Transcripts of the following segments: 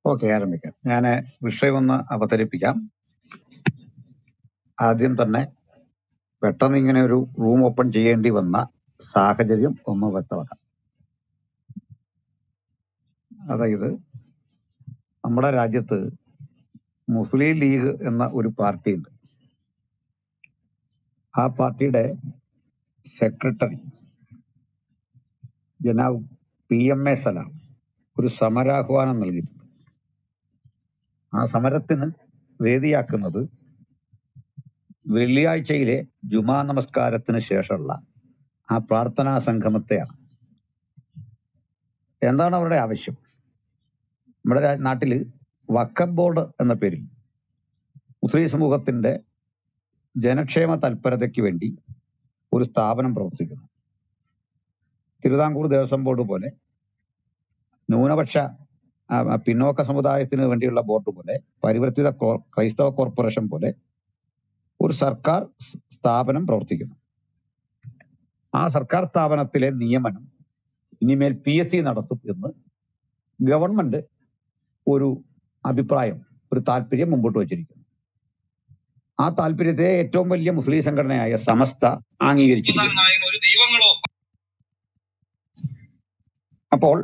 Okay ആരംഭിക്കാം ഞാൻ വിഷയമൊന്ന് അവതരിപ്പിക്കാം ആദ്യം തന്നെ പെട്ടെന്ന് ഇങ്ങനെ ഒരു റൂം ഓപ്പൺ ചെയ്യേണ്ടി വന്ന സാഹചര്യം ഒന്ന് വ്യക്തമാക്കാം അതായത് നമ്മുടെ രാജ്യത്ത് മുസ്ലിം ലീഗ് എന്ന ഒരു പാർട്ടിയുണ്ട് ആ പാർട്ടിയുടെ സെക്രട്ടറി ജനാബ് പി എം എ സലാം ഒരു സമരാഹ്വാനം നൽകിയിട്ടുണ്ട് ആ സമരത്തിന് വേദിയാക്കുന്നത് വെള്ളിയാഴ്ചയിലെ ജുമാ നമസ്കാരത്തിന് ശേഷമുള്ള ആ പ്രാർത്ഥനാ സംഗമത്തെയാണ് എന്താണ് അവരുടെ ആവശ്യം നമ്മുടെ രാ- നാട്ടില് വഖഫ് ബോർഡ് എന്ന പേരിൽ മുസ്ലിം സമൂഹത്തിന്റെ ജനക്ഷേമ തൽപരതയ്ക്ക് വേണ്ടി ഒരു സ്ഥാപനം പ്രവർത്തിക്കുന്നു തിരുവിതാംകൂർ ദേവസ്വം ബോർഡ് പോലെ ന്യൂനപക്ഷ ആ, ആ, പിന്നോക്ക സമുദായത്തിന് വേണ്ടിയുള്ള ബോർഡ് പോലെ പരിവർത്തിത കോ- ക്രൈസ്തവ കോർപ്പറേഷൻ പോലെ ഒരു സർക്കാർ സ് സ്ഥാപനം പ്രവർത്തിക്കുന്നു ആ സർക്കാർ സ്ഥാപനത്തിലെ നിയമനം ഇനിമേൽ പി എസ് സി നടത്തും എന്ന് ഗവൺമെന്റ് ഒരു അഭിപ്രായം ഒരു താല്പര്യം മുമ്പോട്ട് വച്ചിരിക്കുന്നു ആ താല്പര്യത്തെ ഏറ്റവും വലിയ മുസ്ലിം സംഘടനയായ സമസ്ത അംഗീകരിച്ചിരിക്കുന്നു ഒരു ദൈവങ്ങളോ അപ്പോൾ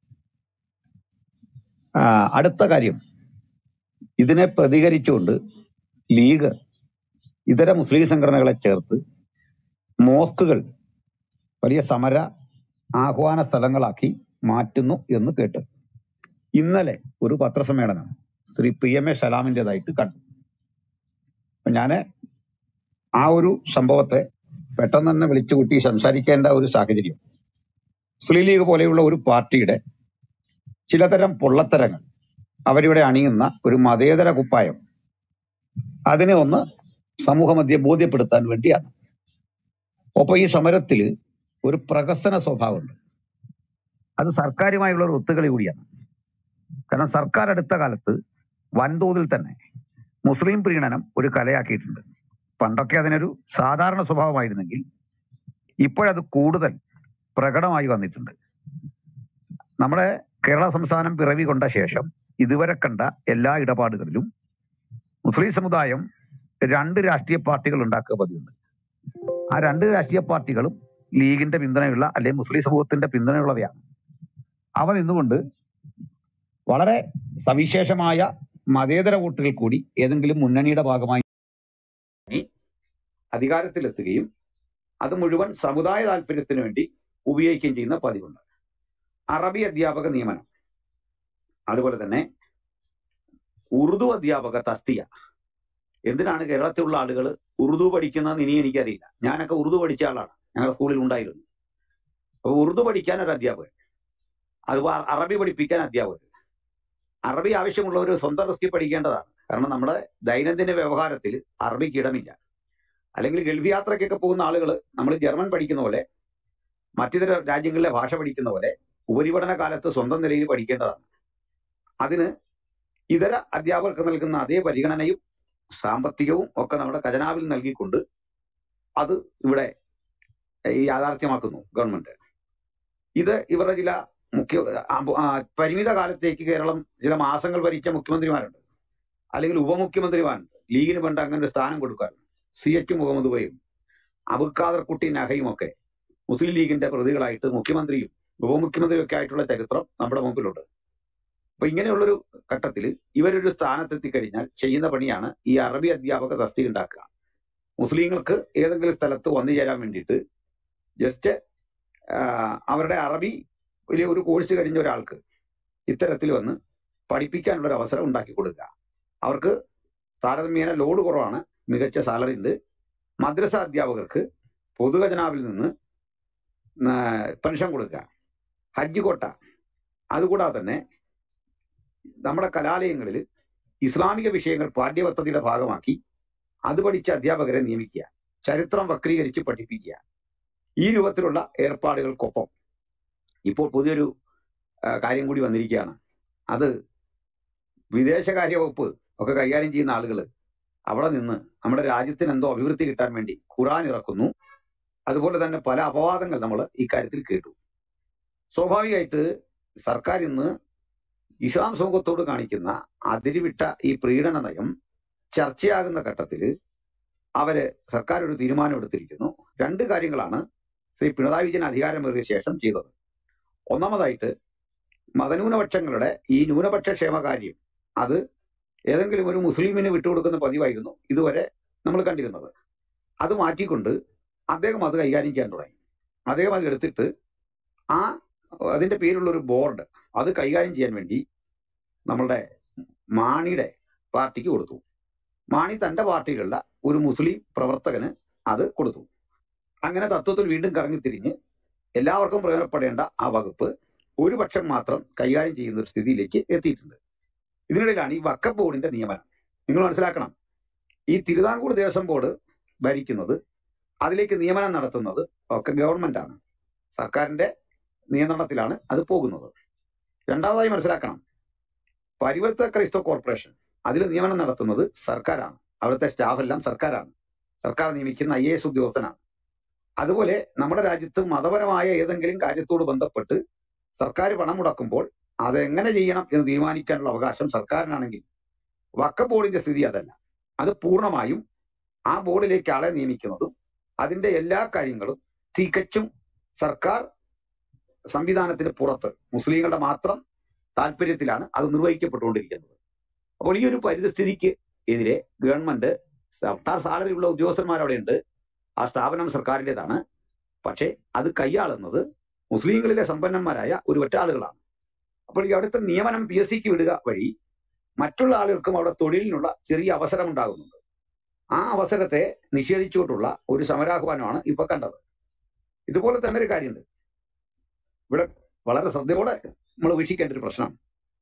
ആ, അടുത്ത കാര്യം ഇതിനെ പ്രതികരിച്ചുകൊണ്ട് ലീഗ് ഇതര മുസ്ലിം സംഘടനകളെ ചേർത്ത് മോസ്കുകൾ വലിയ സമര ആഹ്വാന സ്ഥലങ്ങളാക്കി മാറ്റുന്നു എന്ന് കേട്ട് ഇന്നലെ ഒരു പത്രസമ്മേളനം ശ്രീ പി എം എ സലാമിൻ്റെതായിട്ട് കണ്ടു അപ്പൊ ഞാന് ആ ഒരു സംഭവത്തെ പെട്ടെന്ന് തന്നെ വിളിച്ചുകൂട്ടി സംസാരിക്കേണ്ട ഒരു സാഹചര്യം മുസ്ലിം ലീഗ് പോലെയുള്ള ഒരു പാർട്ടിയുടെ ചിലതരം പൊള്ളത്തരങ്ങൾ അവരിവിടെ അണിയുന്ന ഒരു മതേതര കുപ്പായം അതിനെ ഒന്ന് സമൂഹമധ്യെ ബോധ്യപ്പെടുത്താൻ വേണ്ടിയാണ് ഒപ്പം ഈ സമരത്തിൽ ഒരു പ്രഹസന സ്വഭാവമുണ്ട് അത് സർക്കാരുമായുള്ള ഒരു ഒത്തുകളി കൂടിയാണ് കാരണം സർക്കാർ അടുത്ത കാലത്ത് വൻതോതിൽ തന്നെ മുസ്ലിം പ്രീണനം ഒരു കലയാക്കിയിട്ടുണ്ട് പണ്ടൊക്കെ അതിനൊരു സാധാരണ സ്വഭാവമായിരുന്നെങ്കിൽ ഇപ്പോഴത് കൂടുതൽ പ്രകടമായി വന്നിട്ടുണ്ട് നമ്മുടെ കേരള സംസ്ഥാനം പിറവി കൊണ്ട ശേഷം ഇതുവരെ കണ്ട എല്ലാ ഇടപാടുകളിലും മുസ്ലിം സമുദായം രണ്ട് രാഷ്ട്രീയ പാർട്ടികൾ ഉണ്ടാക്കുക പതിവുണ്ട് ആ രണ്ട് രാഷ്ട്രീയ പാർട്ടികളും ലീഗിന്റെ പിന്തുണയുള്ള അല്ലെങ്കിൽ മുസ്ലിം സമൂഹത്തിന്റെ പിന്തുണയുള്ളവയാണ് അവ നിന്നുകൊണ്ട് വളരെ സവിശേഷമായ മതേതര വോട്ടുകൾ കൂടി ഏതെങ്കിലും മുന്നണിയുടെ ഭാഗമായി അധികാരത്തിലെത്തുകയും അത് മുഴുവൻ സമുദായ താല്പര്യത്തിന് വേണ്ടി ഉപയോഗിക്കുകയും ചെയ്യുന്ന പതിവുണ്ട് അറബി അധ്യാപക നിയമനം അതുപോലെ തന്നെ ഉറുദു അധ്യാപക തസ്തിക എന്തിനാണ് കേരളത്തിലുള്ള ആളുകൾ ഉറുദു പഠിക്കുന്നതെന്ന് ഇനി എനിക്കറിയില്ല ഞാനൊക്കെ ഉറുദു പഠിച്ച ആളാണ് ഞങ്ങളുടെ സ്കൂളിൽ ഉണ്ടായിരുന്നു അപ്പൊ ഉറുദു പഠിക്കാൻ ഒരു അധ്യാപകൻ അതുപോലെ അറബി പഠിപ്പിക്കാൻ അധ്യാപകർ അറബി ആവശ്യമുള്ളവർ സ്വന്തം റിസ്കിൽ പഠിക്കേണ്ടതാണ് കാരണം നമ്മുടെ ദൈനംദിന വ്യവഹാരത്തിൽ അറബിക്ക് ഇടമില്ല അല്ലെങ്കിൽ ഗൾഫ് യാത്രയ്ക്കൊക്കെ പോകുന്ന ആളുകൾ നമ്മൾ ജർമ്മൻ പഠിക്കുന്ന പോലെ മറ്റിതര രാജ്യങ്ങളിലെ ഭാഷ പഠിക്കുന്ന പോലെ ഉപരിപഠന കാലത്ത് സ്വന്തം നിലയിൽ പഠിക്കേണ്ടതാണ് അതിന് ഇതര അധ്യാപകർക്ക് നൽകുന്ന അതേ പരിഗണനയും സാമ്പത്തികവും ഒക്കെ നമ്മുടെ ഖജനാവിൽ നൽകിക്കൊണ്ട് അത് ഇവിടെ ഈ യാഥാർത്ഥ്യമാക്കുന്നു ഗവൺമെന്റ് ഇത് ഇവരുടെ ചില മുഖ്യ ആ, ആ, പരിമിത കാലത്തേക്ക് കേരളം ചില മാസങ്ങൾ ഭരിച്ച മുഖ്യമന്ത്രിമാരുണ്ട് അല്ലെങ്കിൽ ഉപമുഖ്യമന്ത്രിമാരുണ്ട് ലീഗിന് വേണ്ട അങ്ങനെ ഒരു സ്ഥാനം കൊടുക്കാറുണ്ട് സി എച്ച് മുഹമ്മദ് ബയും അബുഖാദർ കുട്ടി നഹയും ഒക്കെ മുസ്ലിം ലീഗിന്റെ പ്രതികളായിട്ട് മുഖ്യമന്ത്രിയും ഉപമുഖ്യമന്ത്രിയും ഒക്കെ ആയിട്ടുള്ള ചരിത്രം നമ്മുടെ മുമ്പിലുണ്ട് അപ്പൊ ഇങ്ങനെയുള്ളൊരു ഘട്ടത്തിൽ ഇവരൊരു സ്ഥാനത്തെത്തി കഴിഞ്ഞാൽ ചെയ്യുന്ന പണിയാണ് ഈ അറബി അധ്യാപക തസ്തിക ഉണ്ടാക്കുക മുസ്ലിങ്ങൾക്ക് ഏതെങ്കിലും സ്ഥലത്ത് വന്നു ചേരാൻ വേണ്ടിയിട്ട് ജസ്റ്റ് അവരുടെ അറബി വലിയ ഒരു കോഴ്സ് കഴിഞ്ഞ ഒരാൾക്ക് ഇത്തരത്തിൽ വന്ന് പഠിപ്പിക്കാനുള്ള ഒരു അവസരം ഉണ്ടാക്കി കൊടുക്കുക അവർക്ക് താരതമ്യേന ലോഡ് കുറവാണ് മികച്ച സാലറി ഉണ്ട് മദ്രസ അധ്യാപകർക്ക് പൊതുഖജനാവിൽ നിന്ന് പെൻഷൻ കൊടുക്കുക ഹജ്ജ് കോട്ട അതുകൂടാതെ തന്നെ നമ്മുടെ കലാലയങ്ങളിൽ ഇസ്ലാമിക വിഷയങ്ങൾ പാഠ്യപദ്ധതിയുടെ ഭാഗമാക്കി അത് പഠിച്ച അധ്യാപകരെ നിയമിക്കുക ചരിത്രം വക്രീകരിച്ച് പഠിപ്പിക്കുക ഈ രൂപത്തിലുള്ള ഏർപ്പാടുകൾക്കൊപ്പം ഇപ്പോൾ പുതിയൊരു ആ, കാര്യം കൂടി വന്നിരിക്കുകയാണ് അത് വിദേശകാര്യ വകുപ്പ് ഒക്കെ കൈകാര്യം ചെയ്യുന്ന ആളുകൾ അവിടെ നിന്ന് നമ്മുടെ രാജ്യത്തിന് എന്തോ അഭിവൃദ്ധി കിട്ടാൻ വേണ്ടി ഖുറാൻ ഇറക്കുന്നു അതുപോലെ തന്നെ പല അപവാദങ്ങൾ നമ്മൾ ഇക്കാര്യത്തിൽ കേട്ടു സ്വാഭാവികമായിട്ട് സർക്കാർ ഇന്ന് ഇസ്ലാം സമൂഹത്തോട് കാണിക്കുന്ന അതിരുവിട്ട ഈ പ്രീണന നയം ചർച്ചയാകുന്ന ഘട്ടത്തിൽ അവര് സർക്കാർ ഒരു തീരുമാനം എടുത്തിരിക്കുന്നു രണ്ട് കാര്യങ്ങളാണ് ശ്രീ പിണറായി വിജയൻ അധികാരമേറിയ ശേഷം ചെയ്തത് ഒന്നാമതായിട്ട് മതന്യൂനപക്ഷങ്ങളുടെ ഈ ന്യൂനപക്ഷ ക്ഷേമകാര്യം അത് ഏതെങ്കിലും ഒരു മുസ്ലിമിന് വിട്ടുകൊടുക്കുന്ന പതിവായിരുന്നു ഇതുവരെ നമ്മൾ കണ്ടിരുന്നത് അത് മാറ്റിക്കൊണ്ട് അദ്ദേഹം അത് കൈകാര്യം ചെയ്യാൻ തുടങ്ങി അദ്ദേഹം അത് എടുത്തിട്ട് ആ അതിന്റെ പേരുള്ള ഒരു ബോർഡ് അത് കൈകാര്യം ചെയ്യാൻ വേണ്ടി നമ്മളുടെ മാണിയുടെ പാർട്ടിക്ക് കൊടുത്തു മാണി തന്റെ പാർട്ടിയിലുള്ള ഒരു മുസ്ലിം പ്രവർത്തകന് അത് കൊടുത്തു അങ്ങനെ തത്വത്തിൽ വീണ്ടും കറങ്ങിത്തിരിഞ്ഞ് എല്ലാവർക്കും പ്രയോജനപ്പെടേണ്ട ആ വകുപ്പ് ഒരു പക്ഷം മാത്രം കൈകാര്യം ചെയ്യുന്ന ഒരു സ്ഥിതിയിലേക്ക് എത്തിയിട്ടുണ്ട് ഇതിനിടയിലാണ് ഈ വക്കഫ് ബോർഡിന്റെ നിയമനം നിങ്ങൾ മനസ്സിലാക്കണം ഈ തിരുവിതാംകൂർ ദേവസ്വം ബോർഡ് ഭരിക്കുന്നത് അതിലേക്ക് നിയമനം നടത്തുന്നത് ഒക്കെ ഗവൺമെന്റ് ആണ് സർക്കാരിന്റെ നിയന്ത്രണത്തിലാണ് അത് പോകുന്നത് രണ്ടാമതായി മനസ്സിലാക്കണം പരിവർത്തിത ക്രൈസ്തവ കോർപ്പറേഷൻ അതിൽ നിയമനം നടത്തുന്നത് സർക്കാരാണ് അവിടുത്തെ സ്റ്റാഫ് എല്ലാം സർക്കാരാണ് സർക്കാർ നിയമിക്കുന്ന ഐ എ എസ് ഉദ്യോഗസ്ഥനാണ് അതുപോലെ നമ്മുടെ രാജ്യത്ത് മതപരമായ ഏതെങ്കിലും കാര്യത്തോട് ബന്ധപ്പെട്ട് സർക്കാർ പണം മുടക്കുമ്പോൾ അത് എങ്ങനെ ചെയ്യണം എന്ന് തീരുമാനിക്കാനുള്ള അവകാശം സർക്കാരിനാണെങ്കിൽ വക്ക ബോർഡിന്റെ സ്ഥിതി അതല്ല അത് പൂർണ്ണമായും ആ ബോർഡിലേക്ക് ആളെ നിയമിക്കുന്നതും അതിന്റെ എല്ലാ കാര്യങ്ങളും തികച്ചും സർക്കാർ സംവിധാനത്തിന് പുറത്ത് മുസ്ലിങ്ങളുടെ മാത്രം താല്പര്യത്തിലാണ് അത് നിർവഹിക്കപ്പെട്ടുകൊണ്ടിരിക്കുന്നത് അപ്പോൾ ഈ ഒരു പരിതസ്ഥിതിക്ക് എതിരെ ഗവൺമെന്റ് സർക്കാർ സാലറി ഉള്ള ഉദ്യോഗസ്ഥന്മാർ അവിടെ ഉണ്ട് ആ സ്ഥാപനം സർക്കാരിൻ്റെതാണ് പക്ഷേ അത് കൈയാളുന്നത് മുസ്ലിങ്ങളിലെ സമ്പന്നന്മാരായ ഒരു ഒറ്റ ആളുകളാണ് അപ്പോൾ ഈ അവിടുത്തെ നിയമനം പി എസ് സിക്ക് വിടുക വഴി മറ്റുള്ള ആളുകൾക്കും അവിടെ തൊഴിലിനുള്ള ചെറിയ അവസരം ഉണ്ടാകുന്നുണ്ട് ആ അവസരത്തെ നിഷേധിച്ചുകൊണ്ടുള്ള ഒരു സമരാഹ്വാനമാണ് ഇപ്പൊ കണ്ടത് ഇതുപോലെ തന്നെ ഒരു കാര്യമുണ്ട് ഇവിടെ വളരെ ശ്രദ്ധയോടെ നമ്മൾ വീക്ഷിക്കേണ്ട ഒരു പ്രശ്നം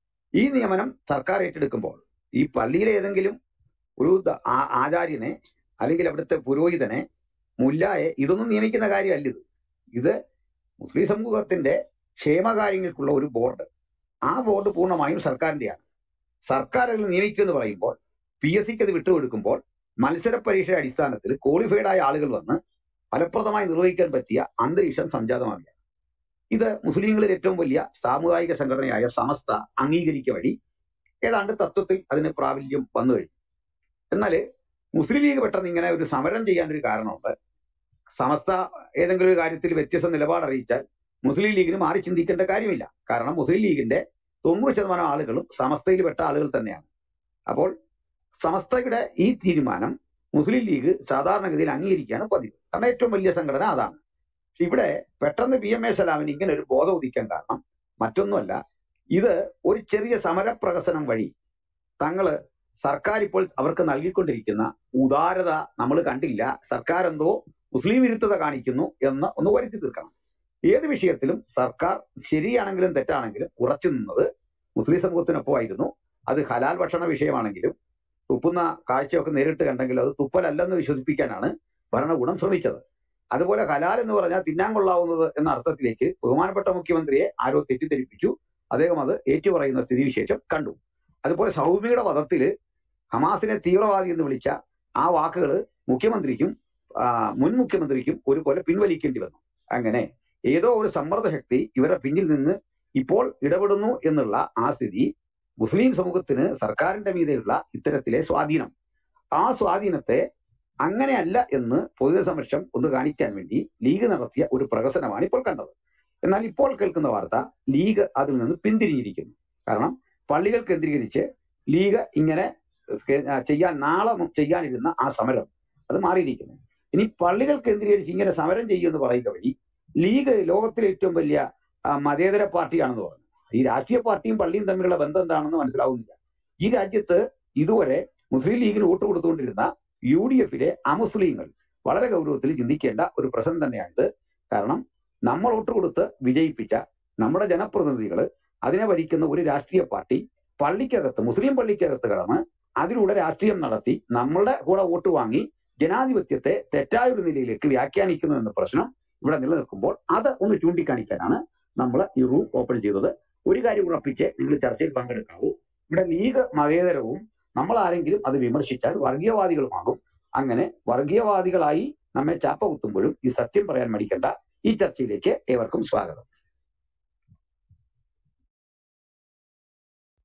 ഈ നിയമനം സർക്കാർ ഏറ്റെടുക്കുമ്പോൾ ഈ പള്ളിയിലെ ഏതെങ്കിലും ഒരു ദ- ആ- ആചാര്യനെ അല്ലെങ്കിൽ അവിടുത്തെ പുരോഹിതനെ മുല്ലായെ ഇതൊന്നും നിയമിക്കുന്ന കാര്യമല്ല ഇത് ഇത് മുസ്ലിം സമൂഹത്തിന്റെ ക്ഷേമകാര്യങ്ങൾക്കുള്ള ഒരു ബോർഡ് ആ ബോർഡ് പൂർണ്ണമായും സർക്കാരിന്റെയാണ് സർക്കാർ അതിൽ നിയമിക്കുമെന്ന് പറയുമ്പോൾ പി എസ് സിക്ക് അത് വിട്ടുകൊടുക്കുമ്പോൾ മത്സര പരീക്ഷയുടെ അടിസ്ഥാനത്തിൽ ക്വാളിഫൈഡ് ആയ ആളുകൾ വന്ന് ഫലപ്രദമായി നിർവഹിക്കാൻ പറ്റിയ അന്തരീക്ഷം സംജാതമാകില്ല ഇത് മുസ്ലിങ്ങളിൽ ഏറ്റവും വലിയ സാമുദായിക സംഘടനയായ സമസ്ത അംഗീകരിക്ക വഴി ഏതാണ്ട് തത്വത്തിൽ അതിന് പ്രാബല്യം വന്നു കഴിഞ്ഞു എന്നാല് മുസ്ലിം ലീഗ് പെട്ടെന്ന് ഇങ്ങനെ ഒരു സമരം ചെയ്യാൻ ഒരു കാരണമുണ്ട് സമസ്ത ഏതെങ്കിലും ഒരു കാര്യത്തിൽ വ്യത്യസ്ത നിലപാട് അറിയിച്ചാൽ മുസ്ലിം ലീഗിന് മാറി ചിന്തിക്കേണ്ട കാര്യമില്ല കാരണം മുസ്ലിം ലീഗിന്റെ തൊണ്ണൂറ് ശതമാനം ആളുകളും സമസ്തയിൽ പെട്ട ആളുകൾ തന്നെയാണ് അപ്പോൾ സമസ്തയുടെ ഈ തീരുമാനം മുസ്ലിം ലീഗ് സാധാരണഗതിയിൽ അംഗീകരിക്കുകയാണ് പതിവ് കാരണം ഏറ്റവും വലിയ സംഘടന അതാണ് പക്ഷെ ഇവിടെ പെട്ടെന്ന് പി എം എ സലാമിന് ഇങ്ങനെ ഒരു ബോധം ഉദിക്കാൻ കാരണം മറ്റൊന്നുമല്ല ഇത് ഒരു ചെറിയ സമരപ്രഹസനം വഴി തങ്ങള് സർക്കാർ ഇപ്പോൾ അവർക്ക് നൽകിക്കൊണ്ടിരിക്കുന്ന ഉദാരത നമ്മൾ കണ്ടില്ല സർക്കാർ എന്തോ മുസ്ലിം വിരുദ്ധത കാണിക്കുന്നു എന്ന് ഒന്ന് വരുത്തി തീർക്കണം ഏത് വിഷയത്തിലും സർക്കാർ ശരിയാണെങ്കിലും തെറ്റാണെങ്കിലും ഉറച്ചു നിന്നത് മുസ്ലിം സമൂഹത്തിനൊപ്പമായിരുന്നു അത് ഹലാൽ ഭക്ഷണ വിഷയമാണെങ്കിലും തുപ്പുന്ന കാഴ്ചയൊക്കെ നേരിട്ട് കണ്ടെങ്കിൽ അത് തുപ്പലല്ലെന്ന് വിശ്വസിപ്പിക്കാനാണ് ഭരണകൂടം ശ്രമിച്ചത് അതുപോലെ ഹലാൽ എന്ന് പറഞ്ഞാൽ തിന്നാൻ കൊള്ളാവുന്നത് എന്ന അർത്ഥത്തിലേക്ക് ബഹുമാനപ്പെട്ട മുഖ്യമന്ത്രിയെ ആരോ തെറ്റിദ്ധരിപ്പിച്ചു അദ്ദേഹം അത് ഏറ്റുപറയുന്ന സ്ഥിതിവിശേഷം കണ്ടു അതുപോലെ സൗമ്യയുടെ വധത്തില് ഹമാസിനെ തീവ്രവാദി എന്ന് വിളിച്ച ആ വാക്കുകൾ മുഖ്യമന്ത്രിക്കും ആ, മുൻ മുഖ്യമന്ത്രിക്കും ഒരുപോലെ പിൻവലിക്കേണ്ടി വന്നു അങ്ങനെ ഏതോ ഒരു സമ്മർദ്ദ ശക്തി ഇവരുടെ പിന്നിൽ നിന്ന് ഇപ്പോൾ ഇടപെടുന്നു എന്നുള്ള ആ സ്ഥിതി മുസ്ലിം സമൂഹത്തിന് സർക്കാരിന്റെ മീതെയുള്ള ഇത്തരത്തിലെ സ്വാധീനം ആ സ്വാധീനത്തെ അങ്ങനെയല്ല എന്ന് പൊതുസമക്ഷം ഒന്ന് കാണിക്കാൻ വേണ്ടി ലീഗ് നടത്തിയ ഒരു പ്രഹസനമാണ് ഇപ്പോൾ കണ്ടത് എന്നാൽ ഇപ്പോൾ കേൾക്കുന്ന വാർത്ത ലീഗ് അതിൽ നിന്ന് പിന്തിരിഞ്ഞിരിക്കുന്നു കാരണം പള്ളികൾ കേന്ദ്രീകരിച്ച് ലീഗ് ഇങ്ങനെ കെ- ആ, ചെയ്യാൻ നാളെ മു- ചെയ്യാനിരുന്ന ആ സമരം അത് മാറിയിരിക്കുന്നു ഇനി പള്ളികൾ കേന്ദ്രീകരിച്ച് ഇങ്ങനെ സമരം ചെയ്യുമെന്ന് പറയുക വഴി ലീഗ് ലോകത്തിലെ ഏറ്റവും വലിയ ആ, മതേതര പാർട്ടിയാണെന്ന് പറഞ്ഞു ഈ രാഷ്ട്രീയ പാർട്ടിയും പള്ളിയും തമ്മിലുള്ള ബന്ധം എന്താണെന്ന് മനസ്സിലാവുന്നില്ല ഈ രാജ്യത്ത് ഇതുവരെ മുസ്ലിം ലീഗിന് വോട്ട് കൊടുത്തുകൊണ്ടിരുന്ന യു ഡി എഫിലെ അമുസ്ലിങ്ങൾ വളരെ ഗൗരവത്തിൽ ചിന്തിക്കേണ്ട ഒരു പ്രശ്നം തന്നെയാണിത് കാരണം നമ്മൾ വോട്ട് കൊടുത്ത് വിജയിപ്പിച്ച നമ്മുടെ ജനപ്രതിനിധികൾ അതിനെ ഭരിക്കുന്ന ഒരു രാഷ്ട്രീയ പാർട്ടി പള്ളിക്കകത്ത് മുസ്ലിം പള്ളിക്കകത്ത് കടന്ന് അതിലൂടെ രാഷ്ട്രീയം നടത്തി നമ്മളുടെ കൂടെ വോട്ട് വാങ്ങി ജനാധിപത്യത്തെ തെറ്റായ ഒരു നിലയിലേക്ക് വ്യാഖ്യാനിക്കുന്നു എന്ന പ്രശ്നം ഇവിടെ നിലനിൽക്കുമ്പോൾ അത് ഒന്ന് ചൂണ്ടിക്കാണിക്കാനാണ് നമ്മൾ ഈ റൂം ഓപ്പൺ ചെയ്തത് ഒരു കാര്യം ഉറപ്പിച്ച് നിങ്ങൾ ചർച്ചയിൽ പങ്കെടുക്കാവൂ ഇവിടെ ലീഗ് മതേതരവും നമ്മൾ ആരെങ്കിലും അത് വിമർശിച്ചാൽ വർഗീയവാദികളുമാകും അങ്ങനെ വർഗീയവാദികളായി നമ്മെ ചാപ്പ കുത്തുമ്പോഴും ഈ സത്യം പറയാൻ മടിക്കണ്ട ഈ ചർച്ചയിലേക്ക് ഏവർക്കും സ്വാഗതം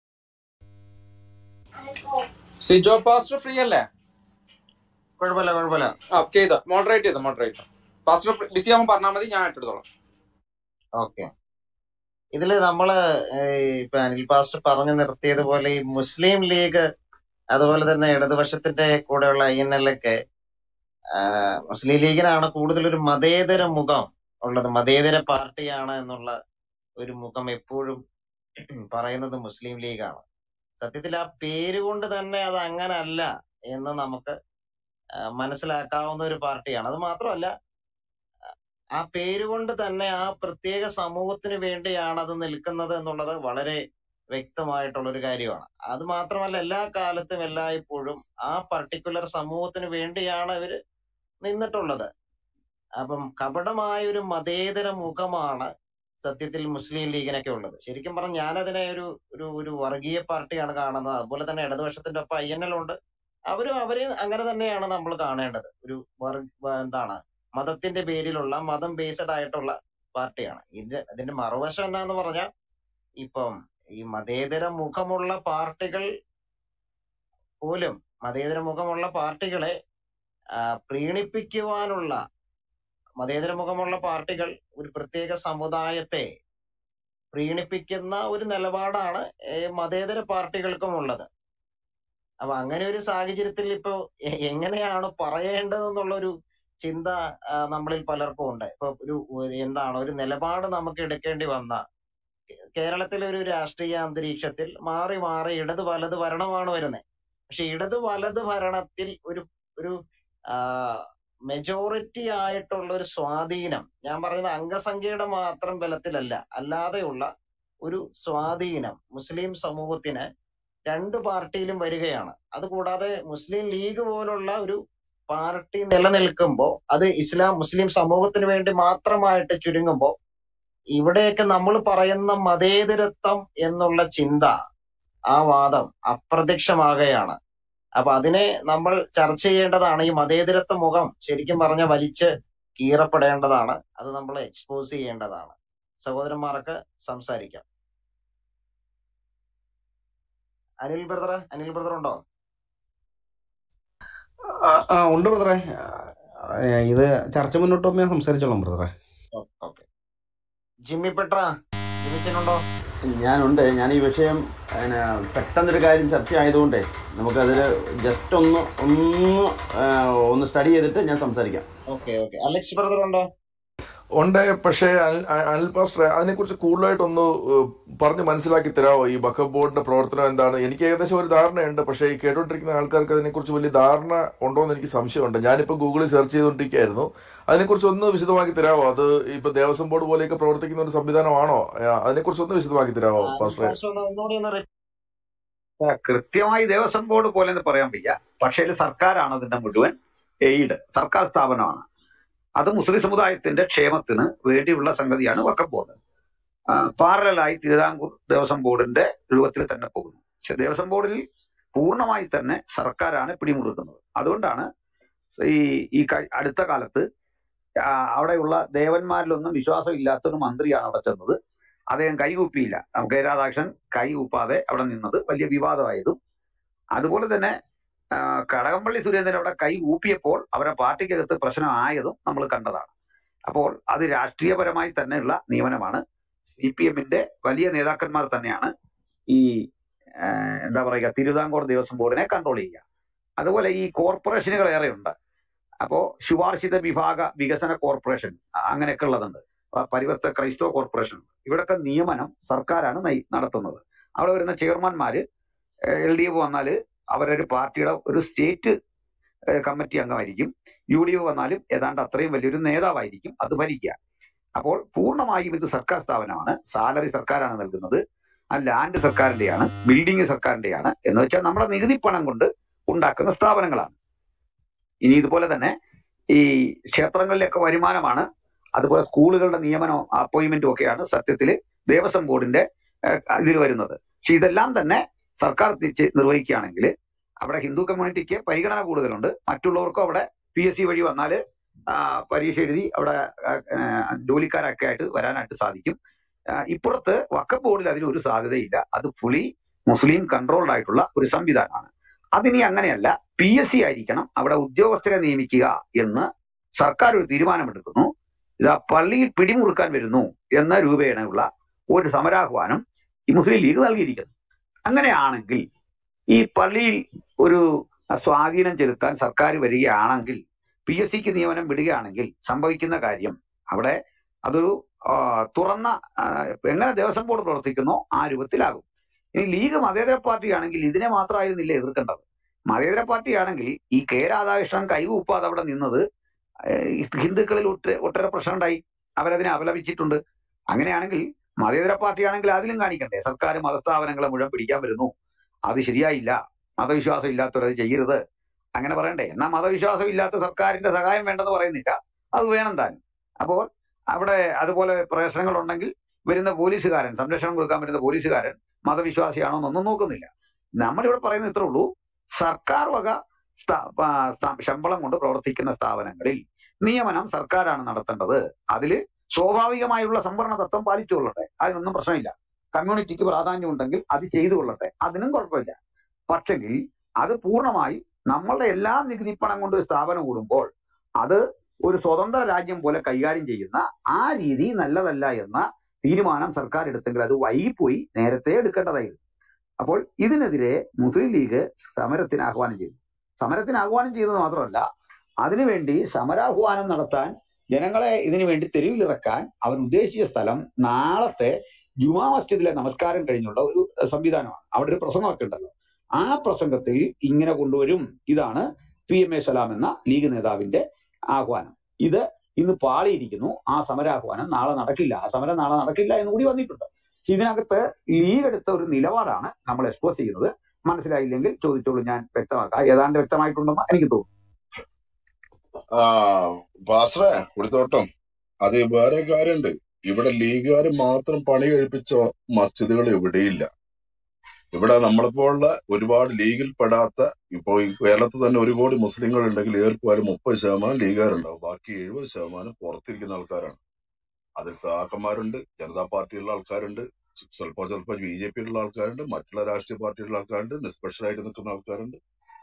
സിജോ പാസ്റ്റർ ഫ്രീ അല്ലേ കുഴപ്പമില്ല കുഴപ്പമില്ല ആ ചെയ്തോ മോഡറേറ്റ് ചെയ്തോ മോഡറേറ്റ് പാസ്റ്റർ ബിസി ആവുമ്പോൾ പറഞ്ഞാൽ മതി ഞാൻ ഏറ്റെടുത്തോളാം ഓക്കെ ഇതില് നമ്മള് ഏഹ്, ഇപ്പൊ അനിൽ പാസ്റ്റർ പറഞ്ഞു നിർത്തിയതുപോലെ ഈ മുസ്ലിം ലീഗ് അതുപോലെ തന്നെ ഇടതുപക്ഷത്തിന്റെ കൂടെയുള്ള ഐ എൻ എൽ ഒക്കെ ആഹ്, മുസ്ലിം ലീഗിനാണ് കൂടുതൽ ഒരു മതേതര മുഖം ഉള്ളത് മതേതര പാർട്ടിയാണ് എന്നുള്ള ഒരു മുഖം എപ്പോഴും പറയുന്നത് മുസ്ലിം ലീഗാണ് സത്യത്തിൽ ആ പേര് കൊണ്ട് തന്നെ അത് അങ്ങനല്ല എന്ന് നമുക്ക് ആഹ്, മനസ്സിലാക്കാവുന്ന ഒരു പാർട്ടിയാണ് അത് മാത്രമല്ല ആ പേര് കൊണ്ട് തന്നെ ആ പ്രത്യേക സമൂഹത്തിന് വേണ്ടിയാണ് അത് നിൽക്കുന്നത് എന്നുള്ളത് വളരെ വ്യക്തമായിട്ടുള്ള ഒരു കാര്യമാണ് അത് മാത്രമല്ല എല്ലാ കാലത്തും എല്ലായ്പ്പോഴും ആ പർട്ടിക്കുലർ സമൂഹത്തിന് വേണ്ടിയാണ് ഇവര് നിന്നിട്ടുള്ളത് അപ്പം കപടമായ ഒരു മതേതര മുഖമാണ് സത്യത്തിൽ മുസ്ലിം ലീഗിനൊക്കെ ഉള്ളത് ശരിക്കും പറഞ്ഞാൽ ഞാനതിനെ ഒരു ഒരു ഒരു വർഗീയ പാർട്ടിയാണ് കാണുന്നത് അതുപോലെ തന്നെ ഇടതുപക്ഷത്തിന്റെ ഒപ്പം ഐ എൻ എൽ ഉണ്ട് അവരും അവരെ അങ്ങനെ തന്നെയാണ് നമ്മൾ കാണേണ്ടത് ഒരു വർ- വ- എന്താണ് മതത്തിന്റെ പേരിലുള്ള മതം ബേസ്ഡ് ആയിട്ടുള്ള പാർട്ടിയാണ് ഇത് ഇതിന്റെ മറുവശം എന്നാന്ന് പറഞ്ഞാൽ ഇപ്പം ഈ മതേതര മുഖമുള്ള പാർട്ടികൾ പോലും മതേതര മുഖമുള്ള പാർട്ടികളെ ആ, പ്രീണിപ്പിക്കുവാനുള്ള മതേതര മുഖമുള്ള പാർട്ടികൾ ഒരു പ്രത്യേക സമുദായത്തെ പ്രീണിപ്പിക്കുന്ന ഒരു നിലപാടാണ് ഏ, മതേതര പാർട്ടികൾക്കും ഉള്ളത് അപ്പൊ അങ്ങനെ ഒരു സാഹചര്യത്തിൽ ഇപ്പൊ എ- എങ്ങനെയാണ് പറയേണ്ടതെന്നുള്ള ഒരു ചിന്ത ആ, നമ്മളിൽ പലർക്കും ഉണ്ട് ഇപ്പൊ ഒരു ഒരു എന്താണ് ഒരു നിലപാട് നമുക്ക് എടുക്കേണ്ടി വന്ന കേരളത്തിലെ ഒരു രാഷ്ട്രീയ അന്തരീക്ഷത്തിൽ മാറി മാറി ഇടത് വലത് ഭരണമാണ് വരുന്നത് പക്ഷെ ഇടത് വലത് ഭരണത്തിൽ ഒരു ഒരു മെജോറിറ്റി ആയിട്ടുള്ള ഒരു സ്വാധീനം ഞാൻ പറയുന്ന അംഗസംഖ്യയുടെ മാത്രം ബലത്തിലല്ല അല്ലാതെയുള്ള ഒരു സ്വാധീനം മുസ്ലിം സമൂഹത്തിന് രണ്ട് പാർട്ടിയിലും വരികയാണ് അതുകൂടാതെ മുസ്ലിം ലീഗ് പോലുള്ള ഒരു പാർട്ടി നിലനിൽക്കുമ്പോൾ അത് ഇസ്ലാം മുസ്ലിം സമൂഹത്തിന് വേണ്ടി മാത്രമായിട്ട് ചുരുങ്ങുമ്പോൾ ഇവിടെയൊക്കെ നമ്മൾ പറയുന്ന മതേതരത്വം എന്നുള്ള ചിന്ത ആ വാദം അപ്രത്യക്ഷമാകുകയാണ് അപ്പൊ അതിനെ നമ്മൾ ചർച്ച ചെയ്യേണ്ടതാണ് ഈ മതേതരത്വ മുഖം ശരിക്കും പറഞ്ഞ വലിച്ച് കീറപ്പെടേണ്ടതാണ് അത് നമ്മൾ എക്സ്പോസ് ചെയ്യേണ്ടതാണ് സഹോദരന്മാർക്ക് സംസാരിക്കാം അനിൽ ബ്രദർ അനിൽ ബ്രദർ ഉണ്ടോ ആ ആ, ഉണ്ട് ബ്രദറെ ആ, ഇത് ചർച്ച മുന്നോട്ട് പോകുമ്പോൾ ഞാൻ സംസാരിച്ചോളാം ബ്രദറെ ഓക്കെ ജിമ്മി പെട്ര ജിമ്മിച്ചനുണ്ടോ ഞാനുണ്ട് ഞാൻ ഈ വിഷയം പിന്നെ പെട്ടെന്നൊരു കാര്യം ചർച്ച ആയതുകൊണ്ടേ നമുക്കതിൽ ജസ്റ്റ് ഒന്ന് ഒന്ന് ആ, ഒന്ന് സ്റ്റഡി ചെയ്തിട്ട് ഞാൻ സംസാരിക്കാം ഓക്കെ ഓക്കെ അലക്സ് ബ്രദർ ഉണ്ടോ ഉണ്ട് പക്ഷേ അനിൽ അനിൽ പാസ്റ്റർ അതിനെക്കുറിച്ച് കൂടുതലായിട്ടൊന്ന് ഏഹ്, പറഞ്ഞ് മനസ്സിലാക്കി തരാമോ ഈ ബക്കപ്പ് ബോർഡിന്റെ പ്രവർത്തനം എന്താണ് എനിക്ക് ഏകദേശം ഒരു ധാരണയുണ്ട് പക്ഷേ ഈ കേട്ടോണ്ടിരിക്കുന്ന ആൾക്കാർക്ക് അതിനെക്കുറിച്ച് വലിയ ധാരണ ഉണ്ടോ എന്ന് എനിക്ക് സംശയമുണ്ട് ഞാനിപ്പോൾ ഗൂഗിളിൽ സെർച്ച് ചെയ്തുകൊണ്ടിരിക്കുകയായിരുന്നു അതിനെക്കുറിച്ച് ഒന്ന് വിശദമാക്കി തരാമോ അത് ഇപ്പൊ ദേവസ്വം ബോർഡ് പോലെയൊക്കെ പ്രവർത്തിക്കുന്ന ഒരു സംവിധാനമാണോ ഏഹ്, അതിനെക്കുറിച്ച് ഒന്ന് വിശദമാക്കി തരാമോ അനിൽ പാസ്റ്ററെ പാസ്റ്റർ ഒന്ന് ഒന്നുകൂടി ഒന്ന് റി- ആ, കൃത്യമായി ദേവസ്വം ബോർഡ് പോലെ എന്ന് പറയാൻ വയ്യ പക്ഷേ ഇത് സർക്കാരാണ് അതിന്റെ മുഴുവൻ എയ്ഡ് സർക്കാർ സ്ഥാപനമാണ് അത് മുസ്ലിം സമുദായത്തിന്റെ ക്ഷേമത്തിന് വേണ്ടിയുള്ള സംഗതിയാണ് വക്കഫ് ബോർഡ് പാരലായി തിരുവിതാംകൂർ ദേവസ്വം ബോർഡിന്റെ രൂപത്തിൽ തന്നെ പോകുന്നു പക്ഷെ ദേവസ്വം ബോർഡിൽ പൂർണ്ണമായി തന്നെ സർക്കാരാണ് പിടിമുറുക്കുന്നത് അതുകൊണ്ടാണ് ഈ ഈ കഴി- അടുത്ത കാലത്ത് ആ, അവിടെയുള്ള ദേവന്മാരിലൊന്നും വിശ്വാസം ഇല്ലാത്ത ഒരു മന്ത്രിയാണ് അവിടെ ചെന്നത് അദ്ദേഹം കൈകൂപ്പിയില്ല നമുക്ക് രാധാകൃഷ്ണൻ കൈ കൂപ്പാതെ അവിടെ നിന്നത് വലിയ വിവാദമായതും അതുപോലെ തന്നെ ആ, കടകംപള്ളി സുരേന്ദ്രൻ അവിടെ കൈ ഊപ്പിയപ്പോൾ അവരെ പാർട്ടിക്കകത്ത് പ്രശ്നമായതും നമ്മൾ കണ്ടതാണ് അപ്പോൾ അത് രാഷ്ട്രീയപരമായി തന്നെയുള്ള നിയമനമാണ് സി പി എമ്മിന്റെ വലിയ നേതാക്കന്മാർ തന്നെയാണ് ഈ ആ, എന്താ പറയുക തിരുവിതാംകൂർ ദേവസ്വം ബോർഡിനെ കൺട്രോൾ ചെയ്യുക അതുപോലെ ഈ കോർപ്പറേഷനുകൾ ഏറെയുണ്ട് അപ്പോ ശുപാർശിത വിഭാഗ വികസന കോർപ്പറേഷൻ അങ്ങനെയൊക്കെ ഉള്ളതുണ്ട് ആ, പരിവർത്ത ക്രൈസ്തവ കോർപ്പറേഷൻ ഇവിടൊക്കെ നിയമനം സർക്കാരാണ് നയി- നടത്തുന്നത് അവിടെ വരുന്ന ചെയർമാൻമാര് എൽ ഡി എഫ് വന്നാല് അവരൊരു പാർട്ടിയുടെ ഒരു സ്റ്റേറ്റ് ഏഹ് കമ്മിറ്റി അംഗമായിരിക്കും യു ഡി എഫ് വന്നാലും ഏതാണ്ട് അത്രയും വലിയൊരു നേതാവായിരിക്കും അത് ഭരിക്കുക അപ്പോൾ പൂർണ്ണമായും ഇത് സർക്കാർ സ്ഥാപനമാണ് സാലറി സർക്കാരാണ് നൽകുന്നത് ആ ലാൻഡ് സർക്കാരിന്റെയാണ് ബിൽഡിംഗ് സർക്കാരിന്റെയാണ് എന്ന് വെച്ചാൽ നമ്മുടെ നികുതി പണം കൊണ്ട് ഉണ്ടാക്കുന്ന സ്ഥാപനങ്ങളാണ് ഇനി ഇതുപോലെ തന്നെ ഈ ക്ഷേത്രങ്ങളിലൊക്കെ വരുമാനമാണ് അതുപോലെ സ്കൂളുകളുടെ നിയമനവും അപ്പോയിന്റ്മെന്റും ഒക്കെയാണ് സത്യത്തില് ദേവസ്വം ബോർഡിന്റെ ഏഹ്, ഇതിൽ വരുന്നത് പക്ഷെ ഇതെല്ലാം തന്നെ സർക്കാർ തിരിച്ച് നിർവഹിക്കുകയാണെങ്കിൽ അവിടെ ഹിന്ദു കമ്മ്യൂണിറ്റിക്ക് പരിഗണന കൂടുതലുണ്ട് മറ്റുള്ളവർക്കും അവിടെ പി എസ് സി വഴി വന്നാൽ പരീക്ഷ എഴുതി അവിടെ ആ, ആ, ജോലിക്കാരൊക്കെ ആയിട്ട് വരാനായിട്ട് സാധിക്കും ആ, ഇപ്പുറത്ത് വക്കഫ് ബോർഡിൽ അതിന് ഒരു സാധ്യതയില്ല അത് ഫുള്ളി മുസ്ലിം കൺട്രോൾഡ് ആയിട്ടുള്ള ഒരു സംവിധാനമാണ് അതിനി അങ്ങനെയല്ല പി എസ് സി ആയിരിക്കണം അവിടെ ഉദ്യോഗസ്ഥരെ നിയമിക്കുക എന്ന് സർക്കാർ ഒരു തീരുമാനമെടുക്കുന്നു ഇതാ പള്ളിയിൽ പിടിമുറുക്കാൻ വരുന്നു എന്ന രൂപേണയുള്ള ഒരു സമരാഹ്വാനം ഈ മുസ്ലിം ലീഗ് നൽകിയിരിക്കുന്നു അങ്ങനെയാണെങ്കിൽ ഈ പള്ളിയിൽ ഒരു സ്വാധീനം ചെലുത്താൻ സർക്കാർ വരികയാണെങ്കിൽ പി എസ് സിക്ക് നിയമനം വിടുകയാണെങ്കിൽ സംഭവിക്കുന്ന കാര്യം അവിടെ അതൊരു ആ, തുറന്ന ആ, എങ്ങനെ ദേവസ്വം ബോർഡ് പ്രവർത്തിക്കുന്നോ ആ രൂപത്തിലാകും ഇനി ലീഗ് മതേതര പാർട്ടിയാണെങ്കിൽ ഇതിനെ മാത്രമായിരുന്നില്ല എതിർക്കേണ്ടത് മതേതര പാർട്ടിയാണെങ്കിൽ ഈ കെ രാധാകൃഷ്ണൻ കൈകൂപ്പാതെ അവിടെ നിന്നത് ഏഹ്, ഹിന്ദുക്കളിൽ ഒട്ടേ ഒട്ടേറെ പ്രശ്നം ഉണ്ടായി അവരതിനെ അപലപിച്ചിട്ടുണ്ട് അങ്ങനെയാണെങ്കിൽ മതേതര പാർട്ടിയാണെങ്കിൽ അതിലും കാണിക്കണ്ടേ സർക്കാർ മതസ്ഥാപനങ്ങളെ മുഴുവൻ പിടിക്കാൻ വരുന്നു അത് ശരിയായില്ല മതവിശ്വാസം ഇല്ലാത്തവരത് ചെയ്യരുത് അങ്ങനെ പറയണ്ടേ എന്നാ മതവിശ്വാസം ഇല്ലാത്ത സർക്കാരിന്റെ സഹായം വേണ്ടെന്ന് പറയുന്നില്ല അത് വേണം താൻ അപ്പോൾ അവിടെ അതുപോലെ പ്രശ്നങ്ങൾ ഉണ്ടെങ്കിൽ വരുന്ന പോലീസുകാരൻ സംരക്ഷണം കൊടുക്കാൻ വരുന്ന പോലീസുകാരൻ മതവിശ്വാസിയാണോ എന്നൊന്നും നോക്കുന്നില്ല നമ്മളിവിടെ പറയുന്നത് ഇത്രേ ഉള്ളൂ സർക്കാർ വക സ്ഥാ- ആ, സ്ഥാ- ശമ്പളം കൊണ്ട് പ്രവർത്തിക്കുന്ന സ്ഥാപനങ്ങളിൽ നിയമനം സർക്കാരാണ് നടത്തേണ്ടത് അതിൽ സ്വാഭാവികമായുള്ള സംവരണ തത്വം പാലിച്ചുകൊള്ളട്ടെ അതിനൊന്നും പ്രശ്നമില്ല കമ്മ്യൂണിറ്റിക്ക് പ്രാധാന്യം ഉണ്ടെങ്കിൽ അത് ചെയ്തു കൊള്ളട്ടെ അതിനും കുഴപ്പമില്ല പക്ഷെങ്കിൽ അത് പൂർണ്ണമായി നമ്മളുടെ എല്ലാ നികുതി പണം കൊണ്ട് ഒരു സ്ഥാപനം കൂടുമ്പോൾ അത് ഒരു സ്വതന്ത്ര രാജ്യം പോലെ കൈകാര്യം ചെയ്യുന്ന ആ രീതി നല്ലതല്ല എന്ന തീരുമാനം സർക്കാർ എടുത്തെങ്കിൽ അത് വൈകിപ്പോയി നേരത്തെ എടുക്കേണ്ടതായിരുന്നു അപ്പോൾ ഇതിനെതിരെ മുസ്ലിം ലീഗ് സമരത്തിന് ആഹ്വാനം ചെയ്തു സമരത്തിന് ആഹ്വാനം ചെയ്തത് മാത്രമല്ല അതിനുവേണ്ടി സമരാഹ്വാനം നടത്താൻ ജനങ്ങളെ ഇതിനു വേണ്ടി തെരുവിലിറക്കാൻ അവർ ഉദ്ദേശിച്ച സ്ഥലം നാളത്തെ ജുമാ മസ്ജിദിലെ നമസ്കാരം കഴിഞ്ഞുള്ള ഒരു സംവിധാനമാണ് അവിടെ ഒരു പ്രസംഗമൊക്കെ ഉണ്ടല്ലോ ആ പ്രസംഗത്തിൽ ഇങ്ങനെ കൊണ്ടുവരും ഇതാണ് പി എം എ സലാം എന്ന ലീഗ് നേതാവിന്റെ ആഹ്വാനം ഇത് ഇന്ന് പാളിയിരിക്കുന്നു ആ സമരാഹ്വാനം നാളെ നടക്കില്ല ആ സമരം നാളെ നടക്കില്ല എന്ന് കൂടി വന്നിട്ടുണ്ട് ഇതിനകത്ത് ലീഗ് എടുത്ത ഒരു നിലപാടാണ് നമ്മൾ എക്സ്പോസ് ചെയ്യുന്നത് മനസ്സിലായില്ലെങ്കിൽ ചോദിച്ചോളൂ ഞാൻ വ്യക്തമാക്കാം ഏതാണ്ട് വ്യക്തമായിട്ടുണ്ടെന്ന് എനിക്ക് തോന്നുന്നു ആ പാസ്റ്ററെ കൊടുത്തോട്ടം അത് വേറെ കാര്യമുണ്ട് ഇവിടെ ലീഗുകാർ മാത്രം പണി കഴിപ്പിച്ച മസ്ജിദുകൾ എവിടെയില്ല ഇവിടെ നമ്മളെപ്പോലുള്ള ഒരുപാട് ലീഗിൽ പെടാത്ത ഇപ്പോ ഈ കേരളത്തിൽ തന്നെ ഒരു കോടി മുസ്ലിങ്ങൾ ഉണ്ടെങ്കിൽ ഏർക്കുമാരും മുപ്പത് ശതമാനം ലീഗുകാരുണ്ടാവും ബാക്കി എഴുപത് ശതമാനം പുറത്തിരിക്കുന്ന ആൾക്കാരാണ് അതിൽ സഹാക്കന്മാരുണ്ട് ജനതാ പാർട്ടിയുള്ള ആൾക്കാരുണ്ട് സ്വല്പം സ്വല്പം ബി ജെ പിയിലുള്ള ആൾക്കാരുണ്ട് മറ്റുള്ള രാഷ്ട്രീയ പാർട്ടിയുള്ള ആൾക്കാരുണ്ട് നിഷ്പക്ഷരായിട്ട് നിൽക്കുന്ന ആൾക്കാരുണ്ട്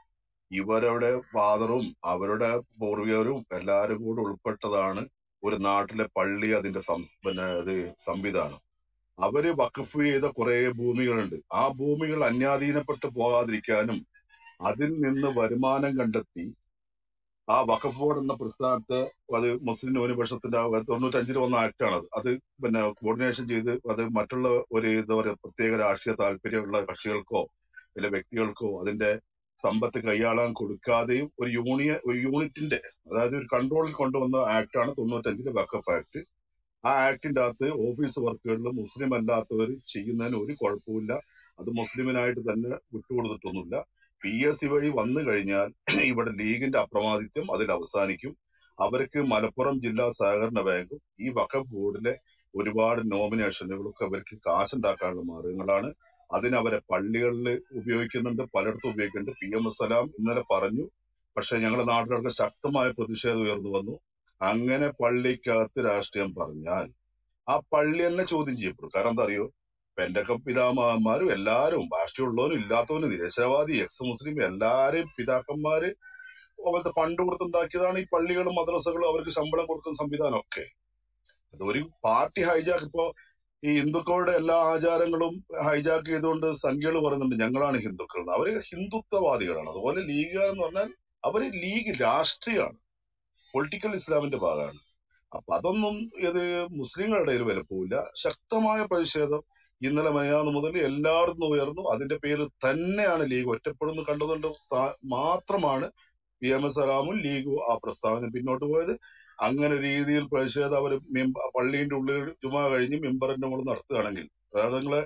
ഇവരുടെ ഫാദറും അവരുടെ പൂർവികരും എല്ലാരും കൂടെ ഉൾപ്പെട്ടതാണ് ഒരു നാട്ടിലെ പള്ളി അതിന്റെ സം- പിന്നെ ഇത് സംവിധാനം അവര് വഖഫ് ചെയ്ത കുറെ ഭൂമികളുണ്ട് ആ ഭൂമികൾ അന്യാധീനപ്പെട്ടു പോകാതിരിക്കാനും അതിൽ നിന്ന് വരുമാനം കണ്ടെത്തി ആ വഖഫ് ബോർഡ് എന്ന പ്രസ്ഥാനത്തെ അത് മുസ്ലിം ന്യൂനപക്ഷത്തിന്റെ ആ തൊണ്ണൂറ്റഞ്ചിൽ വന്ന ആക്ട് ആണ് അത് പിന്നെ കോർഡിനേഷൻ ചെയ്ത് അത് മറ്റുള്ള ഒരു എന്താ പറയുക പ്രത്യേക രാഷ്ട്രീയ താല്പര്യമുള്ള കക്ഷികൾക്കോ ചില വ്യക്തികൾക്കോ അതിന്റെ സമ്പത്ത് കൈയാളാൻ കൊടുക്കാതെയും ഒരു യൂണിയ ഒരു യൂണിറ്റിന്റെ അതായത് ഒരു കൺട്രോളിൽ കൊണ്ടുവന്ന ആക്ടാണ് തൊണ്ണൂറ്റഞ്ചിലെ വഖഫ് ആക്ട് ആ ആക്ടിന്റെ അകത്ത് ഓഫീസ് വർക്കുകളിൽ മുസ്ലിം അല്ലാത്തവർ ചെയ്യുന്നതിന് ഒരു കുഴപ്പമില്ല അത് മുസ്ലിമിനായിട്ട് തന്നെ വിട്ടുകൊടുത്തിട്ടൊന്നുമില്ല പി എസ് സി വഴി വന്നു കഴിഞ്ഞാൽ ഇവിടെ ലീഗിന്റെ അപ്രമാദിത്യം അതിൽ അവസാനിക്കും അവർക്ക് മലപ്പുറം ജില്ലാ സഹകരണ ബാങ്കും ഈ വഖഫ് ബോർഡിലെ ഒരുപാട് നോമിനേഷനുകളൊക്കെ അവർക്ക് കാശുണ്ടാക്കാനുള്ള മാർഗങ്ങളാണ് അതിന് അവരെ പള്ളികളിൽ ഉപയോഗിക്കുന്നുണ്ട് പലയിടത്തും ഉപയോഗിക്കുന്നുണ്ട് പി എം സലാം ഇന്നലെ പറഞ്ഞു പക്ഷെ ഞങ്ങളുടെ നാട്ടിലൊക്കെ ശക്തമായ പ്രതിഷേധം ഉയർന്നു വന്നു അങ്ങനെ പള്ളിക്കകത്ത് രാഷ്ട്രീയം പറഞ്ഞാൽ ആ പള്ളി തന്നെ ചോദ്യം ചെയ്യപ്പെടും കാരണം എന്താ അറിയോ പെന്റക്ക പിതാമഹന്മാരും എല്ലാരും രാഷ്ട്രീയമുള്ളവനും ഇല്ലാത്തവനും നിരശവാദി എക്സ് മുസ്ലിം എല്ലാരെയും പിതാക്കന്മാര് അവരുടെ ഫണ്ട് കൊടുത്തുണ്ടാക്കിയതാണ് ഈ പള്ളികളും മദ്രസകളും അവർക്ക് ശമ്പളം കൊടുക്കുന്ന സംവിധാനം ഒക്കെ അത് ഒരു പാർട്ടി ഹൈജാക്ക് ഇപ്പോ ഈ ഹിന്ദുക്കളുടെ എല്ലാ ആചാരങ്ങളും ഹൈജാക്ക് ചെയ്തുകൊണ്ട് സംഖ്യകൾ പറയുന്നുണ്ട് ഞങ്ങളാണ് ഹിന്ദുക്കൾ എന്ന്. അവര് ഹിന്ദുത്വവാദികളാണ് അതുപോലെ ലീഗുകാർ എന്ന് പറഞ്ഞാൽ അവര് ലീഗ് രാഷ്ട്രീയമാണ് പൊളിറ്റിക്കൽ ഇസ്ലാമിന്റെ ഭാഗമാണ് അപ്പൊ അതൊന്നും ഇത് മുസ്ലിങ്ങളുടെ ഇടയിൽ വിലപ്പോവില്ല ശക്തമായ പ്രതിഷേധം ഇന്നലെ മലയാളം മുതൽ എല്ലായിടത്തും ഉയർന്നു അതിന്റെ പേര് തന്നെയാണ് ലീഗ് ഒറ്റപ്പെടുന്നു കണ്ടതുകൊണ്ട് താ- മാത്രമാണ് പി എം എസ് സലാമും ലീഗും ആ പ്രസ്താവന പിന്നോട്ട് പോയത് അങ്ങനെ രീതിയിൽ പ്രതിഷേധം അവർ പള്ളിന്റെ ഉള്ളിൽ ജുമാ കഴിഞ്ഞ് മെമ്പറിന്റെ മുകളിൽ നടത്തുകയാണെങ്കിൽ അതായത് നിങ്ങളെ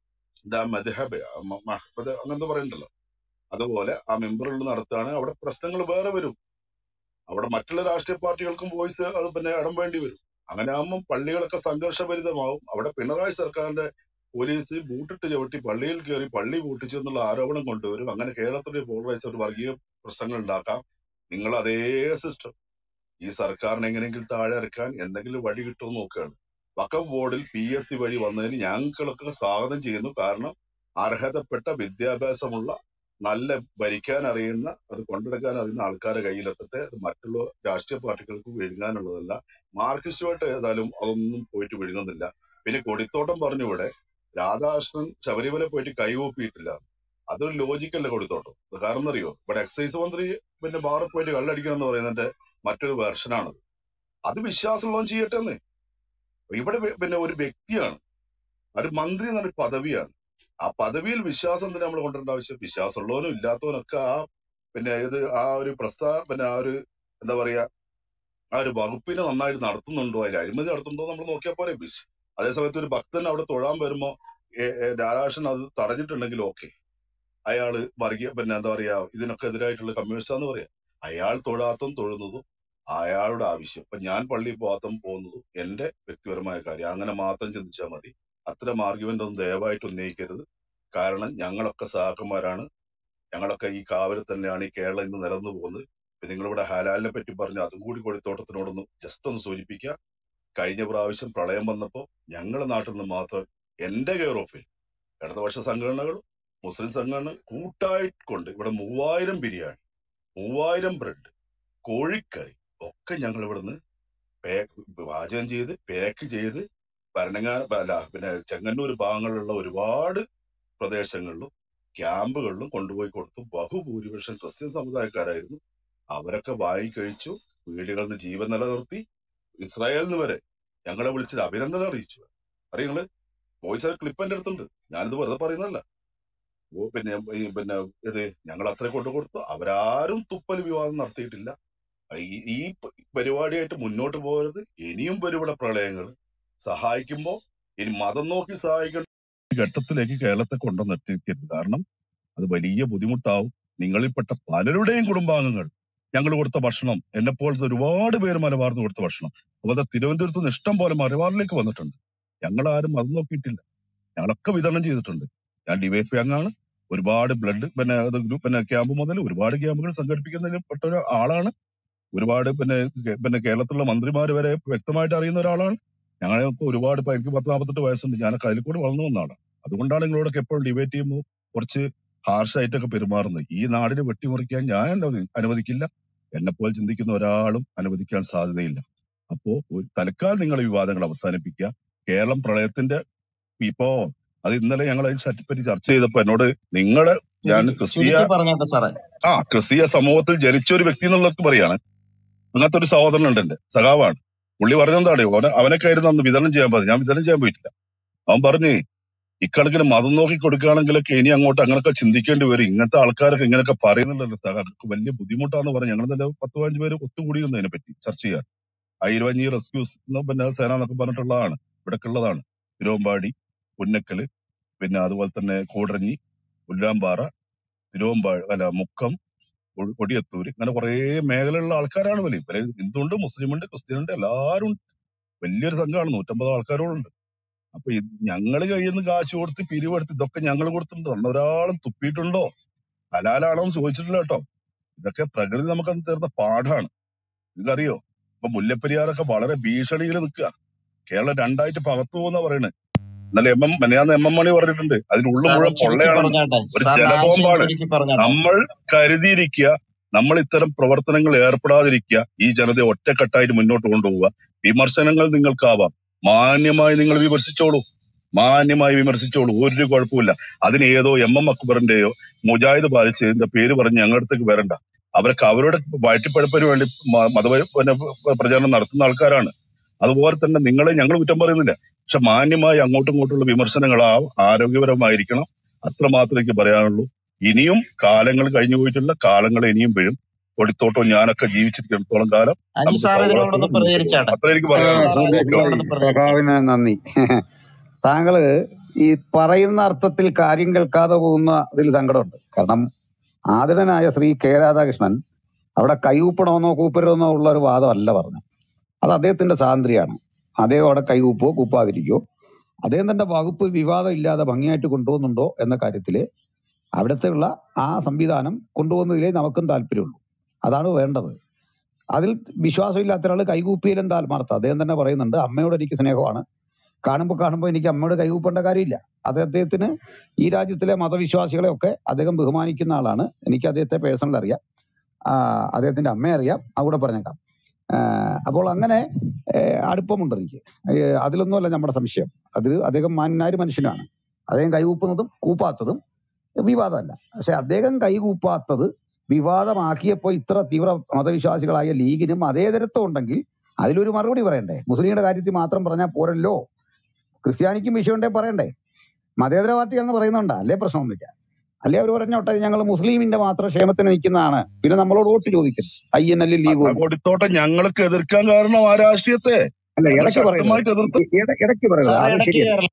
ദാ മദ്ഹബ് മ- മഹ്ബദ് അങ്ങനത്തെ പറയണ്ടല്ലോ അതുപോലെ ആ മെമ്പറുകൾ നടത്തുകയാണ് അവിടെ പ്രശ്നങ്ങൾ വേറെ വരും അവിടെ മറ്റുള്ള രാഷ്ട്രീയ പാർട്ടികൾക്കും വോയിസ് അത് പിന്നെ ഇടം വേണ്ടി വരും അങ്ങനെ ആകുമ്പോൾ പള്ളികളൊക്കെ സംഘർഷഭരിതമാവും അവിടെ പിണറായി സർക്കാരിന്റെ പോലീസ് ബൂട്ടിട്ട് ചവിട്ടി പള്ളിയിൽ കയറി പള്ളി പൂട്ടിച്ചു എന്നുള്ള ആരോപണം കൊണ്ടുവരും അങ്ങനെ കേരളത്തിലെ പോളറൈസ് ഒരു വർഗീയ പ്രശ്നങ്ങൾ ഉണ്ടാക്കാം നിങ്ങൾ അതേ സിസ്റ്റം ഈ സർക്കാരിനെ എങ്ങനെയെങ്കിലും താഴെ ഇറക്കാൻ എന്തെങ്കിലും വഴി കിട്ടുമോ നോക്കുകയാണ് വഖഫ് ബോർഡിൽ പി എസ് സി വഴി വന്നതിന് ഞങ്ങളൊക്കെ സ്വാഗതം ചെയ്യുന്നു കാരണം അർഹതപ്പെട്ട വിദ്യാഭ്യാസമുള്ള നല്ല ഭരിക്കാൻ അറിയുന്ന അത് കൊണ്ടെടുക്കാൻ അറിയുന്ന ആൾക്കാരെ കയ്യിലെത്തട്ടെ അത് മറ്റുള്ള രാഷ്ട്രീയ പാർട്ടികൾക്ക് വിഴുങ്ങാനുള്ളതല്ല മാർക്സിസ്റ്റുമായിട്ട് ഏതായാലും അതൊന്നും പോയിട്ട് വിഴുങ്ങുന്നില്ല പിന്നെ കൊടിത്തോട്ടം പറഞ്ഞു ഇവിടെ രാധാകൃഷ്ണൻ ശബരിമല പോയിട്ട് കൈകൂപ്പിയിട്ടില്ല അതൊരു ലോജിക്കല്ല കൊടുത്തോട്ടം അത് കാരണം അറിയോ ഇവിടെ എക്സൈസ് മന്ത്രി പിന്നെ ബാറിൽ പോയിട്ട് കള്ളടിക്കണം എന്ന് പറയുന്നതിന്റെ മറ്റൊരു വെർഷനാണത് അത് വിശ്വാസമുള്ളവൻ ചെയ്യട്ടെ എന്ന് ഇവിടെ വെ- പിന്നെ ഒരു വ്യക്തിയാണ് ഒരു മന്ത്രി എന്നൊരു പദവിയാണ് ആ പദവിയിൽ വിശ്വാസം എന്തിനാ നമ്മൾ കൊണ്ടുവരേണ്ട ആവശ്യം വിശ്വാസമുള്ളവനും ഇല്ലാത്തവനും ഒക്കെ ആ പിന്നെ ഇത് ആ ഒരു പ്രസ്താ പിന്നെ ആ ഒരു എന്താ പറയാ ആ ഒരു വകുപ്പിനെ നന്നായിട്ട് നടത്തുന്നുണ്ടോ അതിൽ അഴിമതി നടത്തുന്നുണ്ടോ നമ്മൾ നോക്കിയാൽ പോരെ വിശ് അതേസമയത്ത് ഒരു ഭക്തൻ അവിടെ തൊഴാൻ വരുമ്പോ ഏ, ഏ, രാധാകൃഷ്ണൻ അത് തടഞ്ഞിട്ടുണ്ടെങ്കിൽ ഓക്കെ അയാള് വർഗീയ പിന്നെ എന്താ പറയാ ഇതിനൊക്കെ എതിരായിട്ടുള്ള കമ്മ്യൂണിസ്റ്റാന്ന് പറയാം അയാൾ തൊഴാത്തതും തൊഴുന്നതും അയാളുടെ ആവശ്യം ഇപ്പൊ ഞാൻ പള്ളിയിൽ പോകാത്തതും പോകുന്നതും എന്റെ വ്യക്തിപരമായ കാര്യം അങ്ങനെ മാത്രം ചിന്തിച്ചാൽ മതി അത്തരം ആർഗ്യുമെന്റ് ഒന്നും ദയവായിട്ട് ഉന്നയിക്കരുത് കാരണം ഞങ്ങളൊക്കെ സഹാക്കന്മാരാണ് ഞങ്ങളൊക്കെ ഈ കാവലിൽ തന്നെയാണ് ഈ കേരളം ഇന്ന് നിലനിന്നു പോകുന്നത് ഇപ്പൊ നിങ്ങളിവിടെ ഹലാലിനെ പറ്റി പറഞ്ഞു അതും കൂടി കൊടിത്തോട്ടത്തിനോടൊന്ന് ജസ്റ്റ് ഒന്ന് സൂചിപ്പിക്കുക കഴിഞ്ഞ പ്രാവശ്യം പ്രളയം വന്നപ്പോ ഞങ്ങളുടെ നാട്ടിൽ നിന്ന് മാത്രം എന്റെ കെയർ ഓഫിൽ ഇടതുപക്ഷ സംഘടനകളും മുസ്ലിം സംഘടന കൂട്ടായിട്ട് കൊണ്ട് ഇവിടെ മൂവായിരം ബിരിയാണി മൂവായിരം ബ്രെഡ് കോഴിക്കറി ഒക്കെ ഞങ്ങൾ ഇവിടുന്ന് പാക്ക് പാചകം ചെയ്ത് പാക്ക് ചെയ്ത് ഭരണങ്ങാന അല്ല പിന്നെ ചെങ്ങന്നൂർ ഭാഗങ്ങളിലുള്ള ഒരുപാട് പ്രദേശങ്ങളിലും ക്യാമ്പുകളിലും കൊണ്ടുപോയി കൊടുത്തു ബഹുഭൂരിപക്ഷം ക്രിസ്ത്യൻ സമുദായക്കാരായിരുന്നു അവരൊക്കെ വാങ്ങിക്കഴിച്ചു വീടുകളിൽ നിന്ന് ജീവൻ നിലനിർത്തി ഇസ്രായേലിൽ നിന്ന് വരെ ഞങ്ങളെ വിളിച്ചിട്ട് അഭിനന്ദനം അറിയിച്ചു അറിയങ്ങള് വോയിസ് ക്ലിപ്പ് എന്റെ അടുത്തുണ്ട് ഞാനിത് വെറുതെ പറയുന്നതല്ല ഓ പിന്നെ ഈ പിന്നെ ഇത് ഞങ്ങൾ അത്ര കൊണ്ടു കൊടുത്തു അവരാരും തുപ്പൽ വിവാദം നടത്തിയിട്ടില്ല ഈ ഈ പ- പരിപാടിയായിട്ട് മുന്നോട്ട് പോകരുത് ഇനിയും വരും ഇവിടെ പ്രളയങ്ങൾ സഹായിക്കുമ്പോ ഇനി മതം നോക്കി സഹായിക്കേണ്ട ഘട്ടത്തിലേക്ക് കേരളത്തെ കൊണ്ടുവന്നെത്തിക്കരുത് കാരണം അത് വലിയ ബുദ്ധിമുട്ടാവും നിങ്ങളിൽപ്പെട്ട പലരുടെയും കുടുംബാംഗങ്ങൾ ഞങ്ങൾ കൊടുത്ത ഭക്ഷണം എന്നെ പോലത്തെ ഒരുപാട് പേര് മലബാറിന് കൊടുത്ത ഭക്ഷണം അതുപോലെ തിരുവനന്തപുരത്ത് നിന്ന് ഇഷ്ടം പോലെ മലബാറിലേക്ക് വന്നിട്ടുണ്ട് ഞങ്ങൾ ആരും അത് നോക്കിയിട്ടില്ല ഞങ്ങളൊക്കെ വിതരണം ചെയ്തിട്ടുണ്ട് ഞാൻ ഡിവൈഫ് അംഗാണ് ഒരുപാട് ബ്ലഡ് പിന്നെ അത് ഗ്രൂപ്പ് പിന്നെ ക്യാമ്പ് മുതൽ ഒരുപാട് ക്യാമ്പുകൾ സംഘടിപ്പിക്കുന്നതിൽ പെട്ട ഒരു ആളാണ് ഒരുപാട് പിന്നെ കേ- പിന്നെ കേരളത്തിലുള്ള മന്ത്രിമാർ വരെ വ്യക്തമായിട്ട് അറിയുന്ന ഒരാളാണ് ഞങ്ങളൊക്കെ ഒരുപാട് ഇപ്പൊ എനിക്ക് പത്ത് നാൽപ്പത്തെട്ട് വയസ്സുണ്ട് ഞാനൊക്കെ അതിൽ കൂടെ വളർന്നു വന്നതാണ് അതുകൊണ്ടാണ് നിങ്ങളോടൊക്കെ എപ്പോഴും ഡിബേറ്റ് ചെയ്യുമ്പോൾ കുറച്ച് ഹാർഷ് ആയിട്ടൊക്കെ പെരുമാറുന്നത് ഈ നാടിനെ വെട്ടിമുറിക്കാൻ ഞാൻ അനുവദി- അനുവദിക്കില്ല എന്നെ പോലെ ചിന്തിക്കുന്ന ഒരാളും അനുവദിക്കാൻ സാധ്യതയില്ല അപ്പോ ഒരു തൽക്കാലം നിങ്ങൾ ഈ വിവാദങ്ങൾ അവസാനിപ്പിക്കുക കേരളം പ്രളയത്തിന്റെ ഇപ്പോ അത് ഇന്നലെ ഞങ്ങൾ അതിനെ പറ്റി ചർച്ച ചെയ്തപ്പോ എന്നോട് നിങ്ങള് ഞാൻ ചുരുക്കി ക്രിസ്തീയ ചുരുക്കി പറഞ്ഞോട്ടെ സാറേ ആ ക്രിസ്തീയ സമൂഹത്തിൽ ജനിച്ച ഒരു വ്യക്തി എന്നുള്ളത് പറയാണ് അങ്ങനത്തെ ഒരു സഹോദരൻ ഉണ്ട് എന്റെ സഖാവാണ് പുള്ളി പറഞ്ഞെന്താണ് അവനെ അവനൊക്കെ ആയിരുന്നു അന്ന് വിതരണം ചെയ്യാൻ പറഞ്ഞു ഞാൻ വിതരണം ചെയ്യാൻ പോയിട്ടില്ല അവൻ പറഞ്ഞു ഇക്കണക്കിന് മതം നോക്കി കൊടുക്കുകയാണെങ്കിലൊക്കെ ഇനി അങ്ങോട്ട് അങ്ങനെയൊക്കെ ചിന്തിക്കേണ്ടി വരും ഇങ്ങനത്തെ ആൾക്കാരൊക്കെ ഇങ്ങനെയൊക്കെ പറയുന്നുണ്ടല്ലോ സഖാക്കൾക്ക് വലിയ ബുദ്ധിമുട്ടാന്ന് പറഞ്ഞു ഞങ്ങൾ തന്നെ പത്ത് പതിനഞ്ച് പേര് ഒത്തുകൂടിയിരുന്നു അതിനെ പറ്റി ചർച്ച ചെയ്യാൻ ആയിരവഞ്ഞി റെസ്ക്യൂസ് പിന്നെ സേന എന്നൊക്കെ പറഞ്ഞിട്ടുള്ളതാണ് ഇവിടൊക്കെ ഉള്ളതാണ് തിരുവമ്പാടി പുന്നക്കല് പിന്നെ അതുപോലെ തന്നെ കൂടരഞ്ഞി പുല്ലാമ്പാറ തിരുവമ്പാടി അല്ല മുക്കം കൊ- കൊടിയത്തൂര് ഇങ്ങനെ കുറെ മേഖലയിലുള്ള ആൾക്കാരാണ് വലിയ ഇവര് ഹിന്ദുണ്ട് മുസ്ലിമുണ്ട് ക്രിസ്ത്യനുണ്ട് എല്ലാവരും ഉണ്ട്. വലിയൊരു സംഘമാണ് നൂറ്റമ്പത് ആൾക്കാരോളുണ്ട് അപ്പൊ ഇത് ഞങ്ങള് കയ്യിൽ നിന്ന് കാശ് കൊടുത്ത് പിരിവെടുത്ത് ഇതൊക്കെ ഞങ്ങൾ കൊടുത്തിട്ടുണ്ട് അന്ന് ഒരാളും തുപ്പിയിട്ടുണ്ടോ ഹലാലാണോ എന്ന് ചോദിച്ചിട്ടില്ല കേട്ടോ ഇതൊക്കെ പ്രകൃതി നമുക്ക് തരുന്ന പാഠാണ് നിങ്ങൾക്കറിയോ ഇപ്പൊ മുല്ലപ്പെരിയാറൊക്കെ വളരെ ഭീഷണിയിൽ നിൽക്കുക കേരളം രണ്ടായിട്ട് പകർത്തു പോകുന്ന പറയുന്നത് ഇന്നലെ എം എം മെനയാന്ന് എം എം മണി പറഞ്ഞിട്ടുണ്ട് അതിനുള്ളിൽ സാറേ മുഴുവൻ ചുരുക്കി പൊള്ളയാണെന്ന് പറഞ്ഞോട്ടെ ഒരു സാറിന്റെ ആശയം ജലബോംബാണ് ചുരുക്കി പറഞ്ഞോട്ടെ നമ്മൾ കരുതിയിരിക്കുക നമ്മൾ ഇത്തരം പ്രവർത്തനങ്ങൾ ഏർപ്പെടാതിരിക്കുക ഈ ജനതയെ ഒറ്റക്കെട്ടായിട്ട് മുന്നോട്ട് കൊണ്ടുപോവുക വിമർശനങ്ങൾ നിങ്ങൾക്കാവാം മാന്യമായി നിങ്ങൾ വിമർശിച്ചോളൂ മാന്യമായി വിമർശിച്ചോളൂ ഒരു കുഴപ്പമില്ല അതിന് ഏതോ എം എം അക്ബറിന്റെയോ മുജാഹിദ് ബാലിച്ചതിന്റെ പേര് പറഞ്ഞ് ഞങ്ങളുടെ അടുത്തേക്ക് വരണ്ട അവരൊക്കെ അവരുടെ വയറ്റിപ്പഴപ്പിന് വേണ്ടി മ- മത പിന്നെ പ്രചാരണം നടത്തുന്ന ആൾക്കാരാണ് അതുപോലെ തന്നെ നിങ്ങളെ ഞങ്ങൾ കുറ്റം പറയുന്നില്ല പക്ഷെ മാന്യമായി അങ്ങോട്ടും ഇങ്ങോട്ടുള്ള വിമർശനങ്ങൾ ആ ആരോഗ്യപരമായിരിക്കണം അത്രമാത്രം എനിക്ക് പറയാനുള്ളൂ ഇനിയും കാലങ്ങൾ കഴിഞ്ഞു പോയിട്ടില്ല കാലങ്ങൾ ഇനിയും വീഴും കൊടിത്തോട്ടവും ഞാനൊക്കെ ജീവിച്ചിരിക്കുന്നിടത്തോളം കാലം അനിൽ നമുക്ക് സാർ ഇതിനോടൊന്ന് സൗഹാർദ്ദവും മുന്നോട്ട് പോകാം പ്രതികരിച്ചാട്ടെ അത്ര എനിക്ക് ആ, പറയാനുള്ളൂ സാർ സുധീഷ് ഓക്കെ ഭായ് ഇതിനോടൊന്ന് പ്രതികരിച്ചാട്ടെ സഖാവിന് നന്ദി താങ്കള് ഈ പറയുന്ന അർത്ഥത്തിൽ കാര്യം കേൾക്കാതെ പോകുന്ന അതിൽ സങ്കടമുണ്ട് കാരണം ആദരനായ ശ്രീ കെ രാധാകൃഷ്ണൻ അവിടെ കൈകൂപ്പണമെന്നോ കൂപ്പരുതെന്നോ ഉള്ള ഒരു വാദമല്ല പറഞ്ഞു അത് അദ്ദേഹത്തിന്റെ സ്വാതന്ത്ര്യമാണ് അദ്ദേഹം അവിടെ കൈകൂപ്പോ കൂപ്പാതിരിക്കോ അദ്ദേഹം തന്റെ വകുപ്പ് വിവാദം ഇല്ലാതെ ഭംഗിയായിട്ട് കൊണ്ടുപോകുന്നുണ്ടോ എന്ന കാര്യത്തില് അവിടുത്തെ ഉള്ള ആ സംവിധാനം കൊണ്ടുപോകുന്നതിലേ നമുക്കും താല്പര്യമുള്ളൂ അതാണ് വേണ്ടത് അതിൽ വിശ്വാസമില്ലാത്ത ഒരാൾ കൈകൂപ്പിയിലും താൽമാർത്ഥം അദ്ദേഹം തന്നെ പറയുന്നുണ്ട് അമ്മയോട് എനിക്ക് സ്നേഹമാണ് കാണുമ്പോൾ കാണുമ്പോൾ എനിക്ക് അമ്മയോട് കൈകൂപ്പേണ്ട കാര്യമില്ല അത് അദ്ദേഹത്തിന് ഈ രാജ്യത്തിലെ മതവിശ്വാസികളെ ഒക്കെ അദ്ദേഹം ബഹുമാനിക്കുന്ന ആളാണ് എനിക്ക് അദ്ദേഹത്തെ പേഴ്സണൽ അറിയാം ആ, അദ്ദേഹത്തിന്റെ അമ്മയെ അറിയാം അവിടെ പറഞ്ഞേക്കാം ആ, അപ്പോൾ അങ്ങനെ ഏഹ്, അടുപ്പമുണ്ട് എനിക്ക് ഏഹ്, അതിലൊന്നുമല്ല നമ്മുടെ സംശയം അതിൽ അദ്ദേഹം മാന്യനായ ഒരു മനുഷ്യനാണ് അദ്ദേഹം കൈകൂപ്പുന്നതും കൂപ്പാത്തതും വിവാദമല്ല പക്ഷെ അദ്ദേഹം കൈകൂപ്പാത്തത് വിവാദമാക്കിയപ്പോൾ ഇത്ര തീവ്ര മതവിശ്വാസികളായ ലീഗിനും അതേ തരത്വം ഉണ്ടെങ്കിൽ അതിലൊരു മറുപടി പറയണ്ടേ മുസ്ലിങ്ങളുടെ കാര്യത്തിൽ മാത്രം പറഞ്ഞാൽ പോരല്ലോ ക്രിസ്ത്യാനിക്കും വിഷയമുണ്ടേ പറയണ്ടേ മതേതര പാർട്ടിയാണെന്ന് പറയുന്നുണ്ട് അല്ലേ പ്രശ്നമൊന്നുമില്ല അല്ലേ അവർ പറഞ്ഞോട്ടെ ഞങ്ങൾ മുസ്ലിമിന്റെ മാത്രം ക്ഷേമത്തിന് നിൽക്കുന്നതാണ് പിന്നെ നമ്മളോട് വോട്ട് ചോദിക്കുന്നു ഐ എൻ എല്ലിൽ ലീഗും എന്നാ കൊടുത്തോട്ടെ ഞങ്ങൾക്ക് എതിർക്കാൻ കാരണം ആ രാഷ്ട്രീയത്തെ അല്ല ഞങ്ങൾ ഇടയ്ക്ക് പറയരുത് ശക്തമായിട്ട് എതിർത്ത് ഇ- ഇട- ഇടയ്ക്ക് പറയരുത് സാറേ അത് ഇടയ്ക്ക് ശരിയല്ല കയറില്ല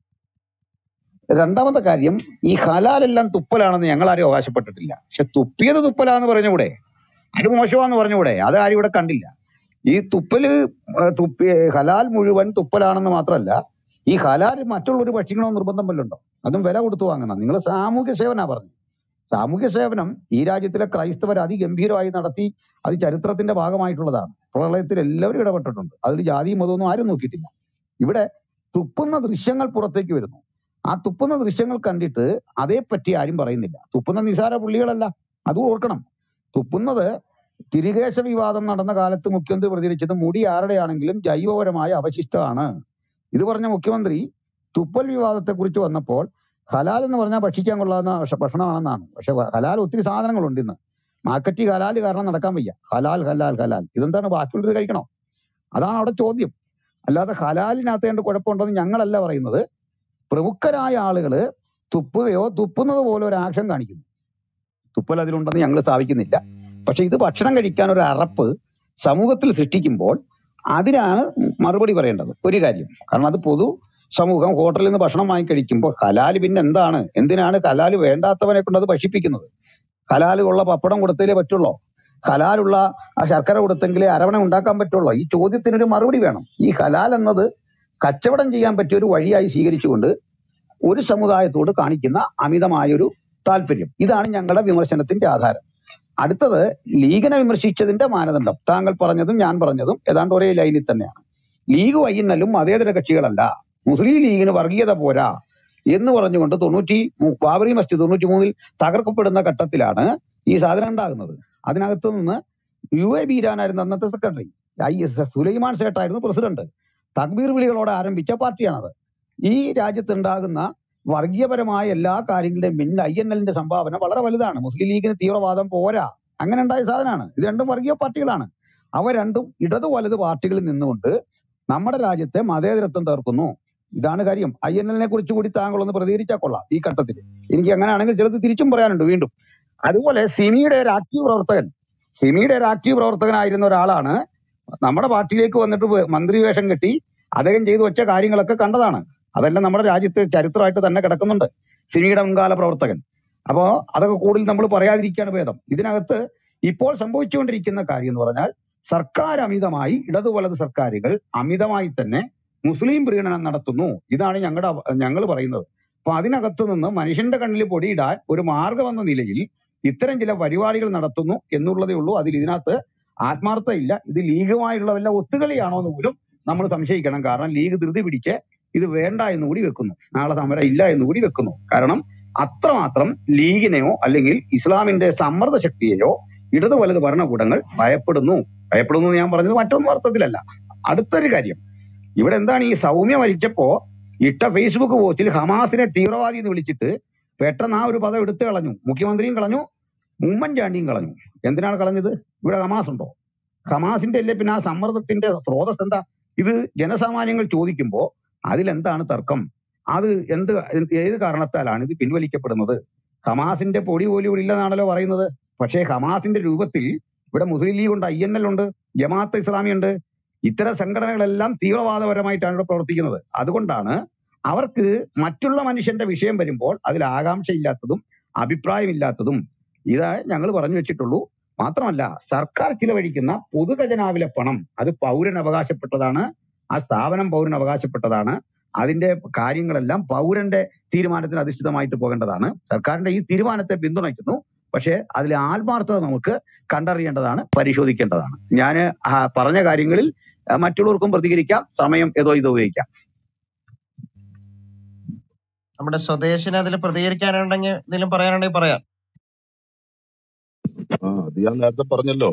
രണ്ടാമത്തെ കാര്യം ഈ ഹലാലെല്ലാം തുപ്പലാണെന്ന് ഞങ്ങൾ ആരും അവകാശപ്പെട്ടിട്ടില്ല പക്ഷെ തുപ്പിയത് തുപ്പലാന്ന് പറഞ്ഞുകൂടെ അത് മോശമാന്ന് പറഞ്ഞുകൂടെ അത് ആരും ഇവിടെ കണ്ടില്ല ഈ തുപ്പല് ആ, തുപ്പി ഹലാൽ മുഴുവൻ തുപ്പലാണെന്ന് മാത്രമല്ല ഈ ഹലാൽ മറ്റുള്ള ഒരു ഭക്ഷിക്കണോ നിർബന്ധം വല്ലതുണ്ടോ അതും വില കൊടുത്തു വാങ്ങുന്ന നിങ്ങൾ സാമൂഹ്യ സേവനാ പറഞ്ഞു സാമൂഹ്യ സേവനം ഈ രാജ്യത്തിലെ ക്രൈസ്തവർ അതിഗംഭീരമായി നടത്തി അത് ചരിത്രത്തിന്റെ ഭാഗമായിട്ടുള്ളതാണ് പ്രളയത്തിൽ എല്ലാവരും ഇടപെട്ടിട്ടുണ്ട് അതിൽ ജാതിയും മതമൊന്നും ആരും നോക്കിയിട്ടില്ല ഇവിടെ തുപ്പുന്ന ദൃശ്യങ്ങൾ പുറത്തേക്ക് വരുന്നു ആ തുപ്പുന്ന ദൃശ്യങ്ങൾ കണ്ടിട്ട് അതേപ്പറ്റി ആരും പറയുന്നില്ല തുപ്പുന്ന നിസാര പുള്ളികളല്ല അത് ഓർക്കണം തുപ്പുന്നത് തിരികേശ വിവാദം നടന്ന കാലത്ത് മുഖ്യമന്ത്രി പ്രതികരിച്ചത് മുടി ആരുടെയാണെങ്കിലും ജൈവപരമായ അവശിഷ്ടമാണ് ഇത് പറഞ്ഞ മുഖ്യമന്ത്രി തുപ്പൽ വിവാദത്തെ കുറിച്ച് വന്നപ്പോൾ ഹലാൽ എന്ന് പറഞ്ഞാൽ ഭക്ഷിക്കാൻ കൊള്ളാവുന്ന ഭക്ഷ- ഭക്ഷണമാണെന്നാണ് പക്ഷെ ഹലാൽ ഒത്തിരി സാധനങ്ങളുണ്ട് ഇന്ന് മാർക്കറ്റിൽ ഹലാൽ കാരണം നടക്കാൻ വയ്യ ഹലാൽ ഹലാൽ ഹലാൽ ഇതെന്താണ് ബാക്കിയുള്ളത് കഴിക്കണോ അതാണ് അവിടെ ചോദ്യം അല്ലാതെ ഹലാലിനകത്ത് കണ്ട് കുഴപ്പമുണ്ടെന്ന് ഞങ്ങളല്ല പറയുന്നത് പ്രമുഖരായ ആളുകൾ തുപ്പുകയോ തുപ്പുന്നത് പോലെ ഒരു ആക്ഷൻ കാണിക്കുന്നു തുപ്പൽ അതിലുണ്ടെന്ന് ഞങ്ങൾ സ്ഥാപിക്കുന്നില്ല പക്ഷെ ഇത് ഭക്ഷണം കഴിക്കാൻ ഒരു അറപ്പ് സമൂഹത്തിൽ സൃഷ്ടിക്കുമ്പോൾ അതിനാണ് മറുപടി പറയേണ്ടത് ഒരു കാര്യം കാരണം അത് പൊതു സമൂഹം ഹോട്ടലിൽ നിന്ന് ഭക്ഷണം വാങ്ങി കഴിക്കുമ്പോൾ ഹലാല് പിന്നെ എന്താണ് എന്തിനാണ് ഹലാല് വേണ്ടാത്തവനെ കൊണ്ട് അത് ഭക്ഷിപ്പിക്കുന്നത് ഹലാല് ഉള്ള പപ്പടം കൊടുത്തേ പറ്റുള്ളൂ ഹലാലുള്ള ആ ശർക്കര കൊടുത്തെങ്കിലേ അരവണ ഉണ്ടാക്കാൻ പറ്റുള്ളൂ ഈ ചോദ്യത്തിനൊരു മറുപടി വേണം ഈ ഹലാൽ എന്നത് കച്ചവടം ചെയ്യാൻ പറ്റിയ ഒരു വഴിയായി സ്വീകരിച്ചുകൊണ്ട് ഒരു സമുദായത്തോട് കാണിക്കുന്ന അമിതമായൊരു താല്പര്യം ഇതാണ് ഞങ്ങളുടെ വിമർശനത്തിന്റെ ആധാരം അടുത്തത് ലീഗിനെ വിമർശിച്ചതിന്റെ മാനദണ്ഡം താങ്കൾ പറഞ്ഞതും ഞാൻ പറഞ്ഞതും ഏതാണ്ട് ഒരേ ലൈനിൽ തന്നെയാണ് ലീഗ് വൈകുന്നല്ലും മതേതര കക്ഷികളല്ല മുസ്ലിം ലീഗിന് വർഗീയത പോരാ എന്ന് പറഞ്ഞുകൊണ്ട് തൊണ്ണൂറ്റി മൂ- ബാബറി മസ്ജിദ് തൊണ്ണൂറ്റി മൂന്നിൽ തകർക്കപ്പെടുന്ന ഘട്ടത്തിലാണ് ഈ സാധനം ഉണ്ടാകുന്നത് അതിനകത്ത് നിന്ന് യു എ ബീരാനായിരുന്നു അന്നത്തെ secretary I S S Sulaiman സേട്ടായിരുന്നു പ്രസിഡന്റ് തക്ബീർ വിളികളോടെ ആരംഭിച്ച പാർട്ടിയാണത് ഈ രാജ്യത്തുണ്ടാകുന്ന വർഗീയപരമായ എല്ലാ കാര്യങ്ങളുടെയും പിന്നിൽ ഐ എൻ എല്ലിന്റെ സംഭാവന വളരെ വലുതാണ് മുസ്ലിം ലീഗിന് തീവ്രവാദം പോരാ അങ്ങനെ ഉണ്ടായ സാധനമാണ് ഇത് രണ്ടും വർഗീയ പാർട്ടികളാണ് അവ രണ്ടും ഇടതു വലത് പാർട്ടികളിൽ നിന്നുകൊണ്ട് നമ്മുടെ രാജ്യത്തെ മതേതരത്വം തീർക്കുന്നു ഇതാണ് കാര്യം ഐ എൻ എല്ലിനെ കുറിച്ച് കൂടി താങ്കൾ ഒന്ന് പ്രതികരിച്ചാൽ കൊള്ളാം ഈ ഘട്ടത്തിൽ എനിക്ക് അങ്ങനെയാണെങ്കിൽ ചിലത് തിരിച്ചും പറയാനുണ്ട് വീണ്ടും അതുപോലെ സിമിയുടെ ഒരു ആക്റ്റീവ് പ്രവർത്തകൻ സിമിയുടെ ഒരു ആക്റ്റീവ് പ്രവർത്തകനായിരുന്ന ഒരാളാണ് നമ്മുടെ പാർട്ടിയിലേക്ക് വന്നിട്ട് വേ- മന്ത്രി വേഷം കെട്ടി അദ്ദേഹം ചെയ്തു വെച്ച കാര്യങ്ങളൊക്കെ കണ്ടതാണ് അതെല്ലാം നമ്മുടെ രാജ്യത്ത് ചരിത്രമായിട്ട് തന്നെ കിടക്കുന്നുണ്ട് സിമിയുടെ മുൻകാല പ്രവർത്തകൻ അപ്പോ അതൊക്കെ കൂടുതൽ നമ്മൾ പറയാതിരിക്കുകയാണ് ഭേദം ഇതിനകത്ത് ഇപ്പോൾ സംഭവിച്ചുകൊണ്ടിരിക്കുന്ന കാര്യം എന്ന് പറഞ്ഞാൽ സർക്കാർ അമിതമായി ഇടതു വലത് സർക്കാരുകൾ അമിതമായി തന്നെ മുസ്ലിം പ്രീണനം നടത്തുന്നു ഇതാണ് ഞങ്ങളുടെ ഞങ്ങൾ പറയുന്നത് അപ്പൊ അതിനകത്ത് നിന്ന് മനുഷ്യന്റെ കണ്ണിൽ പൊടിയിടാൻ ഒരു മാർഗം എന്ന നിലയിൽ ഇത്തരം ചില പരിപാടികൾ നടത്തുന്നു എന്നുള്ളതേ ഉള്ളൂ അതിൽ ഇതിനകത്ത് ആത്മാർത്ഥത ഇല്ല ഇത് ലീഗുമായുള്ള വല്ല ഒത്തുകളിയാണോ എന്ന് പോലും നമ്മൾ സംശയിക്കണം കാരണം ലീഗ് ധൃതി പിടിച്ച് ഇത് വേണ്ട എന്ന് കൂടി വെക്കുന്നു നാളെ സമരം ഇല്ല എന്ന് കൂടി വെക്കുന്നു കാരണം അത്രമാത്രം ലീഗിനെയോ അല്ലെങ്കിൽ ഇസ്ലാമിന്റെ സമ്മർദ്ദ ശക്തിയെയോ ഇടതു വലത് ഭരണകൂടങ്ങൾ ഭയപ്പെടുന്നു ഭയപ്പെടുന്നു എന്ന് ഞാൻ പറഞ്ഞത് മറ്റൊന്നും അർത്ഥത്തിലല്ല അടുത്തൊരു കാര്യം ഇവിടെ എന്താണ് ഈ സൗമ്യ മരിച്ചപ്പോ ഇട്ട ഫേസ്ബുക്ക് പോസ്റ്റിൽ ഹമാസിനെ തീവ്രവാദി എന്ന് വിളിച്ചിട്ട് പെട്ടെന്ന് ആ ഒരു പദം എടുത്തു കളഞ്ഞു മുഖ്യമന്ത്രിയും കളഞ്ഞു ഉമ്മൻചാണ്ടിയും കളഞ്ഞു എന്തിനാണ് കളഞ്ഞത് ഇവിടെ ഹമാസ് ഉണ്ടോ ഹമാസിന്റെ അല്ലേ പിന്നെ ആ സമ്മർദ്ദത്തിന്റെ സ്രോതസ് എന്താ ഇത് ജനസാമാന്യങ്ങൾ ചോദിക്കുമ്പോ അതിലെന്താണ് തർക്കം അത് എന്ത് ഏത് കാരണത്താലാണ് ഇത് പിൻവലിക്കപ്പെടുന്നത് ഹമാസിന്റെ പൊടി പോലും ഇവിടെ ഇല്ലെന്നാണല്ലോ പറയുന്നത് പക്ഷേ ഹമാസിന്റെ രൂപത്തിൽ ഇവിടെ മുസ്ലിം ലീഗ് ഉണ്ട് ഐ എൻ എൽ ഉണ്ട് ജമാഅത്ത് ഇസ്ലാമി ഉണ്ട് ഇത്തരം സംഘടനകളെല്ലാം തീവ്രവാദപരമായിട്ടാണ് ഇവിടെ പ്രവർത്തിക്കുന്നത് അതുകൊണ്ടാണ് അവർക്ക് മറ്റുള്ള മനുഷ്യന്റെ വിഷയം വരുമ്പോൾ അതിൽ ആകാംക്ഷയില്ലാത്തതും അഭിപ്രായമില്ലാത്തതും ഇത് ഞങ്ങൾ പറഞ്ഞു വെച്ചിട്ടുള്ളൂ മാത്രമല്ല സർക്കാർ ചിലവഴിക്കുന്ന പൊതുഖജനാവിലെ പണം അത് പൗരന് അവകാശപ്പെട്ടതാണ് ആ സ്ഥാപനം പൗരന് അവകാശപ്പെട്ടതാണ് അതിന്റെ കാര്യങ്ങളെല്ലാം പൗരന്റെ തീരുമാനത്തിന് അധിഷ്ഠിതമായിട്ട് പോകേണ്ടതാണ് സർക്കാരിന്റെ ഈ തീരുമാനത്തെ പിന്തുണയ്ക്കുന്നു പക്ഷേ അതിലെ ആത്മാർത്ഥത നമുക്ക് കണ്ടറിയേണ്ടതാണ് പരിശോധിക്കേണ്ടതാണ് ഞാൻ പറഞ്ഞ കാര്യങ്ങളിൽ ആ, മറ്റുള്ളവർക്കും പ്രതികരിക്കാം സമയം ഏതോ ഇതോ ഉപയോഗിക്കാം നമ്മുടെ സ്വദേശിന് അതിൽ പ്രതികരിക്കാനുണ്ടെങ്കിൽ എന്തെങ്കിലും പറയാനുണ്ടെങ്കിൽ പറയാം ആ അത് ഞാൻ നേരത്തെ പറഞ്ഞല്ലോ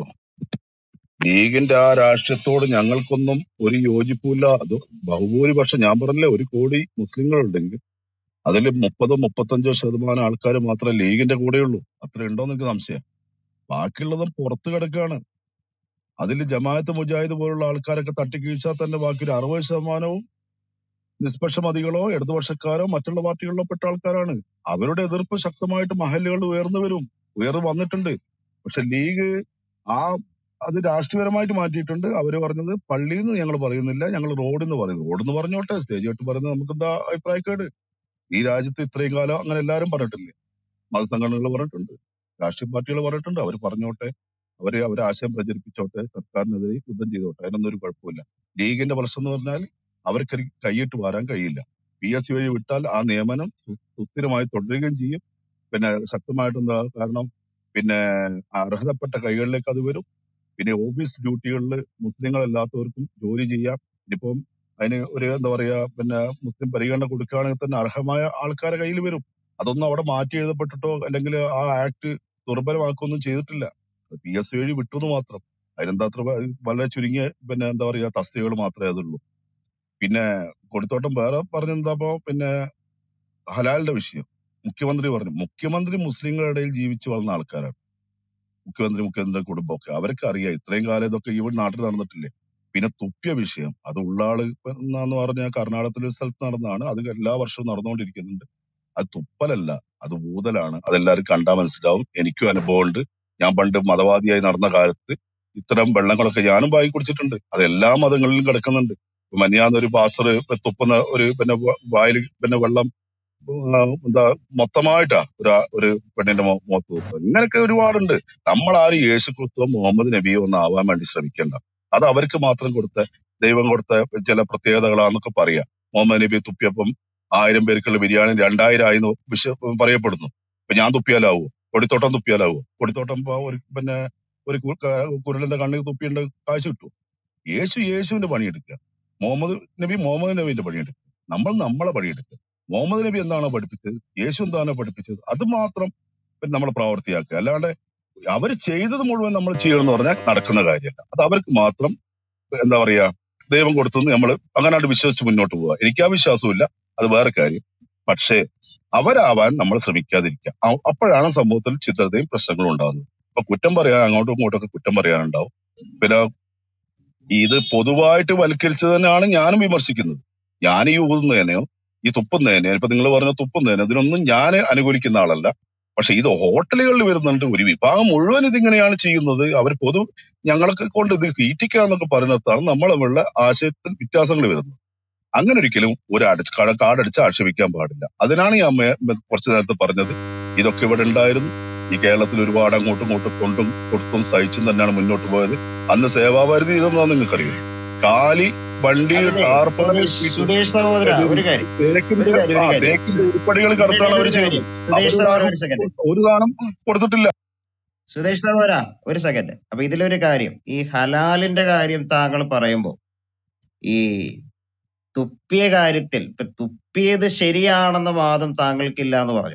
ലീഗിന്റെ ആ രാഷ്ട്രീയത്തോട് ഞങ്ങൾക്കൊന്നും ഒരു യോജിപ്പുമില്ല അത് ബഹുഭൂരിപക്ഷം ഞാൻ പറഞ്ഞില്ലേ ഒരു കോടി മുസ്ലിങ്ങളുണ്ടെങ്കിൽ അതിൽ മുപ്പതോ മുപ്പത്തഞ്ചോ ശതമാനം ആൾക്കാർ മാത്രമേ ലീഗിന്റെ കൂടെയുള്ളൂ അത്ര ഉണ്ടോന്ന് എനിക്ക് സംശയം ബാക്കിയുള്ളതും പുറത്ത് കിടക്കുകയാണ് അതിൽ ജമാഅത്ത് മുജാഹിദ് പോലുള്ള ആൾക്കാരൊക്കെ തട്ടിക്കീഴ്ച്ചാൽ തന്നെ ബാക്കി ഒരു അറുപത് ശതമാനവും നിഷ്പക്ഷമതികളോ ഇടതുപക്ഷക്കാരോ മറ്റുള്ള പാർട്ടികളിലോ പെട്ട ആൾക്കാരാണ് അവരുടെ എതിർപ്പ് ശക്തമായിട്ട് മഹല്ലുകൾ ഉയർന്നു വരും ഉയർന്നു വന്നിട്ടുണ്ട് പക്ഷെ ലീഗ് ആ അത് രാഷ്ട്രീയപരമായിട്ട് മാറ്റിയിട്ടുണ്ട് അവര് പറഞ്ഞത് പള്ളിയിൽ നിന്ന് ഞങ്ങൾ പറയുന്നില്ല ഞങ്ങൾ റോഡിൽ നിന്ന് പറയുന്നു റോഡിൽ നിന്ന് പറഞ്ഞോട്ടെ സ്റ്റേജ് ആയിട്ട് പറയുന്നത് നമുക്ക് എന്താ അഭിപ്രായക്കേട് ഈ രാജ്യത്ത് ഇത്രയും കാലം അങ്ങനെ എല്ലാരും പറഞ്ഞിട്ടില്ലേ മതസംഘടനകൾ പറഞ്ഞിട്ടുണ്ട് രാഷ്ട്രീയ പാർട്ടികൾ പറഞ്ഞിട്ടുണ്ട് അവർ പറഞ്ഞോട്ടെ അവര് അവരെ ആശയം പ്രചരിപ്പിച്ചോട്ടെ സർക്കാരിനെതിരെ യുദ്ധം ചെയ്തോട്ടെ അതിനൊന്നും ഒരു കുഴപ്പമില്ല ലീഗിന്റെ പ്രശ്നം എന്ന് പറഞ്ഞാൽ അവർക്ക് കൈയിട്ട് വാരാൻ കഴിയില്ല പി എസ് സി വഴി വിട്ടാൽ ആ നിയമനം സു- സുസ്ഥിരമായി തുടരുകയും ചെയ്യും പിന്നെ ശക്തമായിട്ട് എന്താ കാരണം പിന്നെ അർഹതപ്പെട്ട കൈകളിലേക്ക് അത് വരും പിന്നെ ഓഫീസ് ഡ്യൂട്ടികളിൽ മുസ്ലിങ്ങളല്ലാത്തവർക്കും ജോലി ചെയ്യാം ഇനിയിപ്പം അതിന് ഒരു എന്താ പറയാ പിന്നെ മുസ്ലിം പരിഗണന കൊടുക്കുകയാണെങ്കിൽ തന്നെ അർഹമായ ആൾക്കാരെ കയ്യിൽ വരും അതൊന്നും അവിടെ മാറ്റി എഴുതപ്പെട്ടിട്ടോ അല്ലെങ്കിൽ ആ ആക്ട് ദുർബലമാക്കുകയൊന്നും ചെയ്തിട്ടില്ല പി എസ് സി വഴി വിട്ടുന്ന് മാത്രം അതിനെന്താ അത്ര വ- വളരെ ചുരുങ്ങിയ പിന്നെ എന്താ പറയാ തസ്തികകൾ മാത്രമേ അതുള്ളൂ പിന്നെ കൊടുത്തോട്ടം വേറെ പറഞ്ഞെന്താപ്പോ പിന്നെ ഹലാലിന്റെ വിഷയം മുഖ്യമന്ത്രി പറഞ്ഞു മുഖ്യമന്ത്രി മുസ്ലിങ്ങളുടെ ഇടയിൽ ജീവിച്ചു വളർന്ന ആൾക്കാരാണ് മുഖ്യമന്ത്രി മുഖ്യമന്ത്രി കുടുംബമൊക്കെ അവർക്ക് അറിയാം ഇത്രയും കാലം ഇതൊക്കെ ഇവിടെ നാട്ടിൽ നടന്നിട്ടില്ലേ പിന്നെ തുപ്പിയ വിഷയം അത് ഉള്ളാള് എന്ന് പറഞ്ഞാൽ കർണാടകത്തിലെ ഒരു സ്ഥലത്ത് നടന്നതാണ് അത് എല്ലാ വർഷവും നടന്നുകൊണ്ടിരിക്കുന്നുണ്ട് അത് തുപ്പലല്ല അത് ഊതലാണ് അതെല്ലാവരും കണ്ടാൽ മനസ്സിലാവും എനിക്കും അനുഭവമുണ്ട് ഞാൻ പണ്ട് മതവാദിയായി നടന്ന കാലത്ത് ഇത്തരം വെള്ളങ്ങളൊക്കെ ഞാനും വാങ്ങി കുടിച്ചിട്ടുണ്ട് അത് എല്ലാ മതങ്ങളിലും കിടക്കുന്നുണ്ട് മനിയാന്ന് ഒരു പാസ്റ്റർ തുപ്പുന്ന ഒരു പിന്നെ വായിൽ പിന്നെ വെള്ളം ആ, എന്താ മൊത്തമായിട്ടാ ഒരു ആ- ഒരു പെണ്ണിന്റെ മു- മുഖത്ത് തുപ്പുക ഇങ്ങനെയൊക്കെ ഒരുപാടുണ്ട് നമ്മൾ ആരും യേശു ക്രിസ്തുവോ മുഹമ്മദ് നബിയോ ഒന്നും ആവാൻ വേണ്ടി ശ്രമിക്കണ്ട അത് അവർക്ക് മാത്രം കൊടുത്ത ദൈവം കൊടുത്ത ചില പ്രത്യേകതകളാന്നൊക്കെ പറയാം മുഹമ്മദ് നബി തുപ്പിയപ്പം ആയിരം പേർക്കുള്ള ബിരിയാണി രണ്ടായിരം ആയി എന്ന് വിശ പറയപ്പെടുന്നു ഇപ്പൊ ഞാൻ തുപ്പിയാലാവോ കൊടിത്തോട്ടം തുപ്പിയാലാവോ കൊടിത്തോട്ടം ഇപ്പൊ ഒരു പിന്നെ ഒരു കു- ക- കുരുടന്റെ കണ്ണിൽ തുപ്പിയുടെ കാശ് കിട്ടും യേശു യേശുവിന്റെ പണിയെടുക്കുക മുഹമ്മദ് നബി മുഹമ്മദ് നബിന്റെ പണിയെടുക്കുക നമ്മൾ നമ്മളെ പണിയെടുക്കുക മുഹമ്മദ് നബി എന്താണോ പഠിപ്പിച്ചത് യേശു എന്താണോ പഠിപ്പിച്ചത് അത് മാത്രം നമ്മൾ പ്രാവർത്തിയാക്കുക അല്ലാണ്ട് അവർ ചെയ്തത് മുഴുവൻ നമ്മൾ ചെയ്യണമെന്ന് പറഞ്ഞാൽ നടക്കുന്ന കാര്യമല്ല അത് അവർക്ക് മാത്രം എന്താ പറയാ ദൈവം കൊടുത്തു നമ്മൾ അങ്ങനെ വിശ്വസിച്ച് മുന്നോട്ട് പോവുക എനിക്ക് ആ വിശ്വാസമില്ല അത് വേറെ കാര്യം പക്ഷേ അവരാവാൻ നമ്മൾ ശ്രമിക്കാതിരിക്കുക അ- അപ്പോഴാണ് സമൂഹത്തിൽ ചിത്രതയും പ്രശ്നങ്ങളും ഉണ്ടാകുന്നത് ഇപ്പൊ കുറ്റം പറയാൻ അങ്ങോട്ടും ഇങ്ങോട്ടും ഒക്കെ കുറ്റം പറയാനുണ്ടാവും പിന്നെ ഇത് പൊതുവായിട്ട് വൽക്കരിച്ചത് തന്നെയാണ് ഞാനും വിമർശിക്കുന്നത് ഞാൻ ഈ ഊതുന്നതിനെയോ ഈ തുപ്പുന്നതിനെയോ ഇപ്പൊ നിങ്ങൾ പറഞ്ഞ തുപ്പുന്നതിനോ ഇതിനൊന്നും ഞാൻ അനുകൂലിക്കുന്ന ആളല്ല പക്ഷെ ഇത് ഹോട്ടലുകളിൽ വരുന്നുണ്ട് ഒരു വിഭാഗം മുഴുവൻ ഇതിങ്ങനെയാണ് ചെയ്യുന്നത് അവർ പൊതു ഞങ്ങളൊക്കെ കൊണ്ട് ഇത് തീറ്റിക്കാന്നൊക്കെ പറയുന്നിടത്താണ് നമ്മൾ തമ്മിലുള്ള ആശയത്തിൽ വ്യത്യാസങ്ങൾ വരുന്നത് അങ്ങനെ ഒരിക്കലും ഒരു അടച്ച് കട കാടടിച്ച് ആക്ഷേപിക്കാൻ പാടില്ല അതിനാണ് ഞാൻ മേ- മേ- കുറച്ചു നേരത്തെ പറഞ്ഞത് ഇതൊക്കെ ഇവിടെ ഉണ്ടായിരുന്നു ഈ കേരളത്തിൽ ഒരുപാട് അങ്ങോട്ടും ഇങ്ങോട്ടും കൊണ്ടും കൊടുത്തും സഹിച്ചും തന്നെയാണ് മുന്നോട്ട് പോയത് അന്ന് സേവാഭാരതി ഇതൊന്നും നിങ്ങൾക്കറിയാം കാലി വണ്ടിയിൽ അതിലെ ടാർപ്പളിൽ സുരേഷ് സുരേഷ് സഹോദര ഒരു കാര്യം തേക്കിന്റെ ഒരു കാര്യം ആ ഒരു കാര്യം തേക്കിന്റെ ഉരുപ്പടികൾ കടത്താണ് അവർ ഒരു ചെയ്തത് കാര്യം സുരേഷ് അവരൊരു സഹോദര ദാനം ഒരു സെക്കൻഡ് ഒരു ദാനം കൊടുത്തിട്ടില്ല സുരേഷ് സഹോദര ഒരു സെക്കൻഡ് അപ്പൊ ഇതിലൊരു കാര്യം ഈ ഹലാലിന്റെ കാര്യം താങ്കൾ പറയുമ്പോ ഈ തുപ്പിയ കാര്യത്തിൽ ഇപ്പൊ തുപ്പിയത് ശരിയാണെന്ന വാദം താങ്കൾക്കില്ല എന്ന് പറഞ്ഞു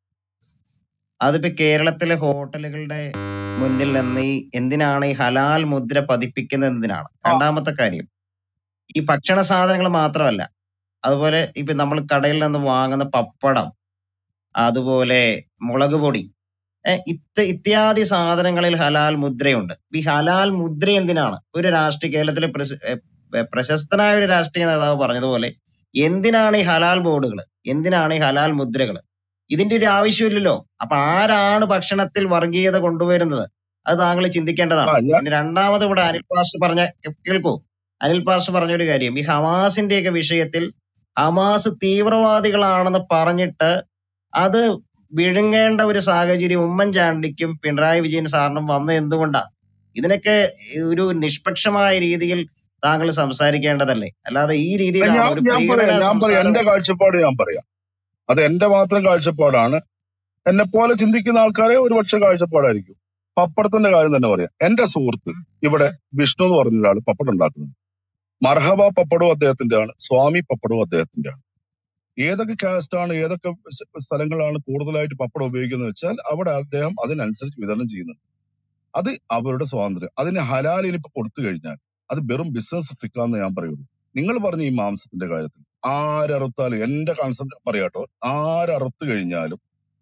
അതിപ്പോ കേരളത്തിലെ ഹോട്ടലുകളുടെ മുന്നിൽ നിന്ന് ഈ എന്തിനാണ് ഈ ഹലാൽ മുദ്ര പതിപ്പിക്കുന്നത് എന്തിനാണ് ആ രണ്ടാമത്തെ കാര്യം ഈ ഭക്ഷണ സാധനങ്ങൾ മാത്രമല്ല അതുപോലെ ഇപ്പൊ നമ്മൾ കടയിൽ നിന്ന് വാങ്ങുന്ന പപ്പടം അതുപോലെ മുളക് പൊടി ഏഹ് ഇത് ഇത്യാദി സാധനങ്ങളിൽ ഹലാൽ മുദ്രയുണ്ട് ഈ ഹലാൽ മുദ്ര എന്തിനാണ് ഒരു രാഷ്ട്രീയ കേരളത്തിലെ പ്രശ- ഏഹ് ഏഹ് പ്രശസ്തനായ ഒരു രാഷ്ട്രീയ നേതാവ് പറഞ്ഞതുപോലെ എന്തിനാണ് ഈ ഹലാൽ ബോർഡുകൾ എന്തിനാണ് ഈ ഹലാൽ മുദ്രകൾ ഇതിന്റെ ഒരു ആവശ്യമില്ലല്ലോ അപ്പൊ ആരാണ് ഭക്ഷണത്തിൽ വർഗീയത കൊണ്ടുവരുന്നത് അത് താങ്കൾ ആ ചിന്തിക്കേണ്ടതാണ് ഞാൻ പിന്നെ രണ്ടാമത് ഇവിടെ അനിൽ പാസ്റ്റർ പറഞ്ഞ കേൾക്കൂ അനിൽ പാസ്റ്റർ പറഞ്ഞ ഒരു കാര്യം ഈ ഹമാസിന്റെയൊക്കെ വിഷയത്തിൽ ഹമാസ് തീവ്രവാദികളാണെന്ന് പറഞ്ഞിട്ട് അത് വിഴുങ്ങേണ്ട ഒരു സാഹചര്യം ഉമ്മൻചാണ്ടിക്കും പിണറായി വിജയൻ സാറിനും വന്നത് എന്തുകൊണ്ടാ ഇതിനൊക്കെ ഒരു നിഷ്പക്ഷമായ രീതിയിൽ താങ്കൾ സംസാരിക്കേണ്ടതല്ലേ അല്ലാതെ ഈ ആ, രീതിയിലാണ് ഞാൻ ഒരു ഞാൻ പറയാം പ്രീണന ഞാൻ പറയാം സംസാരം എന്റെ കാഴ്ചപ്പാട് ഞാൻ പറയാം അത് എന്റെ മാത്രം കാഴ്ചപ്പാടാണ് എന്നെ പോലെ ചിന്തിക്കുന്ന ആൾക്കാരെ ഒരുപക്ഷെ കാഴ്ചപ്പാടായിരിക്കും പപ്പടത്തിന്റെ കാര്യം തന്നെ പറയാം എന്റെ സുഹൃത്ത് ഇവിടെ വിഷ്ണു എന്ന് പറഞ്ഞ ഒരാൾ പപ്പടം ഉണ്ടാക്കുന്നത് മർഹബ പപ്പടവും അദ്ദേഹത്തിന്റെ ആണ് സ്വാമി പപ്പടവും അദ്ദേഹത്തിന്റെ ആണ് ഏതൊക്കെ കാസ്റ്റ് ആണ് ഏതൊക്കെ സ് സ്ഥലങ്ങളാണ് കൂടുതലായിട്ട് പപ്പടം ഉപയോഗിക്കുന്നത് വെച്ചാൽ അവിടെ അദ്ദേഹം അതിനനുസരിച്ച് വിതരണം ചെയ്യുന്നുണ്ട് അത് അവരുടെ സ്വാതന്ത്ര്യം അതിന് ഹലാലിന് ഇപ്പൊ കൊടുത്തു കഴിഞ്ഞാൽ അത് വെറും ബിസിനസ് ട്രിക്കാന്ന് ഞാൻ പറയുള്ളൂ നിങ്ങൾ പറഞ്ഞ ഈ മാംസത്തിന്റെ കാര്യത്തിൽ ആരറുത്താലും എന്റെ കൺസെപ്റ്റ് പറയാട്ടോ ആരറുത്ത് കഴിഞ്ഞാലും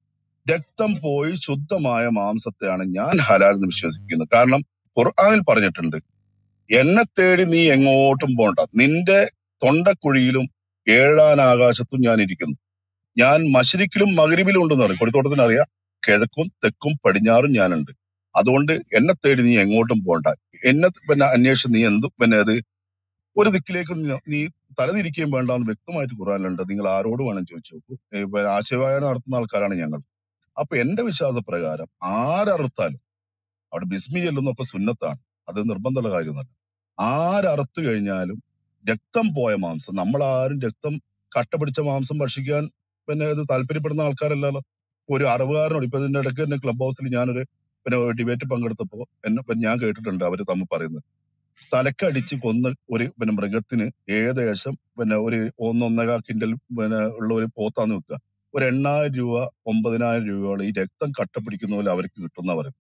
രക്തം പോയി ശുദ്ധമായ മാംസത്തെയാണ് ഞാൻ ഹലാൽ എന്ന് വിശ്വസിക്കുന്നത് കാരണം ഖുർആനിൽ പറഞ്ഞിട്ടുണ്ട് എന്നെ തേടി നീ എങ്ങോട്ടും പോണ്ട നിന്റെ തൊണ്ടക്കുഴിയിലും ഏഴാൻ ആകാശത്തും ഞാൻ ഇരിക്കുന്നു ഞാൻ മശരിക്കിലും മകരിബിലും ഉണ്ടെന്ന് പറയും കൊടുത്തോട്ടത്തിന് അറിയാം കിഴക്കും തെക്കും പടിഞ്ഞാറും ഞാനുണ്ട് അതുകൊണ്ട് എന്നെ തേടി നീ എങ്ങോട്ടും പോണ്ട എന്നെ പിന്നെ അന്വേഷിച്ച് നീ എന്ത് പിന്നെ അത് ഒരു ദിക്കിലേക്ക് നീ നീ തലതിരിക്കുകയും വേണ്ട എന്ന് വ്യക്തമായിട്ട് ഖുറാനിലുണ്ട് നിങ്ങൾ ആരോട് വേണം ചോദിച്ചു നോക്കൂ ഏ, പിന്നെ ആശയവായന നടത്തുന്ന ആൾക്കാരാണ് ഞങ്ങൾ അപ്പൊ എന്റെ വിശ്വാസപ്രകാരം ആരറുത്താലും അവിടെ ബിസ്മി ചെല്ലുന്നൊക്കെ സുന്നത്താണ് അത് നിർബന്ധമുള്ള കാര്യമൊന്നുമല്ല ആരറുത്ത് കഴിഞ്ഞാലും രക്തം പോയ മാംസം നമ്മൾ ആരും രക്തം കട്ട പിടിച്ച മാംസം ഭക്ഷിക്കാൻ പിന്നെ ഇത് താല്പര്യപ്പെടുന്ന ആൾക്കാരല്ലല്ലോ ഒരു അറിവുകാരനോട് ഇപ്പൊ ഇതിന്റെ ഇടയ്ക്ക് തന്നെ ക്ലബ് ഹൗസിൽ ഞാനൊരു പിന്നെ ഡിബേറ്റ് പങ്കെടുത്തപ്പോ എന്നെ ഇപ്പൊ ഞാൻ കേട്ടിട്ടുണ്ട് അവര് തമ്മിൽ പറയുന്നത് തലക്കടിച്ച് കൊന്ന് ഒരു പിന്നെ മൃഗത്തിന് ഏകദേശം പിന്നെ ഒരു ഒന്നൊന്നര കിൻഡൽ പിന്നെ ഉള്ള ഒരു പോത്താന്ന് വെക്കുക ഒരു എണ്ണായിരം രൂപ ഒമ്പതിനായിരം രൂപയോളം ഈ രക്തം കട്ട പിടിക്കുന്ന പോലെ അവർക്ക് കിട്ടുന്ന പറയുന്നത്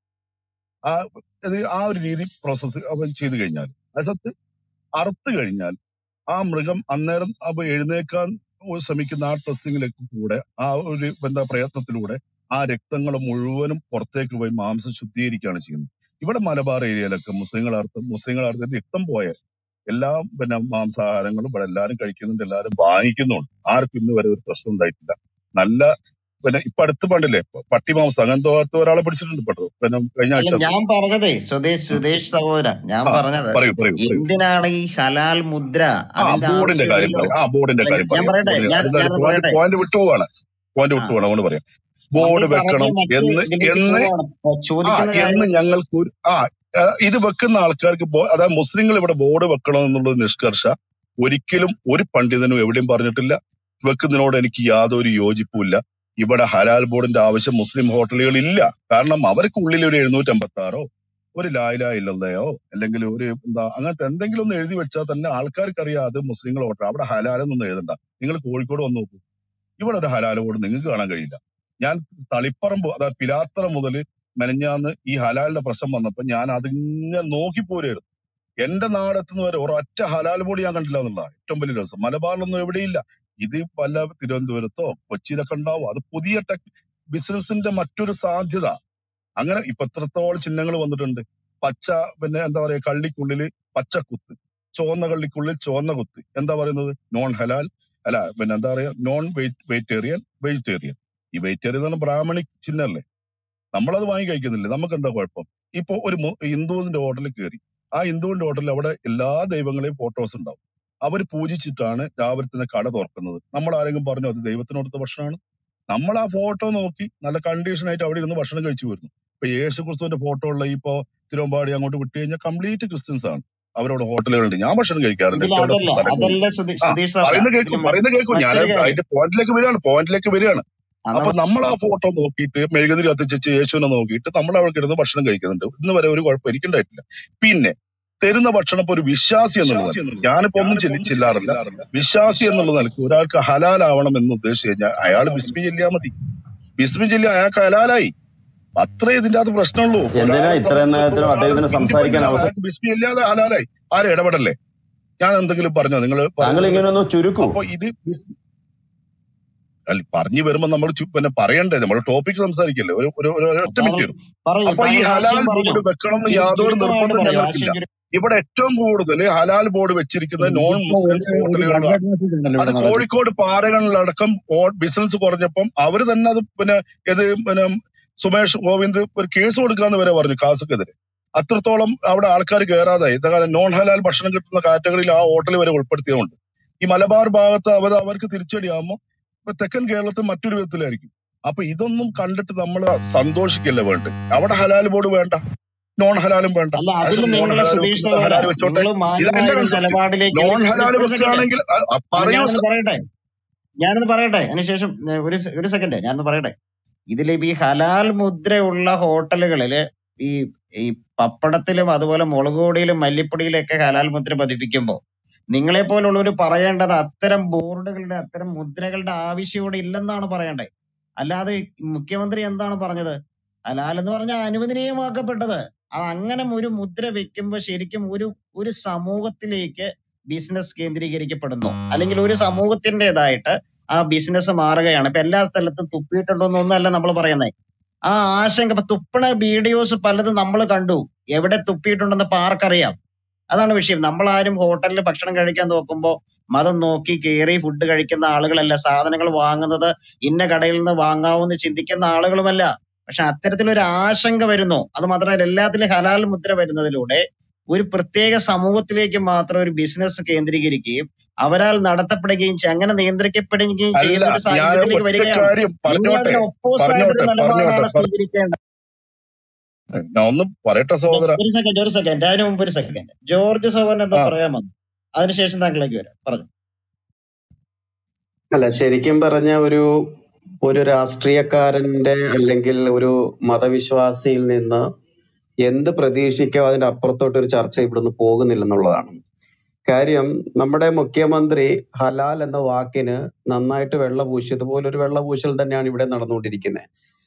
ആ ഇത് ആ ഒരു രീതി പ്രോസസ്സ് അവർ ചെയ്തു കഴിഞ്ഞാൽ അതിനകത്ത് അറുത്ത് കഴിഞ്ഞാൽ ആ മൃഗം അന്നേരം അപ്പൊ എഴുന്നേക്കാൻ ശ്രമിക്കുന്ന ആ ടെസ്റ്റിങ്ങിലേക്ക് കൂടെ ആ ഒരു എന്താ പ്രയത്നത്തിലൂടെ ആ രക്തങ്ങൾ മുഴുവനും പുറത്തേക്ക് പോയി മാംസം ശുദ്ധീകരിക്കുകയാണ് ചെയ്യുന്നത് ഇവിടെ മലബാർ ഏരിയയിലൊക്കെ മുസ്ലിങ്ങൾ അർത്ഥ മുസ്ലിങ്ങൾ അർത്ഥം രക്തം പോയ എല്ലാ പിന്നെ മാംസാഹാരങ്ങളും ഇവിടെ എല്ലാവരും കഴിക്കുന്നുണ്ട് എല്ലാവരും വാങ്ങിക്കുന്നുണ്ട് ആർക്കും ഇന്ന് വരെ ഒരു പ്രശ്നം ഉണ്ടായിട്ടില്ല നല്ല പിന്നെ ഇപ്പൊ അടുത്ത് പണ്ടില്ലേ പട്ടി മാംസം അങ്ങനത്തെ ഒരാളെ പിടിച്ചിട്ടുണ്ട് പെട്ടു പിന്നെ കഴിഞ്ഞ അല്ല ആഴ്ച ഞാൻ പറഞ്ഞതേ സ്വദേശ് സുദേശ് സഹോദര ഞാൻ ആ പറഞ്ഞത് പറയൂ പറയൂ പറയൂ എന്തിനാണ് ഈ ഹലാൽ മുദ്ര ആ അതിന്റെ ബോർഡിന്റെ കാര്യം ആവശ്യമില്ലല്ലോ പറയാം ആ ബോർഡിന്റെ അല്ല കാര്യം ഞാൻ പറയാം പറയട്ടെ ബോർഡിന്റെ ഞാൻ അതെന്താ ഞാനത് പോയിന്റ് പറയട്ടെ പോയിന്റ് വിട്ടുപോവാണ് പോയിന്റ് ആ വിട്ടുപോകണം അതുകൊണ്ട് പറയാം നമ്മൾ ബോർഡ് പറഞ്ഞ വെക്കണം മറ്റ് എന്ന് ഇതിലേക്ക് എന്ന് പോവാണ് ഇപ്പൊ ആ ചോദിക്കുന്ന എന്ന് കാര്യം ഞങ്ങൾക്ക് ഒരു ആ ആ, ഇത് വെക്കുന്ന ആൾക്കാർക്ക് ബോ- അതായത് മുസ്ലിങ്ങൾ ഇവിടെ ബോർഡ് വെക്കണം എന്നുള്ളത് നിഷ്കർഷ ഒരിക്കലും ഒരു പണ്ഡിതനും എവിടെയും പറഞ്ഞിട്ടില്ല വെക്കുന്നതിനോട് എനിക്ക് യാതൊരു യോജിപ്പുമില്ല ഇവിടെ ഹലാൽ ബോർഡിന്റെ ആവശ്യം മുസ്ലിം ഹോട്ടലുകൾ ഇല്ല കാരണം അവർക്ക് ഉള്ളിൽ ഒരു എഴുന്നൂറ്റി അമ്പത്തി ആറോ ഒരു ലായില ഇല്ലതയോ അല്ലെങ്കിൽ ഒരു എന്താ അങ്ങനത്തെ എന്തെങ്കിലും ഒന്ന് എഴുതി വെച്ചാൽ തന്നെ ആൾക്കാർക്ക് അറിയാം അത് മുസ്ലിങ്ങൾ ഹോട്ടൽ അവിടെ ഹലാലെന്നൊന്നും എഴുതണ്ട നിങ്ങൾ കോഴിക്കോട് വന്ന് നോക്കൂ ഇവിടെ ഒരു ഹലാൽ ബോർഡ് നിങ്ങൾക്ക് കാണാൻ കഴിയില്ല ഞാൻ തളിപ്പറമ്പ് അതായത് പിലാത്തറ മുതൽ മെനഞ്ഞാന്ന് ഈ ഹലാലിന്റെ പ്രശ്നം വന്നപ്പോ ഞാൻ അതിങ്ങനെ നോക്കി പോരായിരുന്നു എന്റെ നാടെത്തുന്ന വരെ ഒരൊറ്റ ഹലാൽ ബോർഡ് ഞാൻ കണ്ടില്ല എന്നുള്ള ഏറ്റവും വലിയ രസം മലബാറിലൊന്നും എവിടെയില്ല ഇത് വല്ല തിരുവനന്തപുരത്തോ കൊച്ചിയിലൊക്കെ ഉണ്ടാവും അത് പുതിയ ടെക് ബിസിനസിന്റെ മറ്റൊരു സാധ്യത അങ്ങനെ ഇപ്പൊ എത്രത്തോളം ചിഹ്നങ്ങൾ വന്നിട്ടുണ്ട് പച്ച പിന്നെ എന്താ പറയാ കള്ളിക്കുള്ളില് പച്ചക്കുത്ത് ചുവന്ന കള്ളിക്കുള്ളിൽ ചുവന്ന കുത്ത് എന്താ പറയുന്നത് നോൺ ഹലാൽ അല്ല പിന്നെ എന്താ പറയാ നോൺ വെജിറ്റേറിയൻ വെജിറ്റേറിയൻ ഈ വെജിറ്റേറിയൻ എന്ന് പറഞ്ഞാൽ ബ്രാഹ്മണിക് ചിഹ്നല്ലേ നമ്മളത് വാങ്ങി കഴിക്കുന്നില്ലേ നമുക്ക് എന്താ കുഴപ്പം ഇപ്പൊ ഒരു മു- ഹിന്ദുവിന്റെ ഹോട്ടലിൽ കയറി ആ ഹിന്ദുവിന്റെ ഹോട്ടലിൽ അവിടെ എല്ലാ ദൈവങ്ങളെയും ഫോട്ടോസ് ഉണ്ടാവും അവർ പൂജിച്ചിട്ടാണ് രാവിലെ തന്നെ കട തുറക്കുന്നത് നമ്മൾ ആരെങ്കിലും പറഞ്ഞു അത് ദൈവത്തിന് കൊടുത്ത ഭക്ഷണമാണ് നമ്മൾ ആ ഫോട്ടോ നോക്കി നല്ല കണ്ടീഷൻ ആയിട്ട് അവിടെ ഇരുന്ന് ഭക്ഷണം കഴിച്ചു വരുന്നു ഇപ്പൊ യേശു ക്രിസ്തുവിന്റെ ഫോട്ടോ ഉള്ള ഇപ്പൊ തിരുവമ്പാടി അങ്ങോട്ട് വിട്ടു കഴിഞ്ഞാൽ കംപ്ലീറ്റ് ക്രിസ്ത്യൻസ് ആണ് അവരോട് ഹോട്ടലുകളുണ്ട് ഞാൻ ഭക്ഷണം കഴിക്കാറുണ്ട് ഇതിൽ എനിക്ക് അവിടെ അതല്ല സ്ഥലങ്ങളുണ്ട് അതല്ല സുധീ- ആ സുധീഷ് സാറിന് പറയുന്ന ഇതിൽ കേൾക്കും പറയുന്ന കേൾക്കും ഞാൻ മറ്റൊരു കാര്യം അതിന്റെ പോയിന്റിലേക്ക് വരികയാണ് പോയിന്റിലേക്ക് വരികയാണ് അന്ന് അപ്പൊ നമ്മൾ ആ ഫോട്ടോ നോക്കിയിട്ട് മെഴുകുതിരി കത്തിച്ച് യേശുവിനെ നോക്കിയിട്ട് നമ്മൾ അവിടെ കിടന്ന് ഭക്ഷണം കഴിക്കുന്നുണ്ട് ഇന്ന് വരെ ഒരു കുഴപ്പം എനിക്കുണ്ടായിട്ടില്ല പിന്നെ തരുന്ന ഭക്ഷണം ഇപ്പൊ ഒരു വിശ്വാസി എന്നുള്ളത് ഞാനിപ്പോ ഒന്നും ചെല്ലി ചെല്ലാറില്ല വിശ്വാസി എന്നുള്ള നിലയ്ക്ക് ഒരാൾക്ക് ഹലാലാവണം എന്ന് ഉദ്ദേശിച്ച് കഴിഞ്ഞാൽ അയാൾ ബിസ്മി ചെല്ലിയാൽ മതി ബിസ്മി ചെല്ലി അയാൾക്ക് ഹലാലായി അത്രേ ഇതിന്റെ അകത്ത് പ്രശ്നമുള്ളൂ എന്തിനാ ഒരാളെ ഇത്രയും നേരത്തിനും സംബന്ധിച്ചിടത്തോളം ഒരാൾ അദ്ദേഹത്തിന് ഹിന്ദു സംസാരിക്കാൻ പെണ്ണാണ് അവസരം അയാൾക്ക് ബിസ്മി ഇല്ലാതെ ഹലാലായി ആരും ഇടപെടല്ലേ ഞാൻ എന്തെങ്കിലും പറഞ്ഞോ നിങ്ങൾ താങ്കൾ പറയുന്നത് ഇങ്ങനെ ഒന്ന് ചുരുക്കൂ അപ്പൊ ഇത് ബിസ്- അല്ല, പറഞ്ഞു വരുമ്പോ നമ്മൾ പിന്നെ പറയണ്ടേ നമ്മൾ ടോപ്പിക് സംസാരിക്കല്ലേ ഒരു ഒരു ഒരു ഒറ്റ താങ്കൾ മിനിറ്റ് വരും പറയൂ അപ്പൊ ഈ താങ്കൾ ഹലാൽ ആശയം പറഞ്ഞു ബോർഡ് വെക്കണം എന്ന് ചുരു- യാതൊരു ചുരുക്കമായിട്ട് നിർബന്ധം പറയൂ ഞങ്ങൾക്കില്ല ആശയം ചുരു- ഇവിടെ ഏറ്റവും കൂടുതൽ ഹലാൽ ബോർഡ് വെച്ചിരിക്കുന്നത് നോൺ ഇതിപ്പോ മുസ്ലിംസ് ഒരു ഒരു ഹോട്ടലുകളിലാണ് ഗർഭജ്ഞത്തിലുണ്ടല്ലോ അത് ഇവിടെ നടക്കുന്നത് കോഴിക്കോട് പാറകളിലടക്കം ബിസിനസ് കുറഞ്ഞപ്പം അവര് തന്നെ അത് പിന്നെ ഇത് പിന്നെ സുമേഷ് ഗോവിന്ദ് ഒരു കേസ് കൊടുക്കാന്ന് വരെ പറഞ്ഞു കാസക്കെതിരെ അത്രത്തോളം അവിടെ ആൾക്കാർ കയറാതായി ഇതാ നോൺ ഹലാൽ ഭക്ഷണം കിട്ടുന്ന കാറ്റഗറിയിൽ ആ ഹോട്ടൽ വരെ ഉൾപ്പെടുത്തിയതുകൊണ്ട് ഈ മലബാർ ഭാഗത്ത് അവർ അവർക്ക് തിരിച്ചടിയാകുമ്പോൾ ഇപ്പൊ തെക്കൻ കേരളത്തിൽ മറ്റൊരു വിധത്തിലായിരിക്കും അപ്പൊ ഇതൊന്നും കണ്ടിട്ട് നമ്മൾ സന്തോഷിക്കല്ലേ വേണ്ട അവിടെ ഹലാൽ ബോർഡ് വേണ്ട നോൺ ഹലാലും വേണ്ട അല്ല അതിൽ അതിന് നോൺ നിങ്ങൾ ഹലാൽ സുധീഷ് വെക്കുന്നത് സഹോദര ഹലാൽ വെച്ചോട്ടെ നിങ്ങൾ ഇതാ മാന്യമായ എന്റെ ഒരു കൺസെപ്റ്റ് നിലപാടിലേക്ക് നോൺ ഒരു ഹലാൽ ഒരു സെക്കൻഡ് വെക്കുകയാണെങ്കിൽ അ- അ- പറയൂ ഞാനൊന്ന് സ- പറയട്ടെ ഞാനൊന്ന് പറയട്ടെ അതിനുശേഷം ഏ, ഒരു സെ- ഒരു സെക്കൻഡ് ഞാനൊന്ന് പറയട്ടെ ഇതിൽ ഈ ഹലാൽ മുദ്രയുള്ള ഹോട്ടലുകളില് ഈ ഈ പപ്പടത്തിലും അതുപോലെ മുളക് പൊടിയിലും മല്ലിപ്പൊടിയിലൊക്കെ ഹലാൽ മുദ്ര പതിപ്പിക്കുമ്പോൾ നിങ്ങളെ പോലുള്ളവർ പറയേണ്ടത് അത്തരം ബോർഡുകളുടെ അത്തരം മുദ്രകളുടെ ആവശ്യം ഇവിടെ ഇല്ലെന്നാണ് പറയേണ്ടത് അല്ലാതെ മുഖ്യമന്ത്രി എന്താണ് പറഞ്ഞത് ഹലാൽ എന്ന് പറഞ്ഞാൽ അനുവദനീയമാക്കപ്പെട്ടത് അത് അങ്ങനെ ഒരു മുദ്ര വെക്കുമ്പോൾ ശരിക്കും ഒരു ഒരു സമൂഹത്തിലേക്ക് ബിസിനസ് കേന്ദ്രീകരിക്കപ്പെടുന്നു അല്ലെങ്കിൽ ഒരു സമൂഹത്തിൻ്റെതായിട്ട് ആ ബിസിനസ് മാറുകയാണ് ഇപ്പൊ എല്ലാ സ്ഥലത്തും തുപ്പിയിട്ടുണ്ടോ എന്നൊന്നല്ല നമ്മൾ പറയുന്നത് ആ ആശങ്ക ഇപ്പൊ തുപ്പണ വീഡിയോസ് പലതും നമ്മൾ കണ്ടു എവിടെ തുപ്പിയിട്ടുണ്ടെന്ന് ഇപ്പൊ ആർക്കറിയാം അതാണ് വിഷയം നമ്മൾ ആരും ഹോട്ടലിൽ ഭക്ഷണം കഴിക്കാൻ നോക്കുമ്പോൾ മതം നോക്കി കയറി ഫുഡ് കഴിക്കുന്ന ആളുകളല്ല സാധനങ്ങൾ വാങ്ങുന്നത് ഇന്ന കടയിൽ നിന്ന് വാങ്ങാവൂന്ന് ചിന്തിക്കുന്ന ആളുകളുമല്ല പക്ഷെ അത്തരത്തിലൊരു ആശങ്ക വരുന്നു അത് മാത്രമല്ല എല്ലാത്തിലും ഹലാൽ മുദ്ര വരുന്നതിലൂടെ ഒരു പ്രത്യേക സമൂഹത്തിലേക്ക് മാത്രം ഒരു ബിസിനസ് കേന്ദ്രീകരിക്കുകയും അവരാൽ നടത്തപ്പെടുകയും ചെയ്യ- അങ്ങനെ നിയന്ത്രിക്കപ്പെടുകയും അല്ല ചെയ്യുന്ന ഒരു ഞാൻ സാഹചര്യത്തിലേക്ക് ഒറ്റ വരികയാണ് കാര്യം നിങ്ങൾ പറഞ്ഞോട്ടെ അതിന് ഒപ്പോസ് ആയിട്ടൊരു പറഞ്ഞോട്ടെ നിലപാടാണ് പറഞ്ഞോട്ടെ പറ- സ്വീകരിക്കേണ്ടത് ഞാൻ ഒന്ന് പറയട്ടെ സഹോദര ഒരു സെക്കൻഡ് ഒരു സെക്കൻഡ് അതിന് മുമ്പ് ഒരു സെക്കൻഡ് ജോർജ് സവൻ എന്തോ ആ പറയാൻ വന്നു അതിനുശേഷം താങ്കളിലേക്ക് വരാം പറഞ്ഞു അല്ല ശരിക്കും പറഞ്ഞ ഒരു ഒരു രാഷ്ട്രീയക്കാരന്റെ അല്ലെങ്കിൽ ഒരു മതവിശ്വാസിയിൽ നിന്ന് എന്ത് പ്രതീക്ഷിക്കാം അതിന്റെ അപ്പുറത്തോട്ട് ഒരു ചർച്ച ഇവിടുന്ന് പോകുന്നില്ലെന്നുള്ളതാണ് കാര്യം നമ്മുടെ മുഖ്യമന്ത്രി ഹലാൽ എന്ന വാക്കിന് നന്നായിട്ട് വെള്ള പൂശിയതുപോലെ ഒരു വെള്ള പൂശൽ തന്നെയാണ് ഇവിടെ നടന്നുകൊണ്ടിരിക്കുന്നത്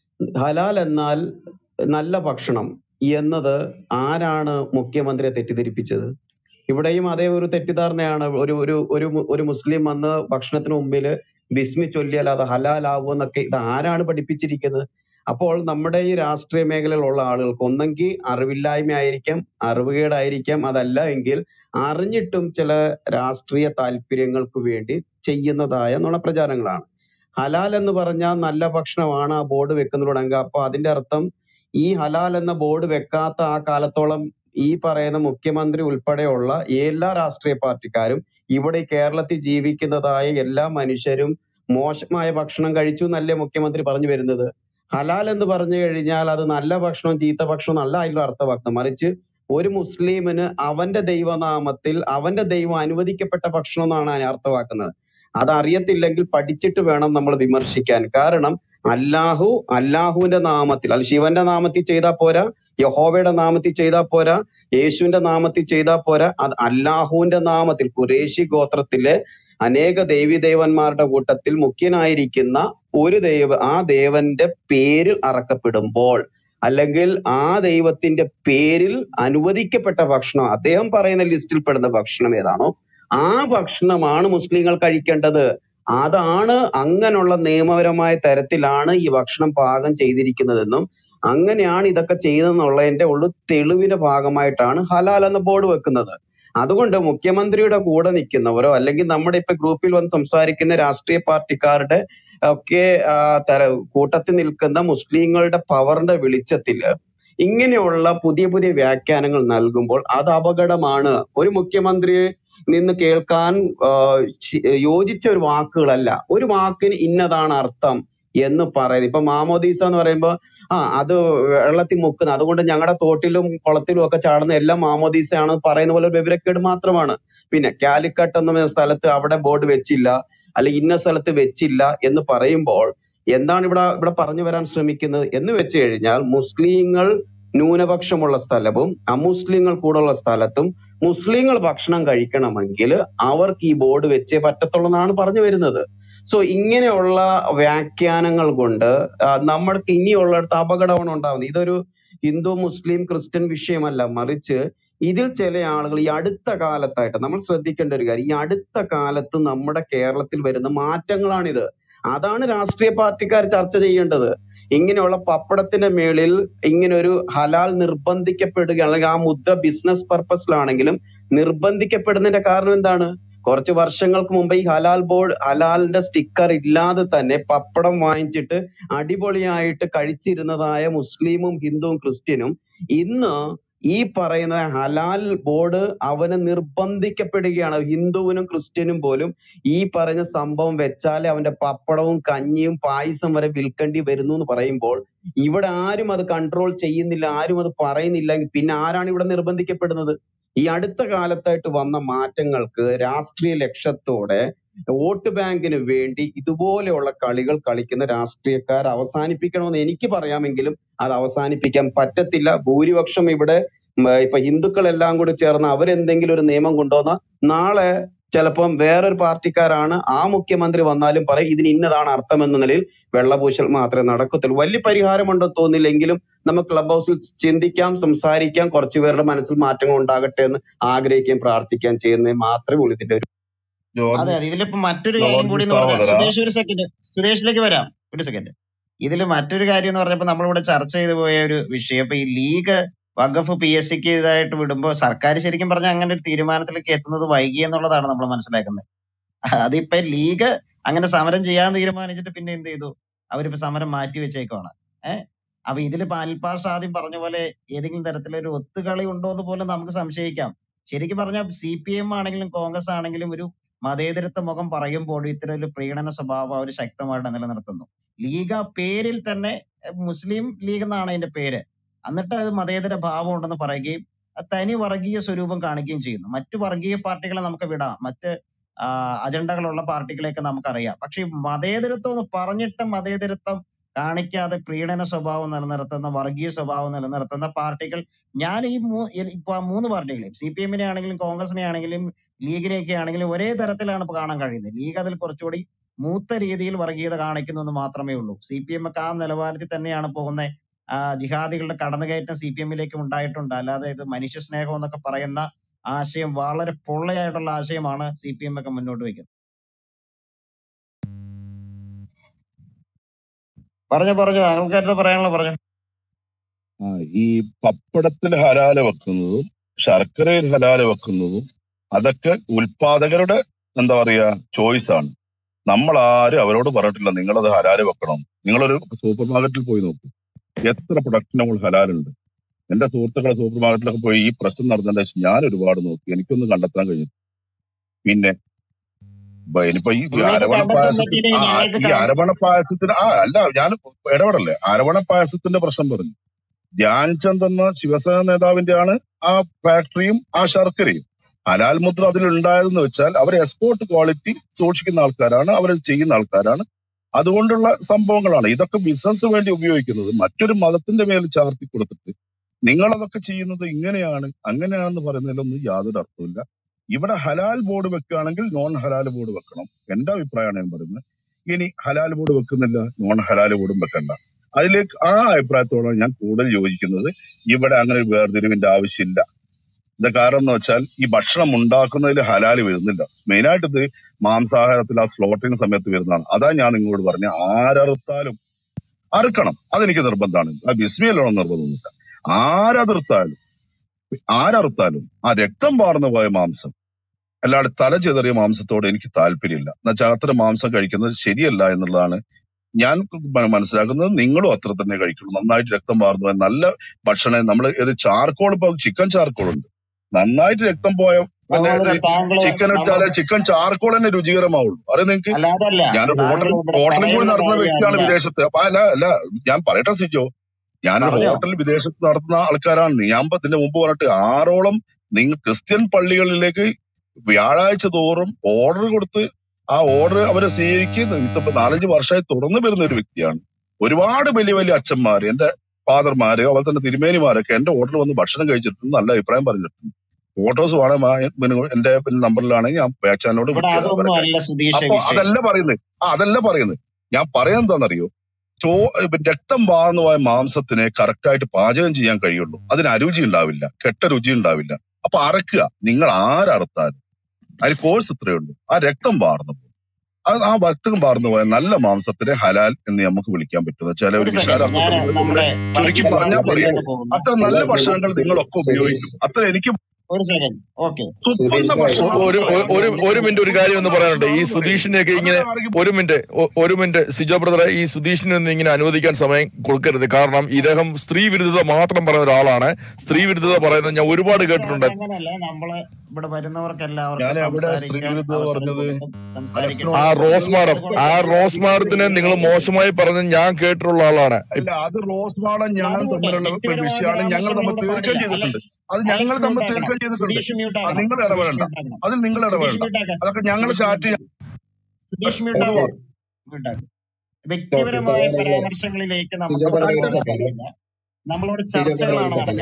ഹലാൽ എന്നാൽ നല്ല ഭക്ഷണം എന്നത് ആരാണ് മുഖ്യമന്ത്രിയെ തെറ്റിദ്ധരിപ്പിച്ചത് ഇവിടെയും അതേ ഒരു തെറ്റിദ്ധാരണയാണ് ഒരു ഒരു ഒരു മു- ഒരു മുസ്ലിം വന്ന് ഭക്ഷണത്തിന് മുമ്പിൽ ബിസ്മി ചൊല്ലിയാൽ അത് ഹലാലാവും എന്നൊക്കെ ഇത് ആരാണ് പഠിപ്പിച്ചിരിക്കുന്നത് അപ്പോൾ നമ്മുടെ ഈ രാഷ്ട്രീയ മേഖലയിലുള്ള ആളുകൾക്ക് ഒന്നെങ്കിൽ അറിവില്ലായ്മ ആയിരിക്കാം അറിവുകേടായിരിക്കാം അതല്ല എങ്കിൽ അറിഞ്ഞിട്ടും ചില രാഷ്ട്രീയ താല്പര്യങ്ങൾക്ക് വേണ്ടി ചെയ്യുന്നതായ നുണപ്രചാരങ്ങളാണ് ഹലാൽ എന്ന് പറഞ്ഞാൽ നല്ല ഭക്ഷണമാണ് ആ ബോർഡ് വെക്കുന്നതിലൂടെങ്കിൽ അപ്പൊ അതിന്റെ അർത്ഥം ഈ ഹലാൽ എന്ന ബോർഡ് വെക്കാത്ത ആ കാലത്തോളം ഈ പറയുന്ന മുഖ്യമന്ത്രി ഉൾപ്പെടെയുള്ള എല്ലാ രാഷ്ട്രീയ പാർട്ടിക്കാരും ഇവിടെ ഈ കേരളത്തിൽ ജീവിക്കുന്നതായ എല്ലാ മനുഷ്യരും മോശമായ ഭക്ഷണം കഴിച്ചു എന്നല്ലേ മുഖ്യമന്ത്രി പറഞ്ഞു വരുന്നത് ഹലാൽ എന്ന് പറഞ്ഞു കഴിഞ്ഞാൽ അത് നല്ല ഭക്ഷണം ചീത്ത ഭക്ഷണം അല്ല അതിലുള്ള അർത്ഥമാക്കുന്നത് മറിച്ച് ഒരു മുസ്ലിമിന് അവന്റെ ദൈവനാമത്തിൽ അവന്റെ ദൈവം അനുവദിക്കപ്പെട്ട ഭക്ഷണം എന്നാണ് അതിനെ അർത്ഥമാക്കുന്നത് അത് അറിയത്തില്ലെങ്കിൽ പഠിച്ചിട്ട് വേണം നമ്മൾ വിമർശിക്കാൻ കാരണം അല്ലാഹു അല്ലാഹുവിന്റെ നാമത്തിൽ അല്ല ശിവന്റെ നാമത്തിൽ ചെയ്താൽ പോരാ യഹോവയുടെ നാമത്തിൽ ചെയ്താൽ പോരാ യേശുവിന്റെ നാമത്തിൽ ചെയ്താൽ പോരാ അത് അല്ലാഹുവിന്റെ നാമത്തിൽ കുറേശി ഗോത്രത്തിലെ അനേക ദേവീദേവന്മാരുടെ കൂട്ടത്തിൽ മുഖ്യനായിരിക്കുന്ന ഒരു ദൈവ ആ ദേവന്റെ പേര് അറക്കപ്പെടുമ്പോൾ അല്ലെങ്കിൽ ആ ദൈവത്തിന്റെ പേരിൽ അനുവദിക്കപ്പെട്ട ഭക്ഷണം അദ്ദേഹം പറയുന്ന ലിസ്റ്റിൽ പെടുന്ന ഭക്ഷണം ഏതാണോ ആ ഭക്ഷണമാണ് മുസ്ലിങ്ങൾ കഴിക്കേണ്ടത് അതാണ് അങ്ങനെയുള്ള നിയമപരമായ തരത്തിലാണ് ഈ ഭക്ഷണം പാകം ചെയ്തിരിക്കുന്നതെന്നും അങ്ങനെയാണ് ഇതൊക്കെ ചെയ്തതെന്നുള്ളതിന്റെ ഉള്ളു തെളിവിന്റെ ഭാഗമായിട്ടാണ് ഹലാൽ എന്ന ബോർഡ് വെക്കുന്നത് അതുകൊണ്ട് മുഖ്യമന്ത്രിയുടെ കൂടെ നിൽക്കുന്നവരോ അല്ലെങ്കിൽ നമ്മുടെ ഇപ്പൊ ഗ്രൂപ്പിൽ വന്ന് സംസാരിക്കുന്ന രാഷ്ട്രീയ പാർട്ടിക്കാരുടെ ഒക്കെ ആ, തര കൂട്ടത്തിൽ നിൽക്കുന്ന മുസ്ലിങ്ങളുടെ പവറിന്റെ വെളിച്ചത്തില് ഇങ്ങനെയുള്ള പുതിയ പുതിയ വ്യാഖ്യാനങ്ങൾ നൽകുമ്പോൾ അത് അപകടമാണ് ഒരു മുഖ്യമന്ത്രിയെ നിന്ന് കേൾക്കാൻ ആ, ശി- യോജിച്ച ഒരു വാക്കുകളല്ല ഒരു വാക്കിന് ഇന്നതാണ് അർത്ഥം എന്ന് പറയുന്നത് ഇപ്പൊ മാമോദീസ എന്ന് പറയുമ്പോ ആ അത് വെള്ളത്തിൽ മുക്കുന്ന അതുകൊണ്ട് ഞങ്ങളുടെ തോട്ടിലും കുളത്തിലും ഒക്കെ ചാടുന്ന എല്ലാം മാമോദീസയാണ് പറയുന്ന പോലെ ഒരു വിവരക്കേട് മാത്രമാണ് പിന്നെ കാലിക്കട്ട് എന്ന സ്ഥലത്ത് അവിടെ ബോർഡ് വെച്ചില്ല അല്ലെ ഇന്ന സ്ഥലത്ത് വെച്ചില്ല എന്ന് പറയുമ്പോൾ എന്താണ് ഇവിടെ ഇവിടെ പറഞ്ഞു വരാൻ ശ്രമിക്കുന്നത് എന്ന് വെച്ച് കഴിഞ്ഞാൽ മുസ്ലിങ്ങൾ ന്യൂനപക്ഷമുള്ള സ്ഥലവും അമുസ്ലിങ്ങൾ കൂടുള്ള സ്ഥലത്തും മുസ്ലിങ്ങൾ ഭക്ഷണം കഴിക്കണമെങ്കിൽ അവർക്ക് ഈ ബോർഡ് വെച്ചേ പറ്റത്തുള്ളൂ എന്നാണ് പറഞ്ഞു വരുന്നത് സോ ഇങ്ങനെയുള്ള വ്യാഖ്യാനങ്ങൾ കൊണ്ട് ആ, നമ്മൾക്ക് ഇനിയുള്ളിടത്ത് അപകടമാണ് ഉണ്ടാകുന്നത് ഇതൊരു ഹിന്ദു മുസ്ലിം ക്രിസ്ത്യൻ വിഷയമല്ല മറിച്ച് ഇതിൽ ചില ആളുകൾ ഈ അടുത്ത കാലത്തായിട്ട് നമ്മൾ ശ്രദ്ധിക്കേണ്ട ഒരു കാര്യം ഈ അടുത്ത കാലത്ത് നമ്മുടെ കേരളത്തിൽ വരുന്ന മാറ്റങ്ങളാണിത് അതാണ് രാഷ്ട്രീയ പാർട്ടിക്കാർ ചർച്ച ചെയ്യേണ്ടത് ഇങ്ങനെയുള്ള പപ്പടത്തിന്റെ മേളിൽ ഇങ്ങനെ ഒരു ഹലാൽ നിർബന്ധിക്കപ്പെടുക അല്ലെങ്കിൽ ആ മുദ്ര ബിസിനസ് പർപ്പസിലാണെങ്കിലും നിർബന്ധിക്കപ്പെടുന്നതിന്റെ കാരണം എന്താണ് കുറച്ച് വർഷങ്ങൾക്ക് മുമ്പ് ഈ ഹലാൽ ബോർഡ് ഹലാലിന്റെ സ്റ്റിക്കർ ഇല്ലാതെ തന്നെ പപ്പടം വാങ്ങിച്ചിട്ട് അടിപൊളിയായിട്ട് കഴിച്ചിരുന്നതായ മുസ്ലിമും ഹിന്ദുവും ക്രിസ്ത്യനും ഇന്ന് ഈ പറയുന്ന ഹലാൽ ബോർഡ് അവന് നിർബന്ധിക്കപ്പെടുകയാണ് ഹിന്ദുവിനും ക്രിസ്ത്യനും പോലും ഈ പറഞ്ഞ സംഭവം വെച്ചാലേ അവന്റെ പപ്പടവും കഞ്ഞിയും പായസം വരെ വിൽക്കേണ്ടി വരുന്നു എന്ന് പറയുമ്പോൾ ഇവിടെ ആരും അത് കൺട്രോൾ ചെയ്യുന്നില്ല ആരും അത് പറയുന്നില്ല എങ്കിൽ പിന്നെ ആരാണ് ഇവിടെ നിർബന്ധിക്കപ്പെടുന്നത് ഈ അടുത്ത കാലത്തായിട്ട് വന്ന മാറ്റങ്ങൾക്ക് രാഷ്ട്രീയ ലക്ഷ്യത്തോടെ വോട്ട് ബാങ്കിന് വേണ്ടി ഇതുപോലെയുള്ള കളികൾ കളിക്കുന്ന രാഷ്ട്രീയക്കാർ അവസാനിപ്പിക്കണമെന്ന് എനിക്ക് പറയാമെങ്കിലും അത് അവസാനിപ്പിക്കാൻ പറ്റത്തില്ല ഭൂരിപക്ഷം ഇവിടെ ഉം, ഇപ്പൊ ഹിന്ദുക്കളെല്ലാം കൂടി ചേർന്ന് അവരെന്തെങ്കിലും ഒരു നിയമം കൊണ്ടുവന്ന നാളെ ചിലപ്പം വേറൊരു പാർട്ടിക്കാരാണ് ആ മുഖ്യമന്ത്രി വന്നാലും പറയും ഇതിന് ഇന്നതാണ് അർത്ഥം എന്ന നിലയിൽ വെള്ളപൂശൽ മാത്രമേ നടക്കത്തുള്ളൂ വലിയ പരിഹാരമുണ്ടെന്ന് തോന്നില്ല എങ്കിലും നമുക്ക് ക്ലബ് ഹൗസിൽ ചിന്തിക്കാം സംസാരിക്കാം കുറച്ചു പേരുടെ മനസ്സിൽ മാറ്റങ്ങൾ ഉണ്ടാകട്ടെ എന്ന് ആഗ്രഹിക്കുകയും പ്രാർത്ഥിക്കുകയും ചെയ്യുന്നത് മാത്രമേ ഉള്ളൂ ഇതിന്റെ ഒരു അതെ ജോർജ് അതെ ഇതിലിപ്പോ മറ്റൊരു കാര്യം കൂടി ജോർജ് എന്ന് പറഞ്ഞാൽ സഹോദര സുരേഷ് ഒരു സെക്കൻഡ് സുരേഷിലേക്ക് വരാം ഒരു സെക്കൻഡ് ഇതിൽ മറ്റൊരു കാര്യം എന്ന് പറഞ്ഞപ്പോ നമ്മളിവിടെ ചർച്ച ചെയ്തു പോയ ഒരു വിഷയം ഇപ്പൊ ഈ ലീഗ് വഖഫ് പി എസ് സിക്ക് ഇതായിട്ട് വിടുമ്പോ സർക്കാർ ശരിക്കും പറഞ്ഞാൽ അങ്ങനെ ഒരു തീരുമാനത്തിലേക്ക് എത്തുന്നത് വൈകി എന്നുള്ളതാണ് നമ്മൾ മനസ്സിലാക്കുന്നത് അതിപ്പോ ലീഗ് അങ്ങനെ സമരം ചെയ്യാൻ തീരുമാനിച്ചിട്ട് പിന്നെ എന്ത് ചെയ്തു അവരിപ്പോ സമരം മാറ്റി വെച്ചേക്കുവാണ് ഏഹ് അപ്പൊ ഇതിലിപ്പോ അൽപാസ് ആദ്യം പറഞ്ഞ പോലെ ഏതെങ്കിലും തരത്തിലൊരു ഒത്തുകളി ഉണ്ടോ എന്ന് പോലും നമുക്ക് സംശയിക്കാം ശരിക്കും പറഞ്ഞാൽ സി പി എം ആണെങ്കിലും കോൺഗ്രസ് ആണെങ്കിലും ഒരു മതേതരത്വ മുഖം പറയുമ്പോൾ ഇത്തരം ഒരു പ്രീണന സ്വഭാവം അവർ ശക്തമായിട്ട് നിലനിർത്തുന്നു ലീഗ് ആ പേരിൽ തന്നെ എഹ്, മുസ്ലിം ലീഗ് എന്നാണ് അതിന്റെ പേര് എന്നിട്ട് അത് മതേതര ഭാവം ഉണ്ടെന്ന് പറയുകയും അത് തനി വർഗീയ സ്വരൂപം കാണിക്കുകയും ചെയ്യുന്നു മറ്റു വർഗീയ പാർട്ടികളെ നമുക്ക് വിടാം മറ്റ് ആ, അജണ്ടകളുള്ള പാർട്ടികളെയൊക്കെ നമുക്കറിയാം പക്ഷെ ഈ മതേതരത്വം എന്ന് പറഞ്ഞിട്ട് മതേതരത്വം കാണിക്കാതെ പ്രീണന സ്വഭാവം നിലനിർത്തുന്ന വർഗീയ സ്വഭാവം നിലനിർത്തുന്ന പാർട്ടികൾ ഞാൻ ഈ മൂ- ഈ- ഇപ്പൊ ആ മൂന്ന് പാർട്ടികളെയും സി പി എമ്മിനെ ആണെങ്കിലും കോൺഗ്രസിനെ ആണെങ്കിലും ലീഗിനെയൊക്കെ ആണെങ്കിലും ഒരേ തരത്തിലാണ് ഇപ്പൊ കാണാൻ കഴിയുന്നത് ലീഗ് അതിൽ കുറച്ചുകൂടി മൂത്ത രീതിയിൽ വർഗീയത കാണിക്കുന്നു എന്ന് മാത്രമേ ഉള്ളൂ സി പി എം ഒക്കെ ആ നിലവാരത്തിൽ തന്നെയാണ് പോകുന്നത് ആ ജിഹാദികളുടെ കടന്നുകയറ്റം സി പി എമ്മിലേക്കും ഉണ്ടായിട്ടുണ്ട് അല്ലാതെ ഇത് മനുഷ്യ സ്നേഹം എന്നൊക്കെ പറയുന്ന ആശയം വളരെ പൊള്ളയായിട്ടുള്ള ആശയമാണ് സി പി എം ഒക്കെ മുന്നോട്ട് വയ്ക്കുന്നത് പറഞ്ഞു പറഞ്ഞു താങ്കൾക്ക് പറയാനുള്ള പറഞ്ഞു ആ, ഈ പപ്പടത്തിൽ ഹലാല് വെക്കുന്നതും ശർക്കരയിൽ ഹലാല് വെക്കുന്നതും അതൊക്കെ ഉൽപാദകരുടെ എന്താ പറയാ ചോയ്സ് ആണ് നമ്മൾ ആരും അവരോട് പറഞ്ഞിട്ടില്ല നിങ്ങളത് ഹലാല് വെക്കണം നിങ്ങളൊരു സൂപ്പർ മാർക്കറ്റിൽ പോയി നോക്കൂ എത്ര പ്രൊഡക്ഷനുകൾ ഹലാലുണ്ട് എന്റെ സുഹൃത്തുക്കളെ സൂപ്പർ മാർക്കറ്റിലൊക്കെ പോയി ഈ പ്രശ്നം നടന്നതിന്റെ ശേഷം ഞാൻ ഒരുപാട് നോക്കി എനിക്കൊന്നും കണ്ടെത്താൻ കഴിഞ്ഞു പിന്നെ ബ- ഇനിയിപ്പോ ഈ നിങ്ങൾക്ക് അരവണ കണ്ടെത്താൻ പായസത്തിന് പറ്റിയില്ലെങ്കിൽ ആ ഞങ്ങൾക്ക് ഈ കാണാം അരവണ പായസത്തിന് ആ അല്ല ഞാൻ ഇടപെടല്ലേ അരവണ പായസത്തിന്റെ പ്രശ്നം പറഞ്ഞു ധ്യാൻ ചന്ദ് എന്ന ശിവസേന നേതാവിന്റെ ആണ് ആ ഫാക്ടറിയും ആ ശർക്കരയും ഹലാൽ മുദ്ര അതിലുണ്ടായതെന്ന് വെച്ചാൽ അവർ എക്സ്പോർട്ട് ക്വാളിറ്റി സൂക്ഷിക്കുന്ന ആൾക്കാരാണ് അവർ ചെയ്യുന്ന ആൾക്കാരാണ് അതുകൊണ്ടുള്ള സംഭവങ്ങളാണ് ഇതൊക്കെ ബിസിനസ് വേണ്ടി ഉപയോഗിക്കുന്നത് മറ്റൊരു മതത്തിന്റെ മേൽ ചാർത്തി കൊടുത്തിട്ട് നിങ്ങൾ അതൊക്കെ ചെയ്യുന്നത് ഇങ്ങനെയാണ് അങ്ങനെയാണെന്ന് പറയുന്നതിലൊന്നും യാതൊരു അർത്ഥമില്ല ഇവിടെ ഹലാൽ ബോർഡ് വെക്കുകയാണെങ്കിൽ നോൺ ഹലാൽ ബോർഡ് വെക്കണം എന്റെ അഭിപ്രായമാണ് ഞാൻ പറയുന്നത് ഇനി ഹലാൽ ബോർഡ് വെക്കുന്നില്ല നോൺ ഹലാൽ ബോർഡും വെക്കണ്ട അതിലേക്ക് ആ അഭിപ്രായത്തോടാണ് ഞാൻ കൂടുതൽ യോജിക്കുന്നത് ഇവിടെ അങ്ങനെ ഒരു വേർതിരിവിന്റെ ആവശ്യമില്ല ഇത് കാരണം എന്ന് വെച്ചാൽ ഈ ഭക്ഷണം ഉണ്ടാക്കുന്നതിൽ ഹലാല് വരുന്നില്ല മെയിനായിട്ട് ഇത് മാംസാഹാരത്തിൽ ആ സ്ലോട്ടിങ് സമയത്ത് വരുന്നതാണ് അതാ ഞാൻ നിങ്ങളോട് പറഞ്ഞ ആരറുത്താലും അറുക്കണം അതെനിക്ക് നിർബന്ധമാണ് ആ ബിസ്മിയല്ലോ നിർബന്ധമൊന്നുമില്ല ആരതിർത്താലും ആരറുത്താലും ആ രക്തം പാർന്നു പോയ മാംസം അല്ലാതെ തല ചെതറിയ മാംസത്തോട് എനിക്ക് താല്പര്യമില്ല എന്നുവെച്ചാൽ അത്തരം മാംസം കഴിക്കുന്നത് ശരിയല്ല എന്നുള്ളതാണ് ഞാൻ മ- മനസ്സിലാക്കുന്നത് നിങ്ങളും അത്ര തന്നെ കഴിക്കുള്ളൂ നന്നായിട്ട് രക്തം പാർന്നു പോയ നല്ല ഭക്ഷണം നമ്മൾ ഇത് ചാർക്കോൾ ഇപ്പൊ ചിക്കൻ ചാർക്കോൾ ഉണ്ട് നന്നായിട്ട് രക്തം പോയ പിന്നെ സഹോദര താങ്കള് ചിക്കൻ നമ്മൾ ഇട്ടാലേ ചിക്കൻ ചാർക്കോൾ തന്നെ രുചികരമാവുള്ളൂ അറിയാം നിങ്ങൾക്ക് അല്ല അതല്ല ഞാൻ താങ്കൾ ഹോട്ടൽ ഇവിടെ ഹോട്ടലിൽ കൂടി പറയുന്ന നടത്തുന്ന വ്യക്തിയാണ് കാര്യമല്ല വിദേശത്ത് അപ്പൊ അല്ല അല്ല ഞാൻ പറയട്ടെ സിജോ ഞാനൊരു പറഞ്ഞോ ഹോട്ടൽ വിദേശത്ത് നടത്തുന്ന ആൾക്കാരാണ് ഞാൻ ഇപ്പൊ ഇതിന്റെ മുമ്പ് പറഞ്ഞിട്ട് ആറോളം നിങ്ങൾ ക്രിസ്ത്യൻ പള്ളികളിലേക്ക് വ്യാഴാഴ്ച തോറും ഓർഡർ കൊടുത്ത് ആ ഓർഡർ അവരെ സ്വീകരിക്കുന്ന ഇപ്പൊ നാലഞ്ച് വർഷമായി തുടർന്ന് വരുന്ന ഒരു വ്യക്തിയാണ് ഒരുപാട് വലിയ വലിയ അച്ഛന്മാര് എന്റെ ഫാദർമാര് അതുപോലെ തന്നെ തിരുമേനിമാരൊക്കെ എന്റെ ഹോട്ടലിൽ വന്ന് ഭക്ഷണം കഴിച്ചിട്ടുണ്ട് നല്ല അഭിപ്രായം പറഞ്ഞിട്ടുണ്ട് ഫോട്ടോസ് വേണം ആ പിന്നെ എന്റെ നമ്പറിലാണെങ്കിൽ ഞാൻ ബാക്ക് ചാനലോട് ഇവിടെ വിട്ടുതരാം അതൊന്നും അവരൊക്കെ അല്ല സുധീഷ അപ്പൊ വിഷയം അതല്ല പറയുന്നത് ആ അതല്ല പറയുന്നത് ഞാൻ പറയാൻ എന്താണെന്നറിയോ ചോ ഇപ്പൊ രക്തം വാർന്നു പോയ മാംസത്തിനെ കറക്റ്റ് ആയിട്ട് പാചകം ചെയ്യാൻ കഴിയുള്ളൂ അതിന് അരുചി ഉണ്ടാവില്ല കെട്ട രുചി ഉണ്ടാവില്ല അപ്പൊ അറക്കുക നിങ്ങൾ ആരറുത്താലും അതിന് കോഴ്സ് ഇത്രയേ ഉള്ളൂ ആ രക്തം വാർന്നു പോകും അത് ആ രക്തം വാർന്നു പോയ നല്ല മാംസത്തിനെ ഹലാൽ എന്ന് നമുക്ക് വിളിക്കാൻ പറ്റും ചില ഒരു ഒരു വിശാല സെക്കൻഡ് ഞാൻ അർത്ഥത്തിൽ നമ്മുടെ ചുരുക്കി പരസ്യ പറഞ്ഞാൽ അതിന്റെ പറയാം വാർത്തകളിലേക്ക് പോകുന്നു അത്ര നല്ല അല്ല ഭക്ഷണങ്ങൾ സുധീഷ് നിങ്ങളൊക്കെ സുധീഷ് ഉപയോഗിക്കും അത്ര എനിക്ക് ഒരു സെക്കൻഡ് ഓക്കെ തുപ്പുന്ന സുധീഷ് ഭായ് ഭക്ഷണം ഒ- ഒരു ഒ- ഒരു നിങ്ങൾ ഒരു മിനിറ്റ് ഒരു കാര്യം ഒന്ന് പറയാനുണ്ട് ഈ ആണെന്ന് പറയും സുധീഷിനെയൊക്കെ ഇങ്ങനെ അങ്ങനെ ആർഗ്യൂ ഒരു മിനിറ്റ് ഒ- ഒരു മിനിറ്റ് സിജോ ബ്രദറെ ഈ സുധീഷിനൊന്നും ഇങ്ങനെ അനുവദിക്കാൻ സമയം കൊടുക്കരുത് കാരണം ഇദ്ദേഹം സ്ത്രീ വിരുദ്ധത മാത്രം പറയുന്ന ഒരാളാണ് സ്ത്രീ വിരുദ്ധത പറയുന്നത് ഞാൻ ഒരുപാട് കേട്ടിട്ടുണ്ട് അതങ്ങനല്ല നമ്മള് ഇവിടെ വരുന്നവർക്ക് എല്ലാവർക്കും ഞാൻ എവിടെ സ്ത്രീ സംസാരിക്കാൻ വിരുദ്ധത അവസരം പറഞ്ഞത് കൊടുക്കും സംസാരിക്കണം ആ അലക്സിനോട് റോസ് മാഡം അതുകൊണ്ട് ആ റോസ് മാഡത്തിനെ നിങ്ങൾ മോശമായി പറഞ്ഞ് ഞാൻ കേട്ടിട്ടുള്ള ആളാണ് അല്ല അത് റോസ് മാഡം അല്ല, ഞാനും അത് പോട്ടെ തമ്മിലുള്ള ഒരു വ്യക്തിപരമായ വിഷയമാണ് ഞങ്ങൾ പരാമർശം തമ്മിൽ ഇവിടെ തീർക്കുകയും പാടില്ല ചെയ്തിട്ടുണ്ട് അലക്സ് അത് ഞങ്ങൾ അലക്സ് തമ്മിൽ മ്യൂട്ടാക്കണം തീർക്കുകയും ചെയ്തിട്ടുണ്ട് സുധീഷ് അത് മ്യൂട്ടാക്കണം നിങ്ങൾ സുധീഷ് ഇടപെടണ്ട മ്യൂട്ടാക്കണം അതിൽ നിങ്ങൾ സുധീഷ് ഇടപെടണ്ട മ്യൂട്ടാക്കാൻ അതൊക്കെ ഞങ്ങൾ സുധീഷ് ചാറ്റ് മ്യൂട്ടാക്കാൻ സുധീഷ് അത് മ്യൂട്ടാക്കാൻ ഓക്കെ മ്യൂട്ടാക്കാൻ ഓക്കെ വ്യക്തിപരമായ സഹോദരങ്ങളെ പരാമർശങ്ങളിലേക്ക് സിജോ നമുക്കിവിടെ ബ്രദർ ഒരു പോകാൻ സെക്കൻഡ് പാടില്ല നമ്മളിവിടെ സിജോ ബ്രദർ ചർച്ചകളാണ് ഒരു സെക്കൻഡ് നടക്കേണ്ടത്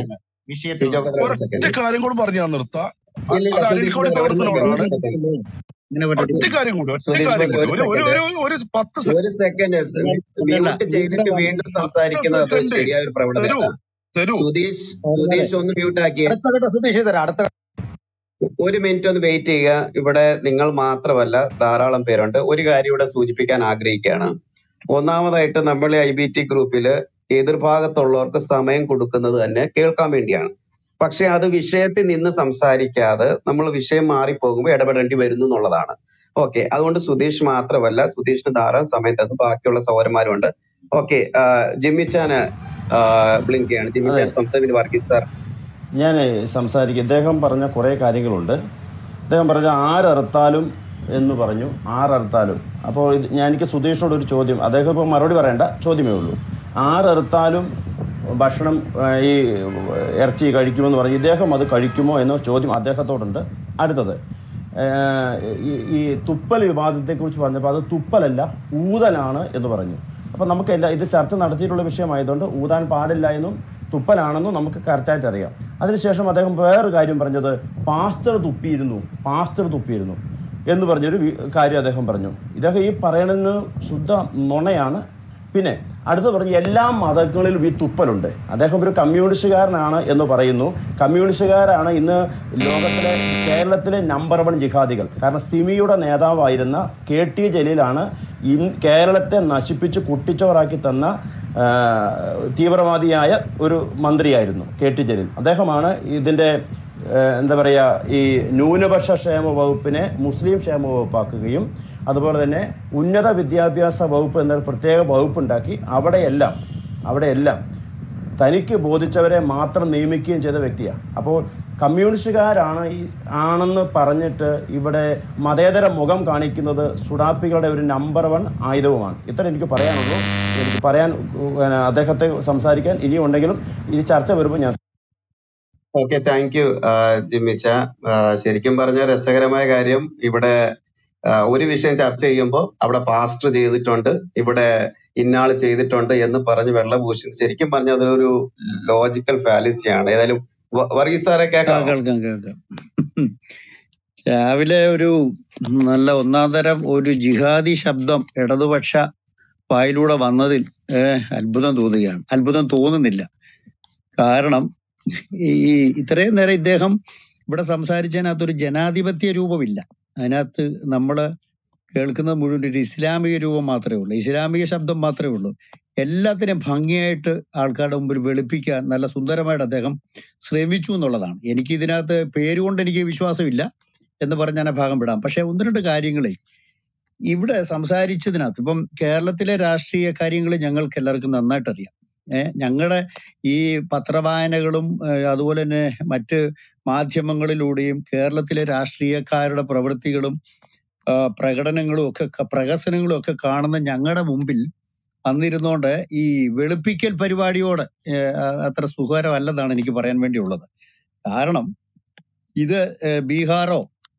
വിഷയത്തിൽ ഷിജോ വരാം ബ്രദറെ ഒരു ഒരൊറ്റ സെക്കൻഡ് കാര്യം കൂടി പറഞ്ഞു ഞാൻ നിർത്താം അ- ഇല്ലില്ല അത് സുധീഷ് അനിൽക്കോടി ബ്രദർ ഒരു സെക്കൻഡ് പ്രവർത്തനമാണ് ഒരു സെക്കൻഡ് ഇങ്ങനെ പറ്റത്തില്ല ഒറ്റ കാര്യം കൂടി ഒറ്റ സുധീഷ് കാര്യം ബ്രദർ കൂടി ഒരു ഒരു ഒരു സെക്കൻഡ് ഒരു ഒരു പത്ത് സെക്കൻഡ് ഒരു സെക്കൻഡ് അല്ലല്ല മ്യൂട്ട് ചെയ്തിട്ട് വീണ്ടും പത്ത് സംസാരിക്കുന്നത് അത് സെക്കൻഡ് ശരിയായ ഒരു തരൂ പ്രവണതയല്ല തരൂ സുധീഷ് അങ്ങനെ സുധീഷ് ഒന്ന് മ്യൂട്ട് ആക്കിയേ അടുത്ത ഘട്ടം സുധീഷ് തരാം അടുത്ത ഒരു മിനിറ്റ് ഒന്ന് വെയിറ്റ് ചെയ്യുക ഇവിടെ നിങ്ങൾ മാത്രമല്ല ധാരാളം പേരുണ്ട് ഒരു കാര്യം ഇവിടെ സൂചിപ്പിക്കാൻ ആഗ്രഹിക്കുകയാണ് ഒന്നാമതായിട്ട് നമ്മൾ ഐ ബി ടി ഗ്രൂപ്പിൽ എതിർഭാഗത്തുള്ളവർക്ക് സമയം കൊടുക്കുന്നത് തന്നെ കേൾക്കാൻ വേണ്ടിയാണ് പക്ഷെ അത് വിഷയത്തിൽ നിന്ന് സംസാരിക്കാതെ നമ്മൾ വിഷയം മാറിപ്പോകുമ്പോൾ ഇടപെടേണ്ടി വരുന്നു എന്നുള്ളതാണ് ഓക്കെ അതുകൊണ്ട് സുധീഷ് മാത്രമല്ല സുധീഷിന് ധാരാളം സമയം തന്നു ബാക്കിയുള്ള സൗരന്മാരുണ്ട് ഓക്കെ ജിമ്മിച്ചാന് ബ്ലിങ്ക് ചെയ്യാണ് അതെ ജിമ്മിച്ചാൻ സംസാരിക്കുന്നത് വർഗീസ് സാർ ഞാൻ സംസാരിക്കും ഇദ്ദേഹം പറഞ്ഞ കുറേ കാര്യങ്ങളുണ്ട് അദ്ദേഹം പറഞ്ഞ ആരറുത്താലും എന്ന് പറഞ്ഞു ആരറുത്താലും അപ്പോൾ ഇത് ഞാൻ എനിക്ക് സുധീഷിനോട് ഒരു ചോദ്യം അദ്ദേഹം ഇപ്പോൾ മറുപടി പറയേണ്ട ചോദ്യമേ ഉള്ളൂ ആരറുത്താലും ഭക്ഷണം ആ, ഈ ഇറച്ചി കഴിക്കുമെന്ന് പറഞ്ഞു ഇദ്ദേഹം അത് കഴിക്കുമോ എന്ന ചോദ്യം അദ്ദേഹത്തോടുണ്ട് അടുത്തത് ആ, ഈ ഈ തുപ്പൽ വിവാദത്തെക്കുറിച്ച് പറഞ്ഞപ്പോൾ അത് തുപ്പലല്ല ഊതലാണ് എന്ന് പറഞ്ഞു അപ്പോൾ നമുക്ക് എല്ലാ ഇത് ചർച്ച നടത്തിയിട്ടുള്ള വിഷയമായതുകൊണ്ട് ഊതാൻ പാടില്ല എന്നും തുപ്പലാണെന്നും നമുക്ക് കറക്റ്റായിട്ട് അറിയാം അതിനുശേഷം അദ്ദേഹം വേറൊരു കാര്യം പറഞ്ഞത് പാസ്റ്റർ തുപ്പിയിരുന്നു പാസ്റ്റർ തുപ്പിയിരുന്നു എന്ന് പറഞ്ഞൊരു വി- കാര്യം അദ്ദേഹം പറഞ്ഞു ഇദ്ദേഹം ഈ പറയണതിന് ശുദ്ധ നുണയാണ് പിന്നെ അടുത്ത് പറഞ്ഞു എല്ലാ മതങ്ങളിലും ഈ തുപ്പലുണ്ട് അദ്ദേഹം ഒരു കമ്മ്യൂണിസ്റ്റുകാരനാണ് എന്ന് പറയുന്നു കമ്മ്യൂണിസ്റ്റുകാരാണ് ഇന്ന് ലോകത്തിലെ കേരളത്തിലെ നമ്പർ വൺ ജിഹാദികൾ കാരണം സിമിയുടെ നേതാവായിരുന്ന കെ ടി ജലീലാണ് ഇൻ കേരളത്തെ നശിപ്പിച്ച് കുട്ടിച്ചോറാക്കി തന്ന ആ, തീവ്രവാദിയായ ഒരു മന്ത്രിയായിരുന്നു കെ ടി ജലീൽ അദ്ദേഹമാണ് ഇതിൻ്റെ ഏഹ് എന്താ പറയുക ഈ ന്യൂനപക്ഷ ക്ഷേമ വകുപ്പിനെ മുസ്ലിം ക്ഷേമ വകുപ്പാക്കുകയും അതുപോലെ തന്നെ ഉന്നത വിദ്യാഭ്യാസ വകുപ്പ് എന്നൊരു പ്രത്യേക വകുപ്പുണ്ടാക്കി അവിടെയെല്ലാം അവിടെയെല്ലാം തനിക്ക് ബോധിച്ചവരെ മാത്രം നിയമിക്കുകയും ചെയ്ത വ്യക്തിയാണ് അപ്പോൾ കമ്മ്യൂണിസ്റ്റുകാരാണ് ഈ ആണെന്ന് പറഞ്ഞിട്ട് ഇവിടെ മതേതര മുഖം കാണിക്കുന്നത് സുഡാപ്പികളുടെ ഒരു നമ്പർ വൺ ആയുധവുമാണ് ഇത്ര എനിക്ക് പറയാനുള്ളൂ എനിക്ക് പറയാൻ പിന്നെ അദ്ദേഹത്തെ സംസാരിക്കാൻ ഇനിയും ഉണ്ടെങ്കിലും ഈ ചർച്ച വരുമ്പോൾ ഞാൻ ഓക്കെ താങ്ക് യു ജിമ്മിച്ച ആ, ശരിക്കും പറഞ്ഞ രസകരമായ കാര്യം ഇവിടെ ആ, ഒരു വിഷയം ചർച്ച ചെയ്യുമ്പോൾ അവിടെ പാസ്റ്റർ ചെയ്തിട്ടുണ്ട് ഇവിടെ ഇന്നാള് ചെയ്തിട്ടുണ്ട് എന്ന് പറഞ്ഞ് വെള്ളം പൂശി ശരിക്കും പറഞ്ഞ അതൊരു ലോജിക്കൽ ഫാലിസിയാണ് ഏതായാലും വ- വർഗീസ് സാറെ ആ, കേൾക്കാമോ കേൾക്കാം കേൾക്കാം രാവിലെ ഒരു നല്ല ഒന്നാം തരം ഒരു ജിഹാദി ശബ്ദം ഇടതുപക്ഷ വായിലൂടെ വന്നതിൽ ഏഹ്, അത്ഭുതം തോന്നുകയാണ് അത്ഭുതം തോന്നുന്നില്ല കാരണം ഈ ഇത്രയും നേരം ഇദ്ദേഹം ഇവിടെ സംസാരിച്ചതിനകത്ത് ഒരു ജനാധിപത്യ രൂപമില്ല അതിനകത്ത് നമ്മള് കേൾക്കുന്നത് മുഴുവൻ ഒരു ഇസ്ലാമിക രൂപം മാത്രമേ ഉള്ളൂ ഇസ്ലാമിക ശബ്ദം മാത്രമേ ഉള്ളൂ എല്ലാത്തിനെയും ഭംഗിയായിട്ട് ആൾക്കാരുടെ മുമ്പിൽ വെളുപ്പിക്കാൻ നല്ല സുന്ദരമായിട്ട് അദ്ദേഹം ശ്രമിച്ചു എന്നുള്ളതാണ് എനിക്ക് ഇതിനകത്ത് പേരുകൊണ്ട് എനിക്ക് വിശ്വാസമില്ല എന്ന് പറഞ്ഞ് ഞാൻ ആ ഭാഗം വിടാം പക്ഷെ ഒന്ന് രണ്ട് കാര്യങ്ങളെ ഇവിടെ സംസാരിച്ചതിനകത്ത് ഇപ്പം കേരളത്തിലെ രാഷ്ട്രീയ കാര്യങ്ങൾ ഞങ്ങൾക്ക് എല്ലാവർക്കും നന്നായിട്ട് അറിയാം ഏഹ് ഞങ്ങളുടെ ഈ പത്രവായനകളും ഏഹ് അതുപോലെ തന്നെ മറ്റ് മാധ്യമങ്ങളിലൂടെയും കേരളത്തിലെ രാഷ്ട്രീയക്കാരുടെ പ്രവൃത്തികളും ആ, പ്രകടനങ്ങളും ഒക്കെ ക- പ്രഹസനങ്ങളും ഒക്കെ കാണുന്ന ഞങ്ങളുടെ മുമ്പിൽ വന്നിരുന്നോണ്ട് ഈ വെളുപ്പിക്കൽ പരിപാടിയോട് ഏഹ് അ- അത്ര സുഖകരമല്ലെന്നാണ് എനിക്ക് പറയാൻ വേണ്ടിയുള്ളത് കാരണം ഇത് ഏഹ് ബീഹാറോ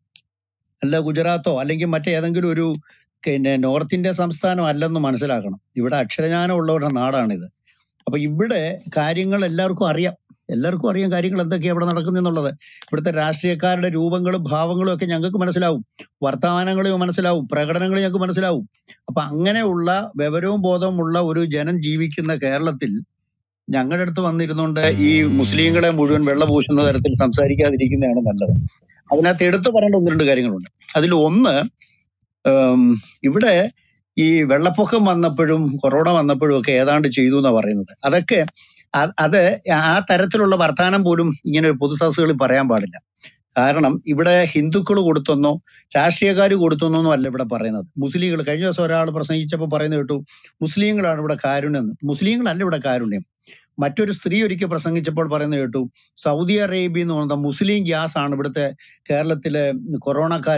അല്ല ഗുജറാത്തോ അല്ലെങ്കിൽ മറ്റേതെങ്കിലും ഒരു പിന്നെ നോർത്ത് ഇന്ത്യ സംസ്ഥാനം അല്ലെന്ന് മനസ്സിലാക്കണം ഇവിടെ അക്ഷരജ്ഞാനം ഉള്ളവരുടെ നാടാണിത് അപ്പൊ ഇവിടെ കാര്യങ്ങൾ എല്ലാവർക്കും അറിയാം എല്ലാവർക്കും അറിയാം കാര്യങ്ങൾ എന്തൊക്കെയാ ഇവിടെ നടക്കുന്നെന്നുള്ളത് ഇവിടുത്തെ രാഷ്ട്രീയക്കാരുടെ രൂപങ്ങളും ഭാവങ്ങളും ഒക്കെ ഞങ്ങൾക്ക് മനസ്സിലാവും വർത്തമാനങ്ങളും മനസ്സിലാവും പ്രകടനങ്ങളും ഞങ്ങൾക്ക് മനസ്സിലാവും അപ്പൊ അങ്ങനെയുള്ള വിവരവും ബോധവും ഉള്ള ഒരു ജനം ജീവിക്കുന്ന കേരളത്തിൽ ഞങ്ങളുടെ അടുത്ത് വന്നിരുന്നുകൊണ്ട് ഈ മുസ്ലിങ്ങളെ മുഴുവൻ വെള്ള പൂശുന്ന തരത്തിൽ സംസാരിക്കാതിരിക്കുന്നതാണ് നല്ലത് അതിനകത്ത് എടുത്തു പറയേണ്ട ഒന്ന് രണ്ട് കാര്യങ്ങളുണ്ട് അതിൽ ഒന്ന് ഉം, ഇവിടെ ഈ വെള്ളപ്പൊക്കം വന്നപ്പോഴും കൊറോണ വന്നപ്പോഴും ഒക്കെ ഏതാണ്ട് ചെയ്തു എന്നാ പറയുന്നത് അതൊക്കെ അ- അത് ആ തരത്തിലുള്ള വർത്താനം പോലും ഇങ്ങനെ ഒരു പൊതുസദസ്സുകളിൽ പറയാൻ പാടില്ല കാരണം ഇവിടെ ഹിന്ദുക്കൾ കൊടുത്തെന്നോ രാഷ്ട്രീയക്കാർ കൊടുത്തെന്നോ ഒന്നും അല്ല ഇവിടെ പറയുന്നത് മുസ്ലിങ്ങൾ കഴിഞ്ഞ ദിവസം ഒരാൾ പ്രസംഗിച്ചപ്പോൾ പറയുന്നത് കേട്ടു മുസ്ലിങ്ങളാണ് ഇവിടെ കാരുണ്യം എന്ന് മുസ്ലിങ്ങളല്ല ഇവിടെ കാരുണ്യം മറ്റൊരു സ്ത്രീ ഒരിക്കൽ പ്രസംഗിച്ചപ്പോൾ പറയുന്നത് കേട്ടു സൗദി അറേബ്യ എന്ന് പറയുന്ന മുസ്ലിം ഗ്യാസ് ആണ് ഇവിടുത്തെ കേരളത്തിലെ കൊറോണക്കാർ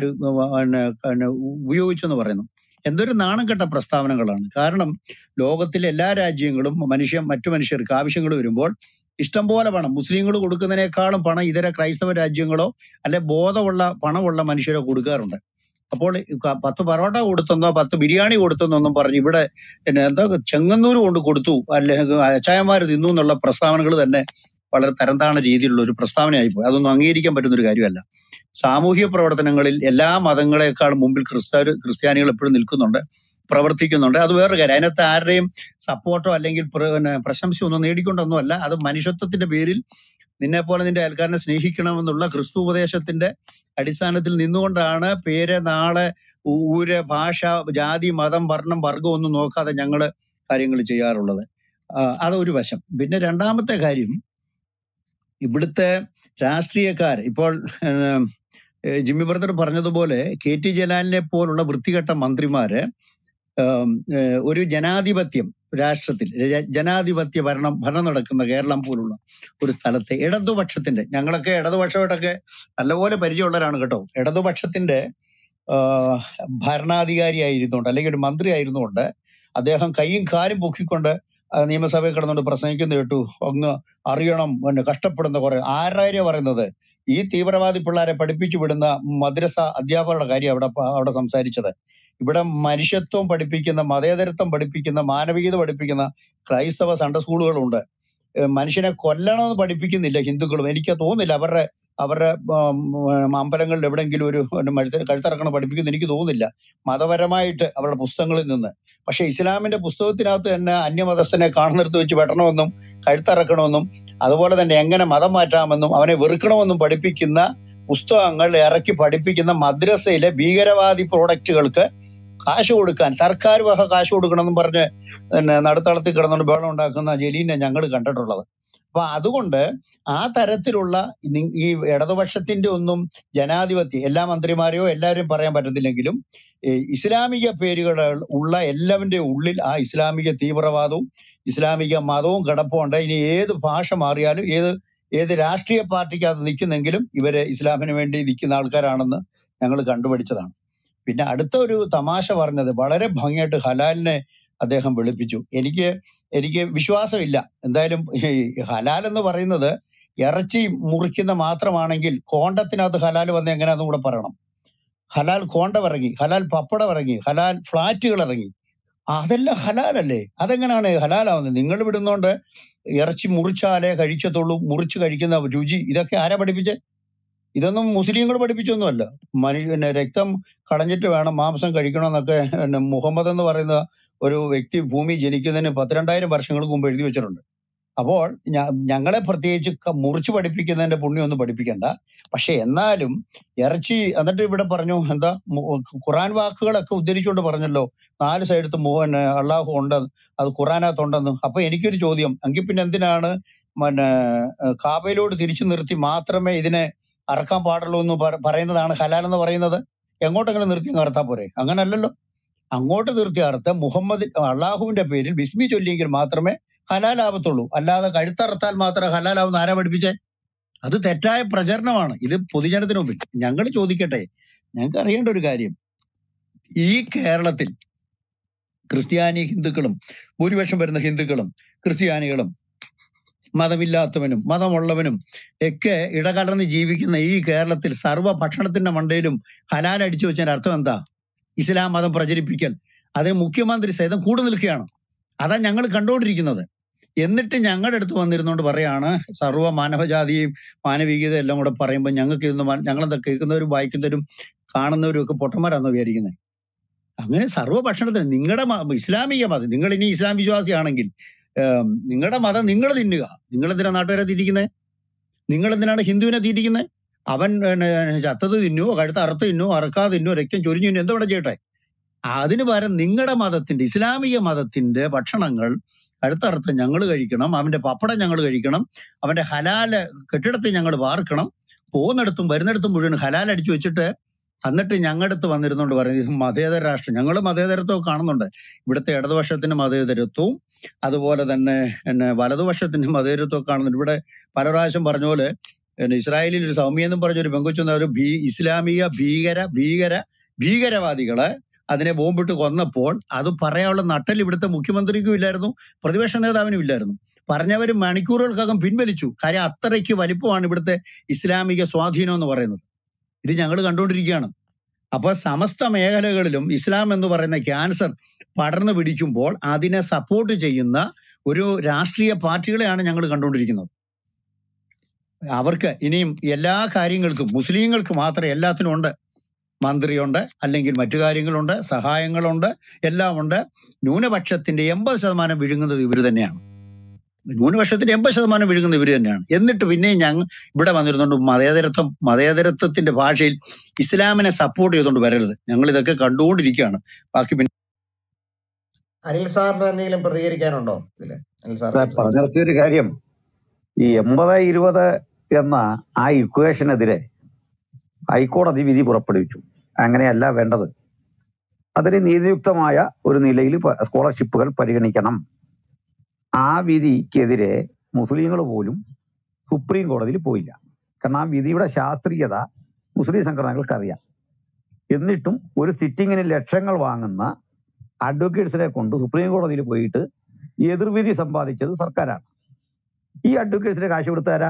ഉപയോഗിച്ചെന്ന് പറയുന്നു എന്തൊരു നാണം കെട്ട പ്രസ്താവനകളാണ് കാരണം ലോകത്തിലെ എല്ലാ രാജ്യങ്ങളും മനുഷ്യ മറ്റു മനുഷ്യർക്ക് ആവശ്യങ്ങൾ വരുമ്പോൾ ഇഷ്ടം പോലെ പണം മുസ്ലിങ്ങൾ കൊടുക്കുന്നതിനേക്കാളും പണം ഇതര ക്രൈസ്തവ രാജ്യങ്ങളോ അല്ലെ ബോധമുള്ള പണമുള്ള മനുഷ്യരോ കൊടുക്കാറുണ്ട് അപ്പോൾ ഈ ക- പത്ത് പൊറോട്ട കൊടുത്തെന്നോ പത്ത് ബിരിയാണി കൊടുത്തെന്നോ ഒന്നും പറഞ്ഞ് ഇവിടെ പിന്നെ എന്താ ചെങ്ങന്നൂർ കൊണ്ട് കൊടുത്തു അല്ലെങ്കിൽ അച്ചായന്മാർ തിന്നു എന്നുള്ള പ്രസ്താവനകൾ തന്നെ വളരെ തരംതാണ രീതിയിലുള്ള ഒരു പ്രസ്താവനയായി പോയി അതൊന്നും അംഗീകരിക്കാൻ പറ്റുന്ന ഒരു കാര്യമല്ല സാമൂഹിക പ്രവർത്തനങ്ങളിൽ എല്ലാ മതങ്ങളെക്കാളും മുമ്പിൽ ക്രിസ്ത്യ ക്രിസ്ത്യാനികൾ എപ്പോഴും നിൽക്കുന്നുണ്ട് പ്രവർത്തിക്കുന്നുണ്ട് അത് വേറൊരു കാര്യം അതിനകത്ത് ആരുടെയും സപ്പോർട്ടോ അല്ലെങ്കിൽ പ്ര- പിന്നെ പ്രശംസയോ ഒന്നും നേടിക്കൊണ്ടൊന്നുമല്ല അത് മനുഷ്യത്വത്തിന്റെ പേരിൽ നിന്നെ പോലെ നിന്റെ അയൽക്കാരനെ സ്നേഹിക്കണമെന്നുള്ള ക്രിസ്തു ഉപദേശത്തിന്റെ അടിസ്ഥാനത്തിൽ നിന്നുകൊണ്ടാണ് പേര് നാളെ ഊ- ഊര് ഭാഷ ജാതി മതം വർണ്ണം വർഗം ഒന്നും നോക്കാതെ ഞങ്ങള് കാര്യങ്ങൾ ചെയ്യാറുള്ളത് ആ, അതൊരു വശം പിന്നെ രണ്ടാമത്തെ കാര്യം ഇവിടുത്തെ രാഷ്ട്രീയക്കാർ ഇപ്പോൾ ഏം, ഏ, ജിമ്മി ബ്രദർ പറഞ്ഞതുപോലെ കെ ടി ജലാലിനെ പോലുള്ള വൃത്തികെട്ട മന്ത്രിമാര് ഏം, ഏ, ഒരു ജനാധിപത്യം രാഷ്ട്രത്തിൽ ജ- ജനാധിപത്യ ഭരണം ഭരണം നടക്കുന്ന കേരളം പോലുള്ള ഒരു സ്ഥലത്തെ ഇടതുപക്ഷത്തിന്റെ ഞങ്ങളൊക്കെ ഇടതുപക്ഷമായിട്ടൊക്കെ നല്ലപോലെ പരിചയമുള്ളവരാണ് കേട്ടോ ഇടതുപക്ഷത്തിന്റെ ആ, ഭരണാധികാരി ആയിരുന്നുകൊണ്ട് അല്ലെങ്കിൽ ഒരു മന്ത്രി ആയിരുന്നുകൊണ്ട് അദ്ദേഹം കൈയും കാലും പൊക്കിക്കൊണ്ട് ആ, നിയമസഭയിൽ കിടന്നുകൊണ്ട് പ്രസംഗിക്കുന്ന കേട്ടു അങ്ങ് അറിയണം പിന്നെ കഷ്ടപ്പെടുന്ന കുറെ ആരാര്യ പറയുന്നത് ഈ തീവ്രവാദി പിള്ളേരെ പഠിപ്പിച്ചു വിടുന്ന മദ്രസ അധ്യാപകരുടെ കാര്യം അവിടെ പ- അവിടെ സംസാരിച്ചത് ഇവിടെ മനുഷ്യത്വം പഠിപ്പിക്കുന്ന മതേതരത്വം പഠിപ്പിക്കുന്ന മാനവികത പഠിപ്പിക്കുന്ന ക്രൈസ്തവ സൺഡേ സ്കൂളുകളുണ്ട് ഏഹ് മനുഷ്യനെ കൊല്ലണമെന്ന് പഠിപ്പിക്കുന്നില്ല ഹിന്ദുക്കളും എനിക്ക് തോന്നുന്നില്ല അവരുടെ അവരുടെ ഉം, ഉം, അമ്പലങ്ങളിൽ എവിടെയെങ്കിലും ഒരു പിന്നെ മത്സര കഴുത്തിറക്കണം പഠിപ്പിക്കുന്നു എനിക്ക് തോന്നുന്നില്ല മതപരമായിട്ട് അവരുടെ പുസ്തകങ്ങളിൽ നിന്ന് പക്ഷെ ഇസ്ലാമിന്റെ പുസ്തകത്തിനകത്ത് തന്നെ അന്യമതസ്ഥനെ കാണുന്നിടത്ത് വെച്ച് വെട്ടണമെന്നും കഴുത്തിറക്കണമെന്നും അതുപോലെ തന്നെ എങ്ങനെ മതം മാറ്റാമെന്നും അവനെ വെറുക്കണമെന്നും പഠിപ്പിക്കുന്ന പുസ്തകങ്ങൾ ഇറക്കി പഠിപ്പിക്കുന്ന മദ്രസയിലെ ഭീകരവാദി പ്രോഡക്റ്റുകൾക്ക് കാശ് കൊടുക്കാൻ സർക്കാർ വക കാശ് കൊടുക്കണമെന്നും പറഞ്ഞ് പിന്നെ നടുത്തളത്തിൽ കിടന്നുകൊണ്ട് ബഹളം ഉണ്ടാക്കുന്ന ജലീനെ ഞങ്ങൾ കണ്ടിട്ടുള്ളത് അപ്പൊ അതുകൊണ്ട് ആ തരത്തിലുള്ള നി- ഈ ഇടതുപക്ഷത്തിന്റെ ഒന്നും ജനാധിപത്യം എല്ലാ മന്ത്രിമാരെയോ എല്ലാവരെയും പറയാൻ പറ്റത്തില്ലെങ്കിലും ഈ ഇസ്ലാമിക പേരുകൾ ഉള്ള എല്ലാവരുടെ ഉള്ളിൽ ആ ഇസ്ലാമിക തീവ്രവാദവും ഇസ്ലാമിക മതവും കിടപ്പുണ്ട് ഇനി ഏത് ഭാഷ മാറിയാലും ഏത് ഏത് രാഷ്ട്രീയ പാർട്ടിക്കകത്ത് നിൽക്കുന്നെങ്കിലും ഇവര് ഇസ്ലാമിന് വേണ്ടി നിൽക്കുന്ന ആൾക്കാരാണെന്ന് ഞങ്ങൾ കണ്ടുപിടിച്ചതാണ് പിന്നെ അടുത്ത ഒരു തമാശ പറഞ്ഞത് വളരെ ഭംഗിയായിട്ട് ഹലാലിനെ അദ്ദേഹം വെളുപ്പിച്ചു എനിക്ക് എനിക്ക് വിശ്വാസമില്ല എന്തായാലും ഈ ഹലാൽ എന്ന് പറയുന്നത് ഇറച്ചി മുറിക്കുന്ന മാത്രമാണെങ്കിൽ കോണ്ടത്തിനകത്ത് ഹലാൽ വന്ന് എങ്ങനെയാന്ന് കൂടെ പറയണം ഹലാൽ കോണ്ടം ഇറങ്ങി ഹലാൽ പപ്പടം ഇറങ്ങി ഹലാൽ ഫ്ലാറ്റുകൾ ഇറങ്ങി അതെല്ലാം ഹലാലല്ലേ അതെങ്ങനെയാണ് ഹലാലാവുന്നത് നിങ്ങൾ വിടുന്നോണ്ട് ഇറച്ചി മുറിച്ചാലേ കഴിക്കത്തുള്ളൂ മുറിച്ച് കഴിക്കുന്ന രുചി ഇതൊക്കെ ആരാ പഠിപ്പിച്ചേ ഇതൊന്നും മുസ്ലിങ്ങൾ പഠിപ്പിച്ചൊന്നുമല്ല മനു പിന്നെ രക്തം കളഞ്ഞിട്ട് വേണം മാംസം കഴിക്കണമെന്നൊക്കെ പിന്നെ മുഹമ്മദ് എന്ന് പറയുന്ന ഒരു വ്യക്തി ഭൂമി ജനിക്കുന്നതിന് പത്തിരണ്ടായിരം വർഷങ്ങൾക്ക് മുമ്പ് എഴുതി വെച്ചിട്ടുണ്ട് അപ്പോൾ ഞ- ഞങ്ങളെ പ്രത്യേകിച്ച് ക- മുറിച്ച് പഠിപ്പിക്കുന്നതിന്റെ പുണ്യമൊന്നും പഠിപ്പിക്കണ്ട പക്ഷെ എന്നാലും ഇറച്ചി എന്നിട്ട് ഇവിടെ പറഞ്ഞു എന്താ മു- ഖുറാൻ വാക്കുകളൊക്കെ ഉദ്ധരിച്ചുകൊണ്ട് പറഞ്ഞല്ലോ നാല് സൈഡത്ത് പിന്നെ അള്ളാഹു ഉണ്ട് അത് ഖുറാനകത്തുണ്ടെന്ന് അപ്പൊ എനിക്കൊരു ചോദ്യം എങ്കിൽ പിന്നെ എന്തിനാണ് പിന്നെ ഏഹ് കാബയിലോട് തിരിച്ചു നിർത്തി മാത്രമേ ഇതിനെ അറക്കാൻ പാടുള്ളൂ എന്ന് പറ- പറയുന്നതാണ് ഹലാൽ എന്ന് പറയുന്നത് എങ്ങോട്ടെങ്കിലും നിർത്തി അങ്ങ് അറുത്താ പോരെ അങ്ങനല്ലല്ലോ അങ്ങോട്ട് നിർത്തി അറുത്ത മുഹമ്മദ് അള്ളാഹുവിന്റെ പേരിൽ ബിസ്മി ചൊല്ലിയെങ്കിൽ മാത്രമേ ഹലാലാവത്തുള്ളൂ അല്ലാതെ കഴുത്തറുത്താൽ മാത്രമേ ഹലാലാവുന്ന ആരാ പഠിപ്പിച്ചേ അത് തെറ്റായ പ്രചരണമാണ് ഇത് പൊതുജനത്തിന് മുമ്പിൽ ഞങ്ങൾ ചോദിക്കട്ടെ ഞങ്ങൾക്ക് അറിയേണ്ട ഒരു കാര്യം ഈ കേരളത്തിൽ ക്രിസ്ത്യാനി ഹിന്ദുക്കളും ഭൂരിപക്ഷം വരുന്ന ഹിന്ദുക്കളും ക്രിസ്ത്യാനികളും മതമില്ലാത്തവനും മതമുള്ളവനും ഒക്കെ ഇടകലർന്ന് ജീവിക്കുന്ന ഈ കേരളത്തിൽ സർവ്വ ഭക്ഷണത്തിന്റെ മണ്ടയിലും ഹലാൽ അടിച്ചു വെച്ചതിന്റെ അർത്ഥം എന്താ ഇസ്ലാം മതം പ്രചരിപ്പിക്കൽ അതിന് മുഖ്യമന്ത്രി സഹിതം കൂടെ നിൽക്കുകയാണ് അതാ ഞങ്ങൾ കണ്ടുകൊണ്ടിരിക്കുന്നത് എന്നിട്ട് ഞങ്ങളുടെ അടുത്ത് വന്നിരുന്നോണ്ട് പറയാണ് സർവ്വ മാനവജാതിയും മാനവികത എല്ലാം കൂടെ പറയുമ്പോൾ ഞങ്ങൾക്ക് ഇതൊന്നും മന- ഞങ്ങളെന്താ കേൾക്കുന്നവരും വായിക്കുന്നവരും കാണുന്നവരും ഒക്കെ പൊട്ടന്മാരാന്ന് വിചാരിക്കുന്നത് അങ്ങനെ സർവ്വ ഭക്ഷണത്തിന് നിങ്ങളുടെ ഇസ്ലാമിക മതം നിങ്ങൾ ഇനി ഇസ്ലാം വിശ്വാസിയാണെങ്കിൽ നിങ്ങളുടെ മതം നിങ്ങൾ തിന്നുക നിങ്ങൾ എന്തിനാ നാട്ടുകാരെ തിരിക്കുന്നത് നിങ്ങൾ എന്തിനാണ് ഹിന്ദുവിനെ തീറ്റിക്കുന്നത് അവൻ പിന്നെ ചത്തത് തിന്നുവോ കഴുത്ത് അറുത്ത് തിന്നുവോ അറക്കാതെ തിന്നുവോ രക്തം ചൊരിഞ്ഞു തിന്നുവോ എന്തോ ചെയ്യട്ടെ അതിന് പകരം നിങ്ങളുടെ മതത്തിന്റെ ഇസ്ലാമിക മതത്തിന്റെ ഭക്ഷണങ്ങൾ കഴുത്തറുത്ത് ഞങ്ങൾ കഴിക്കണം അവന്റെ പപ്പടം ഞങ്ങൾ കഴിക്കണം അവന്റെ ഹലാല് കെട്ടിടത്തിൽ ഞങ്ങൾ വാർക്കണം പോകുന്നിടത്തും വരുന്നിടത്തും മുഴുവൻ ഹലാൽ അടിച്ചു വെച്ചിട്ട് എന്നിട്ട് ഞങ്ങളുടെ അടുത്ത് വന്നിരുന്നോണ്ട് പറയുന്നത് ഇത് മതേതര രാഷ്ട്രം ഞങ്ങൾ മതേതരത്വം കാണുന്നുണ്ട് ഇവിടുത്തെ ഇടതുപക്ഷത്തിന്റെ മതേതരത്വവും അതുപോലെ തന്നെ പിന്നെ വലതുപക്ഷത്തിന്റെ മതേതരത്വം കാണുന്നുണ്ട് ഇവിടെ പല പ്രാവശ്യം പറഞ്ഞ പോലെ പിന്നെ ഇസ്രായേലിൽ ഒരു സൗമ്യ എന്നും പറഞ്ഞ ഒരു പെങ്കൊച്ചു ഒരു ഭീ ഇസ്ലാമിക ഭീകര ഭീകര ഭീകരവാദികളെ അതിനെ ബോംബിട്ട് കൊന്നപ്പോൾ അത് പറയാനുള്ള നട്ടൽ ഇവിടുത്തെ മുഖ്യമന്ത്രിക്കും ഇല്ലായിരുന്നു പ്രതിപക്ഷ നേതാവിനും ഇല്ലായിരുന്നു പറഞ്ഞവർ മണിക്കൂറുകൾക്കകം പിൻവലിച്ചു കാര്യം അത്രയ്ക്ക് വലിപ്പമാണ് ഇവിടുത്തെ ഇസ്ലാമിക സ്വാധീനം എന്ന് പറയുന്നത് ഇത് ഞങ്ങൾ കണ്ടുകൊണ്ടിരിക്കുകയാണ് അപ്പൊ സമസ്ത മേഖലകളിലും ഇസ്ലാം എന്ന് പറയുന്ന ക്യാൻസർ പടർന്നു പിടിക്കുമ്പോൾ അതിനെ സപ്പോർട്ട് ചെയ്യുന്ന ഒരു രാഷ്ട്രീയ പാർട്ടികളെയാണ് ഞങ്ങൾ കണ്ടുകൊണ്ടിരിക്കുന്നത് അവർക്ക് ഇനിയും എല്ലാ കാര്യങ്ങൾക്കും മുസ്ലിങ്ങൾക്ക് മാത്രം എല്ലാത്തിനും ഉണ്ട് മന്ത്രിയുണ്ട് അല്ലെങ്കിൽ മറ്റു കാര്യങ്ങളുണ്ട് സഹായങ്ങളുണ്ട് എല്ലാം ഉണ്ട് ന്യൂനപക്ഷത്തിന്റെ എൺപത് ശതമാനം വിഴുങ്ങുന്നത് ഇവർ തന്നെയാണ് ന്യൂനപക്ഷത്തിന്റെ എൺപത് ശതമാനം വിഴുങ്ങുന്നത് ഇവർ തന്നെയാണ് എന്നിട്ട് പിന്നെയും ഞങ്ങൾ ഇവിടെ വന്നിരുന്നുകൊണ്ട് മതേതരത്വം മതേതരത്വത്തിന്റെ ഭാഷയിൽ ഇസ്ലാമിനെ സപ്പോർട്ട് ചെയ്തുകൊണ്ട് വരരുത് ഞങ്ങൾ ഇതൊക്കെ കണ്ടുകൊണ്ടിരിക്കുകയാണ് ബാക്കി പിന്നെ അനിൽ സാറിന് എന്തെങ്കിലും പ്രതികരിക്കാനുണ്ടോ ഇതില് അനിൽ സാർ അതെ, പറഞ്ഞു നിർത്തിയൊരു കാര്യം ഈ എൺപത് ഇരുപത് എന്ന ആ ഇക്വേഷനെതിരെ ഹൈക്കോടതി വിധി പുറപ്പെടുവിച്ചു അങ്ങനെയല്ല വേണ്ടത് അതിന് നീതിയുക്തമായ ഒരു നിലയിൽ പ- സ്കോളർഷിപ്പുകൾ പരിഗണിക്കണം ആ വിധിക്കെതിരെ മുസ്ലിങ്ങൾ പോലും സുപ്രീം കോടതിയിൽ പോയില്ല കാരണം ആ വിധിയുടെ ശാസ്ത്രീയത മുസ്ലിം സംഘടനകൾക്ക് അറിയാം എന്നിട്ടും ഒരു സിറ്റിങ്ങിന് ലക്ഷങ്ങൾ വാങ്ങുന്ന അഡ്വക്കേറ്റ്സിനെ കൊണ്ട് സുപ്രീം കോടതിയിൽ പോയിട്ട് എതിർവിധി സമ്പാദിച്ചത് സർക്കാരാണ് ഈ അഡ്വക്കേറ്റ്സിന് കാശ് കൊടുത്താരാ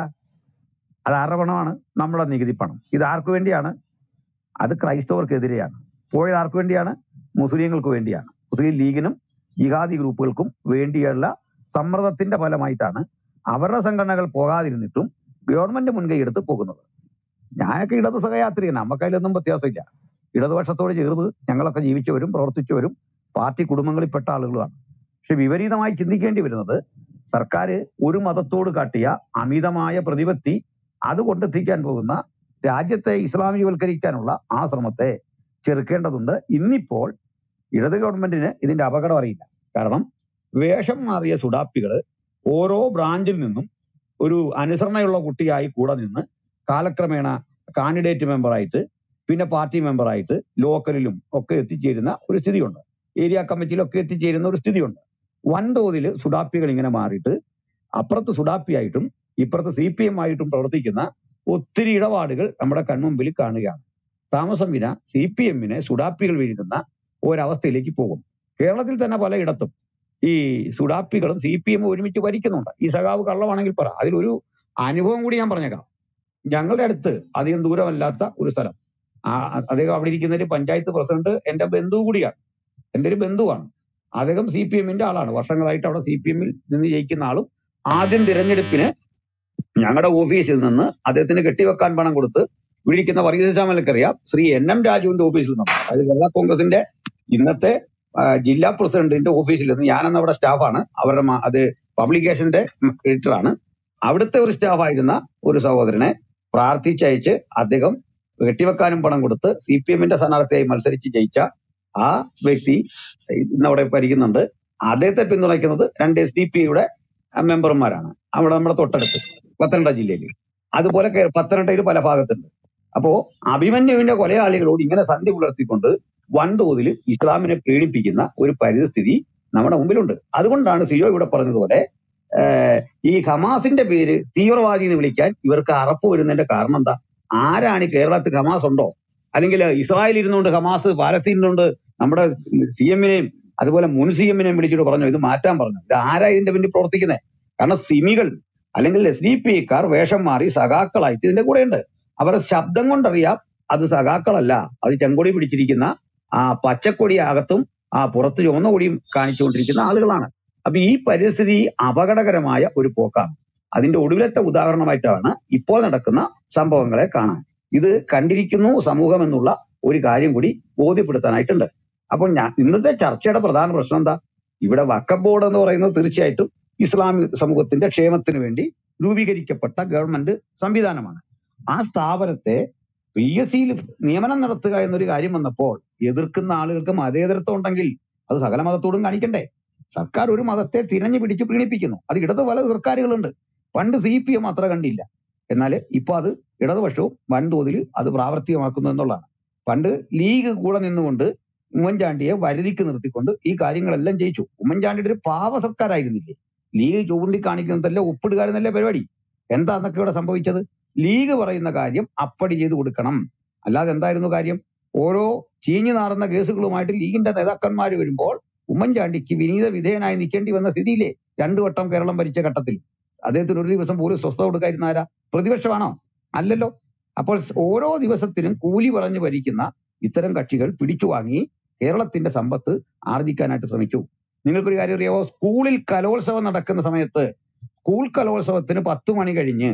അത് ആരുടെ പണമാണ് നമ്മുടെ നികുതി പണം ഇത് ആർക്ക് വേണ്ടിയാണ് അത് ക്രൈസ്തവർക്കെതിരെയാണ് പോയത് ആർക്ക് വേണ്ടിയാണ് മുസ്ലിങ്ങൾക്ക് വേണ്ടിയാണ് മുസ്ലിം ലീഗിനും ജിഹാദി ഗ്രൂപ്പുകൾക്കും വേണ്ടിയുള്ള സമ്മർദ്ദത്തിന്റെ ഫലമായിട്ടാണ് അവരുടെ സംഘടനകൾ പോകാതിരുന്നിട്ടും ഗവൺമെന്റ് മുൻകൈ എടുത്ത് പോകുന്നത് ഞാനൊക്കെ ഇടത് സഹയാത്രികനാണ് നമുക്ക് അതിലൊന്നും വ്യത്യാസമില്ല ഇടതുപക്ഷത്തോട് ചേർന്ന് ഞങ്ങളൊക്കെ ജീവിച്ചവരും പ്രവർത്തിച്ചവരും പാർട്ടി കുടുംബങ്ങളിൽപ്പെട്ട ആളുകളുമാണ് പക്ഷെ വിപരീതമായി ചിന്തിക്കേണ്ടി വരുന്നത് സർക്കാർ ഒരു മതത്തോട് കാട്ടിയ അമിതമായ പ്രതിപത്തി അത് കൊണ്ടെത്തിക്കാൻ പോകുന്ന രാജ്യത്തെ ഇസ്ലാമികവൽക്കരിക്കാനുള്ള ആ ശ്രമത്തെ ചെറുക്കേണ്ടതുണ്ട് ഇന്നിപ്പോൾ ഇടത് ഗവൺമെന്റിന് ഇതിന്റെ അപകടം അറിയില്ല കാരണം വേഷം മാറിയ സുഡാപ്പികള് ഓരോ ബ്രാഞ്ചിൽ നിന്നും ഒരു അനുസരണയുള്ള കുട്ടിയായി കൂടെ നിന്ന് കാലക്രമേണ കാൻഡിഡേറ്റ് മെമ്പറായിട്ട് പിന്നെ പാർട്ടി മെമ്പറായിട്ട് ലോക്കലിലും ഒക്കെ എത്തിച്ചേരുന്ന ഒരു സ്ഥിതിയുണ്ട് ഏരിയ കമ്മിറ്റിയിലൊക്കെ എത്തിച്ചേരുന്ന ഒരു സ്ഥിതിയുണ്ട് വൻതോതിൽ സുഡാപ്പികൾ ഇങ്ങനെ മാറിയിട്ട് അപ്പുറത്ത് സുഡാപ്പിയായിട്ടും ഇപ്പുറത്ത് സി പി എം ആയിട്ടും പ്രവർത്തിക്കുന്ന ഒത്തിരി ഇടപാടുകൾ നമ്മുടെ കൺമുമ്പിൽ കാണുകയാണ് താമസം വിന സി പി എമ്മിനെ സുഡാപ്പികൾ വീഴുന്ന ഒരവസ്ഥയിലേക്ക് പോകും കേരളത്തിൽ തന്നെ പലയിടത്തും ഈ സുഡാപ്പികളും സി പി എമ്മും ഒരുമിച്ച് ഭരിക്കുന്നുണ്ട് ഈ സഖാവ് കള്ളമാണെങ്കിൽ പറ അതിലൊരു അനുഭവം കൂടി ഞാൻ പറഞ്ഞേക്കാം ഞങ്ങളുടെ അടുത്ത് അധികം ദൂരമല്ലാത്ത ഒരു സ്ഥലം ആ അദ്ദേഹം അവിടെ ഇരിക്കുന്ന ഒരു പഞ്ചായത്ത് പ്രസിഡന്റ് എന്റെ ബന്ധു കൂടിയാണ് എന്റെ ഒരു ബന്ധുവാണ് അദ്ദേഹം സി പി എമ്മിന്റെ ആളാണ് വർഷങ്ങളായിട്ട് അവിടെ സി പി എമ്മിൽ നിന്ന് ജയിക്കുന്ന ആളും ആദ്യം തിരഞ്ഞെടുപ്പിന് ഞങ്ങളുടെ ഓഫീസിൽ നിന്ന് അദ്ദേഹത്തിന് കെട്ടിവെക്കാൻ പണം കൊടുത്ത് വിളിക്കുന്ന വർഗീസ് ചാമലക്കറിയാം ശ്രീ എൻ എം രാജുവിന്റെ ഓഫീസിൽ നിന്ന് അതായത് കേരള കോൺഗ്രസിന്റെ ഇന്നത്തെ ആ, ജില്ലാ പ്രസിഡന്റിന്റെ ഓഫീസിൽ നിന്ന് ഞാനെന്ന അവിടെ സ്റ്റാഫാണ് അവരുടെ മ- അത് പബ്ലിക്കേഷന്റെ എഡിറ്ററാണ് അവിടുത്തെ ഒരു സ്റ്റാഫായിരുന്ന ഒരു സഹോദരനെ പ്രാർത്ഥിച്ചയച്ച് അദ്ദേഹം കെട്ടിവെക്കാനും പണം കൊടുത്ത് സി പി എമ്മിന്റെ സ്ഥാനാർത്ഥിയായി മത്സരിച്ച് ജയിച്ച ആ വ്യക്തി ഇന്ന് അവിടെ ഭരിക്കുന്നുണ്ട് അദ്ദേഹത്തെ പിന്തുണയ്ക്കുന്നത് രണ്ട് എസ് ഡി പിയുടെ മെമ്പർമാരാണ് അവിടെ നമ്മുടെ തൊട്ടടുത്ത് പത്തനംതിട്ട ജില്ലയിൽ അതുപോലെ കേ- പത്തനംതിട്ടയിൽ പല ഭാഗത്തുണ്ട് അപ്പോ അഭിമന്യുവിന്റെ കൊലയാളികളോട് ഇങ്ങനെ സന്ധി പുലർത്തിക്കൊണ്ട് വൻതോതിൽ ഇസ്ലാമിനെ പീഡിപ്പിക്കുന്ന ഒരു പരിസ്ഥിതി നമ്മുടെ മുമ്പിലുണ്ട് അതുകൊണ്ടാണ് സിയോ ഇവിടെ പറഞ്ഞതുപോലെ ഏഹ്, ഈ ഹമാസിന്റെ പേര് തീവ്രവാദി എന്ന് വിളിക്കാൻ ഇവർക്ക് അറപ്പ് വരുന്നതിന്റെ കാരണം എന്താ ആരാണ് ഈ കേരളത്തിൽ ഹമാസ് ഉണ്ടോ അല്ലെങ്കിൽ ഇസ്രായേൽ ഇരുന്നുകൊണ്ട് ഹമാസ് പാലസ്തീനിലുണ്ട് നമ്മുടെ സി എമ്മിനെയും അതുപോലെ മുൻ സി എമ്മിനെയും വിളിച്ചിട്ട് പറഞ്ഞു ഇത് മാറ്റാൻ പറഞ്ഞു ഇത് ആരാ ഇതിന്റെ പിന്നിൽ പ്രവർത്തിക്കുന്നത് കാരണം സിമികൾ അല്ലെങ്കിൽ എസ് ഡി പി കാർ വേഷം മാറി സഖാക്കളായിട്ട് ഇതിന്റെ കൂടെ ഉണ്ട് അവരുടെ ശബ്ദം കൊണ്ടറിയാം അത് സഖാക്കളല്ല അത് ചെങ്കൊടി പിടിച്ചിരിക്കുന്ന ആ പച്ചക്കൊടി അകത്തും ആ പുറത്ത് ചുവന്ന കൊടിയും കാണിച്ചുകൊണ്ടിരിക്കുന്ന ആളുകളാണ് അപ്പൊ ഈ പരിസ്ഥിതി അപകടകരമായ ഒരു പോക്കാണ് അതിന്റെ ഒടുവിലത്തെ ഉദാഹരണമായിട്ടാണ് ഇപ്പോൾ നടക്കുന്ന സംഭവങ്ങളെ കാണാൻ ഇത് കണ്ടിരിക്കുന്നു സമൂഹം എന്നുള്ള ഒരു കാര്യം കൂടി ബോധ്യപ്പെടുത്താനായിട്ടുണ്ട് അപ്പോൾ ഞാൻ ഇന്നത്തെ ചർച്ചയുടെ പ്രധാന പ്രശ്നം എന്താ ഇവിടെ വക്കഫ് ബോർഡ് എന്ന് പറയുന്നത് തീർച്ചയായിട്ടും ഇസ്ലാമിക് സമൂഹത്തിന്റെ ക്ഷേമത്തിന് വേണ്ടി രൂപീകരിക്കപ്പെട്ട ഗവൺമെന്റ് സംവിധാനമാണ് ആ സ്ഥാപനത്തെ പി എസ് സിയിൽ നിയമനം നടത്തുക എന്നൊരു കാര്യം വന്നപ്പോൾ എതിർക്കുന്ന ആളുകൾക്ക് മതേതരത്വം ഉണ്ടെങ്കിൽ അത് സകല മതത്തോടും കാണിക്കണ്ടേ സർക്കാർ ഒരു മതത്തെ തിരഞ്ഞു പിടിച്ച് പ്രീണിപ്പിക്കുന്നു അത് ഇടത് പല സർക്കാരുകളുണ്ട് പണ്ട് സി പി എം അത്ര കണ്ടില്ല എന്നാൽ ഇപ്പൊ അത് ഇടതുപക്ഷവും വൻതോതിൽ അത് പ്രാവർത്തികമാക്കുന്നു എന്നുള്ളതാണ് പണ്ട് ലീഗ് കൂടെ നിന്നുകൊണ്ട് ഉമ്മൻചാണ്ടിയെ വരുതിക്ക് നിർത്തിക്കൊണ്ട് ഈ കാര്യങ്ങളെല്ലാം ജയിച്ചു ഉമ്മൻചാണ്ടിയുടെ ഒരു പാവ സർക്കാരായിരുന്നില്ലേ ലീഗ് ചൂണ്ടിക്കാണിക്കുന്നതല്ല ഒപ്പിടുക എന്നല്ലേ പരിപാടി എന്താ എന്നൊക്കെ ഇവിടെ സംഭവിച്ചത് ലീഗ് പറയുന്ന കാര്യം അപ്പടി ചെയ്ത് കൊടുക്കണം അല്ലാതെ എന്തായിരുന്നു കാര്യം ഓരോ ചീഞ്ഞു നാറുന്ന കേസുകളുമായിട്ട് ലീഗിന്റെ നേതാക്കന്മാർ വരുമ്പോൾ ഉമ്മൻചാണ്ടിക്ക് വിനീത വിധേയനായി നിൽക്കേണ്ടി വന്ന സ്ഥിതിയില്ലേ രണ്ടു വട്ടം കേരളം ഭരിച്ച ഘട്ടത്തിൽ അദ്ദേഹത്തിന് ഒരു ദിവസം പോലും സ്വസ്ഥത കൊടുക്കാതിരുന്ന ആരാ പ്രതിപക്ഷമാണോ അല്ലല്ലോ അപ്പോൾ സ് ഓരോ ദിവസത്തിനും കൂലി പറഞ്ഞു ഭരിക്കുന്ന ഇത്തരം കക്ഷികൾ പിടിച്ചു വാങ്ങി കേരളത്തിന്റെ സമ്പത്ത് ആർജിക്കാനായിട്ട് ശ്രമിച്ചു നിങ്ങൾക്കൊരു കാര്യം അറിയാവോ സ്കൂളിൽ കലോത്സവം നടക്കുന്ന സമയത്ത് സ്കൂൾ കലോത്സവത്തിന് പത്ത് മണി കഴിഞ്ഞ്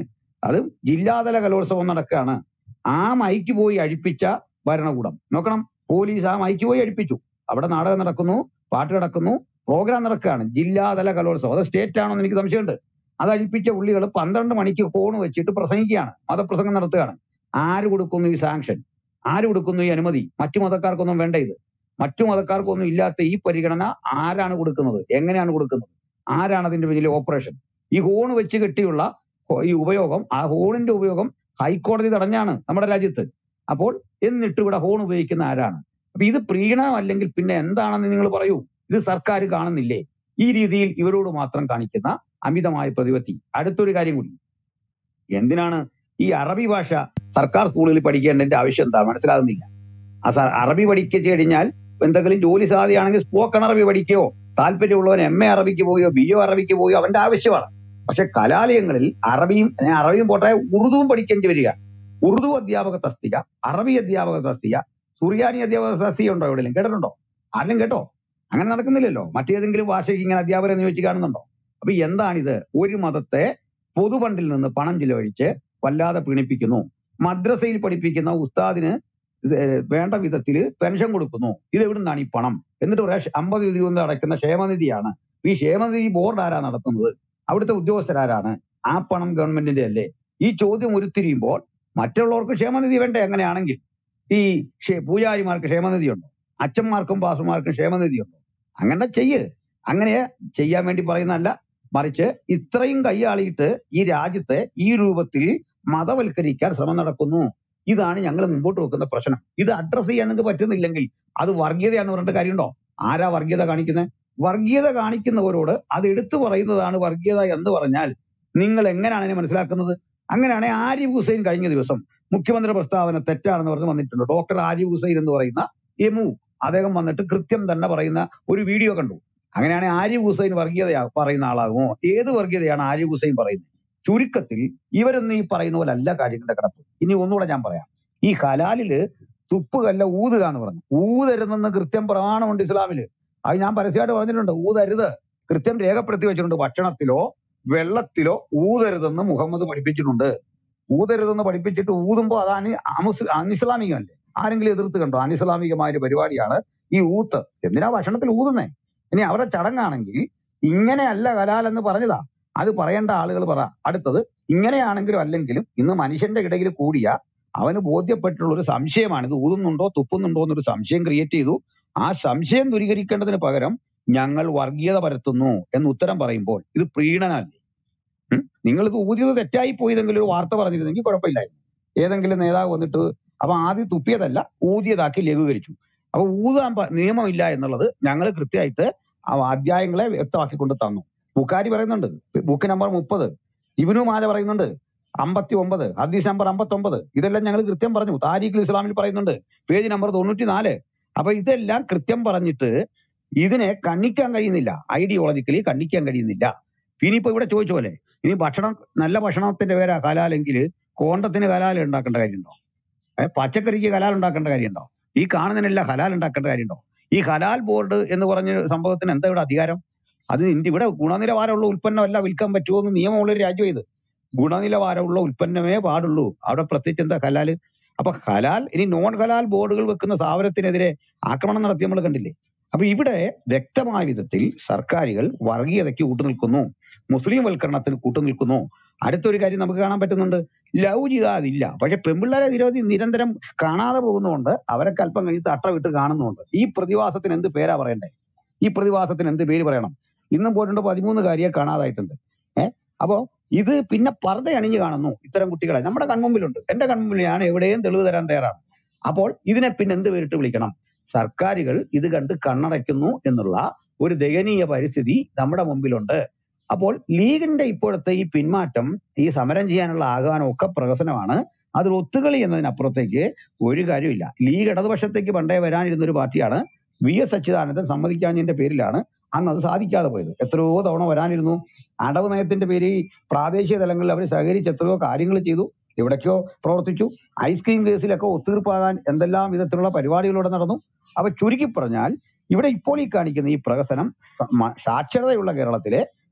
അത് ജില്ലാതല കലോത്സവം നടക്കുകയാണ് ആ മൈക്ക് പോയി അഴിപ്പിച്ച ഭരണകൂടം നോക്കണം പോലീസ് ആ മൈക്ക് പോയി അഴിപ്പിച്ചു അവിടെ നാടകം നടക്കുന്നു പാട്ട് നടക്കുന്നു പ്രോഗ്രാം നടക്കുകയാണ് ജില്ലാതല കലോത്സവം അത് സ്റ്റേറ്റ് ആണോ എന്ന് എനിക്ക് സംശയമുണ്ട് അത് അഴിപ്പിച്ച പുള്ളികൾ പന്ത്രണ്ട് മണിക്ക് ഫോൺ വെച്ചിട്ട് പ്രസംഗിക്കുകയാണ് മതപ്രസംഗം നടത്തുകയാണ് ആര് കൊടുക്കുന്നു ഈ സാങ്ഷൻ ആര് കൊടുക്കുന്നു ഈ അനുമതി മറ്റു മതക്കാർക്കൊന്നും വേണ്ട ഇത് മറ്റു മതക്കാർക്കൊന്നും ഇല്ലാത്ത ഈ പരിഗണന ആരാണ് കൊടുക്കുന്നത് എങ്ങനെയാണ് കൊടുക്കുന്നത് ആരാണ് അതിന്റെ പിന്നിലെ ഓപ്പറേഷൻ ഈ ഹോൺ വെച്ച് കെട്ടിയുള്ള ഹോ- ഈ ഉപയോഗം ആ ഹോണിന്റെ ഉപയോഗം ഹൈക്കോടതി തടഞ്ഞാണ് നമ്മുടെ രാജ്യത്ത് അപ്പോൾ എന്നിട്ട് ഇവിടെ ഹോൺ ഉപയോഗിക്കുന്ന ആരാണ് അപ്പൊ ഇത് പ്രീണനം അല്ലെങ്കിൽ പിന്നെ എന്താണെന്ന് നിങ്ങൾ പറയൂ ഇത് സർക്കാർ കാണുന്നില്ലേ ഈ രീതിയിൽ ഇവരോട് മാത്രം കാണിക്കുന്ന അമിതമായ പ്രതിപത്തി അടുത്തൊരു കാര്യം കൂടി എന്തിനാണ് ഈ അറബി ഭാഷ സർക്കാർ സ്കൂളിൽ പഠിക്കേണ്ടതിന്റെ ആവശ്യം എന്താ മനസ്സിലാകുന്നില്ല ആ സാർ അറബി പഠിച്ചു കഴിഞ്ഞാൽ എന്തെങ്കിലും ജോലി സാധ്യമാണെങ്കിൽ സ്പോക്കൺ അറബി പഠിക്കുകയോ താല്പര്യമുള്ളവൻ എം എ അറബിക്ക് പോയോ ബി ഒ അറബിക്ക് പോയോ അവന്റെ ആവശ്യമാണ് പക്ഷെ കലാലയങ്ങളിൽ അറബിയും ഞാൻ അറബിയും പോട്ടെ ഉറുദുവും പഠിക്കേണ്ടി വരിക ഉറുദു അധ്യാപക തസ്തിക അറബി അധ്യാപക തസ്തിക സുറിയാനി അധ്യാപക തസ്തിക ഉണ്ടോ എവിടെയെങ്കിലും കേട്ടിട്ടുണ്ടോ ആരെങ്കിലും കേട്ടോ അങ്ങനെ നടക്കുന്നില്ലല്ലോ മറ്റേതെങ്കിലും ഭാഷയ്ക്ക് ഇങ്ങനെ അധ്യാപകരെ നിയോഗിച്ച് കാണുന്നുണ്ടോ അപ്പൊ എന്താണിത് ഒരു മതത്തെ പൊതുഫണ്ടിൽ നിന്ന് പണം ചിലവഴിച്ച് വല്ലാതെ പീണിപ്പിക്കുന്നു മദ്രസയിൽ പഠിപ്പിക്കുന്ന ഉസ്താദിന് ഇത് വേണ്ട വിധത്തിൽ പെൻഷൻ കൊടുക്കുന്നു ഇത് എവിടുന്നാണ് ഈ പണം എന്നിട്ട് പറയാ അമ്പത് രൂപ കൊണ്ട് അടയ്ക്കുന്ന ക്ഷേമനിധിയാണ് ഈ ക്ഷേമനിധി ബോർഡ് ആരാ നടത്തുന്നത് അവിടുത്തെ ഉദ്യോഗസ്ഥരാരാണ് ആ പണം ഗവൺമെന്റിന്റെ അല്ലേ ഈ ചോദ്യം ഉരുത്തിരിയുമ്പോൾ മറ്റുള്ളവർക്ക് ക്ഷേമനിധി വേണ്ടേ അങ്ങനെയാണെങ്കിൽ ഈ ക്ഷേ- പൂജാരിമാർക്ക് ക്ഷേമനിധി ഉണ്ടോ അച്ഛന്മാർക്കും പാസുമാർക്കും ക്ഷേമനിധി ഉണ്ടോ അങ്ങനെ ചെയ്യ് അങ്ങനെ ചെയ്യാൻ വേണ്ടി പറയുന്നതല്ല മറിച്ച് ഇത്രയും കൈയാളിയിട്ട് ഈ രാജ്യത്തെ ഈ രൂപത്തിൽ മതവൽക്കരിക്കാൻ ശ്രമം നടക്കുന്നു ഇതാണ് ഞങ്ങൾ മുമ്പോട്ട് വെക്കുന്ന പ്രശ്നം ഇത് അഡ്രസ് ചെയ്യാൻ നിങ്ങൾക്ക് പറ്റുന്നില്ലെങ്കിൽ അത് വർഗീയതയാന്ന് പറഞ്ഞിട്ട് കാര്യമുണ്ടോ ആരാ വർഗീയത കാണിക്കുന്നത് വർഗീയത കാണിക്കുന്നവരോട് അത് എടുത്തു പറയുന്നതാണ് വർഗീയത എന്ന് പറഞ്ഞാൽ നിങ്ങൾ എങ്ങനെയാണ് അതിനെ മനസ്സിലാക്കുന്നത് അങ്ങനെയാണെങ്കിൽ ആരിഫ് ഹുസൈൻ കഴിഞ്ഞ ദിവസം മുഖ്യമന്ത്രി പ്രസ്താവന തെറ്റാണെന്ന് പറഞ്ഞ് വന്നിട്ടുണ്ട് ഡോക്ടർ ആരിഫ് ഹുസൈൻ എന്ന് പറയുന്ന എമു അദ്ദേഹം വന്നിട്ട് കൃത്യം തന്നെ പറയുന്ന ഒരു വീഡിയോ കണ്ടു അങ്ങനെയാണെങ്കിൽ ആരിഫ് ഹുസൈൻ വർഗീയത പറയുന്ന ആളാകുമോ ഏത് വർഗീയതയാണ് ആരിഫ് ഹുസൈൻ പറയുന്നത് ചുരുക്കത്തിൽ ഇവരൊന്നും ഈ പറയുന്ന പോലെ അല്ല കാര്യങ്ങളുടെ കിടപ്പ് ഇനി ഒന്നുകൂടെ ഞാൻ പറയാം ഈ ഹലാലില് തുപ്പുകല്ല ഊതുക എന്ന് പറഞ്ഞു ഊതരുതെന്ന് കൃത്യം പ്രമാണമുണ്ട് ഇസ്ലാമില് അത് ഞാൻ പരസ്യമായിട്ട് പറഞ്ഞിട്ടുണ്ട് ഊതരുത് കൃത്യം രേഖപ്പെടുത്തി വെച്ചിട്ടുണ്ട് ഭക്ഷണത്തിലോ വെള്ളത്തിലോ ഊതരുതെന്ന് മുഹമ്മദ് പഠിപ്പിച്ചിട്ടുണ്ട് ഊതരുതെന്ന് പഠിപ്പിച്ചിട്ട് ഊതുമ്പോൾ അതാണ് അമുസ് അനിസ്ലാമികമല്ലേ ആരെങ്കിലും എതിർത്ത് കണ്ടോ അനിസ്ലാമികമായ ഒരു പരിപാടിയാണ് ഈ ഊത്ത് എന്തിനാ ഭക്ഷണത്തിൽ ഊതുന്നേ ഇനി അവരുടെ ചടങ്ങാണെങ്കിൽ ഇങ്ങനെയല്ല കലാൽ എന്ന് പറഞ്ഞതാ അത് പറയേണ്ട ആളുകൾ പറ അടുത്തത് ഇങ്ങനെയാണെങ്കിലും അല്ലെങ്കിലും ഇന്ന് മനുഷ്യന്റെ ഇടയിൽ കൂടിയ അവന് ബോധ്യപ്പെട്ടുള്ള ഒരു സംശയമാണ് ഇത് ഊതുന്നുണ്ടോ തുപ്പുന്നുണ്ടോ എന്നൊരു സംശയം ക്രിയേറ്റ് ചെയ്തു ആ സംശയം ദൂരീകരിക്കേണ്ടതിന് പകരം ഞങ്ങൾ വർഗീയത പരത്തുന്നു എന്ന് ഉത്തരം പറയുമ്പോൾ ഇത് പ്രീണനല്ലേ ഉം? നിങ്ങൾ ഇത് ഊതിയത് തെറ്റായി പോയതെങ്കിലും ഒരു വാർത്ത പറഞ്ഞിരുന്നെങ്കിൽ കുഴപ്പമില്ലായിരുന്നു ഏതെങ്കിലും നേതാവ് വന്നിട്ട് അപ്പൊ ആദ്യം തുപ്പിയതല്ല ഊതിയതാക്കി ലഘൂകരിച്ചു അപ്പൊ ഊതാൻ പ- നിയമമില്ല എന്നുള്ളത് ഞങ്ങൾ കൃത്യമായിട്ട് ആ അധ്യായങ്ങളെ വ്യക്തമാക്കിക്കൊണ്ട് തന്നു ബുക്കാരി പറയുന്നുണ്ട് ബുക്ക് നമ്പർ മുപ്പത് ഇബിനു മാല പറയുന്നുണ്ട് അമ്പത്തി ഒമ്പത് ഹദീസ് നമ്പർ അമ്പത്തി ഒമ്പത് ഇതെല്ലാം ഞങ്ങൾ കൃത്യം പറഞ്ഞു താരീഖുൽ ഇസ്ലാമിൽ പറയുന്നുണ്ട് പേജ് നമ്പർ തൊണ്ണൂറ്റി നാല് അപ്പൊ ഇതെല്ലാം കൃത്യം പറഞ്ഞിട്ട് ഇതിനെ കണ്ണിക്കാൻ കഴിയുന്നില്ല ഐഡിയോളജിക്കലി കണ്ണിക്കാൻ കഴിയുന്നില്ല ഇനി ഇപ്പൊ ഇവിടെ ചോദിച്ച പോലെ ഇനി ഭക്ഷണം നല്ല ഭക്ഷണത്തിന്റെ പേരാ കലാലെങ്കിൽ കോണ്ടത്തിന് കലാൽ ഉണ്ടാക്കേണ്ട കാര്യമുണ്ടോ ഏഹ് പച്ചക്കറിക്ക് കലാൽ ഉണ്ടാക്കേണ്ട കാര്യമുണ്ടോ ഈ കാണുന്നതിനെല്ലാം ഹലാൽ ഉണ്ടാക്കേണ്ട കാര്യമുണ്ടോ ഈ ഹലാൽ ബോർഡ് എന്ന് പറഞ്ഞ സംഭവത്തിന് എന്താ ഇവിടെ അധികാരം അത് ഇന്ത്യ ഇവിടെ ഗുണനിലവാരമുള്ള ഉൽപ്പന്നമല്ല വിൽക്കാൻ പറ്റുമോ എന്ന് നിയമമുള്ള ഒരു രാജ്യം ഇത് ഗുണനിലവാരമുള്ള ഉൽപ്പന്നമേ പാടുള്ളൂ അവിടെ പ്രത്യേകിച്ച് എന്താ ഹലാല് അപ്പൊ ഹലാൽ ഇനി നോൺ ഹലാൽ ബോർഡുകൾ വെക്കുന്ന സ്ഥാപനത്തിനെതിരെ ആക്രമണം നടത്തി നമ്മൾ കണ്ടില്ലേ അപ്പൊ ഇവിടെ വ്യക്തമായ വിധത്തിൽ സർക്കാരുകൾ വർഗീയതയ്ക്ക് കൂട്ടുനിൽക്കുന്നു മുസ്ലിം വൽക്കരണത്തിന് കൂട്ടുനിൽക്കുന്നു അടുത്തൊരു കാര്യം നമുക്ക് കാണാൻ പറ്റുന്നുണ്ട് ലവ് ജിഹാദ് ഇല്ല പക്ഷെ പെൺപിള്ളേരെ നിരവധി നിരന്തരം കാണാതെ പോകുന്നതുകൊണ്ട് അവരൊക്കെ അല്പം കഴിഞ്ഞ് തട്ട വിട്ട് കാണുന്നുണ്ട് ഈ പ്രതിഭാസത്തിന് എന്ത് പേരാ പറയണ്ടേ ഈ പ്രതിഭാസത്തിന് എന്ത് പേര് പറയണം ഇന്നും പോയിട്ടുണ്ട് പതിമൂന്ന് കാര്യയെ കാണാതായിട്ടുണ്ട് ഏഹ് അപ്പോ ഇത് പിന്നെ പർദ്ദ അണിഞ്ഞ് കാണുന്നു ഇത്തരം കുട്ടികളെ നമ്മുടെ കൺമുമ്പിലുണ്ട് എന്റെ കൺമുമ്പിൽ ഞാൻ എവിടെയും തെളിവ് തരാൻ തയ്യാറാണ് അപ്പോൾ ഇതിനെ പിന്നെ എന്ത് പേരിട്ട് വിളിക്കണം സർക്കാരുകൾ ഇത് കണ്ട് കണ്ണടയ്ക്കുന്നു എന്നുള്ള ഒരു ദയനീയ പരിസ്ഥിതി നമ്മുടെ മുമ്പിലുണ്ട് അപ്പോൾ ലീഗിന്റെ ഇപ്പോഴത്തെ ഈ പിന്മാറ്റം ഈ സമരം ചെയ്യാനുള്ള ആഹ്വാനം ഒക്കെ പ്രഹസനമാണ് അതിൽ ഒത്തുകളി എന്നതിനപ്പുറത്തേക്ക് ഒരു കാര്യമില്ല ലീഗ് ഇടതുപക്ഷത്തേക്ക് പണ്ടേ വരാനിരുന്ന ഒരു പാർട്ടിയാണ് വി എസ് അച്യുതാനന്ദൻ സമ്മതിക്കാഞ്ഞതിന്റെ പേരിലാണ് അന്ന് അത് സാധിക്കാതെ പോയത് എത്രയോ തവണ വരാനിരുന്നു അടവ് നയത്തിന്റെ പേരിൽ പ്രാദേശിക തലങ്ങളിൽ അവർ സഹകരിച്ച് എത്രയോ കാര്യങ്ങൾ ചെയ്തു എവിടേക്കോ പ്രവർത്തിച്ചു ഐസ്ക്രീം കേസിലൊക്കെ ഒത്തീർപ്പാകാൻ എന്തെല്ലാം വിധത്തിലുള്ള പരിപാടികളിലൂടെ നടന്നു അപ്പൊ ചുരുക്കി പറഞ്ഞാൽ ഇവിടെ ഇപ്പോൾ ഈ കാണിക്കുന്ന ഈ പ്രഹസനം സ- മ- സാക്ഷരതയുള്ള കേരളത്തിലെ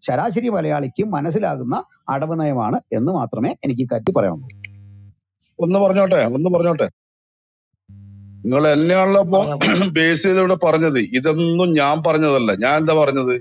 ശരാശരി മലയാളിക്ക് മനസ്സിലാകുന്ന അടവ് നയമാണ് എന്ന് മാത്രമേ എനിക്ക് കരുതി പറയാനുള്ളൂ ഒന്ന് പറഞ്ഞോട്ടെ ഒന്ന് പറഞ്ഞോട്ടെ നിങ്ങൾ എന്നെയാണല്ലോ ഇപ്പൊ പറഞ്ഞോ ബേസ് ചെയ്ത് ഇവിടെ പറഞ്ഞത് ഇതൊന്നും ഞാൻ പറഞ്ഞതല്ല ഞാൻ എന്താ പറഞ്ഞത്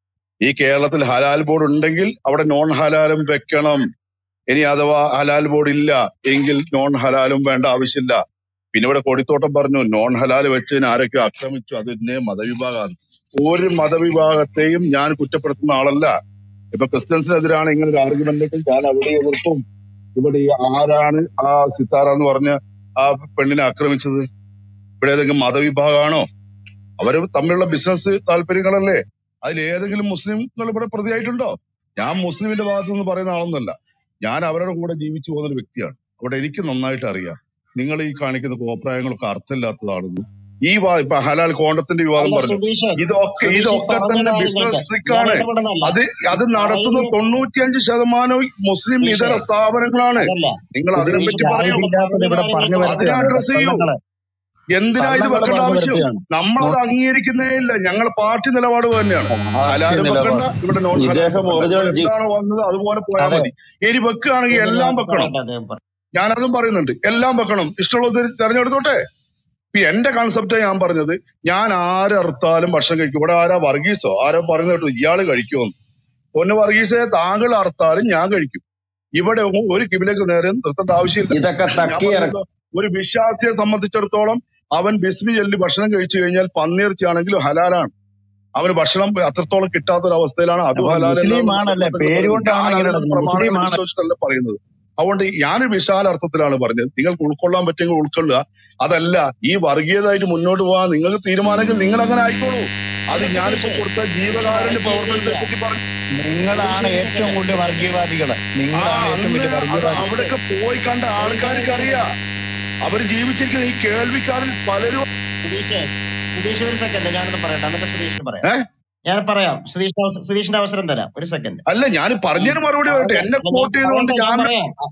ഈ കേരളത്തിൽ ഹലാൽ ബോർഡ് ഉണ്ടെങ്കിൽ അവിടെ നോൺ ഹലാലും വെക്കണം ഇനി അഥവാ ഹലാൽ ബോർഡ് ഇല്ല എങ്കിൽ നോൺ ഹലാലും വേണ്ട ആവശ്യമില്ല പിന്നെ ഇവിടെ കൊടിത്തോട്ടം പറഞ്ഞു നോൺ ഹലാൽ വെച്ചതിന് ആരൊക്കെ ആക്രമിച്ചു അതിന് മതവിഭാഗമാണ് ഒരു മതവിഭാഗത്തെയും ഞാൻ കുറ്റപ്പെടുത്തുന്ന ആളല്ല ഇപ്പൊ ക്രിസ്ത്യൻസിനെതിരാണ് ഇങ്ങനെ ഒരു ആർഗ്യുമെന്റ് ഞാൻ അവിടെ എതിർക്കും ഇവിടെ ഈ ആരാണ് ആ സിത്താര എന്ന് പറഞ്ഞ ആ പെണ്ണിനെ ആക്രമിച്ചത് ഇവിടെ ഏതെങ്കിലും മതവിഭാഗമാണോ അവര് തമ്മിലുള്ള ബിസിനസ് താല്പര്യങ്ങളല്ലേ അതിൽ ഏതെങ്കിലും മുസ്ലിംകൾ ഇവിടെ പ്രതിയായിട്ടുണ്ടോ ഞാൻ മുസ്ലിമിന്റെ ഭാഗത്തു നിന്ന് പറയുന്ന ആളൊന്നുമല്ല ഞാൻ അവരുടെ കൂടെ ജീവിച്ചു പോകുന്ന ഒരു വ്യക്തിയാണ് അവിടെ എനിക്ക് നന്നായിട്ട് അറിയാം നിങ്ങൾ ഈ കാണിക്കുന്ന കോപ്രായങ്ങളൊക്കെ അർത്ഥമില്ലാത്തതാണെന്നും ഈ വാ- ഇപ്പൊ ഹലാൽ കോണ്ടത്തിന്റെ വിവാദം അല്ല പറഞ്ഞു സുധീഷ് ഇതൊക്കെ സുധീഷ് ഇതൊക്കെ പറഞ്ഞ തന്നെ കാര്യം ബിസിനസ് കേൾക്ക് ട്രിക്ക് ഞാൻ ആണ് ഇടപെടുന്നല്ല അത് അത് നടത്തുന്ന പറയുന്ന തൊണ്ണൂറ്റിയഞ്ച് ശതമാനവും മുസ്ലിം സുധീഷ് ഇതര സ്ഥാപനങ്ങളാണ് അതല്ല നിങ്ങൾ അതിനെ സുധീഷ് പറ്റി പറയൂ പറഞ്ഞ ഇവിടെ പറഞ്ഞു കാര്യങ്ങൾ അതിനെ വരുത്തുകയാണ് കേൾക്കണം അഡ്രസ് ചെയ്യൂ കള്ളങ്ങള് എന്തിനാ ഇത് കള്ളങ്ങള് വെക്കേണ്ട പറഞ്ഞു ആവശ്യം വരുത്തുകയാണ് നമ്മളത് അംഗീകരിക്കുന്നേ ഇല്ല ഞങ്ങൾ പാർട്ടി നിലപാട് തന്നെയാണ് പാർട്ടി ഹലാലും വെക്കണ്ട നിലപാട് ഇവിടെ നോൺ ഹലാലും ഇദ്ദേഹം വെക്കണ്ട ഒറിജിനൽ ഇവിടെ ജി എന്താണോ വന്നത് അതുപോലെ പോയാൽ അതെ മതി ഇനി വെക്കുകയാണെങ്കിൽ ഇതിന് എല്ലാം വെക്കണം പറയട്ടെ അദ്ദേഹം പറ ഞാനതും പറയുന്നുണ്ട് എല്ലാം വെക്കണം ഇഷ്ടമുള്ളത് തെരഞ്ഞെടുത്തോട്ടെ ഇപ്പൊ എന്റെ കൺസെപ്റ്റ് ഞാൻ പറഞ്ഞത് ഞാൻ ആരറുത്താലും ഭക്ഷണം കഴിക്കും ഇവിടെ ആരാ വർഗീസോ ആരോ പറയുന്ന കേട്ടു ഇയാള് കഴിക്കുമെന്ന് പൊന്ന് വർഗീസെ താങ്കൾ അറുത്താലും ഞാൻ കഴിക്കും ഇവിടെ ഒ- ഒരു കിബിലേക്ക് നേരെ നിർത്തേണ്ട ആവശ്യമില്ല ഇതൊക്കെ ഞാൻ തക്കി ഇറക്കി പറഞ്ഞല്ലോ ഒരു വിശ്വാസിയെ സംബന്ധിച്ചിടത്തോളം അവൻ ബിസ്മി ചൊല്ലി ഭക്ഷണം കഴിച്ചു കഴിഞ്ഞാൽ പന്നിയിറച്ചിയാണെങ്കിലും ഹലാലാണ് അവന് ഭക്ഷണം അത്രത്തോളം കിട്ടാത്ത ഒരു അവസ്ഥയിലാണ് അതും അപ്പൊ ഹലാലല്ല മുസ്ലിം എന്ന് ആണല്ലേ ചട്ടങ്ങൾ പേര് പറയുന്നത് കൊണ്ടാണ് ഞാൻ ഇങ്ങനെ അതിനകത്ത് നടക്കുന്നത് മുസ്ലിം പ്രമാണങ്ങൾ ആണ് വിശ്വസിച്ചിട്ടല്ല പറയുന്നത് അതുകൊണ്ട് ഞാനൊരു വിശാല അർത്ഥത്തിലാണ് പറഞ്ഞത് നിങ്ങൾക്ക് ഉൾക്കൊള്ളാൻ പറ്റുമെങ്കിൽ ഉൾക്കൊള്ളുക അതല്ല ഈ വർഗീയതായിട്ട് മുന്നോട്ട് പോകാൻ നിങ്ങൾക്ക് തീരുമാനമെങ്കിൽ നിങ്ങൾ അങ്ങനെ ആയിക്കോളൂ അത് അല്ല ഞാനിപ്പോ സുധീഷ് കൊടുത്ത ജീവകാരുണ്യ വർഗീയതയില്ല പ്രവർത്തനത്തെ പറ്റി പറഞ്ഞു നിങ്ങളാണ് സുധീഷ് ഒരു ഏറ്റവും സെക്കൻഡ് കൂടുതൽ വർഗീയവാദികള് ആ നിങ്ങളാണ് ഏറ്റവും അന്ന് വലിയ അത് വർഗീയവാദികൾ അവിടെയൊക്കെ പോയി കണ്ട ഒരു ആൾക്കാർക്ക് സെക്കൻഡ് അറിയാം അവർ ജീവിച്ചിരിക്കുന്ന ഈ കേൾവിക്കാരിൽ പലരും സുധീഷ് സുധീഷ് ഒരു സെക്കൻഡ് ഞാനൊന്ന് പറയട്ടെ എന്നിട്ട് സുധീഷിന് പറയാം ഏ ഞാൻ പറയാം സുധീഷിന് അവസ- സുധീഷിന്റെ അവസരം തരാം ഒരു സെക്കൻഡ് അല്ല ഞാൻ ഈ പറഞ്ഞതിന് മറുപടി പറയട്ടെ പറഞ്ഞ എന്നെ അല്ല ഞാൻ കോട്ട് ചെയ്തുകൊണ്ട് പറയട്ടെ ഞാൻ ഞാൻ പറയാം അ-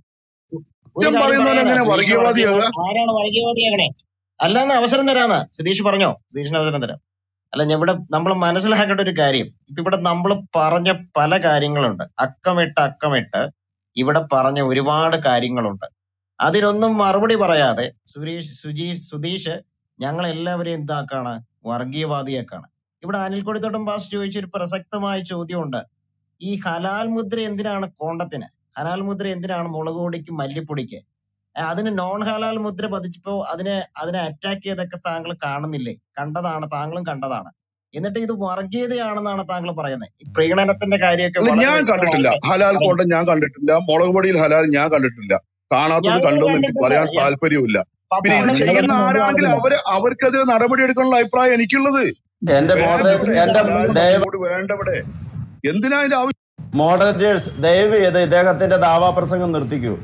ഒരു സത്യം കാര്യം പറയുന്നവൻ പറയാനാ എങ്ങനെ സുധീഷ് വർഗീയവാദിയാകുക വർഗീയവാദി ആരാണ് വർഗീയവാദിയാകണേ അല്ലാന്ന് അവസരം തരാന്ന് സുധീഷ് പറഞ്ഞോ സുധീഷിന് അവസരം തരാം അല്ല ഞാൻ ഇവിടെ നമ്മൾ മനസ്സിലാക്കേണ്ട ഒരു കാര്യം ഇപ്പൊ ഇവിടെ നമ്മൾ പറഞ്ഞ പല കാര്യങ്ങളുണ്ട് അക്കമിട്ട് അക്കമിട്ട് ഇവിടെ പറഞ്ഞ ഒരുപാട് കാര്യങ്ങളുണ്ട് അതിനൊന്നും മറുപടി പറയാതെ സുരേഷ് സുജീ സുധീഷ് ഞങ്ങൾ എല്ലാവരെയും എന്താക്കാണ് വർഗീയവാദിയാക്കാണ് ഇവിടെ അനിൽക്കൊടിത്തോട്ടം പാസ് ചോദിച്ച ഒരു പ്രസക്തമായ ചോദ്യമുണ്ട് ഈ ഹലാൽ മുദ്ര എന്തിനാണ് കോണ്ടത്തിന് ഹലാൽ മുദ്ര എന്തിനാണ് മുളക് പൊടിക്ക് മല്ലിപ്പൊടിക്ക് ഏ, അതിന് നോൺ ഹലാൽ മുദ്ര പതിച്ചപ്പോ അതിനെ അതിനെ അറ്റാക്ക് ചെയ്തൊക്കെ താങ്കൾ കാണുന്നില്ലേ കണ്ടതാണ് താങ്കളും കണ്ടതാണ് എന്നിട്ട് ഇത് വർഗീയതയാണെന്നാണ് താങ്കൾ പറയുന്നത് ഈ പ്രീണനത്തിന്റെ കാര്യമൊക്കെ അല്ല വളരെ ഞാൻ കണ്ടിട്ടില്ല വ്യക്തമായിട്ട് ഹലാൽ പറഞ്ഞു കോണ്ടം ഞാൻ കണ്ടിട്ടില്ല മുളക് പൊടിയിൽ ഹലാൽ ഞാൻ കണ്ടിട്ടില്ല കാണാത്തത് ഞങ്ങൾ കണ്ടു എന്ന് എനിക്ക് കണ്ടിട്ടുണ്ട് പറയാൻ ഞാൻ താല്പര്യമില്ല പിന്നെ ഇത് പപ്പടം ചെയ്യുന്ന നിങ്ങളൊന്നും മുമ്പ് ആരാണെങ്കിൽ കാണുന്നില്ല അവര് അവർക്കെതിരെ നടപടി എടുക്കാനുള്ള അഭിപ്രായം എനിക്കുള്ളത് എന്റെ വേണ്ട മോഡറേറ്റർ ഇവിടെ എന്റെ ഹലാൽ ദയവ് ബോർഡ് വേണ്ട ഇവിടെ എന്തിനാ ഇതിന്റെ ആവശ്യം മോഡറേറ്റേഴ്സ് ദയവ് ചെയ്ത് ഇദ്ദേഹത്തിന്റെ ദാവാപ്രസംഗം നിർത്തിക്കൂ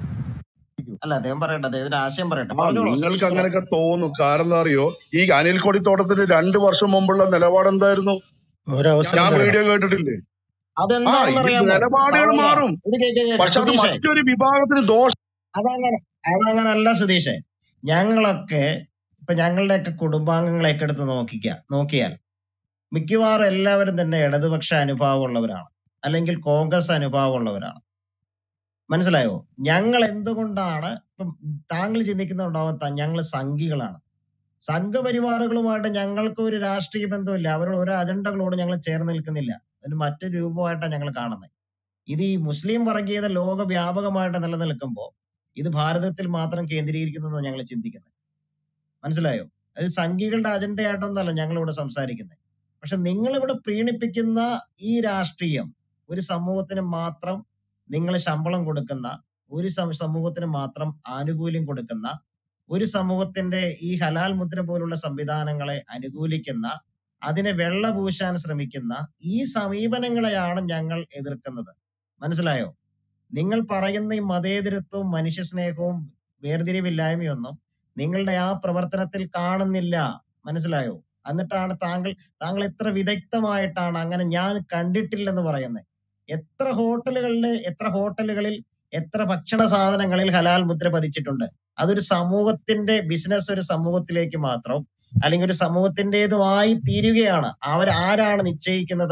അല്ല അദ്ദേഹം പറയട്ടെ അദ്ദേഹത്തിന്റെ ആശയം പറയട്ടെ ആ പറഞ്ഞോളൂ നിങ്ങൾക്ക് സുധീഷ് പറ അങ്ങനെയൊക്കെ തോന്നും കാരണം എന്താ അറിയോ ഈ അനിൽ കൊടിത്തോട്ടത്തിന് രണ്ടു വർഷം മുമ്പുള്ള നിലപാട് എന്തായിരുന്നു ഒരവസരം ഞാൻ തരണം വീഡിയോ കേട്ടിട്ടില്ലേ ആ അതെന്താണെന്ന് ഇത് അറിയാമോ നിലപാടുകൾ സഹോദര മാറും ഇത് കേക്ക് കേക്ക് പക്ഷെ അത് സുധീഷേ മറ്റൊരു വിഭാഗത്തിന് ദോഷം അതങ്ങനെ അതങ്ങനല്ല സുധീഷേ ഞങ്ങളൊക്കെ ഇപ്പൊ ഞങ്ങളുടെയൊക്കെ കുടുംബാംഗങ്ങളെയൊക്കെ എടുത്ത് നോക്കിക്ക നോക്കിയാൽ മിക്കവാറും എല്ലാവരും തന്നെ ഇടതുപക്ഷ അനുഭാവമുള്ളവരാണ് അല്ലെങ്കിൽ കോൺഗ്രസ് അനുഭാവമുള്ളവരാണ് മനസ്സിലായോ ഞങ്ങൾ എന്തുകൊണ്ടാണ് ഇപ്പം താങ്കൾ ചിന്തിക്കുന്നുണ്ടാവും ഞങ്ങൾ സംഘികളാണ് സംഘപരിവാറുകളുമായിട്ട് ഞങ്ങൾക്ക് ഒരു രാഷ്ട്രീയ ബന്ധമില്ല അവരുടെ ഓരോ അജണ്ടകളോട് ഞങ്ങൾ ചേർന്ന് നിൽക്കുന്നില്ല ഒരു മറ്റു രൂപമായിട്ടാണ് ഞങ്ങൾ കാണുന്നത് ഇത് ഈ മുസ്ലിം വർഗീയത ലോകവ്യാപകമായിട്ട് നിലനിൽക്കുമ്പോൾ ഇത് ഭാരതത്തിൽ മാത്രം കേന്ദ്രീകരിക്കുന്നത് ഞങ്ങൾ ചിന്തിക്കുന്നത് മനസ്സിലായോ അത് സംഘികളുടെ അജണ്ടയായിട്ടൊന്നല്ല ഞങ്ങൾ ഇവിടെ സംസാരിക്കുന്നത് പക്ഷെ നിങ്ങൾ ഇവിടെ പ്രീണിപ്പിക്കുന്ന ഈ രാഷ്ട്രീയം ഒരു സമൂഹത്തിന് മാത്രം നിങ്ങൾ ശമ്പളം കൊടുക്കുന്ന ഒരു സം- സമൂഹത്തിന് മാത്രം ആനുകൂല്യം കൊടുക്കുന്ന ഒരു സമൂഹത്തിന്റെ ഈ ഹലാൽ മുദ്ര പോലുള്ള സംവിധാനങ്ങളെ അനുകൂലിക്കുന്ന അതിനെ വെള്ള പൂശാൻ ശ്രമിക്കുന്ന ഈ സമീപനങ്ങളെയാണ് ഞങ്ങൾ എതിർക്കുന്നത് മനസ്സിലായോ നിങ്ങൾ പറയുന്ന ഈ മതേതരത്വവും മനുഷ്യ സ്നേഹവും വേർതിരിവില്ലായ്മയൊന്നും നിങ്ങളുടെ ആ പ്രവർത്തനത്തിൽ കാണുന്നില്ല മനസ്സിലായോ എന്നിട്ടാണ് താങ്കൾ താങ്കൾ എത്ര വിദഗ്ധമായിട്ടാണ് അങ്ങനെ ഞാൻ കണ്ടിട്ടില്ലെന്ന് പറയുന്നത് എത്ര ഹോട്ടലുകളിലെ എത്ര ഹോട്ടലുകളിൽ എത്ര ഭക്ഷണ സാധനങ്ങളിൽ ഹലാൽ മുദ്ര പതിച്ചിട്ടുണ്ട് അതൊരു സമൂഹത്തിന്റെ ബിസിനസ് ഒരു സമൂഹത്തിലേക്ക് മാത്രം അല്ലെങ്കിൽ ഒരു സമൂഹത്തിൻ്റെതുമായി തീരുകയാണ് അവർ ആരാണ് നിശ്ചയിക്കുന്നത്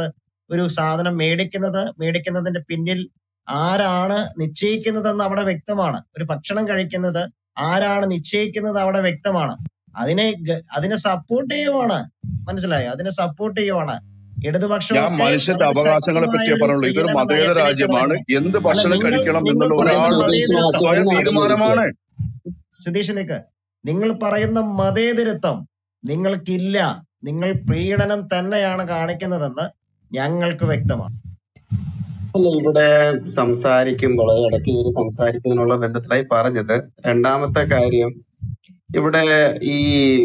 ഒരു സാധനം മേടിക്കുന്നത് മേടിക്കുന്നതിന്റെ പിന്നിൽ ആരാണ് നിശ്ചയിക്കുന്നതെന്ന് അവിടെ വ്യക്തമാണ് ഒരു ഭക്ഷണം കഴിക്കുന്നത് ആരാണ് നിശ്ചയിക്കുന്നത് അവിടെ വ്യക്തമാണ് അതിനെ ഗ- അതിനെ സപ്പോർട്ട് ചെയ്യുവാണ് മനസ്സിലായോ അതിനെ സപ്പോർട്ട് ചെയ്യുവാണ് ഞാൻ ഇടതുപക്ഷമൊക്കെ മനുഷ്യന്റെ വളരെ അവകാശങ്ങളെ ശക്തമായ പറ്റിയേ ഒരു പറഞ്ഞുള്ളൂ ഇതൊരു പീഡന മതേതര നയത്തിലേക്ക് രാജ്യമാണ് കടന്നു എന്ത് അല്ല ഭക്ഷണം നിങ്ങൾ കഴിക്കണം നിങ്ങൾ എന്നുള്ള പറയുന്ന ഒരാളുടെ സുധീഷ് മതേതരത്വം സ്വയം ഒന്ന് അടങ്ങിയിരിക്കുക തീരുമാനമാണ് സുധീഷ് നിക്ക് നിങ്ങൾ പറയുന്ന മതേതരത്വം നിങ്ങൾക്കില്ല നിങ്ങൾ പ്രീണനം തന്നെയാണ് കാണിക്കുന്നതെന്ന് ഞങ്ങൾക്ക് വ്യക്തമാണ് അല്ല ഇവിടെ സംസാരിക്കുമ്പോൾ ഇടയ്ക്ക് കയറി സംസാരിക്കുന്നതിനുള്ള ബന്ധത്തിലായി പറഞ്ഞത് രണ്ടാമത്തെ കാര്യം ഇവിടെ ഈ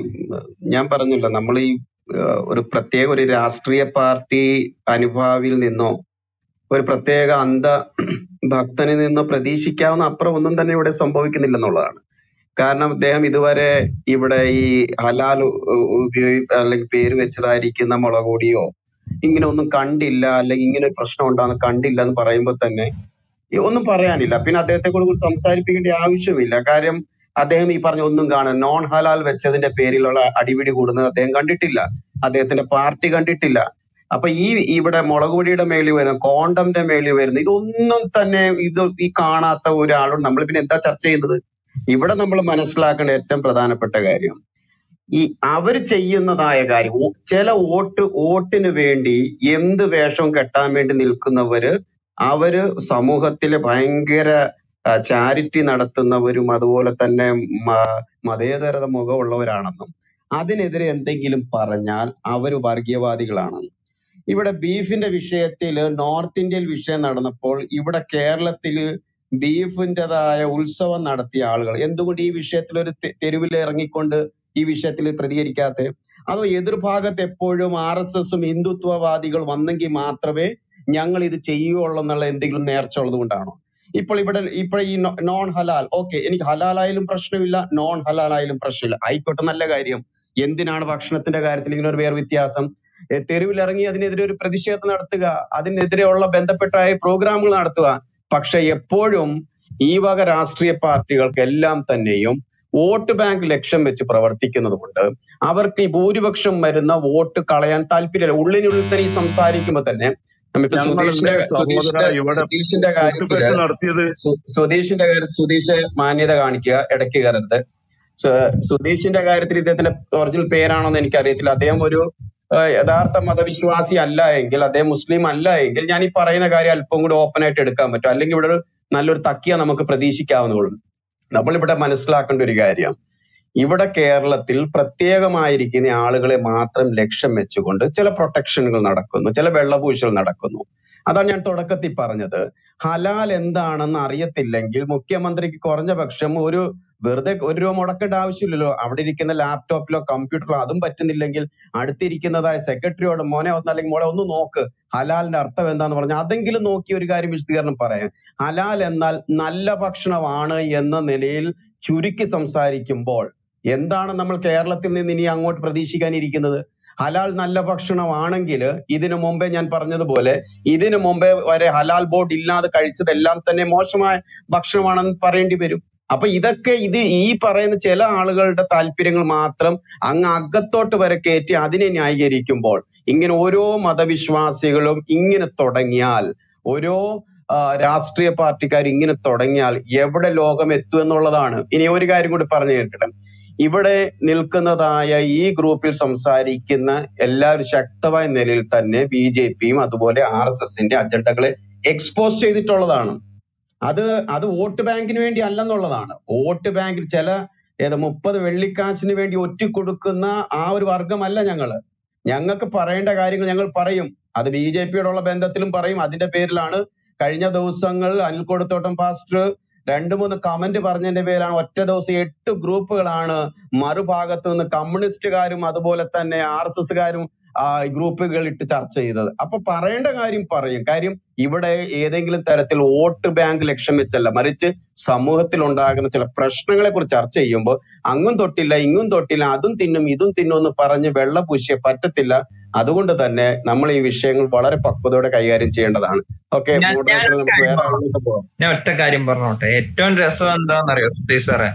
ഞാൻ പറഞ്ഞല്ലോ നമ്മൾ ഈ ഏഹ്, ഒരു പ്രത്യേക ഒരു രാഷ്ട്രീയ പാർട്ടി അനുഭാവിയിൽ നിന്നോ ഒരു പ്രത്യേക അന്ധ ഭക്തനിൽ നിന്നോ പ്രതീക്ഷിക്കാവുന്ന അപ്പുറം ഒന്നും തന്നെ ഇവിടെ സംഭവിക്കുന്നില്ലെന്നുള്ളതാണ് കാരണം അദ്ദേഹം ഇതുവരെ ഇവിടെ ഈ ഹലാൽ ഉപയോഗി അല്ലെങ്കിൽ പേര് വെച്ചതായിരിക്കുന്ന മുളക് പൊടിയോ ഇങ്ങനെ ഒന്നും കണ്ടില്ല അല്ലെങ്കിൽ ഇങ്ങനെ ഒരു പ്രശ്നം ഉണ്ടാകുന്ന കണ്ടില്ല എന്ന് പറയുമ്പോൾ തന്നെ ഈ ഒന്നും പറയാനില്ല പിന്നെ അദ്ദേഹത്തെ കൂടുതൽ സംസാരിപ്പിക്കേണ്ട ആവശ്യമില്ല കാര്യം അദ്ദേഹം ഈ പറഞ്ഞ ഒന്നും കാണാൻ നോൺ ഹലാൽ വെച്ചതിന്റെ പേരിലുള്ള അടിപിടി കൂടുന്നത് അദ്ദേഹം കണ്ടിട്ടില്ല അദ്ദേഹത്തിന്റെ പാർട്ടി കണ്ടിട്ടില്ല അപ്പൊ ഈ ഇവിടെ മുളക് പൊടിയുടെ മേളിൽ വരുന്ന കോണ്ടമിന്റെ മേളിൽ വരുന്ന ഇതൊന്നും തന്നെ ഇത് ഈ കാണാത്ത ഒരാളോട് നമ്മൾ പിന്നെ എന്താ ചർച്ച ചെയ്യുന്നത് ഇവിടെ നമ്മൾ മനസ്സിലാക്കേണ്ട ഏറ്റവും പ്രധാനപ്പെട്ട കാര്യം ഈ അവർ ചെയ്യുന്നതായ കാര്യം ഓ- ചില വോട്ട് വോട്ടിന് വേണ്ടി എന്ത് വേഷവും കെട്ടാൻ വേണ്ടി നിൽക്കുന്നവര് അവര് സമൂഹത്തിലെ ഭയങ്കര ചാരിറ്റി നടത്തുന്നവരും അതുപോലെ തന്നെ മ- മതേതരത മുഖമുള്ളവരാണെന്നും അതിനെതിരെ എന്തെങ്കിലും പറഞ്ഞാൽ അവര് വർഗീയവാദികളാണെന്നും ഇവിടെ ബീഫിന്റെ വിഷയത്തിൽ നോർത്ത് ഇന്ത്യയിൽ വിഷയം നടന്നപ്പോൾ ഇവിടെ കേരളത്തില് ബീഫിൻ്റെതായ ഉത്സവം നടത്തിയ ആളുകൾ എന്തുകൊണ്ട് ഈ വിഷയത്തിൽ ഒരു തെ- തെരുവിൽ ഇറങ്ങിക്കൊണ്ട് ഈ വിഷയത്തിൽ പ്രതികരിക്കാത്തെ അതോ എതിർഭാഗത്ത് എപ്പോഴും ആർ എസ് എസും ഹിന്ദുത്വവാദികൾ വന്നെങ്കിൽ മാത്രമേ ഞങ്ങൾ ഇത് ചെയ്യുകയുള്ളൂ എന്നുള്ള എന്തെങ്കിലും നേർച്ച ഉള്ളത് കൊണ്ടാണോ ഇപ്പോൾ ഇവിടെ ഇപ്പോൾ ഈ നോൺ ഹലാൽ ഓക്കെ എനിക്ക് ഹലാലായാലും പ്രശ്നമില്ല നോൺ ഹലാലായാലും പ്രശ്നമില്ല ആയിക്കോട്ടെ നല്ല കാര്യം എന്തിനാണ് ഭക്ഷണത്തിന്റെ കാര്യത്തിൽ ഇങ്ങനെ ഒരു വേർ വ്യത്യാസം ഏ, തെരുവിലിറങ്ങി അതിനെതിരെ ഒരു പ്രതിഷേധം നടത്തുക അതിനെതിരെയുള്ള ബന്ധപ്പെട്ടായ പ്രോഗ്രാമുകൾ നടത്തുക പക്ഷെ എപ്പോഴും ഈ വക രാഷ്ട്രീയ പാർട്ടികൾക്ക് എല്ലാം തന്നെയും വോട്ട് ബാങ്ക് ലക്ഷ്യം വെച്ച് പ്രവർത്തിക്കുന്നത് കൊണ്ട് അവർക്ക് ഈ ഭൂരിപക്ഷം വരുന്ന വോട്ട് കളയാൻ താല്പര്യമില്ല ഉള്ളിനുള്ളിൽ തന്നെ ഈ സംസാരിക്കുമ്പോൾ തന്നെ നമ്മിപ്പോ ഞങ്ങളല്ലേ സുധീഷിന്റെ സഹോദര സുധീഷിന്റെ ഇവിടെ സുധീഷിന്റെ കാര്യത്തില് കൂട്ടുകെട്ട് നടത്തിയത് സു- സുധീഷിന്റെ കാര്യം സുധീഷ് മാന്യത കാണിക്കുക ഇടയ്ക്ക് കയറരുത് സു- സുധീഷിന്റെ കാര്യത്തിൽ ഇദ്ദേഹത്തിന്റെ ഒറിജിനൽ പേരാണോന്ന് എനിക്കറിയത്തില്ല അദ്ദേഹം ഒരു ആ, യഥാർത്ഥ മതവിശ്വാസി അല്ല എങ്കിൽ അദ്ദേഹം മുസ്ലിം അല്ല എങ്കിൽ ഞാൻ ഈ പറയുന്ന കാര്യം അല്പം കൂടി ഓപ്പൺ ആയിട്ട് എടുക്കാൻ പറ്റും അല്ലെങ്കിൽ ഇവിടെ ഒരു നല്ലൊരു തക്കിയ നമുക്ക് പ്രതീക്ഷിക്കാവുന്നുള്ളൂ നമ്മളിവിടെ മനസ്സിലാക്കേണ്ട ഒരു കാര്യം ഇവിടെ കേരളത്തിൽ പ്രത്യേകമായിരിക്കുന്ന ആളുകളെ മാത്രം ലക്ഷ്യം വെച്ചുകൊണ്ട് ചില പ്രൊട്ടക്ഷനുകൾ നടക്കുന്നു ചില വെള്ളപൂശൽ നടക്കുന്നു അതാണ് ഞാൻ തുടക്കത്തിൽ പറഞ്ഞത് ഹലാൽ എന്താണെന്ന് അറിയത്തില്ലെങ്കിൽ മുഖ്യമന്ത്രിക്ക് കുറഞ്ഞ പക്ഷം ഒരു വെറുതെ ഒരു രൂപ മുടക്കേണ്ട ആവശ്യമില്ലല്ലോ അവിടെ ഇരിക്കുന്ന ലാപ്ടോപ്പിലോ കമ്പ്യൂട്ടറിലോ അതും പറ്റുന്നില്ലെങ്കിൽ അടുത്തിരിക്കുന്നതായ സെക്രട്ടറിയോട് മോനെ ഒന്ന് അല്ലെങ്കിൽ മോളെ ഒന്ന് നോക്ക് ഹലാലിന്റെ അർത്ഥം എന്താന്ന് പറഞ്ഞാൽ അതെങ്കിലും നോക്കി ഒരു കാര്യം വിശദീകരണം പറയാം ഹലാൽ എന്നാൽ നല്ല ഭക്ഷണമാണ് എന്ന നിലയിൽ ചുരുക്കി സംസാരിക്കുമ്പോൾ എന്താണ് നമ്മൾ കേരളത്തിൽ നിന്ന് ഇനി അങ്ങോട്ട് പ്രതീക്ഷിക്കാനിരിക്കുന്നത് ഹലാൽ നല്ല ഭക്ഷണമാണെങ്കിൽ ഇതിനു മുമ്പേ ഞാൻ പറഞ്ഞതുപോലെ ഇതിനു മുമ്പേ വരെ ഹലാൽ ബോർഡ് ഇല്ലാതെ കഴിച്ചതെല്ലാം തന്നെ മോശമായ ഭക്ഷണമാണെന്ന് പറയേണ്ടി വരും അപ്പൊ ഇതൊക്കെ ഇത് ഈ പറയുന്ന ചില ആളുകളുടെ താല്പര്യങ്ങൾ മാത്രം അങ്ങ് അകത്തോട്ട് വരെ കയറ്റി അതിനെ ന്യായീകരിക്കുമ്പോൾ ഇങ്ങനെ ഓരോ മതവിശ്വാസികളും ഇങ്ങനെ തുടങ്ങിയാൽ ഓരോ ആ, രാഷ്ട്രീയ പാർട്ടിക്കാർ ഇങ്ങനെ തുടങ്ങിയാൽ എവിടെ ലോകം എത്തും എന്നുള്ളതാണ് ഇനി ഒരു കാര്യം കൂടി പറഞ്ഞു കേൾക്കട്ടെ ഇവിടെ നിൽക്കുന്നതായ ഈ ഗ്രൂപ്പിൽ സംസാരിക്കുന്ന എല്ലാവരും ശക്തമായ നിലയിൽ തന്നെ ബി ജെ പിയും അതുപോലെ ആർ എസ് എസിന്റെ അജണ്ടകളെ എക്സ്പോസ് ചെയ്തിട്ടുള്ളതാണ് അത് അത് വോട്ട് ബാങ്കിന് വേണ്ടി അല്ലെന്നുള്ളതാണ് വോട്ട് ബാങ്കിൽ ചില ഏത് മുപ്പത് വെള്ളിക്കാശിന് വേണ്ടി ഒറ്റിക്കൊടുക്കുന്ന ആ ഒരു വർഗമല്ല ഞങ്ങള് ഞങ്ങൾക്ക് പറയേണ്ട കാര്യങ്ങൾ ഞങ്ങൾ പറയും അത് ബി ജെ പിയോടുള്ള ബന്ധത്തിലും പറയും അതിന്റെ പേരിലാണ് കഴിഞ്ഞ ദിവസങ്ങൾ അനിൽ കൊടുത്തോട്ടം പാസ്റ്റർ രണ്ടു മൂന്ന് കമന്റ് പറഞ്ഞതിന്റെ പേരാണ് ഒറ്റ ദിവസം എട്ട് ഗ്രൂപ്പുകളാണ് മറുഭാഗത്ത് നിന്ന് കമ്മ്യൂണിസ്റ്റുകാരും അതുപോലെ തന്നെ ആർ എസ് എസ്സുകാരും ഗ്രൂപ്പുകൾ ഇട്ട് ചർച്ച ചെയ്തത് അപ്പൊ പറയേണ്ട കാര്യം പറയും കാര്യം ഇവിടെ ഏതെങ്കിലും തരത്തിൽ വോട്ട് ബാങ്ക് ലക്ഷ്യം വെച്ചല്ല മറിച്ച് സമൂഹത്തിൽ ഉണ്ടാകുന്ന ചില പ്രശ്നങ്ങളെ കുറിച്ച് ചർച്ച ചെയ്യുമ്പോൾ അങ്ങും തൊട്ടില്ല ഇങ്ങും തൊട്ടില്ല അതും തിന്നും ഇതും തിന്നും എന്ന് പറഞ്ഞ് വെള്ള പൂശിയ പറ്റത്തില്ല അതുകൊണ്ട് തന്നെ നമ്മൾ ഈ വിഷയങ്ങൾ വളരെ പക്വതയോടെ കൈകാര്യം ചെയ്യേണ്ടതാണ് ഓക്കെ ഞാൻ മോഡറേറ്റർ ഞാനൊരു നമുക്ക് കാര്യം വേറെ പറഞ്ഞു ആളുകൾക്ക് പോവാം ഞാൻ ഒറ്റ കാര്യം പറഞ്ഞോട്ടെ ഏറ്റവും രസം എന്താണെന്നറിയോ സുധീഷ് സാറേ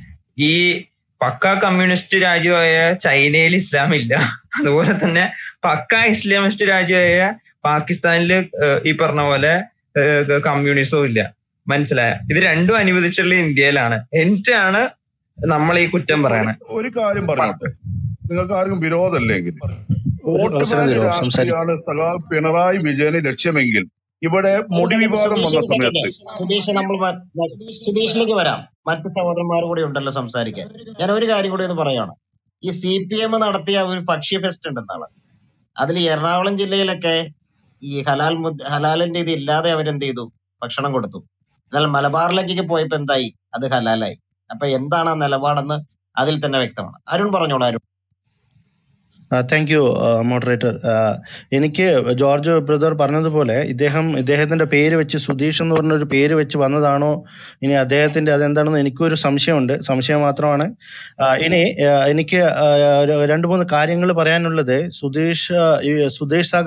ഈ പക്ക കമ്മ്യൂണിസ്റ്റ് രാജ്യമായ ചൈനയിൽ ഇസ്ലാം ഇല്ല അതുപോലെ തന്നെ പക്ക ഇസ്ലാമിസ്റ്റ് രാജ്യമായ പാകിസ്ഥാനില് ഏഹ് ഈ പറഞ്ഞ പോലെ കമ്മ്യൂണിസവും ഇല്ല മനസ്സിലായ ഇത് രണ്ടും അനുവദിച്ചുള്ള ഇന്ത്യയിലാണ് എന്നിട്ടാണ് നമ്മൾ ഈ കുറ്റം പറയണേ ഒരു കാര്യം പറഞ്ഞോട്ടെ നിങ്ങൾക്ക് ആർക്കും വിരോധമല്ലെങ്കിൽ ഒരു വോട്ട് അവസരം ബാങ്ക് തരുമോ സംസാരിക്കാൻ രാഷ്ട്രീയമാണ് സഖാ പിണറായി വിജയന് ലക്ഷ്യമെങ്കിൽ ഇവിടെ ഒരു മുടി സെക്കൻഡ് വിവാദം സുധീഷ് വന്ന ഒരു സെക്കൻഡ് സമയത്ത് സുധീഷ് നമ്മൾ മ- മ- സുധീഷിലേക്ക് വരാം മറ്റ് സഹോദരന്മാർ കൂടി ഉണ്ടല്ലോ സംസാരിക്കാൻ ഞാൻ ഒരു കാര്യം കൂടി ഒന്ന് പറയാണ് ഈ സി പി എം നടത്തിയ ഒരു ഭക്ഷ്യ ഫെസ്റ്റ് ഉണ്ട് നാളെ അതിൽ എറണാകുളം ജില്ലയിലൊക്കെ ഈ ഹലാൽ മുദ് ഹലാലിന്റെ ഇത് ഇല്ലാതെ അവരെന്ത് ചെയ്തു ഭക്ഷണം കൊടുത്തു എന്നാൽ മലബാറിലേക്കൊക്കെ പോയപ്പോ എന്തായി അത് ഹലാലായി അപ്പൊ എന്താണ് ആ നിലപാടെന്ന് അതിൽ തന്നെ വ്യക്തമാണ് അരുൺ പറഞ്ഞോളൂ അരുൺ താങ്ക് യു മോഡറേറ്റർ എനിക്ക് ജോർജ് ബ്രദർ പറഞ്ഞതുപോലെ ഇദ്ദേഹം ഇദ്ദേഹത്തിന്റെ പേര് വെച്ച് സുധീഷ് എന്ന് പറഞ്ഞൊരു പേര് വെച്ച് വന്നതാണോ ഇനി അദ്ദേഹത്തിന്റെ അതെന്താണെന്ന് എനിക്കൊരു സംശയമുണ്ട് സംശയം മാത്രമാണ് ആ, ഇനി ആ, എനിക്ക് ആ, ഒരു രണ്ട് മൂന്ന് കാര്യങ്ങൾ പറയാനുള്ളത് സുധീഷ് ആ, ഈ സുധീഷ് സഖ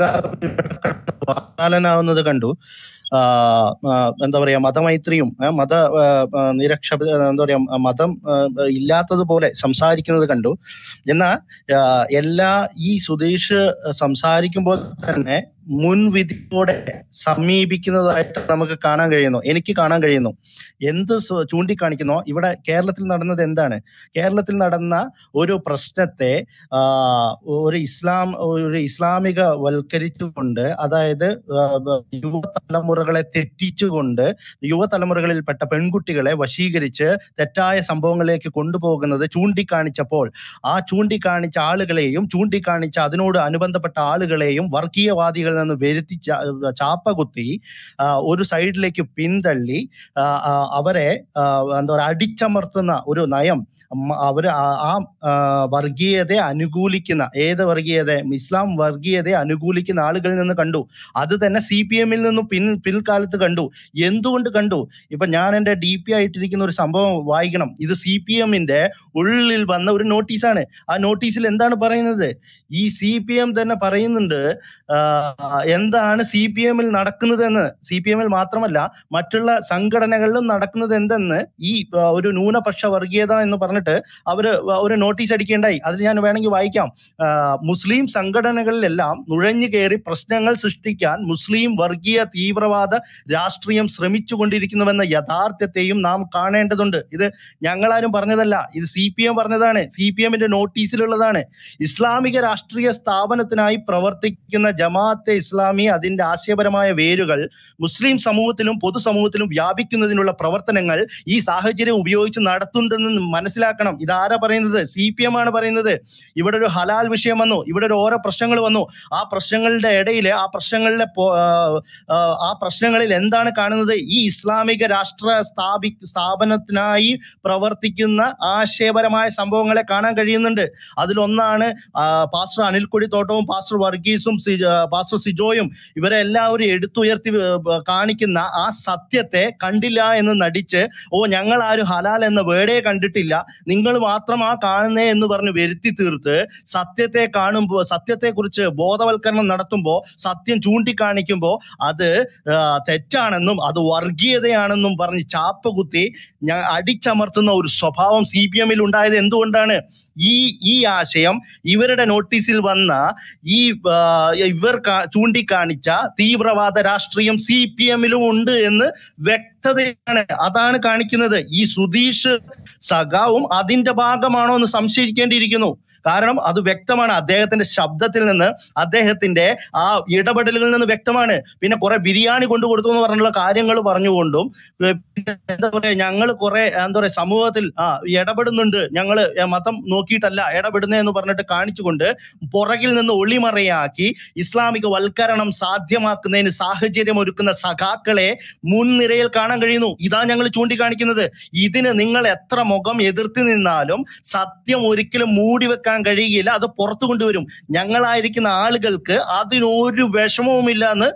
വാഗ്ദാലനാവുന്നത് കണ്ടു ആ, ആ, എന്താ പറയാ മതമൈത്രിയും ആ, മത ആ, ആ, നിരക്ഷ എന്താ പറയാ മതം ആ, ഇല്ലാത്തതുപോലെ സംസാരിക്കുന്നത് കണ്ടു എന്നാൽ ആ, എല്ലാ ഈ സുധീഷ് സംസാരിക്കുമ്പോൾ തന്നെ മുൻവിധിയോടെ സമീപിക്കുന്നതായിട്ട് നമുക്ക് കാണാൻ കഴിയുന്നു എനിക്ക് കാണാൻ കഴിയുന്നു എന്ത് സു- ചൂണ്ടിക്കാണിക്കുന്നോ ഇവിടെ കേരളത്തിൽ നടന്നത് എന്താണ് കേരളത്തിൽ നടന്ന ഒരു പ്രശ്നത്തെ ആ, ഒരു ഇസ്ലാം ഒരു ഇസ്ലാമിക വൽക്കരിച്ചുകൊണ്ട് അതായത് ആ, ബ- യുവതലമുറകളെ തെറ്റിച്ചുകൊണ്ട് യുവതലമുറകളിൽപ്പെട്ട പെൺകുട്ടികളെ വശീകരിച്ച് തെറ്റായ സംഭവങ്ങളിലേക്ക് കൊണ്ടുപോകുന്നത് ചൂണ്ടിക്കാണിച്ചപ്പോൾ ആ ചൂണ്ടിക്കാണിച്ച ആളുകളെയും ചൂണ്ടിക്കാണിച്ച അതിനോട് അനുബന്ധപ്പെട്ട ആളുകളെയും വർഗീയവാദികളിൽ നിന്ന് വരുത്തി ചാ- ചാപ്പ കുത്തി ആ, ഒരു സൈഡിലേക്ക് പിന്തള്ളി ആ, ആ, അവരെ ആ, എന്താ പറയുക അടിച്ചമർത്തുന്ന ഒരു നയം മ- അവര് ആ- ആ ആ, വർഗീയതയെ അനുകൂലിക്കുന്ന ഏത് വർഗീയത ഇസ്ലാം വർഗീയതയെ അനുകൂലിക്കുന്ന ആളുകളിൽ നിന്ന് കണ്ടു അത് തന്നെ സി പി എമ്മിൽ നിന്നും പിൻ പിൽക്കാലത്ത് കണ്ടു എന്തുകൊണ്ട് കണ്ടു ഇപ്പൊ ഞാൻ എന്റെ ഡി പി ആയിട്ടിരിക്കുന്ന ഒരു സംഭവം വായിക്കണം ഇത് സി പി എമ്മിന്റെ ഉള്ളിൽ വന്ന ഒരു നോട്ടീസാണ് ആ നോട്ടീസിൽ എന്താണ് പറയുന്നത് ഈ സി പി എം തന്നെ പറയുന്നുണ്ട് ആ, എന്താണ് സി പി എമ്മിൽ നടക്കുന്നത് എന്ന് സി പി എമ്മിൽ മാത്രമല്ല മറ്റുള്ള സംഘടനകളിലും നടക്കുന്നത് എന്തെന്ന് ഈ ആ, ഒരു ന്യൂനപക്ഷ വർഗീയത എന്ന് പറഞ്ഞിട്ട് അവര് ഒരു നോട്ടീസ് അടിക്കേണ്ടായി അത് ഞാൻ വേണമെങ്കിൽ വായിക്കാം ആ, മുസ്ലിം സംഘടനകളിലെല്ലാം നുഴഞ്ഞു കയറി പ്രശ്നങ്ങൾ സൃഷ്ടിക്കാൻ മുസ്ലിം വർഗീയ തീവ്രവാദ രാഷ്ട്രീയം ശ്രമിച്ചുകൊണ്ടിരിക്കുന്നുവെന്ന യഥാർത്ഥത്തെയും നാം കാണേണ്ടതുണ്ട് ഇത് ഞങ്ങളാരും പറഞ്ഞതല്ല ഇത് സി പി എം പറഞ്ഞതാണ് സി പി എമ്മിന്റെ നോട്ടീസിലുള്ളതാണ് ഇസ്ലാമിക രാഷ്ട്രീയ സ്ഥാപനത്തിനായി പ്രവർത്തിക്കുന്ന ജമാഅത്തെ ഇസ്ലാമി അതിന്റെ ആശയപരമായ വേരുകൾ മുസ്ലിം സമൂഹത്തിലും പൊതുസമൂഹത്തിലും വ്യാപിക്കുന്നതിനുള്ള പ്രവർത്തനങ്ങൾ ഈ സാഹചര്യം ഉപയോഗിച്ച് നടത്തുന്നുണ്ടെന്ന് മനസ്സിലാക്കണം ഇതാരാ പറയുന്നത് സി പി എം ആണ് പറയുന്നത് ഇവിടെ ഒരു ഹലാൽ വിഷയം വന്നു ഇവിടെ ഒരു ഓരോ പ്രശ്നങ്ങൾ വന്നു ആ പ്രശ്നങ്ങളുടെ ഇടയിൽ ആ പ്രശ്നങ്ങളിലെ പോ- ആ, ആ, ആ പ്രശ്നങ്ങളിൽ എന്താണ് കാണുന്നത് ഈ ഇസ്ലാമിക രാഷ്ട്ര സ്ഥാപി സ്ഥാപനത്തിനായി പ്രവർത്തിക്കുന്ന ആശയപരമായ സംഭവങ്ങളെ കാണാൻ കഴിയുന്നുണ്ട് അതിലൊന്നാണ് ആ, പാസ്റ്റർ അനിൽക്കൊടി തോട്ടവും പാസ്റ്റർ വർഗീസും സി- ആ, പാസ്റ്റർ സിജോയും ഇവരെ എല്ലാവരും എടുത്തുയർത്തി ഏ, ബ- കാണിക്കുന്ന ആ സത്യത്തെ കണ്ടില്ല എന്ന് നടിച്ച് ഓ ഞങ്ങൾ ആരും ഹലാൽ എന്ന വേടേ കണ്ടിട്ടില്ല നിങ്ങൾ മാത്രം ആ കാണുന്നേ എന്ന് പറഞ്ഞ് വരുത്തി തീർത്ത് സത്യത്തെ കാണുമ്പോൾ സത്യത്തെ കുറിച്ച് ബോധവൽക്കരണം നടത്തുമ്പോൾ സത്യം ചൂണ്ടിക്കാണിക്കുമ്പോൾ അത് ആ, തെറ്റാണെന്നും അത് വർഗീയതയാണെന്നും പറഞ്ഞ് ചാപ്പ് കുത്തി ഞാൻ അടിച്ചമർത്തുന്ന ഒരു സ്വഭാവം സി പി എമ്മിൽ ഉണ്ടായത് എന്തുകൊണ്ടാണ് ഈ ഈ ആശയം ഇവരുടെ നോട്ടീസിൽ വന്ന ഈ ആ, ഇവർ കാ- ചൂണ്ടിക്കാണിച്ച തീവ്രവാദ രാഷ്ട്രീയം സി പി എമ്മിലും ഉണ്ട് എന്ന് വ്യക്തതയാണ് അതാണ് കാണിക്കുന്നത് ഈ സുധീഷ് സഖാവും അതിന്റെ ഭാഗമാണോ എന്ന് സംശയിക്കേണ്ടിയിരിക്കുന്നു കാരണം അത് വ്യക്തമാണ് അദ്ദേഹത്തിന്റെ ശബ്ദത്തിൽ നിന്ന് അദ്ദേഹത്തിന്റെ ആ ഇടപെടലുകളിൽ നിന്ന് വ്യക്തമാണ് പിന്നെ കുറെ ബിരിയാണി കൊണ്ടു കൊടുത്തു എന്ന് പറഞ്ഞുള്ള കാര്യങ്ങൾ പറഞ്ഞുകൊണ്ടും ഏ, പിന്നെ എന്താ പറയാ ഞങ്ങൾ കുറെ എന്താ പറയാ സമൂഹത്തിൽ ആ ഇടപെടുന്നുണ്ട് ഞങ്ങൾ മതം നോക്കിയിട്ടല്ല ഇടപെടുന്നേ എന്ന് പറഞ്ഞിട്ട് കാണിച്ചുകൊണ്ട് പുറകിൽ നിന്ന് ഒളിമറയാക്കി ഇസ്ലാമിക വൽക്കരണം സാധ്യമാക്കുന്നതിന് സാഹചര്യം ഒരുക്കുന്ന സഖാക്കളെ മുൻനിരയിൽ കാണാൻ കഴിയുന്നു ഇതാ ഞങ്ങൾ ചൂണ്ടിക്കാണിക്കുന്നത് ഇതിന് നിങ്ങൾ എത്ര മുഖം എതിർത്ത് നിന്നാലും സത്യം ഒരിക്കലും മൂടി വെക്കാൻ കഴിയില്ല അത് പുറത്തു കൊണ്ടുവരും ഞങ്ങളായിരിക്കുന്ന ആളുകൾക്ക് അതിനൊരു വിഷമവുമില്ല എന്ന്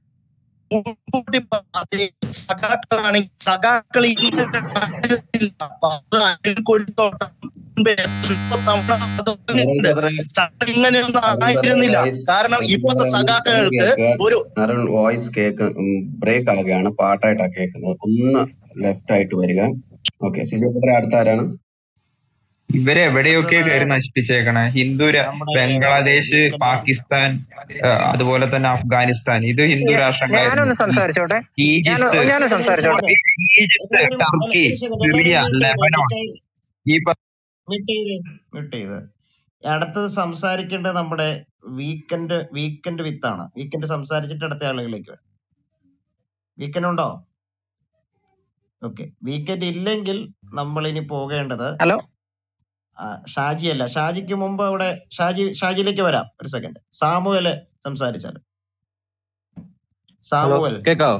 മുൻകൂട്ടി പ- അതേ സഖാക്കളാണെങ്കിൽ സഖാക്കൾ ഇന്നത്തെ നാട്ടിലില്ല. പാസ്റ്റർ അനിൽക്കൊടിത്തോട്ടം മുൻപേ എത്രയോ തവണ അത് പറഞ്ഞിട്ടുണ്ട്. സഖാക്കൾ ഇങ്ങനെയൊന്നും ആയിരുന്നില്ല വോയിസ് കാരണം ഇപ്പോഴത്തെ സഖാക്കൾക്ക് കേക്ക് ഒരു അരുൺ വോയിസ് കേക്ക് ബ്രേക്ക് ആകുകയാണ് പാട്ടായിട്ടാണ് കേൾക്കുന്നത് ഒന്ന് ലെഫ്റ്റ് ആയിട്ട് വരിക ഓക്കെ സിജോ ബ്രദറെ അടുത്ത ആരാണ് ഇവരെ എവിടെയൊക്കെ അടുത്തത് കയറി നശിപ്പിച്ചേക്കണേ ഹിന്ദു രാ- നമ്മുടെ ബംഗ്ലാദേശ് വീക്കെൻഡ് പാകിസ്ഥാൻ ആ, അതുപോലെ തന്നെ അഫ്ഗാനിസ്ഥാൻ ഇത് ഹിന്ദു ഞാനൊന്ന് രാഷ്ട്രങ്ങളായിരുന്നു ഈ- സംസാരിച്ചോട്ടെ ഞാൻ ഈജിപ്ത് ഞാനൊന്ന് ഒരു സംസാരിച്ചോട്ടെ സെക്കൻഡ് ഈജിപ്ത് എല്ലാവരും അല്ല ടർക്കി ഒരു സെക്കൻഡ് സിറിയ എല്ലാവരും മ്യൂട്ട് ചെയ്ത് ലെബനോൺ മിക്കൈൽ ഈ പ- മ്യൂട്ട് ചെയ്ത് മ്യൂട്ട് ചെയ്ത് അടുത്തത് സംസാരിക്കേണ്ടത് നമ്മുടെ വീക്കെൻഡ് വീക്കെൻഡ് വിത്താണ് വീക്കെൻഡ് സംസാരിച്ചിട്ട് അടുത്ത ആളുകളിലേക്ക് വരാം വീക്കെൻഡ് ഉണ്ടോ ഓക്കെ വീക്കെൻഡ് ഇല്ലെങ്കിൽ നമ്മൾ ഇനി പോകേണ്ടത് ഹലോ ആ, ഷാജി അല്ല ഷാജിക്ക് മുമ്പ് അവിടെ ഷാജി ഷാജിയിലേക്ക് വരാം ഒരു സെക്കൻഡ് സാമുവല് സംസാരിച്ചാൽ ഹലോ സാമുവൽ കേക്കാവോ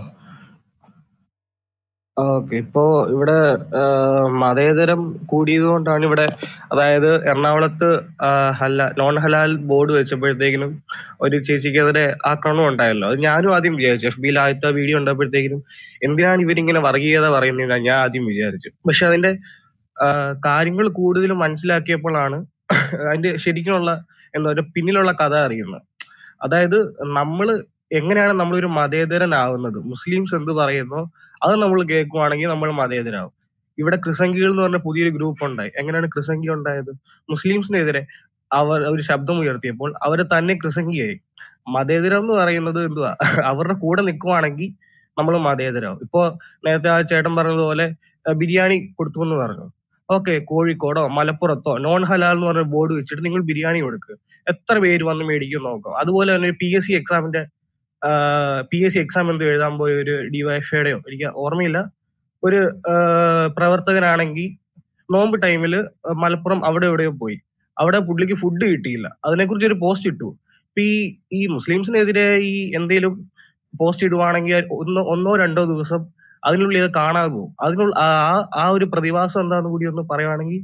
ഓക്കെ ഇപ്പോ ഇവിടെ ആ, മതേതരം കൂടിയത് കൊണ്ടാണ് ഇവിടെ അതായത് എറണാകുളത്ത് ആ, ഹല നോൺ ഹലാൽ ബോർഡ് വെച്ചപ്പോഴത്തേക്കിനും ഒരു ചേച്ചിക്കെതിരെ ആക്രമണം ഉണ്ടായല്ലോ അത് ഞാനും ആദ്യം വിചാരിച്ചു എഫ് ബിയിൽ ആദ്യത്തെ വീഡിയോ ഉണ്ടായപ്പോഴത്തേക്കിനും എന്തിനാണ് ഇവരിങ്ങനെ വർഗീയത പറയുന്നത് ഞാൻ ആദ്യം വിചാരിച്ചു പക്ഷെ അതിന്റെ കാര്യങ്ങൾ കൂടുതൽ മനസ്സിലാക്കിയപ്പോഴാണ് അതിന്റെ ശരിക്കുമുള്ള എന്താ പറയുക പിന്നിലുള്ള കഥ അറിയുന്നത് അതായത് നമ്മള് എങ്ങനെയാണ് നമ്മളൊരു മതേതരനാവുന്നത് മുസ്ലിംസ് എന്ത് പറയുന്നോ അത് നമ്മൾ കേൾക്കുവാണെങ്കിൽ നമ്മൾ മതേതരാകും ഇവിടെ ക്രിസംഖികൾ എന്ന് പറഞ്ഞ പുതിയൊരു ഗ്രൂപ്പ് ഉണ്ടായി എങ്ങനെയാണ് ക്രിസംഖി ഉണ്ടായത് മുസ്ലിംസിനെതിരെ അവർ ഒരു ശബ്ദം ഉയർത്തിയപ്പോൾ അവർ തന്നെ ക്രിസംഖിയായി മതേതരം എന്ന് പറയുന്നത് എന്തുവാ അവരുടെ കൂടെ നിൽക്കുവാണെങ്കിൽ നമ്മൾ മതേതരാകും ഇപ്പോ നേരത്തെ ആ ചേട്ടൻ പറഞ്ഞതുപോലെ അഹ് ബിരിയാണി കൊടുത്തു എന്ന് പറഞ്ഞു ഓക്കെ കോഴിക്കോടോ മലപ്പുറത്തോ നോൺ ഹലാൽ എന്ന് പറഞ്ഞ ബോർഡ് വെച്ചിട്ട് നിങ്ങൾ ബിരിയാണി കൊടുക്കുക എത്ര പേര് വന്ന് മേടിക്കും നോക്കാം അതുപോലെ തന്നെ പി എസ് സി എക്സാമിന്റെ പി എസ് സി എക്സാം എന്തോ എഴുതാൻ പോയ ഒരു ഡിവൈഫൈയുടെയോ എനിക്ക് ഓർമ്മയില്ല ഒരു ആഹ് പ്രവർത്തകനാണെങ്കിൽ നോമ്പ് ടൈമിൽ മലപ്പുറം അവിടെ എവിടെയോ പോയി അവിടെ പുള്ളിക്ക് ഫുഡ് കിട്ടിയില്ല അതിനെക്കുറിച്ച് ഒരു പോസ്റ്റ് ഇട്ടു ഇപ്പൊ ഈ ഈ മുസ്ലിംസിനെതിരെ ഈ എന്തേലും പോസ്റ്റ് ഇടുവാണെങ്കിൽ ഒന്ന് ഒന്നോ രണ്ടോ ദിവസം അതിനുള്ളിൽ ഇത് കാണാതെ പോകും അതിനുള്ള ആ ആ- ആ ഒരു പ്രതിഭാസം എന്താന്ന് കൂടി ഒന്ന് പറയുവാണെങ്കിൽ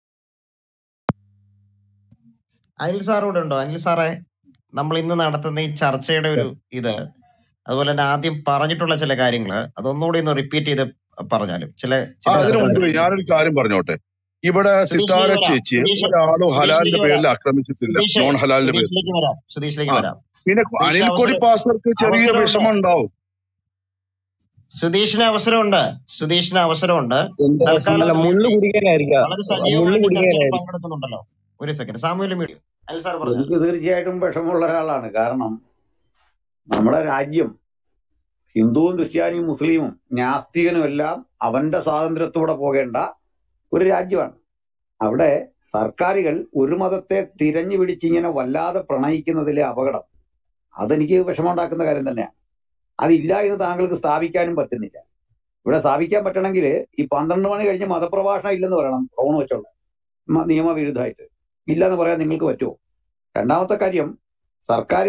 അനിൽ സാർ ഇവിടെ ഉണ്ടോ അനിൽ സാറേ നമ്മൾ ഇന്ന് നടത്തുന്ന ഈ ചർച്ചയുടെ ഒരു ഇത് അതുപോലെ തന്നെ ആദ്യം പറഞ്ഞിട്ടുള്ള ചില കാര്യങ്ങൾ അതൊന്നുകൂടി ഒന്ന് റിപ്പീറ്റ് ചെയ്ത് പറഞ്ഞാലും ചില ആ ചില അതിനു മുമ്പ് കാര്യങ്ങൾ ഞാനൊരു കാര്യം പറഞ്ഞോട്ടെ ഇവിടെ സിത്താര സുധീഷിലേക്ക് വരാം ചേച്ചിയെ സുധീഷ് ഒരാളും ഹലാലിന്റെ സുധീഷിലേക്ക് വരാം പേരിൽ ആക്രമിച്ചിട്ടില്ല സുധീഷ് നോൺ ഹലാലിന്റെ പേരിൽ സുധീഷിലേക്ക് വരാം സുധീഷിലേക്ക് ആ വരാം പിന്നെ സുധീഷിന് അനിൽക്കൊടി അവസരം പാസ്റ്റർക്ക് ചെറിയ അവസരമുണ്ട് വിഷമം ഉണ്ടാവും സുധീഷിന് അവസരമുണ്ട് സുധീഷിന് അവസരമുണ്ട് എന്ത് തൽക്കാലം അല്ല മുള്ളു വേണ്ടി കുടിക്കാനായിരിക്കാം വളരെ മുള്ളു സജീവമായിട്ട് ചർച്ചയിൽ കുടിക്കാനായിരിക്കും പങ്കെടുക്കുന്നുണ്ടല്ലോ ഒരു സെക്കൻഡ് സാമൂഹ്യ മീഡിയ അനിൽ സാർ പറഞ്ഞു എനിക്ക് തീർച്ചയായിട്ടും വിഷമമുള്ള ഒരാളാണ് കാരണം നമ്മുടെ രാജ്യം ഹിന്ദുവും ക്രിസ്ത്യാനിയും മുസ്ലിമും നാസ്തികനും എല്ലാം അവന്റെ സ്വാതന്ത്ര്യത്തോടെ പോകേണ്ട ഒരു രാജ്യമാണ് അവിടെ സർക്കാരുകൾ ഒരു മതത്തെ തിരഞ്ഞു പിടിച്ചിങ്ങനെ വല്ലാതെ പ്രണയിക്കുന്നതിലെ അപകടം അതെനിക്ക് വിഷമമുണ്ടാക്കുന്ന കാര്യം തന്നെയാണ് അതില്ല എന്ന് താങ്കൾക്ക് സ്ഥാപിക്കാനും പറ്റുന്നില്ല ഇവിടെ സ്ഥാപിക്കാൻ പറ്റണമെങ്കിൽ ഈ പന്ത്രണ്ട് മണി കഴിഞ്ഞ് മതപ്രഭാഷണം ഇല്ലെന്ന് പറയണം ഫോൺ വെച്ചോളൂ മ- നിയമവിരുദ്ധമായിട്ട് ഇല്ലെന്ന് പറയാൻ നിങ്ങൾക്ക് പറ്റുമോ രണ്ടാമത്തെ കാര്യം സർക്കാർ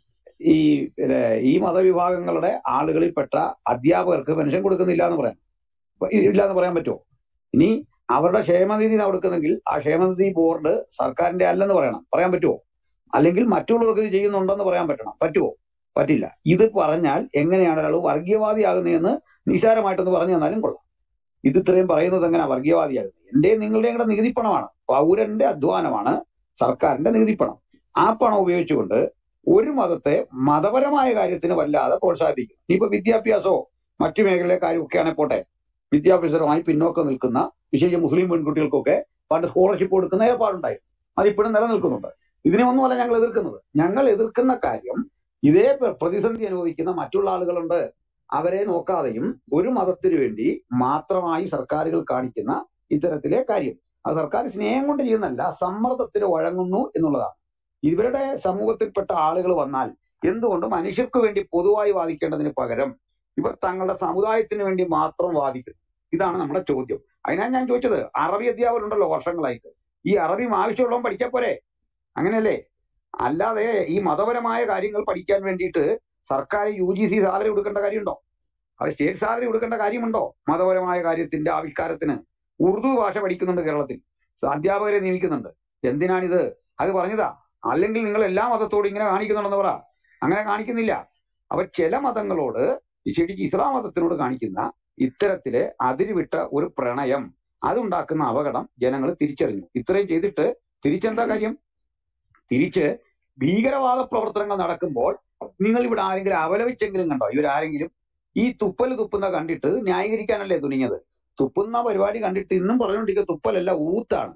ഈ പിന്നെ ഈ മതവിഭാഗങ്ങളുടെ ആളുകളിൽപ്പെട്ട അധ്യാപകർക്ക് പെൻഷൻ കൊടുക്കുന്നില്ല എന്ന് പറയാം ഇല്ല എന്ന് പറയാൻ പറ്റുമോ ഇനി അവരുടെ ക്ഷേമനിധി കൊടുക്കുന്നെങ്കിൽ ആ ക്ഷേമനിധി ബോർഡ് സർക്കാരിന്റെ അല്ലെന്ന് പറയണം പറയാൻ പറ്റുമോ അല്ലെങ്കിൽ മറ്റുള്ളവർക്ക് ഇത് ചെയ്യുന്നുണ്ടെന്ന് പറയാൻ പറ്റണം പറ്റുമോ പറ്റില്ല ഇത് പറഞ്ഞാൽ എങ്ങനെയാണ് ഒരാൾ വർഗീയവാദിയാകുന്നതെന്ന് നിസ്സാരമായിട്ടൊന്ന് പറഞ്ഞു തന്നാലും കൊള്ളാം ഇത് ഇത്രയും പറയുന്നത് എങ്ങനെ വർഗീയവാദിയാകുന്നത് എന്റെയും നിങ്ങളുടെയും കൂടെ നികുതിപ്പണമാണ് പൗരന്റെ അധ്വാനമാണ് സർക്കാരിന്റെ നികുതിപ്പണം ആ പണം ഉപയോഗിച്ചുകൊണ്ട് ഒരു മതത്തെ മതപരമായ കാര്യത്തിന് വല്ലാതെ പ്രോത്സാഹിപ്പിക്കും ഇനിയിപ്പോ വിദ്യാഭ്യാസമോ മറ്റു മേഖലയിലെ കാര്യമൊക്കെയാണെ പോട്ടെ വിദ്യാഭ്യാസപരമായി പിന്നോക്കം നിൽക്കുന്ന വിശേഷിച്ച് മുസ്ലിം പെൺകുട്ടികൾക്കൊക്കെ പണ്ട് സ്കോളർഷിപ്പ് കൊടുക്കുന്ന ഏർപ്പാടുണ്ടായിരുന്നു അതിപ്പോഴും നിലനിൽക്കുന്നുണ്ട് ഇതിനെ ഒന്നുമല്ല ഞങ്ങൾ എതിർക്കുന്നത് ഞങ്ങൾ എതിർക്കുന്ന കാര്യം ഇതേ പ്ര- പ്രതിസന്ധി അനുഭവിക്കുന്ന മറ്റുള്ള ആളുകളുണ്ട് അവരെ നോക്കാതെയും ഒരു മതത്തിനു വേണ്ടി മാത്രമായി സർക്കാരുകൾ കാണിക്കുന്ന ഇത്തരത്തിലെ കാര്യം അത് സർക്കാർ സ്നേഹം കൊണ്ട് ചെയ്യുന്നല്ല സമ്മർദ്ദത്തിന് വഴങ്ങുന്നു എന്നുള്ളതാണ് ഇവരുടെ സമൂഹത്തിൽപ്പെട്ട ആളുകൾ വന്നാൽ എന്തുകൊണ്ട് മനുഷ്യർക്ക് വേണ്ടി പൊതുവായി വാദിക്കേണ്ടതിന് പകരം ഇവർ തങ്ങളുടെ സമുദായത്തിന് വേണ്ടി മാത്രം വാദിക്കുന്നു ഇതാണ് നമ്മുടെ ചോദ്യം അതിനാണ് ഞാൻ ചോദിച്ചത് അറബി അധ്യാപകരുണ്ടല്ലോ വർഷങ്ങളായിട്ട് ഈ അറബിയും ആവശ്യമുള്ളവൻ പഠിക്കാൻ പോരെ അങ്ങനെയല്ലേ അല്ലാതെ ഈ മതപരമായ കാര്യങ്ങൾ പഠിക്കാൻ വേണ്ടിയിട്ട് സർക്കാർ യു ജി സി സാലറി കൊടുക്കേണ്ട കാര്യമുണ്ടോ അത് സ്റ്റേറ്റ് സാലറി കൊടുക്കേണ്ട കാര്യമുണ്ടോ മതപരമായ കാര്യത്തിന്റെ ആവിഷ്കാരത്തിന് ഉറുദു ഭാഷ പഠിക്കുന്നുണ്ട് കേരളത്തിൽ അധ്യാപകരെ നിയമിക്കുന്നുണ്ട് എന്തിനാണിത് അത് പറഞ്ഞതാ അല്ലെങ്കിൽ നിങ്ങൾ എല്ലാ മതത്തോടും ഇങ്ങനെ കാണിക്കുന്നുണ്ടെന്ന് പറ അങ്ങനെ കാണിക്കുന്നില്ല അവർ ചില മതങ്ങളോട് ശരിക്കും ഇസ്ലാം മതത്തിനോട് കാണിക്കുന്ന ഇത്തരത്തില് അതിരുവിട്ട ഒരു പ്രണയം അതുണ്ടാക്കുന്ന അപകടം ജനങ്ങൾ തിരിച്ചറിഞ്ഞു ഇത്രയും ചെയ്തിട്ട് തിരിച്ചെന്താ കാര്യം തിരിച്ച് ഭീകരവാദ പ്രവർത്തനങ്ങൾ നടക്കുമ്പോൾ നിങ്ങൾ ഇവിടെ ആരെങ്കിലും അപലപിച്ചെങ്കിലും കണ്ടോ ഇവരാരെങ്കിലും ഈ തുപ്പൽ തുപ്പുന്ന കണ്ടിട്ട് ന്യായീകരിക്കാനല്ലേ തുനിഞ്ഞത് തുപ്പുന്ന പരിപാടി കണ്ടിട്ട് ഇന്നും പറഞ്ഞുകൊണ്ടിരിക്കുക തുപ്പലല്ല ഊത്താണ്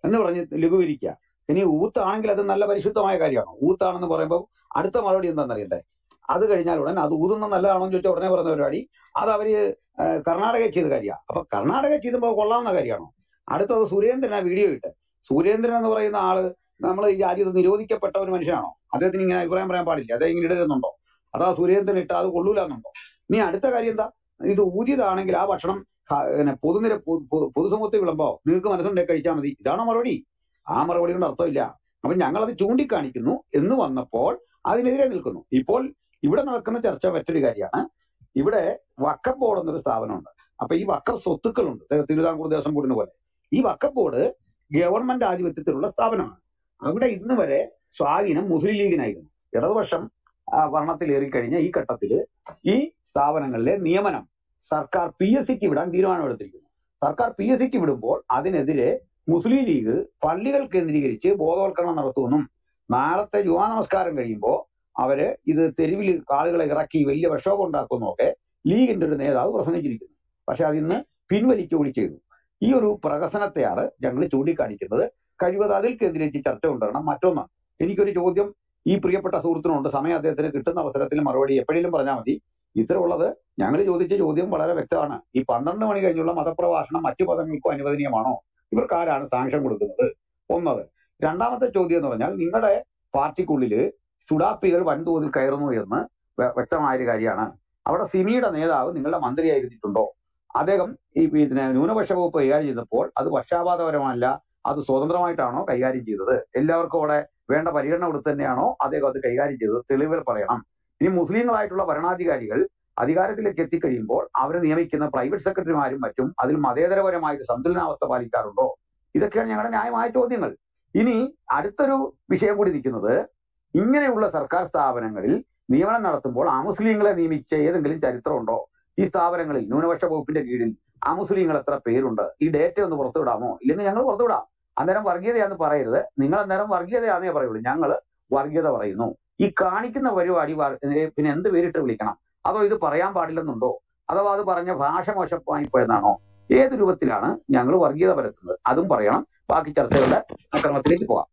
എന്ന് പറഞ്ഞ് ലഘൂകരിക്കുക ഇനി ഊത്താണെങ്കിൽ അത് നല്ല പരിശുദ്ധമായ കാര്യമാണ് ഊത്താണെന്ന് പറയുമ്പോൾ അടുത്ത മറുപടി എന്താണെന്നറിയണ്ടേ അത് കഴിഞ്ഞാൽ ഉടൻ അത് ഊതുന്ന നല്ലതാണോ എന്ന് ചോദിച്ചാൽ ഉടനെ പറയുന്ന പരിപാടി അത് അവര് ഏഹ്, കർണാടക ചെയ്ത കാര്യമാണ് അപ്പൊ കർണാടക ചെയ്തപ്പോൾ കൊള്ളാവുന്ന കാര്യമാണോ അടുത്തത് സുരേന്ദ്രൻ ആ വീഡിയോ ഇട്ട് സുരേന്ദ്രൻ എന്ന് പറയുന്ന ആള് നമ്മൾ ഈ രാജ്യത്ത് നിരോധിക്കപ്പെട്ട ഒരു മനുഷ്യനാണോ അദ്ദേഹത്തിന് ഇങ്ങനെ അഭിപ്രായം പറയാൻ പാടില്ല അദ്ദേഹം ഇങ്ങനെ ഇടരുന്നുണ്ടോ അതാ സുരേന്ദ്രൻ ഇട്ട് അത് കൊള്ളൂല എന്നുണ്ടോ ഇനി അടുത്ത കാര്യം എന്താ ഇത് ഊതിയതാണെങ്കിൽ ആ ഭക്ഷണം ഹ- പിന്നെ പൊതുനിര പൊതു- പൊതു- പൊതുസമൂഹത്തിൽ വിളമ്പോ നിങ്ങൾക്ക് മനസ്സുണ്ടെങ്കിൽ കഴിച്ചാൽ മതി ഇതാണോ മറുപടി ആ മറുപടി കൊണ്ട് അർത്ഥമില്ല അപ്പൊ ഞങ്ങളത് ചൂണ്ടിക്കാണിക്കുന്നു എന്ന് വന്നപ്പോൾ അതിനെതിരെ നിൽക്കുന്നു ഇപ്പോൾ ഇവിടെ നടക്കുന്ന ചർച്ച മറ്റൊരു കാര്യമാണ് ഇവിടെ വക്കഫ് ബോർഡ് എന്നൊരു സ്ഥാപനമുണ്ട് അപ്പൊ ഈ വക്കഫ് സ്വത്തുക്കളുണ്ട് തെ- തിരുവിതാംകൂർ ദേവസ്വം ബോർഡിന് പോലെ ഈ വക്കഫ് ബോർഡ് ഗവൺമെന്റ് ആധിപത്യത്തിലുള്ള സ്ഥാപനമാണ് അവിടെ ഇന്ന് വരെ സ്വാധീനം മുസ്ലിം ലീഗിനായിരുന്നു ഇടതുപക്ഷം ആ, ഭരണത്തിലേറി കഴിഞ്ഞ ഈ ഘട്ടത്തില് ഈ സ്ഥാപനങ്ങളിലെ നിയമനം സർക്കാർ പി എസ് സിക്ക് വിടാൻ തീരുമാനമെടുത്തിരിക്കുന്നു സർക്കാർ പി എസ് സിക്ക് വിടുമ്പോൾ അതിനെതിരെ മുസ്ലിം ലീഗ് പള്ളികൾ കേന്ദ്രീകരിച്ച് ബോധവൽക്കരണം നടത്തുമെന്നും നാളത്തെ ജുമാ നമസ്കാരം കഴിയുമ്പോൾ അവര് ഇത് തെരുവിൽ ആളുകളെ ഇറക്കി വലിയ വിക്ഷോഭം ഉണ്ടാക്കുന്നതൊക്കെ ലീഗിന്റെ ഒരു നേതാവ് പ്രസംഗിച്ചിരിക്കുന്നു പക്ഷെ അതിന്ന് പിൻവലിക്കുകകൂടി ചെയ്തു ഈ ഒരു പ്രഹസനത്തെയാണ് ഞങ്ങൾ ചൂണ്ടിക്കാണിക്കുന്നത് കഴിവത് അതിൽ കേന്ദ്രീകരിച്ച് ചർച്ച കൊണ്ടുവരണം മറ്റൊന്ന് എനിക്കൊരു ചോദ്യം ഈ പ്രിയപ്പെട്ട സുഹൃത്തിനുണ്ട് സമയം അദ്ദേഹത്തിന് കിട്ടുന്ന അവസരത്തിൽ മറുപടി എപ്പോഴേലും പറഞ്ഞാൽ മതി ഇത്തരമുള്ളത് ഞങ്ങൾ ചോദിച്ച ചോദ്യം വളരെ വ്യക്തമാണ് ഈ പന്ത്രണ്ട് മണി കഴിഞ്ഞുള്ള മതപ്രഭാഷണം മറ്റു പദങ്ങൾക്കും അനുവദനീയമാണോ ഇവർക്ക് ആരാണ് സാങ്ഷൻ കൊടുക്കുന്നത് ഒന്നത് രണ്ടാമത്തെ ചോദ്യം എന്ന് പറഞ്ഞാൽ നിങ്ങളുടെ പാർട്ടിക്കുള്ളില് സുഡാപ്പികൾ വൻതോതിൽ കയറുന്നു എന്ന് വ്യ- വ്യക്തമായ ഒരു കാര്യമാണ് അവിടെ സിമിയുടെ നേതാവ് നിങ്ങളുടെ മന്ത്രിയായിരുന്നിട്ടുണ്ടോ അദ്ദേഹം ഈ പിന്നെ ന്യൂനപക്ഷ വകുപ്പ് കൈകാര്യം ചെയ്തപ്പോൾ അത് പക്ഷാപാതപരമല്ല അത് സ്വതന്ത്രമായിട്ടാണോ കൈകാര്യം ചെയ്തത് എല്ലാവർക്കും അവിടെ വേണ്ട പരിഗണന കൊടുത്ത് തന്നെയാണോ അദ്ദേഹം അത് കൈകാര്യം ചെയ്തത് തെളിവുകൾ പറയണം ഇനി മുസ്ലിങ്ങളായിട്ടുള്ള ഭരണാധികാരികൾ അധികാരത്തിലേക്ക് എത്തിക്കഴിയുമ്പോൾ അവർ നിയമിക്കുന്ന പ്രൈവറ്റ് സെക്രട്ടറിമാരും മറ്റും അതിൽ മതേതരപരമായ ഒരു സന്തുലനാവസ്ഥ പാലിക്കാറുണ്ടോ ഇതൊക്കെയാണ് ഞങ്ങളുടെ ന്യായമായ ചോദ്യങ്ങൾ ഇനി അടുത്തൊരു വിഷയം കൂടി നിൽക്കുന്നത് ഇങ്ങനെയുള്ള സർക്കാർ സ്ഥാപനങ്ങളിൽ നിയമനം നടത്തുമ്പോൾ അമുസ്ലിങ്ങളെ നിയമിച്ച ഏതെങ്കിലും ചരിത്രമുണ്ടോ ഈ സ്ഥാപനങ്ങളിൽ ന്യൂനപക്ഷ വകുപ്പിന്റെ കീഴിൽ അമുസ്ലിങ്ങൾ എത്ര പേരുണ്ട് ഈ ഡേറ്റ ഒന്ന് പുറത്തുവിടാമോ ഇല്ലെങ്കിൽ ഞങ്ങൾ പുറത്തുവിടാം അന്നേരം വർഗീയതയാന്ന് പറയരുത് നിങ്ങൾ അന്നേരം വർഗീയതയാന്നേ പറയുള്ളൂ ഞങ്ങൾ വർഗീയത പറയുന്നു ഈ കാണിക്കുന്ന പരിപാടി വർ- ഏ, പിന്നെ എന്ത് പേരിട്ട് വിളിക്കണം അതോ ഇത് പറയാൻ പാടില്ലെന്നുണ്ടോ അഥവാ അത് പറഞ്ഞ ഭാഷ മോശമായി പോയെന്നാണോ ഏത് രൂപത്തിലാണ് ഞങ്ങൾ വർഗീയത പരത്തുന്നത് അതും പറയണം ബാക്കി ചർച്ചകളുടെ അക്രമത്തിലേക്ക് പോവാം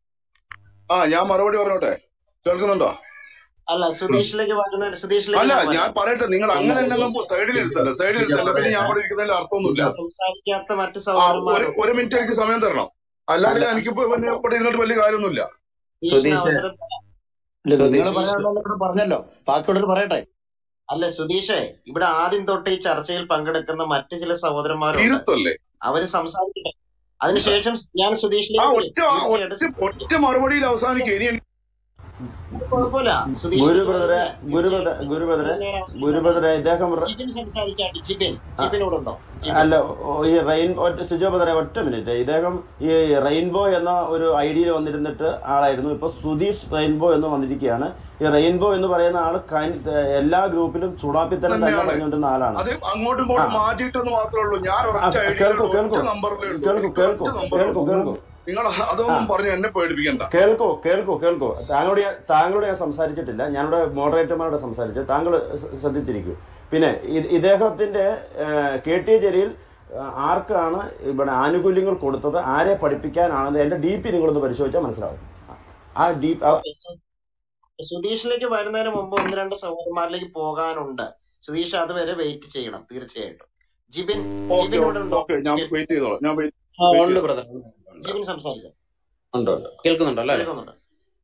ആ ഞാൻ മറുപടി പറഞ്ഞോട്ടെ കേൾക്കുന്നുണ്ടോ അല്ല സുധീഷിലേക്ക് വരുന്ന സുധീഷിലേക്ക് അല്ല ഞാൻ ഞാൻ വരാം പറയട്ടെ നിങ്ങൾ അല്ല അങ്ങനെ തന്നെ സുധീഷ് സൈഡിൽ ഇരുത്തല്ല സൈഡിൽ സുജ ഇരുത്തല്ല പിന്നെ ഞാൻ പറയട്ടെ ഇവിടെ ഇരിക്കുന്നതിൽ അർത്ഥമൊന്നുമില്ല സുജ സംസാരിക്കാത്ത മറ്റ് ആ ഒരു സഹോദരന്മാരുണ്ട് ഒരു മിനിറ്റ് എനിക്ക് സമയം തരണം അല്ലാതെ അല്ല എനിക്കിപ്പോ പിന്നെ ഇവിടെ ഇരുന്നിട്ട് വലിയ കാര്യമൊന്നുമില്ല സുധീഷിന് സുധീഷ് അവസരം തരാം ഇല്ല നിങ്ങൾ സുധീഷ് പറയാനുള്ളത് പറഞ്ഞല്ലോ ബാക്കിയുള്ളവർ പറയട്ടെ അല്ല സുധീഷേ ഇവിടെ ആദ്യം തൊട്ട് ഈ ചർച്ചയിൽ പങ്കെടുക്കുന്ന മറ്റ് ചില സഹോദരന്മാരുണ്ട് ഇരുത്തല്ലേ അവര് സംസാരിക്കട്ടെ അതിനുശേഷം ഞാൻ ആ സുധീഷിലേക്ക് വരും ഒറ്റ ആ തീർച്ചയായിട്ടും ഒറ്റ ഒറ്റ മറുപടിയിൽ അവസാനിക്കും ഇനി എനിക്ക് അത് കുഴപ്പമില്ല സുധീഷ് ഗുരു ബ്രദറെ തീർച്ചയായിട്ടും ഗുരു ബ്രദർ ഗുരു ബ്രദറെ നേരെ അവസരം ഗുരു തരാം ബ്രദറെ ഇദ്ദേഹം പറ- ജിബിൻ സംസാരിച്ചാട്ടെ ജിബിൻ ആ, ജിബിൻ ഇവിടെ ഉണ്ടോ ജിബിൻ അല്ല ഓ, ഈ റെയിൻ ഒറ്റ സുജോ ബ്രദറെ ഒറ്റ മിനിറ്റ് ഇദ്ദേഹം ഈ റെയിൻബോ എന്ന ഒരു ഐഡിയയിൽ വന്നിരുന്നിട്ട് ആളായിരുന്നു ഇപ്പൊ സുധീഷ് റെയിൻബോ എന്ന് വന്നിരിക്കുകയാണ് ഈ റെയിൻബോ എന്ന് പറയുന്ന ആള് കൈ- എല്ലാ ഗ്രൂപ്പിലും ചുടാപ്പിത്തരം തന്നെ തന്നെയാണ് പറഞ്ഞുകൊണ്ടിരുന്ന ആളാണ് അത് അങ്ങോട്ടും ആ ഇങ്ങോട്ടും മാറ്റിയിട്ടെന്ന് മാത്രമേ ഉള്ളൂ ഞാൻ ആ, ഒരൊറ്റ ഐഡിയയിൽ കേൾക്കൂ ഒറ്റ കേൾക്കൂ നമ്പറിലേ ഉള്ളൂ കേൾക്കൂ എനിക്ക് കേൾക്കൂ ഒറ്റ നമ്പറേ കേൾക്കൂ ഉള്ളൂ കേൾക്കൂ നിങ്ങൾ ആ അതൊന്നും പറഞ്ഞ് എന്നെ പേടിപ്പിക്കണ്ട കേൾക്കൂ കേൾക്കൂ കേൾക്കൂ താങ്കളോട് ഞാൻ താങ്കളോട് ഞാൻ സംസാരിച്ചിട്ടില്ല ഞാനിവിടെ മോഡറേറ്റർമാരോട് സംസാരിച്ചു താങ്കൾ ശ്ര- ശ്രദ്ധിച്ചിരിക്കും പിന്നെ ഇത് ഇദ്ദേഹത്തിന്റെ കെ ടി ജലീൽ ആ, ആർക്കാണ് ഇവിടെ ആനുകൂല്യങ്ങൾ കൊടുത്തത് ആരെ പഠിപ്പിക്കാനാണെന്ന് എന്റെ ഡി പി നിങ്ങളൊന്ന് പരിശോധിച്ചാൽ മനസ്സിലാവും ആ ഡി ഓക്കെ സുധീഷിലേക്ക് വരുന്നതിന് മുമ്പ് ഒന്ന് രണ്ട് സഹോദരന്മാരിലേക്ക് പോകാനുണ്ട് സുധീഷ് അതുവരെ വെയിറ്റ് ചെയ്യണം തീർച്ചയായിട്ടും ജിബിൻ ഓക്കെ ജിബിൻ ഇവിടെ ഉണ്ടോ ഓക്കെ ഞാൻ ജിബിൻ വെയിറ്റ് ചെയ്തോളാം ഞാൻ വെയിറ്റ് ആ വെയിറ്റ് ഉണ്ട് ചെയ്തോളാം ബ്രദർ ഉണ്ട് ഉണ്ട് ജിബിൻ സംസാരിക്കാം ഉണ്ട് ഉണ്ട് കേൾക്കുന്നുണ്ടല്ലോ അല്ലേ കേൾക്കുന്നുണ്ട്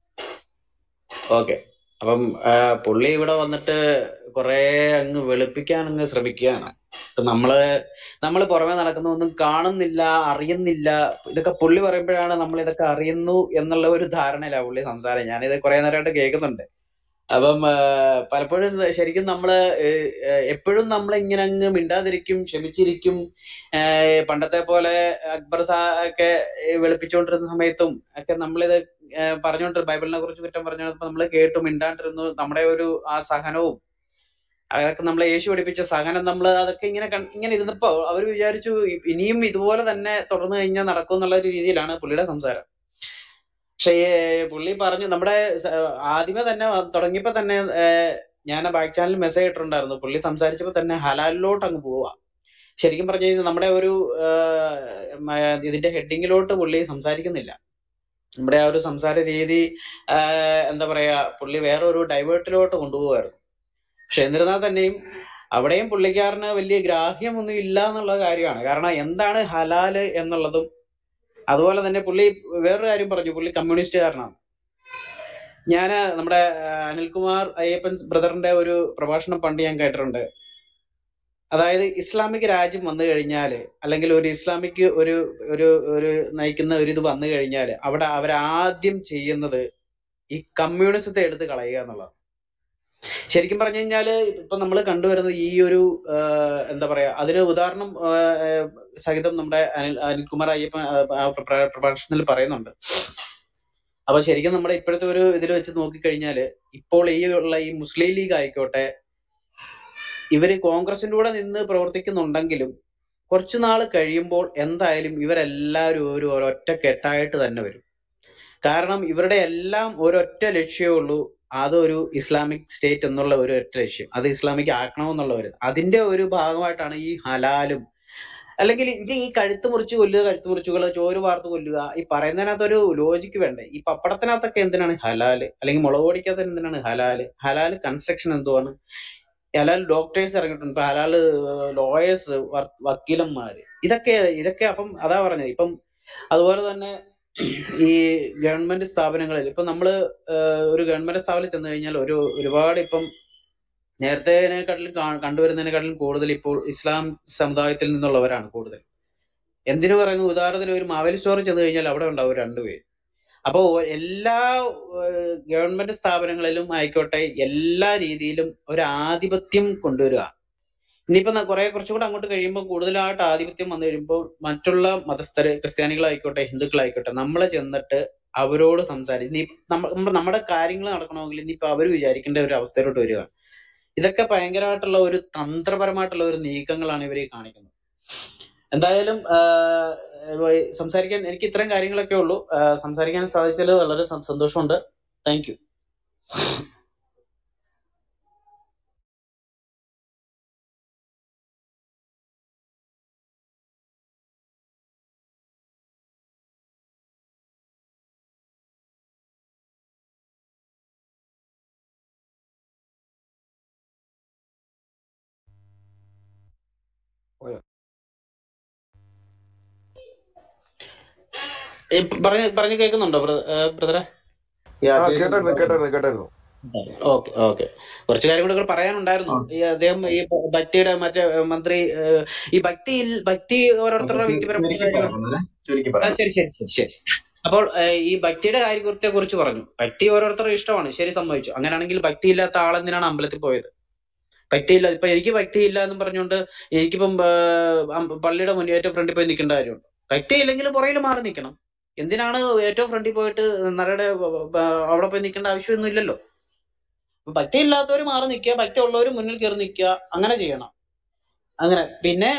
ഓക്കെ അപ്പം ആ, പുള്ളി ഇവിടെ വന്നിട്ട് കുറെ അങ്ങ് വെളുപ്പിക്കാൻ അങ്ങ് ശ്രമിക്കുകയാണ് ഇപ്പൊ നമ്മള് നമ്മൾ പുറമെ നടക്കുന്ന ഒന്നും കാണുന്നില്ല അറിയുന്നില്ല ഇതൊക്കെ പുള്ളി പറയുമ്പോഴാണ് നമ്മൾ ഇതൊക്കെ അറിയുന്നു എന്നുള്ള ഒരു ധാരണയിലാണ് പുള്ളി സംസാരം ഞാനിത് കുറെ നേരമായിട്ട് കേൾക്കുന്നുണ്ട് അപ്പം ആ, പലപ്പോഴും ഇത് ശരിക്കും നമ്മള് ഏഹ്, ഏഹ്, എപ്പോഴും നമ്മൾ ഇങ്ങനെ അങ്ങ് മിണ്ടാതിരിക്കും ക്ഷമിച്ചിരിക്കും ഏഹ്, പണ്ടത്തെ പോലെ അക്ബർ സാ ഒക്കെ ഏഹ്, വെളുപ്പിച്ചുകൊണ്ടിരുന്ന സമയത്തും ഒക്കെ നമ്മളിത് ഏഹ്, പറഞ്ഞുകൊണ്ട് ബൈബിളിനെ കുറിച്ച് കുറ്റം പറഞ്ഞപ്പോ നമ്മൾ കേട്ടു മിണ്ടാണ്ടിരുന്നു നമ്മുടെ ഒരു ആ സഹനവും അതൊക്കെ നമ്മളെ യേശു പഠിപ്പിച്ച സഹനം നമ്മൾ അതൊക്കെ ഇങ്ങനെ കൺ- ഇങ്ങനെ ഇരുന്നപ്പോ അവർ വിചാരിച്ചു ഇ- ഇനിയും ഇതുപോലെ തന്നെ തുടർന്നു കഴിഞ്ഞാൽ നടക്കും എന്നുള്ള ഒരു രീതിയിലാണ് പുള്ളിയുടെ സംസാരം പക്ഷേ ഏ, പുള്ളി പറഞ്ഞു നമ്മുടെ സ- ആദ്യമേ തന്നെ വ- തുടങ്ങിയപ്പോ തന്നെ ഏ, ഞാൻ ബാക്ക് ചാനലിൽ മെസ്സേജ് ഇട്ടിട്ടുണ്ടായിരുന്നു പുള്ളി സംസാരിച്ചപ്പോ തന്നെ ഹലാലിലോട്ട് അങ്ങ് പോവാ ശരിക്കും പറഞ്ഞു കഴിഞ്ഞാൽ നമ്മുടെ ഒരു ആ, മ- ഇതിന്റെ ഹെഡിങ്ങിലോട്ട് പുള്ളി സംസാരിക്കുന്നില്ല നമ്മുടെ ആ ഒരു സംസാര രീതി ആ, എന്താ പറയാ പുള്ളി വേറൊരു ഡൈവേർട്ടിലോട്ട് കൊണ്ടുപോകുമായിരുന്നു പക്ഷെ എന്നിരുന്നാൽ തന്നെയും അവിടെയും പുള്ളിക്കാരന് വലിയ ഗ്രാഹ്യമൊന്നും ഇല്ല എന്നുള്ള കാര്യമാണ് കാരണം എന്താണ് ഹലാല് എന്നുള്ളതും അതുപോലെ തന്നെ പുള്ളി വേറൊരു കാര്യം പറഞ്ഞു പുള്ളി കമ്മ്യൂണിസ്റ്റുകാരനാണ് ഞാൻ നമ്മുടെ ആ, അനിൽകുമാർ അയ്യപ്പൻ ബ്രദറിന്റെ ഒരു പ്രഭാഷണം പണ്ട് ഞാൻ കേട്ടിട്ടുണ്ട് അതായത് ഇസ്ലാമിക് രാജ്യം വന്നു കഴിഞ്ഞാല് അല്ലെങ്കിൽ ഒരു ഇസ്ലാമിക് ഒരു ഒരു ഒരു നയിക്കുന്ന ഒരു ഇത് വന്നു കഴിഞ്ഞാല് അവിടെ അവരാദ്യം ചെയ്യുന്നത് ഈ കമ്മ്യൂണിസത്തെ എടുത്ത് കളയുക എന്നുള്ളതാണ് ശരിക്കും പറഞ്ഞു കഴിഞ്ഞാല് ഇപ്പൊ നമ്മൾ കണ്ടുവരുന്നത് ഈ ഒരു ആ, എന്താ പറയാ അതിന് ഉദാഹരണം ആ, ആ, സഹിതം നമ്മുടെ അനിൽ അനിൽകുമാർ അയ്യപ്പൻ ആ, ആ പ്ര- പ്രഭാഷണത്തിൽ പറയുന്നുണ്ട് അപ്പൊ ശരിക്കും നമ്മുടെ ഇപ്പോഴത്തെ ഒരു ഇതിൽ വെച്ച് നോക്കിക്കഴിഞ്ഞാല് ഇപ്പോൾ ഈ ഉള്ള ഈ മുസ്ലിം ലീഗ് ആയിക്കോട്ടെ ഇവര് കോൺഗ്രസിന്റെ കൂടെ നിന്ന് പ്രവർത്തിക്കുന്നുണ്ടെങ്കിലും കുറച്ചു നാൾ കഴിയുമ്പോൾ എന്തായാലും ഇവരെല്ലാവരും ഒരു ഒരൊറ്റ കെട്ടായിട്ട് തന്നെ വരും കാരണം ഇവരുടെ എല്ലാം ഒരൊറ്റ ലക്ഷ്യമേ ഉള്ളൂ അതൊരു ഇസ്ലാമിക് സ്റ്റേറ്റ് എന്നുള്ള ഒരു ഒറ്റ ലക്ഷ്യം അത് ഇസ്ലാമിക് ആക്കണമെന്നുള്ള ഒരു അതിന്റെ ഒരു ഭാഗമായിട്ടാണ് ഈ ഹലാലും അല്ലെങ്കിൽ ഇത് ഈ കഴുത്ത് മുറിച്ച് കൊല്ലുക കഴുത്ത് മുറിച്ച് കൊല്ലുക ചോര് വാർത്ത് കൊല്ലുക ഈ പറയുന്നതിനകത്ത് ഒരു ലോജിക്ക് വേണ്ടേ ഈ പപ്പടത്തിനകത്തൊക്കെ എന്തിനാണ് ഹലാല് അല്ലെങ്കിൽ മുളക് പൊടിക്കകത്ത് എന്തിനാണ് ഹലാല് ഹലാല് കൺസ്ട്രക്ഷൻ എന്തുവാണ് ഹലാൽ ഡോക്ടേഴ്സ് ഇറങ്ങിയിട്ടുണ്ട് ഇപ്പൊ ഹലാല് ലോയേഴ്സ് വക്കീലന്മാര് ഇതൊക്കെ ഇതൊക്കെ അപ്പം അതാ പറഞ്ഞത് ഇപ്പം അതുപോലെ തന്നെ ഈ ഗവൺമെന്റ് സ്ഥാപനങ്ങളിൽ ഇപ്പൊ നമ്മള് ഏഹ്, ഒരു ഗവൺമെന്റ് സ്ഥാപനത്തിൽ ചെന്ന് കഴിഞ്ഞാൽ ഒരു ഒരുപാട് ഇപ്പം നേരത്തേനെക്കാട്ടിലും കാ- കണ്ടുവരുന്നതിനെക്കാട്ടിലും കൂടുതൽ ഇപ്പോൾ ഇസ്ലാം സമുദായത്തിൽ നിന്നുള്ളവരാണ് കൂടുതൽ എന്തിനു പറയുന്നു ഉദാഹരണത്തിന് ഒരു മാവേലി സ്റ്റോറിൽ ചെന്ന് കഴിഞ്ഞാൽ അവിടെ ഉണ്ടാവും രണ്ടുപേര് അപ്പോ എല്ലാ ഏഹ്, ഗവൺമെന്റ് സ്ഥാപനങ്ങളിലും ആയിക്കോട്ടെ എല്ലാ രീതിയിലും ഒരു ആധിപത്യം കൊണ്ടുവരിക ഇനിയിപ്പോ ന- കുറെ കുറച്ചുകൂടെ അങ്ങോട്ട് കഴിയുമ്പോൾ കൂടുതലായിട്ട് ആധിപത്യം വന്നു കഴിയുമ്പോൾ മറ്റുള്ള മതസ്ഥര് ക്രിസ്ത്യാനികളായിക്കോട്ടെ ഹിന്ദുക്കളായിക്കോട്ടെ നമ്മളെ ചെന്നിട്ട് അവരോട് സംസാരിച്ച് ഇനി നമ്മ നമ്മ- നമ്മുടെ കാര്യങ്ങൾ നടക്കണമെങ്കിൽ ഇനിയിപ്പോ അവർ വിചാരിക്കേണ്ട ഒരു അവസ്ഥയിലോട്ട് വരിക ഇതൊക്കെ ഭയങ്കരമായിട്ടുള്ള ഒരു തന്ത്രപരമായിട്ടുള്ള ഒരു നീക്കങ്ങളാണ് ഇവർ കാണിക്കുന്നത് എന്തായാലും ആഹ്, ഏഹ്, സംസാരിക്കാൻ എനിക്ക് ഇത്രയും കാര്യങ്ങളൊക്കെ ഉള്ളൂ ആഹ്, സംസാരിക്കാൻ സാധിച്ചതിൽ വളരെ സ- സന്തോഷമുണ്ട് താങ്ക് യു പോയോ പറഞ്ഞു പറഞ്ഞു കേൾക്കുന്നുണ്ടോ ബ്രദറെ യാ ആ കേൾക്കുന്നു കേട്ടായിരുന്നു പറഞ്ഞു കേട്ടായിരുന്നു കേട്ടായിരുന്നു ഓക്കെ ഓക്കെ കുറച്ച് കാര്യം കൂടെ പറയാനുണ്ടായിരുന്നു ഈ അദ്ദേഹം ഈ ഭക്തിയുടെ മറ്റേ ഏഹ്, മന്ത്രി ഏഹ്, ഈ ഭക്തി ഭക്തി നമുക്ക് ഓരോരുത്തരുടെ ചു- വ്യക്തിപരമായ ചുരുക്കി കാര്യങ്ങൾ പറയാം ബ്രദറെ ചുരുക്കി ആ പറയാം ശരി ശരി ശരി ശരി അപ്പോൾ ഏഹ്, ഈ ഭക്തിയുടെ കാര്യത്തെ കുറിച്ച് പറഞ്ഞു ഭക്തി ഓരോരുത്തരുടെ ഇഷ്ടമാണ് ശരി സമ്മതിച്ചു അങ്ങനെയാണെങ്കിൽ ഭക്തി ഇല്ലാത്ത ആളെന്തിനാണ് അമ്പലത്തിൽ പോയത് ഭക്തിയില്ല ഇപ്പൊ എനിക്ക് ഭക്തിയില്ല എന്ന് പറഞ്ഞുകൊണ്ട് എനിക്കിപ്പം ഏഹ്, അം- പള്ളിയുടെ മുന്നിൽ ഏറ്റവും ഫ്രണ്ടിൽ പോയി നിൽക്കേണ്ട കാര്യമുണ്ട് ഭക്തി ഇല്ലെങ്കിൽ പുറകിൽ മാറി നിൽക്കണം എന്തിനാണ് ഏറ്റവും ഫ്രണ്ടിൽ പോയിട്ട് നടയുടെ അവിടെ പോയി നിൽക്കേണ്ട ആവശ്യമൊന്നും ഇല്ലല്ലോ അപ്പൊ ഭക്തി ഇല്ലാത്തവർ മാറി നിൽക്കുക ഭക്തി ഉള്ളവർ മുന്നിൽ കയറി നിൽക്കുക അങ്ങനെ ചെയ്യണം അങ്ങനെ പിന്നെ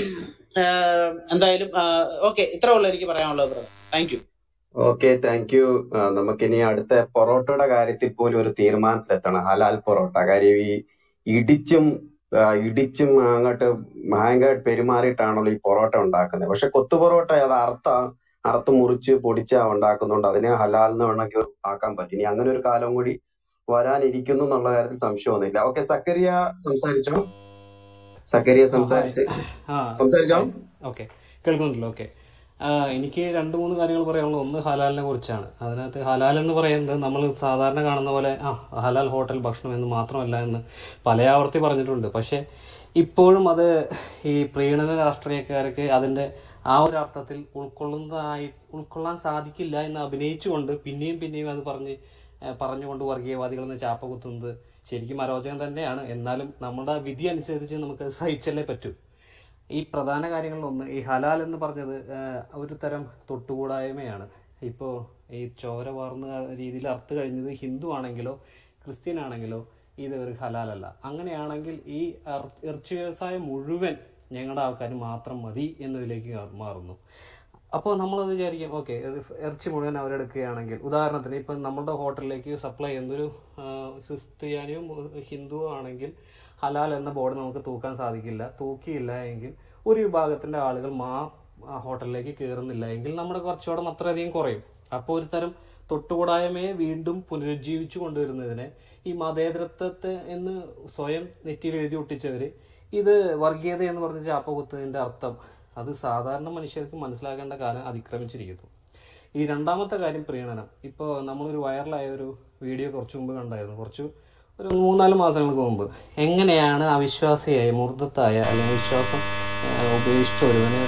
ആഹ് എന്തായാലും ഓക്കെ ഇത്ര ഉള്ളു എനിക്ക് പറയാനുള്ളത് brother thank you okay thank you നമുക്കിനി അടുത്ത പൊറോട്ടയുടെ കാര്യത്തിൽ പോലും ഒരു തീരുമാനത്തിലെത്തണം ഹലാൽ പൊറോട്ട കാര്യം ഈ ഇടിച്ചും ആ, ഇടിച്ചും അങ്ങോട്ട് ഭയങ്കരമായിട്ട് പെരുമാറിയിട്ടാണല്ലോ ഈ പൊറോട്ട ഉണ്ടാക്കുന്നത് പക്ഷെ കൊത്തു പൊറോട്ട അത് അറുത്ത അറുത്ത് മുറിച്ച് പൊടിച്ചാ ഉണ്ടാക്കുന്നുണ്ട് അതിനെ ഹലാൽ എന്ന് വേണമെങ്കിൽ ആക്കാൻ പറ്റും ഇനി അങ്ങനെ ഒരു കാലം കൂടി വരാനിരിക്കുന്നു എന്നുള്ള കാര്യത്തിൽ സംശയമൊന്നുമില്ല ഓക്കെ സക്കരിയ സംസാരിച്ചോ സക്കരിയ ആ ഹായ് സംസാരിച്ച് ആ സംസാരിച്ചോ ഹായ് ഓക്കെ കേൾക്കുന്നുണ്ടല്ലോ ഓക്കെ എനിക്ക് രണ്ട് മൂന്ന് കാര്യങ്ങൾ പറയാനുള്ളത് ഒന്ന് ഹലാലിനെ കുറിച്ചാണ് അതിനകത്ത് ഹലാൽ എന്ന് പറയുന്നത് നമ്മൾ സാധാരണ കാണുന്ന പോലെ ആ ഹലാൽ ഹോട്ടൽ ഭക്ഷണം എന്ന് മാത്രമല്ല എന്ന് പല ആവർത്തി പറഞ്ഞിട്ടുണ്ട് പക്ഷെ ഇപ്പോഴും അത് ഈ പ്രീണന രാഷ്ട്രീയക്കാർക്ക് അതിന്റെ ആ ഒരു അർത്ഥത്തിൽ ഉൾക്കൊള്ളുന്നതായി ഉൾക്കൊള്ളാൻ സാധിക്കില്ല എന്ന് അഭിനയിച്ചുകൊണ്ട് പിന്നെയും പിന്നെയും അത് പറഞ്ഞ് ഏഹ് പറഞ്ഞുകൊണ്ട് വർഗീയവാദികളെന്ന് ചാപ്പ കുത്തുന്നത് ശരിക്കും അരോചകം തന്നെയാണ് എന്നാലും നമ്മുടെ വിധി അനുസരിച്ച് നമുക്ക് അത് സഹിച്ചല്ലേ പറ്റൂ ഈ പ്രധാന കാര്യങ്ങളിലൊന്ന് ഈ ഹലാൽ എന്ന് പറഞ്ഞത് ആഹ്, ഒരു തരം തൊട്ടുകൂടായ്മയാണ് ഇപ്പോൾ ഈ ചോര വാർന്ന രീതിയിൽ അർത്ഥ കഴിഞ്ഞത് ഹിന്ദു ആണെങ്കിലോ ക്രിസ്ത്യൻ ആണെങ്കിലോ ഇത് ഒരു ഹലാലല്ല അങ്ങനെയാണെങ്കിൽ ഈ അർ- ഇറച്ചി വ്യവസായം മുഴുവൻ ഞങ്ങളുടെ ആൾക്കാർ മാത്രം മതി എന്നതിലേക്ക് മാ- മാറുന്നു അപ്പോൾ നമ്മളത് വിചാരിക്കും ഓക്കെ ഇറച്ചി മുഴുവൻ അവരെടുക്കുകയാണെങ്കിൽ ഉദാഹരണത്തിന് ഇപ്പം നമ്മുടെ ഹോട്ടലിലേക്ക് സപ്ലൈ ചെയ്യുന്നൊരു ആ, ക്രിസ്ത്യാനിയോ മു- ഹിന്ദുവോ ആണെങ്കിൽ ഹലാൽ എന്ന ബോർഡ് നമുക്ക് തൂക്കാൻ സാധിക്കില്ല തൂക്കിയില്ല എങ്കിൽ ഒരു വിഭാഗത്തിന്റെ ആളുകൾ മാ ആ ഹോട്ടലിലേക്ക് കയറുന്നില്ല എങ്കിൽ നമ്മുടെ കച്ചവടം അത്രയധികം കുറയും അപ്പോൾ ഒരു തരം തൊട്ടുകൂടായ്മയെ വീണ്ടും പുനരുജ്ജീവിച്ചു കൊണ്ടുവരുന്നതിനെ ഈ മതേതരത്വത്തെ എന്ന് സ്വയം നെറ്റിയിൽ എഴുതി ഒട്ടിച്ചവര് ഇത് വർഗീയത എന്ന് പറഞ്ഞ ചാപ്പകുത്തതിന്റെ അർത്ഥം അത് സാധാരണ മനുഷ്യർക്ക് മനസ്സിലാക്കേണ്ട കാലം അതിക്രമിച്ചിരിക്കുന്നു ഈ രണ്ടാമത്തെ കാര്യം പ്രീണനം ഇപ്പോൾ നമ്മളൊരു വൈറലായ ഒരു വീഡിയോ കുറച്ച് മുമ്പ് കണ്ടായിരുന്നു കുറച്ച് ഒരു മൂന്നാല് മാസങ്ങൾക്ക് മുമ്പ് എങ്ങനെയാണ് അവിശ്വാസിയായ മൂർദ്ധത്തായ അല്ലെങ്കിൽ വിശ്വാസം ആ, ഉപേക്ഷിച്ച ഒരുവന്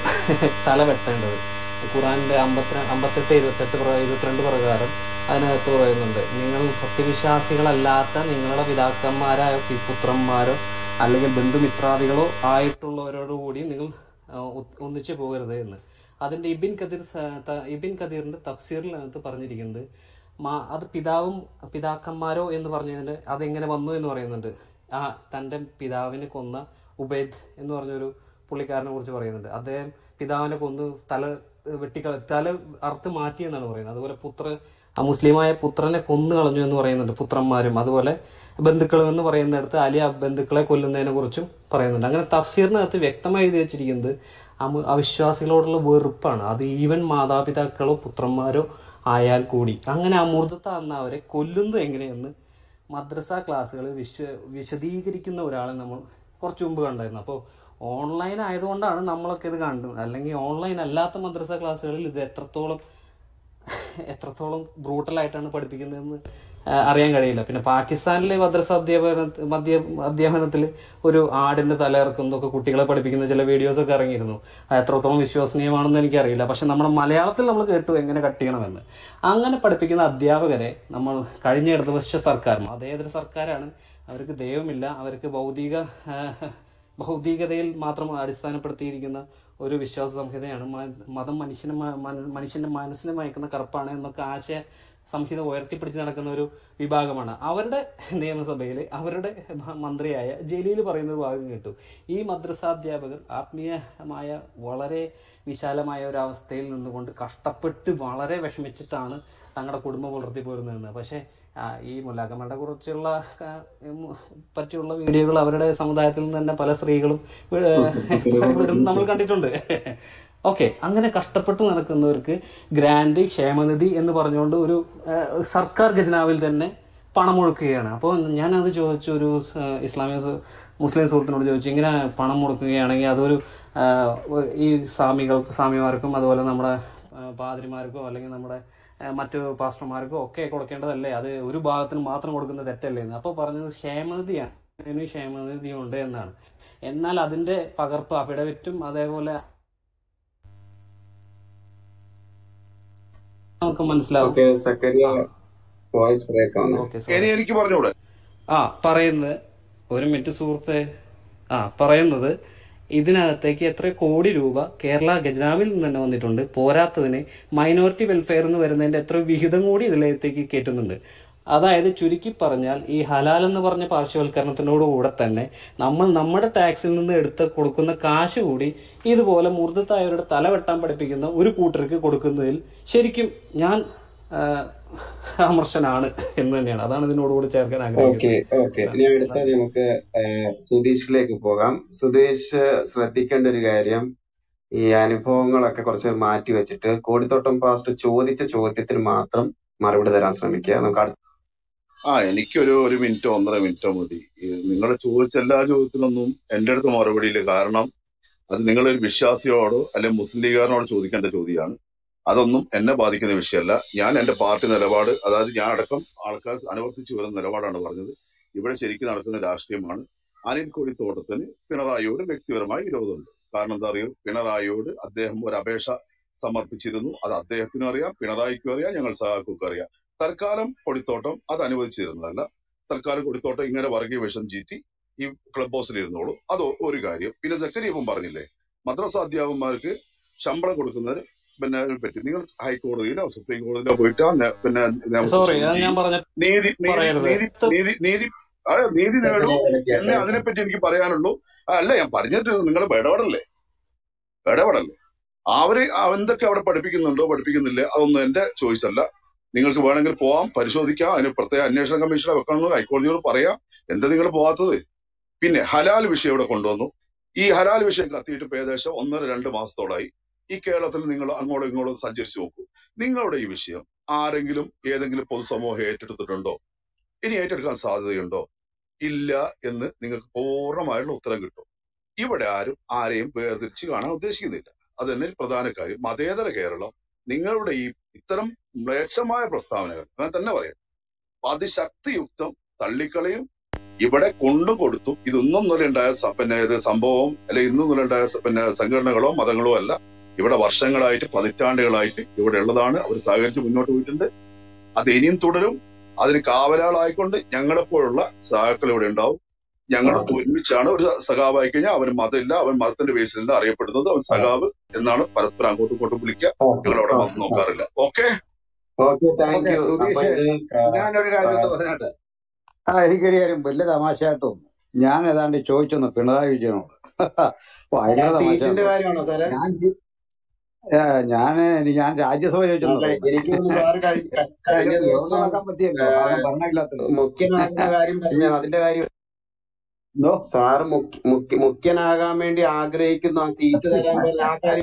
തല വെട്ടേണ്ടത് ഖുറാന്റെ അമ്പത്തി അമ്പത്തെട്ട് ഇരുപത്തെട്ട് പ്ര- ഇരുപത്തിരണ്ട് പ്രകാരം അതിനകത്ത് പറയുന്നുണ്ട് നിങ്ങൾ സത്യവിശ്വാസികളല്ലാത്ത നിങ്ങളുടെ പിതാക്കന്മാരായ പി- പുത്രന്മാരോ അല്ലെങ്കിൽ ബന്ധുമിത്രാദികളോ ആയിട്ടുള്ളവരോട് കൂടി നിങ്ങൾ ആ, ഒ- ഒന്നിച്ചു പോകരുത് എന്ന് അതിന്റെ ഇബിൻ കദീർ സ- ത- ഇബിൻ കദീറിന്റെ തഫ്സീറിനകത്ത് പറഞ്ഞിരിക്കുന്നത് മാ- അത് പിതാവും പിതാക്കന്മാരോ എന്ന് പറഞ്ഞതിന്റെ അതെങ്ങനെ വന്നു എന്ന് പറയുന്നുണ്ട് ആ തന്റെ പിതാവിനെ കൊന്ന ഉബൈദ് എന്ന് പറഞ്ഞൊരു പുള്ളിക്കാരനെ കുറിച്ച് പറയുന്നുണ്ട് അദ്ദേഹം പിതാവിനെ കൊന്ന് തല വെട്ടിക്കള തല അറുത്ത് മാറ്റി എന്നാണ് പറയുന്നത് അതുപോലെ പുത്ര ആ മുസ്ലിമായ പുത്രനെ കൊന്നു കളഞ്ഞു എന്ന് പറയുന്നുണ്ട് പുത്രന്മാരും അതുപോലെ ബന്ധുക്കളും എന്ന് പറയുന്നിടത്ത് അലി ആ ബന്ധുക്കളെ കൊല്ലുന്നതിനെ കുറിച്ചും പറയുന്നുണ്ട് അങ്ങനെ തഫ്സീറിനകത്ത് വ്യക്തമായി എഴുതി വെച്ചിരിക്കുന്നത് അമു- അവിശ്വാസികളോടുള്ള വെറുപ്പാണ് അത് ഈവൻ മാതാപിതാക്കളോ പുത്രന്മാരോ ആയാൽ കൂടി അങ്ങനെ അമൂർത്തത എന്ന അവരെ കൊല്ലുന്നത് എങ്ങനെയെന്ന് മദ്രസ ക്ലാസ്സുകളിൽ വിശ്വ വിശദീകരിക്കുന്ന ഒരാളെ നമ്മൾ കുറച്ച് മുമ്പ് കണ്ടായിരുന്നു അപ്പോൾ ഓൺലൈൻ ആയതുകൊണ്ടാണ് നമ്മളൊക്കെ ഇത് കണ്ടത് അല്ലെങ്കിൽ ഓൺലൈൻ അല്ലാത്ത മദ്രസ ക്ലാസ്സുകളിൽ ഇത് എത്രത്തോളം എത്രത്തോളം ബ്രൂട്ടലായിട്ടാണ് പഠിപ്പിക്കുന്നതെന്ന് ആ, അറിയാൻ കഴിയില്ല പിന്നെ പാകിസ്ഥാനിലെ മദ്രസ അധ്യാപന മധ്യ അധ്യാപനത്തിൽ ഒരു ആടിന്റെ തല ഇറക്കുന്നതൊക്കെ കുട്ടികളെ പഠിപ്പിക്കുന്ന ചില വീഡിയോസ് ഒക്കെ ഇറങ്ങിയിരുന്നു അത് എത്രത്തോളം വിശ്വസനീയമാണെന്ന് എനിക്കറിയില്ല പക്ഷെ നമ്മുടെ മലയാളത്തിൽ നമ്മൾ കേട്ടു എങ്ങനെ കട്ട് ചെയ്യണമെന്ന് അങ്ങനെ പഠിപ്പിക്കുന്ന അധ്യാപകരെ നമ്മൾ കഴിഞ്ഞ ഇടതുപക്ഷ സർക്കാർ മതേതര സർക്കാരാണ് അവർക്ക് ദൈവമില്ല അവർക്ക് ഭൗതിക ആ, ഭൗതികതയിൽ മാത്രം അടിസ്ഥാനപ്പെടുത്തിയിരിക്കുന്ന ഒരു വിശ്വാസ സംഹിതയാണ് മ- മതം മനുഷ്യനെ മ- മന- മനുഷ്യന്റെ മനസ്സിനെ മയക്കുന്ന കറുപ്പാണ് എന്നൊക്കെ ആശയ സംഹിത ഉയർത്തിപ്പിടിച്ച് നടക്കുന്ന ഒരു വിഭാഗമാണ് അവരുടെ നിയമസഭയിൽ അവരുടെ മ- മന്ത്രിയായ ജലീൽ പറയുന്ന ഒരു ഭാഗം കേട്ടു ഈ മദ്രസാധ്യാപകർ ആത്മീയമായ വളരെ വിശാലമായ ഒരു അവസ്ഥയിൽ നിന്നുകൊണ്ട് കഷ്ടപ്പെട്ട് വളരെ വിഷമിച്ചിട്ടാണ് തങ്ങളുടെ കുടുംബം പുലർത്തി പോരുന്നതെന്ന് പക്ഷേ ആ, ഈ മുല്ലാക്കന്മാരുടെ കുറിച്ചുള്ള ആ, ഉം, പറ്റിയുള്ള വീഡിയോകൾ അവരുടെ സമുദായത്തിൽ നിന്ന് തന്നെ പല സ്ത്രീകളും വി- വിടുന്നത് നമ്മൾ കണ്ടിട്ടുണ്ട് ഓക്കെ അങ്ങനെ കഷ്ടപ്പെട്ട് നടക്കുന്നവർക്ക് ഗ്രാൻഡ് ക്ഷേമനിധി എന്ന് പറഞ്ഞുകൊണ്ട് ഒരു ആ, സർക്കാർ ഖജനാവിൽ തന്നെ പണം മുടക്കുകയാണ് അപ്പോൾ ഞാനത് ചോദിച്ചു ഒരു സ- ഇസ്ലാമിക സു- മുസ്ലിം സുഹൃത്തിനോട് ചോദിച്ചു ഇങ്ങനെ പണം മുടക്കുകയാണെങ്കിൽ അതൊരു ആ, ഈ സ്വാമികൾ സ്വാമിമാർക്കും അതുപോലെ നമ്മുടെ ആ, പാതിരിമാർക്കോ അല്ലെങ്കിൽ നമ്മുടെ ആ, മറ്റു പാസ്റ്റർമാർക്കോ ഒക്കെ കൊടുക്കേണ്ടതല്ലേ അത് ഒരു ഭാഗത്തിന് മാത്രം കൊടുക്കുന്ന തെറ്റല്ലേ എന്ന് അപ്പോൾ പറഞ്ഞത് ക്ഷേമനിധിയാണ് ഇതിന് ക്ഷേമനിധി ഉണ്ട് എന്നാണ് എന്നാൽ അതിന്റെ പകർപ്പ് അഫിഡവിറ്റും അതേപോലെ നമുക്ക് മനസ്സിലാവും ഓക്കെ സക്കരിയ വോയിസ് ബ്രേക്ക് ആണ് ഓക്കെ ഇനി സോറി എനിക്ക് പറഞ്ഞൂടെ ആ പറയുന്നത് ഒരു മിനിറ്റ് സുഹൃത്തെ ആ പറയുന്നത് ഇതിനകത്തേക്ക് എത്ര കോടി രൂപ കേരള ഖജനാവിൽ നിന്ന് തന്നെ വന്നിട്ടുണ്ട് പോരാത്തതിന് മൈനോറിറ്റി വെൽഫെയർ എന്ന് വരുന്നതിന്റെ എത്ര വിഹിതം കൂടി ഇതിലേക്ക് കയറ്റുന്നുണ്ട് അതായത് ചുരുക്കി പറഞ്ഞാൽ ഈ ഹലാൽ എന്ന് പറഞ്ഞ പാർശ്വവൽക്കരണത്തിനോട് കൂടെ തന്നെ നമ്മൾ നമ്മുടെ ടാക്സിൽ നിന്ന് എടുത്ത് കൊടുക്കുന്ന കാശ് കൂടി ഇതുപോലെ മൂർദ്ധത്തായവരുടെ തല വെട്ടാൻ പഠിപ്പിക്കുന്ന ഒരു കൂട്ടർക്ക് കൊടുക്കുന്നതിൽ ശരിക്കും ഞാൻ ആ, അമർശനാണ് എന്ന് തന്നെയാണ് അതാണ് ഇതിനോടുകൂടി ചേർക്കാൻ ഓക്കെ ആഗ്രഹിക്കുന്നത് ഓക്കെ ഇനി അടുത്ത നമുക്ക് ആ, സുധീഷിലേക്ക് പോകാം സുധീഷ് ശ്രദ്ധിക്കേണ്ട ഒരു കാര്യം ഈ അനുഭവങ്ങളൊക്കെ കുറച്ച് മാറ്റി വെച്ചിട്ട് കോടിത്തോട്ടം പാസ്റ്റ് ചോദിച്ച ചോദ്യത്തിന് മാത്രം മറുപടി തരാൻ ശ്രമിക്കുക നമുക്ക് അടുത്ത ആ എനിക്കൊരു ഒരു മിനിറ്റോ ഒന്നര മിനിറ്റോ മതി നിങ്ങൾ ചോദിച്ച എല്ലാ ചോദ്യത്തിനൊന്നും എന്റെ അടുത്ത് മറുപടിയില്ല കാരണം അത് നിങ്ങളൊരു വിശ്വാസിയോടോ അല്ലെങ്കിൽ മുസ്ലിം ലീഗുകാരനോട് ചോദിക്കേണ്ട ചോദ്യമാണ് അതൊന്നും എന്നെ ബാധിക്കുന്ന വിഷയമല്ല ഞാൻ എന്റെ പാർട്ടി നിലപാട് അതായത് ഞാൻ അടക്കം ആൾക്കാർ അനുവർത്തിച്ചു വരുന്ന നിലപാടാണ് പറഞ്ഞത് ഇവിടെ ശരിക്കും നടക്കുന്ന രാഷ്ട്രീയമാണ് അനിൽ കൊടിത്തോട്ടത്തിന് പിണറായിയോട് വ്യക്തിപരമായ വിരോധമുണ്ട് കാരണം എന്താ അറിയോ പിണറായിയോട് അദ്ദേഹം ഒരു അപേക്ഷ സമർപ്പിച്ചിരുന്നു അത് അദ്ദേഹത്തിനും അറിയാം പിണറായിക്കും അറിയാം ഞങ്ങൾ സഹാക്കൾക്കും അറിയാം തൽക്കാലം കൊടിത്തോട്ടം അത് അനുവദിച്ചിരുന്നതല്ല തൽക്കാലം കൊടിത്തോട്ടം ഇങ്ങനെ വർഗീയ വിഷം ചീറ്റി ഈ ക്ലബ് ഹൗസിൽ ഇരുന്നോളൂ അത് ഒരു കാര്യം പിന്നെ ജക്കരിയപ്പം പറഞ്ഞില്ലേ മദ്രസ അധ്യാപകന്മാർക്ക് ശമ്പളം കൊടുക്കുന്നതിന് പിന്നെ പറ്റി നിങ്ങൾ ഹൈക്കോടതിയിലോ സുപ്രീം കോടതിയിലോ പോയിട്ട് ആ നെ- പിന്നെ സോറി നിയമപ്രശ്നം അത് ഞാൻ ചെയ്യും പറഞ്ഞ നീതി നീതി പറയരുത് നീതി നീതി നീതി അതെ നീതി നേടൂ സക്കരിയ ഇടയ്ക്ക് എന്നെ ഇടപെടൽ. അതിനെപ്പറ്റി എനിക്ക് പറയാനുള്ളൂ ആ, അല്ല ഞാൻ പറഞ്ഞിട്ട് നിങ്ങൾ ഇടപെടല്ലേ ഇടപെടല്ലേ അവര് എന്തൊക്കെ അവിടെ പഠിപ്പിക്കുന്നുണ്ടോ പഠിപ്പിക്കുന്നില്ലേ അതൊന്നും എന്റെ ചോയ്സ് അല്ല നിങ്ങൾക്ക് വേണമെങ്കിൽ പോവാം പരിശോധിക്കാം അതിന് പ്രത്യേക അന്വേഷണ കമ്മീഷനെ വെക്കണമെന്ന് ഹൈക്കോടതിയോട് പറയാം എന്താ നിങ്ങൾ പോവാത്തത് പിന്നെ ഹലാൽ വിഷയം ഇവിടെ കൊണ്ടുവന്നു ഈ ഹലാൽ വിഷയം കത്തിയിട്ട് ഇപ്പൊ ഏകദേശം ഒന്നര രണ്ട് മാസത്തോളായി ഈ കേരളത്തിൽ നിങ്ങൾ അങ്ങോട്ടും ഇങ്ങോട്ടും സഞ്ചരിച്ചു നോക്കൂ നിങ്ങളുടെ ഈ വിഷയം ആരെങ്കിലും ഏതെങ്കിലും പൊതുസമൂഹം ഏറ്റെടുത്തിട്ടുണ്ടോ ഇനി ഏറ്റെടുക്കാൻ സാധ്യതയുണ്ടോ ഇല്ല എന്ന് നിങ്ങൾക്ക് പൂർണ്ണമായിട്ടുള്ള ഉത്തരം കിട്ടും ഇവിടെ ആരും ആരെയും വേർതിരിച്ച് കാണാൻ ഉദ്ദേശിക്കുന്നില്ല അത് തന്നെ ഒരു പ്രധാന കാര്യം മതേതര കേരളം നിങ്ങളുടെ ഈ ഇത്തരം മ്ലേച്ഛമായ പ്രസ്താവനകൾ അങ്ങനെ തന്നെ പറയാം അതിശക്തിയുക്തം തള്ളിക്കളയും ഇവിടെ കൊണ്ടും കൊടുത്തു ഇതൊന്നും ഒന്നുമില്ല ഉണ്ടായ സ- പിന്നെ ഇത് സംഭവം അല്ലെ ഇന്നും ഒന്നുമില്ല ഉണ്ടായ സ- പിന്നെ സംഘടനകളോ മതങ്ങളോ അല്ല ഇവിടെ വർഷങ്ങളായിട്ട് പതിറ്റാണ്ടുകളായിട്ട് ഇവിടെ ഉള്ളതാണ് അവർ സഹകരിച്ച് മുന്നോട്ട് പോയിട്ടുണ്ട് അത് ഇനിയും തുടരും അതിന് കാവലാളായിക്കൊണ്ട് ഞങ്ങളെപ്പോലുള്ള സഹാക്കൾ ഇവിടെ ഉണ്ടാവും ഞങ്ങൾ ഒരുമിച്ചാണ് ഒരു സഖാവായി കഴിഞ്ഞാൽ അവൻ മതമില്ല അവൻ മതത്തിന്റെ ബേസിലല്ല അറിയപ്പെടുന്നത് അവൻ സഖാവ് എന്നാണ് പരസ്പരം അങ്ങോട്ടും ഇങ്ങോട്ടും വിളിക്കുക ഞങ്ങൾ അവിടെ വന്ന് നോക്കാറില്ല okay okay thank okay you അപ്പൊ സുധീഷ് ഇത് ആ, ഞാനൊരു കാര്യം ആ, പറഞ്ഞാട്ടെ ആ എനിക്കൊരു കാര്യം വലിയ തമാശയായിട്ടും ഞാൻ ഏതാണ്ട് ചോദിച്ചൊന്ന് പിണറായി വിജയനോട് ഭയങ്കര സീറ്റിന്റെ തമാശയാട്ടോ കാര്യമാണോ സാറേ ഞാൻ ചി- ഏ, ഞാന് ഇനി ഞാൻ രാജ്യസഭ ചോദിച്ചൊന്ന് അതെ തോന്നുന്നു എനിക്ക് തോന്നുന്നു സാറ് കഴി- ക- കഴിഞ്ഞ എവിടെ ദിവസം നടക്കാൻ പറ്റിയല്ലോ അവൻ ഭരണമില്ലാത്തത് മുഖ്യനാകുന്ന കാര്യം പറഞ്ഞാണ് അതിന്റെ കാര്യം എന്തോ സാറ് മുഖ്യ- മുഖ്യ- മുഖ്യനാകാൻ വേണ്ടി ആഗ്രഹിക്കുന്നു ആ സീറ്റ് തരാൻ പറഞ്ഞ ആ കാര്യം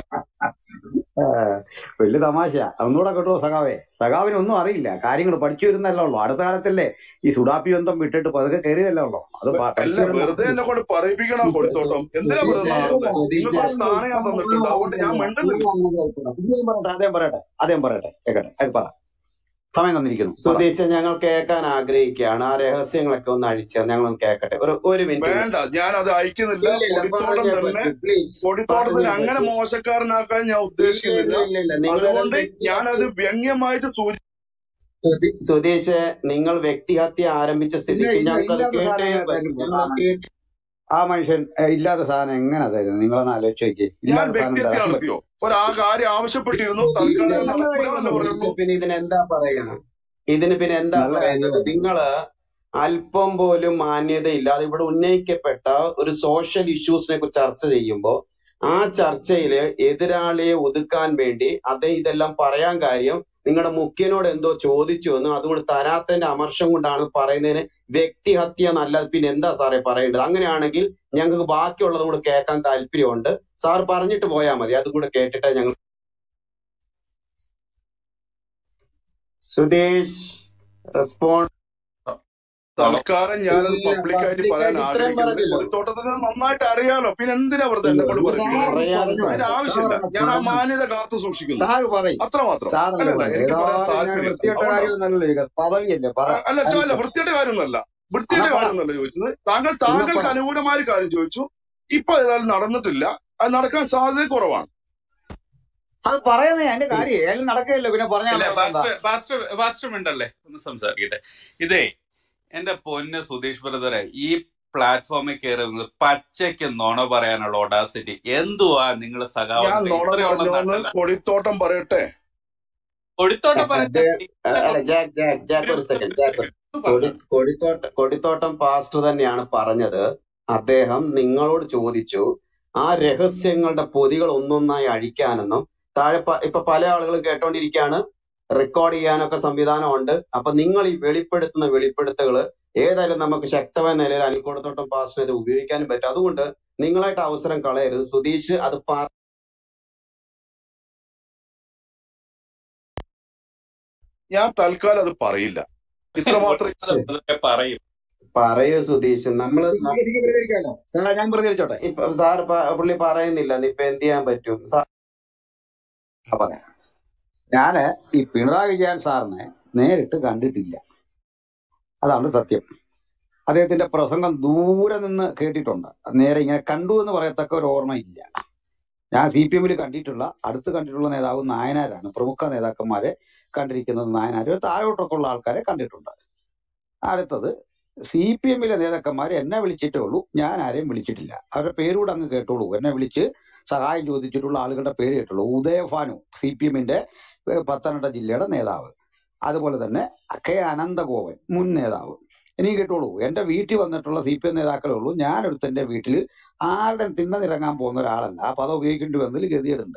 ഏ, വലിയ തമാശയാ ഒന്നുകൂടെ കേട്ടോ സഖാവേ സഖാവിന് ഒന്നും അറിയില്ല കാര്യങ്ങൾ പഠിച്ചു വരുന്നല്ലേ ഉള്ളൂ അടുത്ത കാലത്തല്ലേ ഈ സുഡാപ്പി ബന്ധം വിട്ടിട്ട് പതുക്കെ കയറിയതല്ലേ ഉള്ളൂ അത് പ- പഠിച്ചു അല്ല വരുന്ന വെറുതെ എന്നെ കൊണ്ട് പറയിപ്പിക്കണം കൊടുത്തോട്ടം എന്തിനാ വെറുതെ സുധീഷ് നടന്നത് സുധീഷ് നിങ്ങൾക്ക് ഒരു സ്ഥാനം ഞാൻ തന്നിട്ടുണ്ട് അതുകൊണ്ട് ഞാൻ മിണ്ടുന്നില്ല അദ്ദേഹം പറയട്ടെ അദ്ദേഹം പറയട്ടെ അദ്ദേഹം പറയട്ടെ കേക്കട്ടെ അത് പറ സമയം തന്നിരിക്കുന്നു പറ സുധീഷ് ഞങ്ങൾ കേൾക്കാൻ ആഗ്രഹിക്കുകയാണ് ആ രഹസ്യങ്ങളൊക്കെ ഒന്ന് അഴിച്ചാൽ ഞങ്ങൾ ഒന്ന് കേൾക്കട്ടെ ഒരു ഒരു മിനിറ്റ് വേണ്ട ഞാൻ അത് അയക്കുന്നില്ല ഇല്ല ഇല്ല കൊടിത്തോട്ടം പറഞ്ഞേ തന്നെ പറ്റൂ പ്ലീസ് കൊടിത്തോട്ടത്തിന് പറഞ്ഞേ അങ്ങനെ പറ്റൂ മോശക്കാരനാക്കാൻ ഞാൻ ഇല്ല ഉദ്ദേശിക്കുന്നില്ല ഇല്ല ഇല്ല ഇല്ല നിങ്ങൾ അതുകൊണ്ട് ഞാനത് വ്യക്തിഹത്യ വ്യംഗ്യമായിട്ട് സൂചി സുധി- സുധീഷ് നിങ്ങൾ വ്യക്തിഹത്യ ആരംഭിച്ച ഇല്ല സ്ഥിതിക്ക് ഇല്ല ഞങ്ങൾക്കത് ഇല്ലാത്ത സാധനം കേട്ടേ എങ്ങനെ പറ്റൂ തരും ഞങ്ങൾ സാധനം കേട്ട് ആ മനുഷ്യൻ ഏ, ഇല്ലാത്ത സാധനം എങ്ങനെ തരും നിങ്ങളൊന്ന് ആലോചിച്ച് നോക്കിയേ ഞാൻ ഇല്ലാത്ത സാധനം വ്യക്തിഹത്യ തരാൻ നടത്തിയോ പറ്റും ഒരു ആ കാര്യം ആവശ്യപ്പെട്ടിരുന്നു സുധീഷ് തൽക്കാലം നല്ല നടക്കൂല കാര്യമല്ലേ എന്ന് സുധീഷ് പറയുന്നു പിന്നെ ഇതിന് എന്താ പറയുക ഇതിന് പിന്നെ എന്താ നല്ല പറയുന്നത് കാര്യമല്ലേ നിങ്ങള് അല്പം പോലും മാന്യതയില്ലാതെ ഇവിടെ ഉന്നയിക്കപ്പെട്ട ഒരു സോഷ്യൽ ഇഷ്യൂസിനെ കുറിച്ച് ചർച്ച ചെയ്യുമ്പോൾ ആ ചർച്ചയില് എതിരാളിയെ ഒതുക്കാൻ വേണ്ടി അദ്ദേഹം ഇതെല്ലാം പറയാൻ കാര്യം നിങ്ങളുടെ മുഖ്യനോട് എന്തോ ചോദിച്ചു എന്നും അതുകൊണ്ട് തരാത്തതിന്റെ അമർഷം കൊണ്ടാണ് പറയുന്നതിന് വ്യക്തിഹത്യ നല്ല പിന്നെ എന്താ സാറേ പറയേണ്ടത് അങ്ങനെയാണെങ്കിൽ ഞങ്ങൾക്ക് ബാക്കിയുള്ളതും കൂടെ കേൾക്കാൻ താല്പര്യമുണ്ട് സാർ പറഞ്ഞിട്ട് പോയാൽ മതി അതും കൂടെ കേട്ടിട്ട് ഞങ്ങൾ സുധീഷ് റെസ്പോണ്ട് തൽക്കാലം ഞാനത് ഇല്ല പബ്ലിക്കായിട്ട് പറയാൻ പബ്ലിക്കായിട്ട് ഇത്രയും ആഗ്രഹിക്കുന്നില്ല പറഞ്ഞല്ലോ കൊടിത്തോട്ടത്തിന് നന്നായിട്ട് അറിയാലോ പിന്നെ എന്തിനാ വെറുതെ എന്നെ കൊണ്ട് സാറ് പറയിപ്പിക്കുന്നത് അറിയാതെ പറഞ്ഞു അതിന്റെ സാർ ആവശ്യമില്ല സാറങ്ങ് ഞാൻ ആ പറഞ്ഞു മാന്യത കാത്തു സൂക്ഷിക്കുന്നു സാറ് പറയും അത്രമാത്രം സാറല്ലേ അല്ലല്ല പറഞ്ഞു എനിക്ക് പറയാൻ ഏതായാലും ഞാൻ താല്പര്യം വൃത്തികെട്ട അതുകൊണ്ടാണ് കാര്യമൊന്നല്ലല്ലോ ചോദിക്കുന്നത് പദവിയല്ലേ പറ അ- അല്ല ചോ- അല്ല ആൻസർ വൃത്തിയുടെ കാര്യമൊന്നല്ല എന്നാ വൃത്തിയുടെ പറ കാര്യമൊന്നല്ല ചോദിച്ചത് താങ്കൾ എന്നാ താങ്കൾക്ക് പറ അനുകൂലമായ ഒരു കാര്യം ചോദിച്ചു ഇപ്പൊ ഏതായാലും നടന്നിട്ടില്ല അത് നടക്കാൻ സാധ്യത കുറവാണ് അത് പറയുന്നേ അതിന്റെ കാര്യം ഏതായാലും നടക്കുകയല്ലോ പിന്നെ പറഞ്ഞാൽ ഇല്ല നടക്കണ്ട പാസ്റ്റർ പാസ്റ്റർ പാസ്റ്റർ മിണ്ടല്ലേ ഒന്ന് സംസാരിക്കട്ടെ ഇതേ എന്റെ പൊന്ന് സുധീഷ് ബ്രദറെ ഈ പ്ലാറ്റ്ഫോമിൽ കയറുന്നത് പച്ചയ്ക്ക് നുണ പറയാനുള്ള ഒഡാസിറ്റി എന്തുവാ നിങ്ങൾ ഞാൻ സഖാവുന്നത് നോണ ഇത്രയുള്ള പറഞ്ഞോന്ന് നട്ടല്ല കൊടിത്തോട്ടം പറയട്ടെ കൊടിത്തോട്ടം പറയുന്നത് അദ്ദേഹം അല്ല ജാക്ക് ജാക്ക് ജാക്ക് ഒരു ഒരു ഒരു സെക്കൻഡ് ജാക്ക് സെക്കൻഡ് കൊടി പറഞ്ഞു കൊടിത്തോട്ടം കൊടിത്തോട്ടം പാസ്റ്റർ തന്നെയാണ് പറഞ്ഞത് അദ്ദേഹം നിങ്ങളോട് ചോദിച്ചു ആ രഹസ്യങ്ങളുടെ പൊതികൾ ഒന്നൊന്നായി അഴിക്കാനെന്നും താഴെ പ- ഇപ്പൊ പല ആളുകളും കേട്ടോണ്ടിരിക്കുകയാണ് റെക്കോർഡ് ചെയ്യാനൊക്കെ സംവിധാനമുണ്ട് അപ്പൊ നിങ്ങൾ ഈ വെളിപ്പെടുത്തുന്ന വെളിപ്പെടുത്തുകൾ ഏതായാലും നമുക്ക് ശക്തമായ നിലയിൽ അനിൽക്കോടത്തോട്ടം പാസ്റ്റിനെ ഇത് ഉപയോഗിക്കാനും പറ്റും അതുകൊണ്ട് നിങ്ങളായിട്ട് അവസരം കളയരുത് സുധീഷ് അത് പ- ഞാൻ തൽക്കാലം അത് പറയില്ല ഇത്രമാത്രം ഒരാള് പൊതുവെ പറയും പറയൂ സുധീഷ് നമ്മള് എനിക്ക് ന- എനിക്ക് പ്രതികരിക്കാമല്ലോ സാറേ ഞാൻ പ്രതികരിച്ചോട്ടെ ഇപ്പൊ സാർ പുള്ളി പറയുന്നില്ല ഇപ്പൊ എന്ത് ചെയ്യാൻ പറ്റും സാർ ആ, പറയാം ഞാന് ഈ പിണറായി വിജയൻ സാറിനെ നേരിട്ട് കണ്ടിട്ടില്ല അതാണ് സത്യം അദ്ദേഹത്തിന്റെ പ്രസംഗം ദൂരെ നിന്ന് കേട്ടിട്ടുണ്ട് നേരെ ഇങ്ങനെ കണ്ടു എന്ന് പറയത്തക്ക ഒരു ഓർമ്മയില്ല ഞാൻ സി പി എമ്മിൽ കണ്ടിട്ടുള്ള അടുത്ത് കണ്ടിട്ടുള്ള നേതാവ് നായനാരാണ് പ്രമുഖ നേതാക്കന്മാരെ കണ്ടിരിക്കുന്നത് നായനാര് താഴോട്ടൊക്കെ ഉള്ള ആൾക്കാരെ കണ്ടിട്ടുണ്ട് അടുത്തത് സി പി എമ്മിലെ നേതാക്കന്മാർ എന്നെ വിളിച്ചിട്ടേ ഉള്ളൂ ഞാൻ ആരെയും വിളിച്ചിട്ടില്ല അവരുടെ പേരൂടെ അങ്ങ് കേട്ടോളൂ എന്നെ വിളിച്ച് സഹായം ചോദിച്ചിട്ടുള്ള ആളുകളുടെ പേര് കേട്ടുള്ളൂ ഉദയഭാനു സി പി എമ്മിന്റെ പത്തനംതിട്ട ജില്ലയുടെ നേതാവ് അതുപോലെ തന്നെ കെ അനന്തഗോപൻ മുൻ നേതാവ് ഇനി കേട്ടോളൂ എന്റെ വീട്ടിൽ വന്നിട്ടുള്ള സി പി എം നേതാക്കളേ ഉള്ളൂ ഞാൻ എടുത്ത് എന്റെ വീട്ടിൽ ആരുടെ തിണ്ണ നിറങ്ങാൻ പോകുന്ന ഒരാളല്ല ആ പദം ഉപയോഗിക്കേണ്ടി വന്നതിൽ ഗതികേടുണ്ട്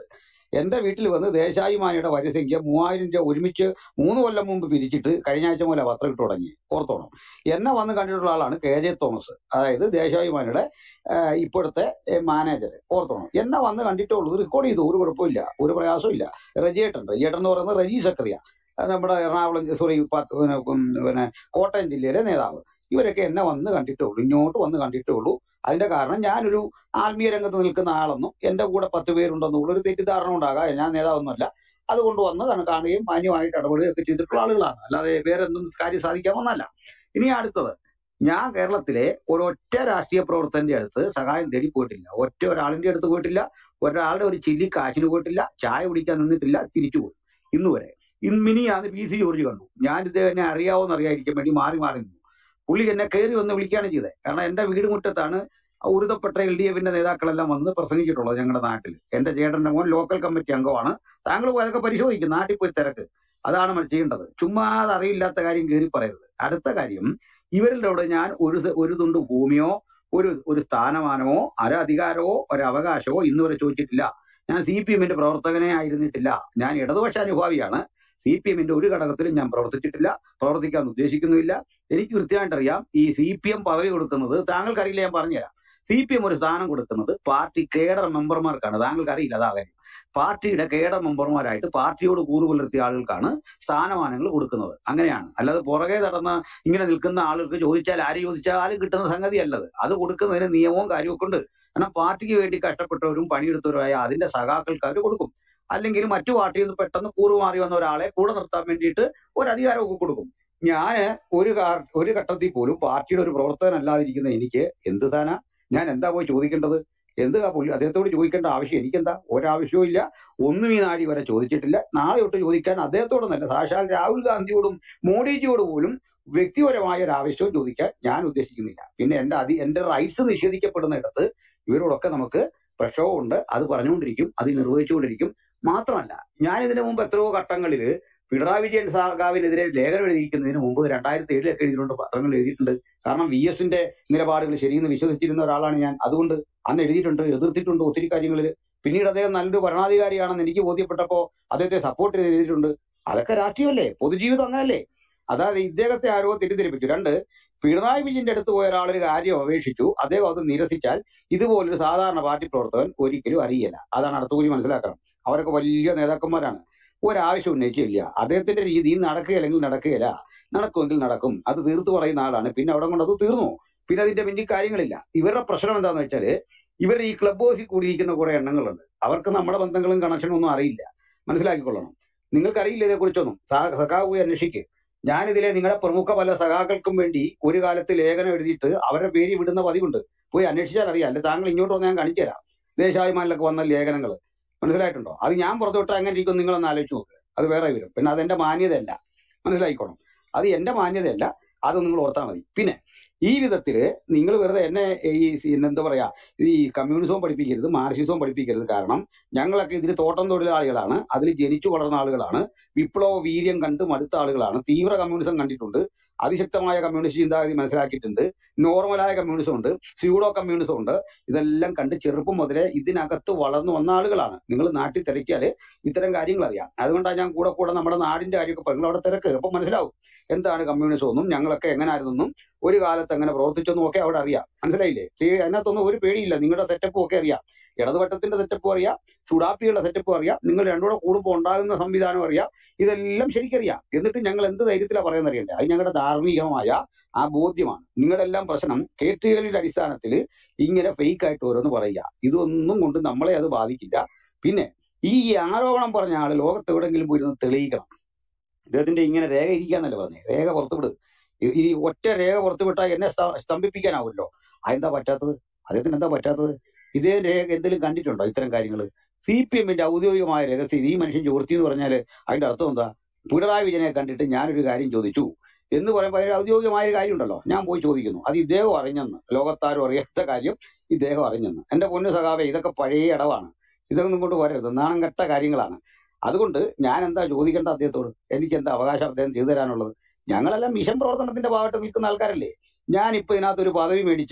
എന്റെ വീട്ടിൽ വന്ന് ദേശാഭിമാനിയുടെ വരിസംഖ്യ മൂവായിരം രൂപ ഒരുമിച്ച് മൂന്ന് കൊല്ലം മുമ്പ് പിരിച്ചിട്ട് കഴിഞ്ഞ ആഴ്ച മുതലേ പത്രം ഇട്ട് തുടങ്ങി ഓർത്തോണം എന്നെ വന്ന് കണ്ടിട്ടുള്ള ആളാണ് കെ ജെ തോമസ് അതായത് ദേശാഭിമാനിയുടെ ആഹ്, ഇപ്പോഴത്തെ മാനേജർ ഓർത്തോണം എന്നെ വന്ന് കണ്ടിട്ടേ ഉള്ളൂ റെക്കോർഡ് ചെയ്തു ഒരു കുഴപ്പമില്ല ഒരു പ്രയാസവും ഇല്ല റജിയേട്ടൻ റജിയേട്ടൻ എന്ന് പറയുന്നത് റജി സക്രിയ അത് നമ്മുടെ എറണാകുളം സോറി പിന്നെ പിന്നെ കോട്ടയം ജില്ലയിലെ നേതാവ് ഇവരൊക്കെ എന്നെ വന്ന് കണ്ടിട്ടേ ഉള്ളൂ ഇങ്ങോട്ട് വന്ന് കണ്ടിട്ടേ ഉള്ളൂ അതിന്റെ കാരണം ഞാനൊരു ആത്മീയ രംഗത്ത് നിൽക്കുന്ന ആളെന്നും എന്റെ കൂടെ പത്ത് പേരുണ്ടെന്നുള്ള ഒരു തെറ്റിദ്ധാരണ ഉണ്ടാകാം ഞാൻ നേതാവൊന്നുമല്ല അതുകൊണ്ട് വന്ന് കാണ- കാണുകയും മാന്യമായിട്ട് ഇടപെടുകയും ഒക്കെ ചെയ്തിട്ടുള്ള ആളുകളാണ് അല്ലാതെ വേറെ എന്തും കാര്യം സാധിക്കാൻ വന്നല്ല ഇനി അടുത്തത് ഞാൻ കേരളത്തിലെ ഒരൊറ്റ രാഷ്ട്രീയ പ്രവർത്തകന്റെ അടുത്ത് സഹായം തേടി പോയിട്ടില്ല ഒറ്റ ഒരാളിന്റെ അടുത്ത് പോയിട്ടില്ല ഒരാളുടെ ഒരു ചില്ലി കാശിന് പോയിട്ടില്ല ചായ കുടിക്കാൻ നിന്നിട്ടില്ല തിരിച്ചു പോയി ഇന്ന് വരെ ഇന്ന് മിനിയാന്ന് പി സി ജോർജ് കണ്ടു ഞാൻ ഇത് എന്നെ അറിയാവോന്ന് അറിയാതിരിക്കാൻ വേണ്ടി മാറി മാറി നിന്നു പുള്ളി എന്നെ കയറി വന്ന് വിളിക്കുകയാണ് ചെയ്തത് കാരണം എന്റെ വീട് മുറ്റത്താണ് ഉരുതപ്പെട്ട എൽ ഡി എഫിന്റെ നേതാക്കളെല്ലാം വന്ന് പ്രസംഗിച്ചിട്ടുള്ളത് ഞങ്ങളുടെ നാട്ടിൽ എന്റെ ചേട്ടന്റെ മോൻ ലോക്കൽ കമ്മിറ്റി അംഗമാണ് താങ്കൾ പോയി അതൊക്കെ പരിശോധിക്കും നാട്ടിൽ പോയി തിരക്ക് അതാണ് നമ്മൾ ചെയ്യേണ്ടത് ചുമ്മാതെ അറിയില്ലാത്ത കാര്യം കയറി പറയരുത് അടുത്ത കാര്യം ഇവരുടെ അവിടെ ഞാൻ ഒരു സ- ഒരു തുണ്ട് ഭൂമിയോ ഒരു ഒരു സ്ഥാനമാനമോ ഒരു അധികാരമോ ഒരു അവകാശമോ ഇന്ന് വരെ ചോദിച്ചിട്ടില്ല ഞാൻ സി പി എമ്മിന്റെ പ്രവർത്തകനെ ആയിരുന്നിട്ടില്ല ഞാൻ ഇടതുപക്ഷ അനുഭാവിയാണ് സി പി എമ്മിന്റെ ഒരു ഘടകത്തിലും ഞാൻ പ്രവർത്തിച്ചിട്ടില്ല പ്രവർത്തിക്കാൻ ഉദ്ദേശിക്കുന്നുമില്ല എനിക്ക് കൃത്യമായിട്ട് അറിയാം ഈ സി പി എം പദവി കൊടുക്കുന്നത് താങ്കൾക്കറിയില്ല ഞാൻ പറഞ്ഞുതരാം സി പി എം ഒരു സ്ഥാനം കൊടുക്കുന്നത് പാർട്ടി കേഡർ മെമ്പർമാർക്കാണ് താങ്കൾക്ക് അറിയില്ല അതാ കാര്യം പാർട്ടിയുടെ കേഡർ മെമ്പർമാരായിട്ട് പാർട്ടിയോട് കൂറു പുലർത്തിയ ആളുകൾക്കാണ് സ്ഥാനമാനങ്ങൾ കൊടുക്കുന്നത് അങ്ങനെയാണ് അല്ലാതെ പുറകെ നടന്ന് ഇങ്ങനെ നിൽക്കുന്ന ആളുകൾക്ക് ചോദിച്ചാൽ ആര് ചോദിച്ചാലും കിട്ടുന്ന സംഗതി അല്ലത് അത് കൊടുക്കുന്നതിന് നിയമവും കാര്യമൊക്കെ ഉണ്ട് കാരണം പാർട്ടിക്ക് വേണ്ടി കഷ്ടപ്പെട്ടവരും പണിയെടുത്തവരുമായ അതിന്റെ സഖാക്കൾക്ക് അവർ കൊടുക്കും അല്ലെങ്കിൽ മറ്റു പാർട്ടിയിൽ നിന്ന് പെട്ടെന്ന് കൂറുമാറി വന്ന ഒരാളെ കൂടെ നിർത്താൻ വേണ്ടിയിട്ട് ഒരു അധികാരമൊക്കെ കൊടുക്കും ഞാന് ഒരു കാ- ഒരു ഘട്ടത്തിൽ പോലും പാർട്ടിയുടെ ഒരു പ്രവർത്തകനല്ലാതിരിക്കുന്ന എനിക്ക് എന്ത് താനാ ഞാൻ എന്താ പോയി ചോദിക്കേണ്ടത് എന്ത് ആ പുള്ളി അദ്ദേഹത്തോട് ചോദിക്കേണ്ട ആവശ്യം എനിക്കെന്താ ഒരാവശ്യവും ഇല്ല ഒന്നും ഈ നാടി വരെ ചോദിച്ചിട്ടില്ല നാളെ തൊട്ട് ചോദിക്കാൻ അദ്ദേഹത്തോടൊന്നല്ല സാക്ഷാൽ രാഹുൽ ഗാന്ധിയോടും മോഡിജിയോട് പോലും വ്യക്തിപരമായ ഒരു ആവശ്യവും ചോദിക്കാൻ ഞാൻ ഉദ്ദേശിക്കുന്നില്ല പിന്നെ എന്റെ അതി എന്റെ റൈറ്റ്സ് നിഷേധിക്കപ്പെടുന്നിടത്ത് ഇവരോടൊക്കെ നമുക്ക് പ്രക്ഷോഭമുണ്ട് അത് പറഞ്ഞുകൊണ്ടിരിക്കും അത് നിർവഹിച്ചുകൊണ്ടിരിക്കും മാത്രമല്ല ഞാൻ ഇതിനു മുമ്പ് എത്രയോ ഘട്ടങ്ങളിൽ പിണറായി വിജയൻ സർക്കാവിനെതിരെ ലേഖനം എഴുതിയിരിക്കുന്നതിന് മുമ്പ് രണ്ടായിരത്തി ഏഴിലൊക്കെ എഴുതിയിട്ടുണ്ട് പത്രങ്ങൾ എഴുതിയിട്ടുണ്ട് കാരണം വി എസിന്റെ നിലപാടുകൾ ശരിയെന്ന് വിശ്വസിച്ചിരുന്ന ഒരാളാണ് ഞാൻ അതുകൊണ്ട് അന്ന് എഴുതിയിട്ടുണ്ട് എതിർത്തിട്ടുണ്ട് ഒത്തിരി കാര്യങ്ങളിൽ പിന്നീട് അദ്ദേഹം നല്ലൊരു ഭരണാധികാരിയാണെന്ന് എനിക്ക് ബോധ്യപ്പെട്ടപ്പോ അദ്ദേഹത്തെ സപ്പോർട്ട് ചെയ്ത് എഴുതിയിട്ടുണ്ട് അതൊക്കെ രാഷ്ട്രീയമല്ലേ പൊതുജീവിതം അങ്ങനല്ലേ അതായത് ഇദ്ദേഹത്തെ ആരോ തെറ്റിദ്ധരിപ്പിച്ചു രണ്ട് പിണറായി വിജയന്റെ അടുത്ത് പോയ ഒരാളൊരു കാര്യം അപേക്ഷിച്ചു അദ്ദേഹം അത് നിരസിച്ചാൽ ഇതുപോലൊരു സാധാരണ പാർട്ടി പ്രവർത്തകൻ ഒരിക്കലും അറിയില്ല അതാണ് അടുത്ത കൂടി മനസ്സിലാക്കണം അവരൊക്കെ വലിയ നേതാക്കന്മാരാണ് ഒരാവശ്യം ഉന്നയിച്ചില്ല അദ്ദേഹത്തിന്റെ രീതിയിൽ നടക്കുകയില്ലെങ്കിൽ നടക്കുകയില്ല നടക്കുമെങ്കിൽ നടക്കും അത് തീർത്തു പറയുന്ന ആളാണ് പിന്നെ അവിടെ കൊണ്ട് അത് തീർന്നു പിന്നെ അതിന്റെ പിന്നിൽ കാര്യങ്ങളില്ല ഇവരുടെ പ്രശ്നം എന്താന്ന് വെച്ചാല് ഇവർ ഈ ക്ലബ് ഹൗസിൽ കൂടിയിരിക്കുന്ന കുറെ എണ്ണങ്ങളുണ്ട് അവർക്ക് നമ്മുടെ ബന്ധങ്ങളും കണക്ഷനും ഒന്നും അറിയില്ല മനസ്സിലാക്കിക്കൊള്ളണം നിങ്ങൾക്കറിയില്ല ഇതേ കുറിച്ചൊന്നും സഖാവ് പോയി അന്വേഷിക്ക് ഞാനിതിലെ നിങ്ങളുടെ പ്രമുഖ പല സഖാക്കൾക്കും വേണ്ടി ഒരു കാലത്ത് ലേഖനം എഴുതിയിട്ട് അവരുടെ പേര് വിടുന്ന പതിവുണ്ട് പോയി അന്വേഷിച്ചാൽ അറിയാം അല്ലെ താങ്കൾ ഇങ്ങോട്ട് വന്ന് ഞാൻ കാണിച്ചു തരാം ദേശാഭിമാനിലൊക്കെ വന്ന ലേഖനങ്ങൾ മനസ്സിലായിട്ടുണ്ടോ അത് ഞാൻ പുറത്തു വിട്ടാൽ എങ്ങനെ ഇരിക്കും നിങ്ങളൊന്ന് ആലോചിച്ച് നോക്ക് അത് വേറെ വരും പിന്നെ അതെന്റെ മാന്യതയല്ല മനസ്സിലായിക്കോണം അത് എന്റെ മാന്യതയല്ല അത് നിങ്ങൾ ഓർത്താൽ മതി പിന്നെ ഈ വിധത്തില് നിങ്ങൾ വെറുതെ എന്നെ ഈ സി- എന്താ പറയാ ഈ കമ്മ്യൂണിസവും പഠിപ്പിക്കരുത് മാർക്സിസവും പഠിപ്പിക്കരുത് കാരണം ഞങ്ങളൊക്കെ ഇതിൽ തോട്ടം തൊഴിലാളികളാണ് അതിൽ ജനിച്ചു വളർന്ന ആളുകളാണ് വിപ്ലവ വീര്യം കണ്ട് മടുത്ത ആളുകളാണ് തീവ്ര കമ്മ്യൂണിസം കണ്ടിട്ടുണ്ട് അതിശക്തമായ കമ്മ്യൂണിസ്റ്റ് ചിന്താഗതി മനസ്സിലാക്കിയിട്ടുണ്ട് നോർമലായ കമ്മ്യൂണിസം ഉണ്ട് സ്യൂഡോ കമ്മ്യൂണിസം ഉണ്ട് ഇതെല്ലാം കണ്ട് ചെറുപ്പം മുതലേ ഇതിനകത്ത് വളർന്നു വന്ന ആളുകളാണ് നിങ്ങൾ നാട്ടിൽ തിരക്കിയാല് ഇത്തരം കാര്യങ്ങൾ അറിയാം അതുകൊണ്ടാണ് ഞാൻ കൂടെ കൂടെ നമ്മുടെ നാടിന്റെ കാര്യമൊക്കെ പറഞ്ഞു അവിടെ തിരക്ക് അപ്പൊ മനസ്സിലാവും എന്താണ് കമ്മ്യൂണിസം എന്നും ഞങ്ങളൊക്കെ എങ്ങനായിരുന്നെന്നും ഒരു കാലത്ത് എങ്ങനെ പ്രവർത്തിച്ചെന്നും ഒക്കെ അവിടെ അറിയാം മനസ്സിലായില്ലേ ഈ അതിനകത്തൊന്നും ഒരു പേടിയില്ല നിങ്ങളുടെ സെറ്റപ്പും ഒക്കെ അറിയാം ഇടതുപക്ഷത്തിന്റെ സെറ്റപ്പും അറിയാം സുഡാപ്പികളുടെ സെറ്റപ്പും അറിയാം നിങ്ങൾ രണ്ടുകൂടെ കൂടുമ്പോൾ ഉണ്ടാകുന്ന സംവിധാനം അറിയാം ഇതെല്ലാം ശരിക്കറിയാം എന്നിട്ട് ഞങ്ങൾ എന്ത് ധൈര്യത്തിലാണ് പറയുന്നത് അറിയണ്ടേ അത് ഞങ്ങളുടെ ധാർമ്മികമായ ആ ബോധ്യമാണ് നിങ്ങളുടെ എല്ലാം പ്രശ്നം കേട്ടുകളുടെ അടിസ്ഥാനത്തിൽ ഇങ്ങനെ ഫേക്ക് ആയിട്ട് ഓരോന്ന് പറയുക ഇതൊന്നും കൊണ്ട് നമ്മളെ അത് ബാധിക്കില്ല പിന്നെ ഈ ആരോപണം പറഞ്ഞ ആള് ലോകത്ത് എവിടെങ്കിലും പോയിരുന്ന് തെളിയിക്കണം ഇദ്ദേഹത്തിന്റെ ഇങ്ങനെ രേഖ ഇരിക്കാന്നല്ലേ പറഞ്ഞേ രേഖ പുറത്തുവിട് ഈ ഈ ഒറ്റ രേഖ പുറത്തുവിട്ടാൽ എന്നെ സ്ത- സ്തംഭിപ്പിക്കാനാവുമല്ലോ അതെന്താ പറ്റാത്തത് അദ്ദേഹത്തിന് എന്താ പറ്റാത്തത് ഇതേ രേഖ എന്തെങ്കിലും കണ്ടിട്ടുണ്ടോ ഇത്തരം കാര്യങ്ങൾ സി പി എമ്മിന്റെ ഔദ്യോഗികമായ രഹസ്യം ഇത് ഈ മനുഷ്യൻ ചോർത്തി എന്ന് പറഞ്ഞാല് അതിന്റെ അർത്ഥം എന്താ പിണറായി വിജയനെ കണ്ടിട്ട് ഞാനൊരു കാര്യം ചോദിച്ചു എന്ന് പറയുമ്പോൾ അതിന് ഔദ്യോഗികമായ ഒരു കാര്യം ഉണ്ടല്ലോ ഞാൻ പോയി ചോദിക്കുന്നു അത് ഇദ്ദേഹം അറിഞ്ഞെന്ന് ലോകത്താരും അറിയാത്ത കാര്യം ഇദ്ദേഹം അറിഞ്ഞെന്ന് എന്റെ പൊന്നു സഖാവെ ഇതൊക്കെ പഴയ ഇടവാണ് ഇതൊന്നും കൊണ്ട് വരരുത് നാണം കെട്ട കാര്യങ്ങളാണ് അതുകൊണ്ട് ഞാൻ എന്താ ചോദിക്കേണ്ട അദ്ദേഹത്തോട് എനിക്ക് എന്താ അവകാശം അദ്ദേഹം ചെയ്തു തരാനുള്ളത് ഞങ്ങളെല്ലാം മിഷൻ പ്രവർത്തനത്തിന്റെ ഭാഗത്ത് നിൽക്കുന്ന ആൾക്കാരല്ലേ ഞാൻ ഇപ്പൊ ഇതിനകത്ത് ഒരു പദവി മേടിച്ച്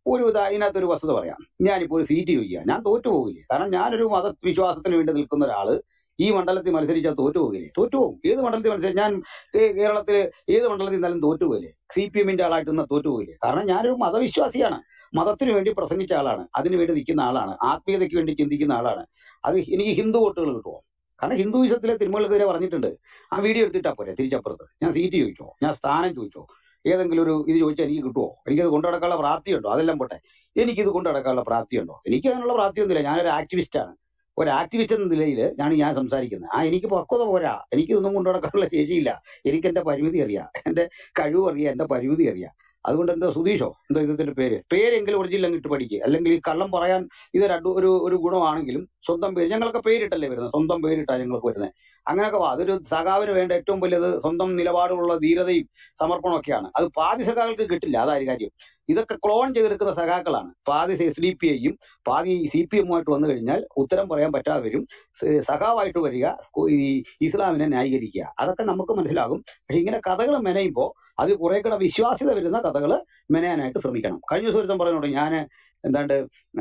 ഒരു ഇതാ ഇതിനകത്തൊരു വസ്തുത പറയാം ഞാനിപ്പോൾ ഒരു സീറ്റ് ചോദിക്കുക ഞാൻ തോറ്റു പോകില്ലേ കാരണം ഞാനൊരു മതവിശ്വാസത്തിന് വേണ്ടി നിൽക്കുന്ന ഒരാള് ഈ മണ്ഡലത്തിൽ മത്സരിച്ചാൽ തോറ്റു പോകില്ലേ തോറ്റു പോകും ഏത് മണ്ഡലത്തിൽ മത്സരിച്ച് ഞാൻ കേ- കേരളത്തിൽ ഏത് മണ്ഡലത്തിൽ നിന്നാലും തോറ്റു പോകില്ലേ സി പി എമ്മിന്റെ ആളായിട്ട് നിന്നാൽ തോറ്റു പോകില്ലേ കാരണം ഞാനൊരു മതവിശ്വാസിയാണ് മതത്തിന് വേണ്ടി പ്രസംഗിച്ച ആളാണ് അതിനു വേണ്ടി നിൽക്കുന്ന ആളാണ് ആത്മീയതയ്ക്ക് വേണ്ടി ചിന്തിക്കുന്ന ആളാണ് അത് എനിക്ക് ഹിന്ദു വോട്ടുകൾ കിട്ടുമോ കാരണം ഹിന്ദുയിസത്തിലെ തിരുമലക്കെതിരെ പറഞ്ഞിട്ടുണ്ട് ആ വീഡിയോ എടുത്തിട്ടാ പോരെ തിരിച്ചപ്പുറത്ത് ഞാൻ സീറ്റ് ചോദിച്ചോ ഞാൻ സ്ഥാനം ചോദിച്ചോ ഏതെങ്കിലും ഒരു ഇത് ചോദിച്ചാൽ എനിക്ക് കിട്ടുമോ എനിക്കത് കൊണ്ടു നടക്കാനുള്ള പ്രാപ്തിയുണ്ടോ അതെല്ലാം പോട്ടെ എനിക്കിത് കൊണ്ടു നടക്കാനുള്ള പ്രാപ്തിയുണ്ടോ എനിക്ക് അതിനുള്ള പ്രാപ്തിയൊന്നുമില്ല ഞാനൊരു ആക്ടിവിസ്റ്റാണ് ഒരു ആക്ടിവിസ്റ്റ് എന്ന നിലയിൽ ഞാൻ ഞാൻ സംസാരിക്കുന്നത് ആ എനിക്ക് പക്വത പോരാ എനിക്ക് ഇതൊന്നും കൊണ്ടു നടക്കാനുള്ള ശേഷിയില്ല എനിക്ക് എന്റെ പരിമിതി അറിയാം എന്റെ കഴിവ് അറിയാം എന്റെ പരിമിതി അറിയാം അതുകൊണ്ട് എന്താ സുധീഷോ എന്താ ഇതിന്റെ പേര് പേരെങ്കിലും ഒറിജിനൽ ഇട്ട് പഠിക്കുക അല്ലെങ്കിൽ ഈ കള്ളം പറയാൻ ഇത് രണ്ടു ഒരു ഒരു ഗുണമാണെങ്കിലും സ്വന്തം പേര് ഞങ്ങളൊക്കെ പേരിട്ടല്ലേ വരുന്നത് സ്വന്തം പേരിട്ടാ ഞങ്ങൾക്ക് വരുന്നത് അങ്ങനെയൊക്കെ വാ അതൊരു സഖാവിന് വേണ്ട ഏറ്റവും വലിയത് സ്വന്തം നിലപാടുള്ള ധീരതയും സമർപ്പണമൊക്കെയാണ് അത് പാതി സഖാക്കൾക്ക് കിട്ടില്ല അതായത് കാര്യം ഇതൊക്കെ ക്ലോൺ ചെയ്തെടുക്കുന്ന സഖാക്കളാണ് പാതി എസ് ഡി പി ഐയും പാതി സി പി എമ്മുമായിട്ട് വന്നു കഴിഞ്ഞാൽ ഉത്തരം പറയാൻ പറ്റാതെ വരും സ- സഖാവായിട്ട് വരിക ഈ ഇസ്ലാമിനെ ന്യായീകരിക്കുക അതൊക്കെ നമുക്ക് മനസ്സിലാകും പക്ഷെ ഇങ്ങനെ കഥകൾ മെനയുമ്പോൾ അത് കുറെ കൂടെ വിശ്വാസ്യത വരുന്ന കഥകൾ മെനയാനായിട്ട് ശ്രമിക്കണം കഴിഞ്ഞ ദിവസം ഒരുത്തൻ പറഞ്ഞോണ്ട് ഞാൻ എന്താണ്ട്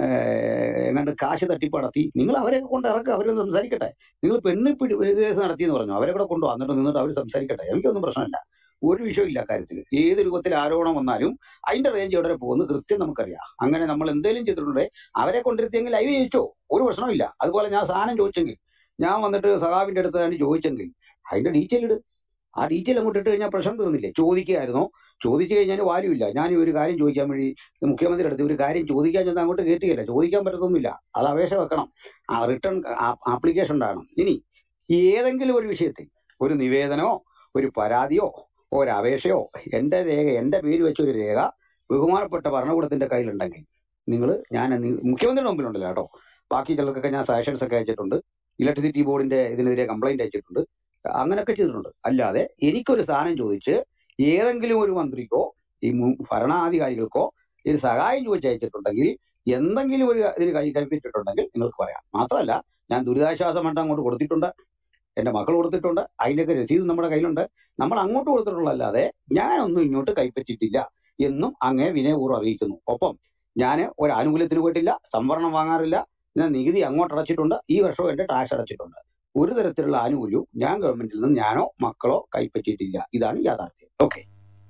ഏഹ്, എങ്ങാണ്ട് കാശ് തട്ടിപ്പ് നടത്തി നിങ്ങൾ അവരെ കൊണ്ട് ഇറക്കുക അവരൊന്ന് സംസാരിക്കട്ടെ നിങ്ങൾ പെണ്ണ് പിടി കേസ് നടത്തി എന്ന് പറഞ്ഞു അവരെ കൂടെ കൊണ്ടുപോകാം എന്നിട്ട് നിന്നിട്ട് അവർ സംസാരിക്കട്ടെ എനിക്കൊന്നും പ്രശ്നമില്ല ഒരു വിഷയമില്ല കാര്യത്തിൽ ഏത് രൂപത്തിൽ ആരോപണം വന്നാലും അതിന്റെ റേഞ്ച് എവിടെ പോകുന്നു കൃത്യം നമുക്കറിയാം അങ്ങനെ നമ്മൾ എന്തെങ്കിലും ചെയ്തിട്ടുണ്ടെങ്കിൽ അവരെ കൊണ്ടിരുത്തിയെങ്കിൽ ലൈവ് ചോദിച്ചോ ഒരു പ്രശ്നമില്ല അതുപോലെ ഞാൻ സാധനം ചോദിച്ചെങ്കിൽ ഞാൻ വന്നിട്ട് സഖാവിന്റെ അടുത്ത് ഞാൻ ചോദിച്ചെങ്കിൽ അതിന്റെ ഡീറ്റെയിൽ ഇട് ആ ഡീറ്റെയിൽ അങ്ങോട്ട് ഇട്ട് കഴിഞ്ഞാൽ പ്രശ്നം തീർന്നില്ലേ ചോദിക്കുകയായിരുന്നോ ചോദിച്ചു കഴിഞ്ഞാൽ വാല്യൂ ഇല്ല ഞാൻ ഈ ഒരു കാര്യം ചോദിക്കാൻ വേണ്ടി മുഖ്യമന്ത്രി അടുത്ത് ഒരു കാര്യം ചോദിക്കാൻ ചെന്നാൽ അങ്ങോട്ട് കയറ്റുകയില്ല ചോദിക്കാൻ പറ്റത്തൊന്നുമില്ല അത് അപേക്ഷ വെക്കണം ആ റിട്ടേൺ ആപ്ലിക്കേഷൻ ഉണ്ടാകണം ഇനി ഏതെങ്കിലും ഒരു വിഷയത്തിൽ ഒരു നിവേദനമോ ഒരു പരാതിയോ ഒരു അപേക്ഷയോ എന്റെ രേഖ എന്റെ പേര് വെച്ച ഒരു രേഖ ബഹുമാനപ്പെട്ട ഭരണകൂടത്തിന്റെ കയ്യിലുണ്ടെങ്കിൽ നിങ്ങൾ ഞാൻ നി- മുഖ്യമന്ത്രിയുടെ മുമ്പിലുണ്ടല്ലോ കേട്ടോ ബാക്കി ചിലർക്കൊക്കെ ഞാൻ സജഷൻസ് ഒക്കെ അയച്ചിട്ടുണ്ട് ഇലക്ട്രിസിറ്റി ബോർഡിന്റെ ഇതിനെതിരെ കംപ്ലൈന്റ് അയച്ചിട്ടുണ്ട് അങ്ങനെയൊക്കെ ചെയ്തിട്ടുണ്ട് അല്ലാതെ എനിക്കൊരു സ്ഥാനം ചോദിച്ച് ഏതെങ്കിലും ഒരു മന്ത്രിക്കോ ഈ മു- ഭരണാധികാരികൾക്കോ ഒരു സഹായം ചോദിച്ച് അയച്ചിട്ടുണ്ടെങ്കിൽ എന്തെങ്കിലും ഒരു ഇതിന് കൈ കൽപ്പിച്ചിട്ടുണ്ടെങ്കിൽ നിങ്ങൾക്ക് പറയാം മാത്രമല്ല ഞാൻ ദുരിതാശ്വാസ ഫണ്ട് അങ്ങോട്ട് കൊടുത്തിട്ടുണ്ട് എന്റെ മക്കൾ കൊടുത്തിട്ടുണ്ട് അതിന്റെയൊക്കെ രസീത് നമ്മുടെ കയ്യിലുണ്ട് നമ്മൾ അങ്ങോട്ട് കൊടുത്തിട്ടുള്ളതല്ലാതെ ഞാനൊന്നും ഇങ്ങോട്ട് കൈപ്പറ്റിയിട്ടില്ല എന്നും അങ്ങേ വിനയപൂർവ്വം അറിയിക്കുന്നു ഒപ്പം ഞാൻ ഒരു ആനുകൂല്യത്തിന് പോയിട്ടില്ല സംവരണം വാങ്ങാറില്ല ഞാൻ നികുതി അങ്ങോട്ട് അടച്ചിട്ടുണ്ട് ഈ വർഷവും എന്റെ ടാക്സ് അടച്ചിട്ടുണ്ട് ഒരു തരത്തിലുള്ള ആനുകൂല്യവും ഞാൻ ഗവൺമെന്റിൽ നിന്ന് ഞാനോ മക്കളോ കൈപ്പറ്റിയിട്ടില്ല ഇതാണ് യാഥാർത്ഥ്യം okay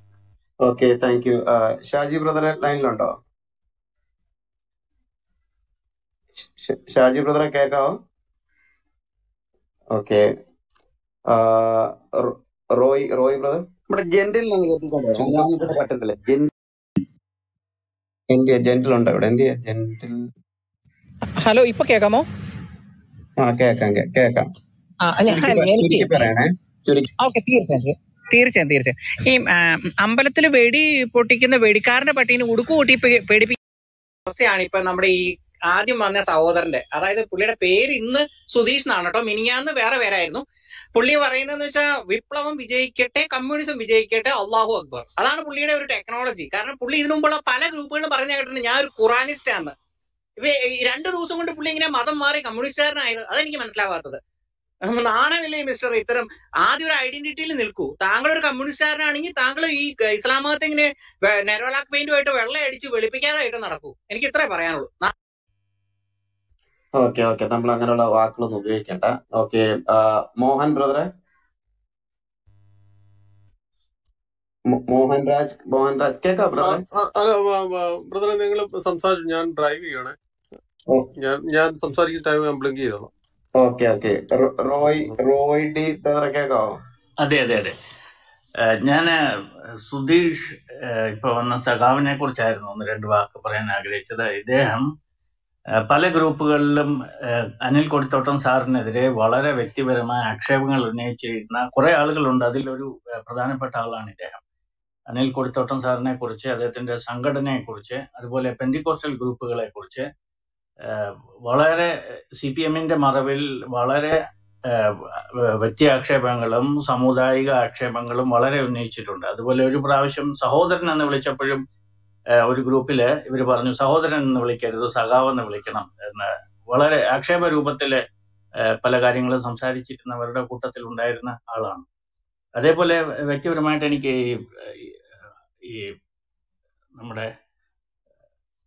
okay thank you Shaji ബ്രദറെ ലൈനിലുണ്ടോ ഷ- ഷാജി ബ്രദറെ കേൾക്കാവോ ഓക്കെ റോയ് റോയ് ബ്രദർ നമ്മുടെ ജെന്റിൽ കേട്ടിട്ടുണ്ടോ അല്ലാതെ പറ്റത്തില്ല ജെൻ എന്തിയ ജെന്റിൽ ഉണ്ടോ ഇവിടെ എന്തിയ ജെന്റിൽ ഹലോ ഇപ്പൊ കേക്കാമോ ആ കേക്കാം കേ- കേക്കാം ആ ഞാൻ ചുരുക്കി പ- എനിക്ക് ചുരുക്കി പറയണേ ചുരുക്കി ഓക്കെ തീർച്ചയായും തീർച്ചയായും തീർച്ചയായും ഈ അമ്പലത്തിൽ വെടി പൊട്ടിക്കുന്ന വെടിക്കാരന്റെ പട്ടീനെ ഉടുക്കു കൂട്ടി പേ- പേടിപ്പിക്കുന്ന അവസ്ഥയാണ് ഇപ്പൊ നമ്മുടെ ഈ ആദ്യം വന്ന സഹോദരന്റെ അതായത് പുള്ളിയുടെ പേര് ഇന്ന് സുധീഷ് എന്നാണ് കേട്ടോ മിനിഞ്ഞാന്ന് വേറെ പേരായിരുന്നു പുള്ളി പറയുന്നതെന്ന് വെച്ചാൽ വിപ്ലവം വിജയിക്കട്ടെ കമ്മ്യൂണിസം വിജയിക്കട്ടെ അള്ളാഹു അക്ബർ അതാണ് പുള്ളിയുടെ ഒരു ടെക്നോളജി കാരണം പുള്ളി ഇതിനു മുമ്പുള്ള പല ഗ്രൂപ്പുകളും പറഞ്ഞു കേട്ടിട്ടുണ്ട് ഞാൻ ഒരു ഖുറാനിസ്റ്റ് ആണ് ഇവ ഈ രണ്ടു ദിവസം കൊണ്ട് പുള്ളി ഇങ്ങനെ മതം മാറി കമ്മ്യൂണിസ്റ്റുകാരനായത് അതെനിക്ക് മനസ്സിലാവാത്തത് ഉം, നാണമില്ലേ മിസ്റ്റർ ഇത്തരം ആദ്യം ഒരു ഐഡന്റിറ്റിയിൽ നിൽക്കൂ താങ്കൾ ഒരു കമ്മ്യൂണിസ്റ്റുകാരനാണെങ്കിൽ താങ്കൾ ഈ ഗ- ഇസ്ലാം മതത്തെ ഇങ്ങനെ വെ- നെരോലാക്ക് പെയിന്റുമായിട്ട് വെള്ളം അടിച്ച് വെളുപ്പിക്കാതായിട്ട് നടക്കൂ എനിക്ക് ഇത്രേ പറയാനുള്ളൂ ന- ഓക്കെ ഓക്കെ നമ്മൾ അങ്ങനെയുള്ള വാക്കുകളൊന്നും ഉപയോഗിക്കണ്ട ഓക്കെ മോഹൻ ബ്രദറെ മോ- മോഹൻ രാജ് മോഹൻ രാജ് കേക്കാ ബ്രദറെ ഹലോ ബ്രദറെ നിങ്ങൾ സംസാരിച്ചു ഞാൻ ഡ്രൈവ് ചെയ്യണേ ഞാൻ ഞാൻ സംസാരിക്കുന്ന ടൈം ഞാൻ ബ്ലിങ്ക് ചെയ്തോളാം okay okay Roy Roy D ബ്രദറെ കേക്കാവോ അതെ അതെ അതെ ഞാൻ സുധീഷ് ഏഹ്, ഇപ്പൊ വന്ന സഖാവിനെ കുറിച്ചായിരുന്നു ഒന്ന് രണ്ട് വാക്ക് പറയാൻ ആഗ്രഹിച്ചത് ഇദ്ദേഹം ഏഹ്, പല ഗ്രൂപ്പുകളിലും ഏഹ്, അനിൽ കൊടിത്തോട്ടം സാറിനെതിരെ വളരെ വ്യക്തിപരമായ ആക്ഷേപങ്ങൾ ഉന്നയിച്ചിരുന്ന കുറെ ആളുകളുണ്ട് അതിലൊരു ഏഹ്, പ്രധാനപ്പെട്ട ആളാണ് ഇദ്ദേഹം അനിൽ കൊടിത്തോട്ടം സാറിനെ കുറിച്ച് അദ്ദേഹത്തിന്റെ സംഘടനയെ കുറിച്ച് അതുപോലെ പെന്തിക്കോസ്റ്റൽ ഗ്രൂപ്പുകളെ കുറിച്ച് ഏഹ്, വളരെ സി പി എമ്മിന്റെ മറവിൽ വളരെ ഏഹ്, വ- വ്യക്തിയാക്ഷേപങ്ങളും സാമുദായിക ആക്ഷേപങ്ങളും വളരെ ഉന്നയിച്ചിട്ടുണ്ട് അതുപോലെ ഒരു പ്രാവശ്യം സഹോദരൻ എന്ന് വിളിച്ചപ്പോഴും ഏഹ്, ഒരു ഗ്രൂപ്പില് ഇവർ പറഞ്ഞു സഹോദരൻ എന്ന് വിളിക്കരുത് സഖാവ് എന്ന് വിളിക്കണം എന്ന് വളരെ ആക്ഷേപ രൂപത്തില് ഏഹ്, പല കാര്യങ്ങളും സംസാരിച്ചിരുന്നവരുടെ കൂട്ടത്തിൽ ഉണ്ടായിരുന്ന ആളാണ് അതേപോലെ വ്യക്തിപരമായിട്ട് എനിക്ക് ഈ ഈ നമ്മുടെ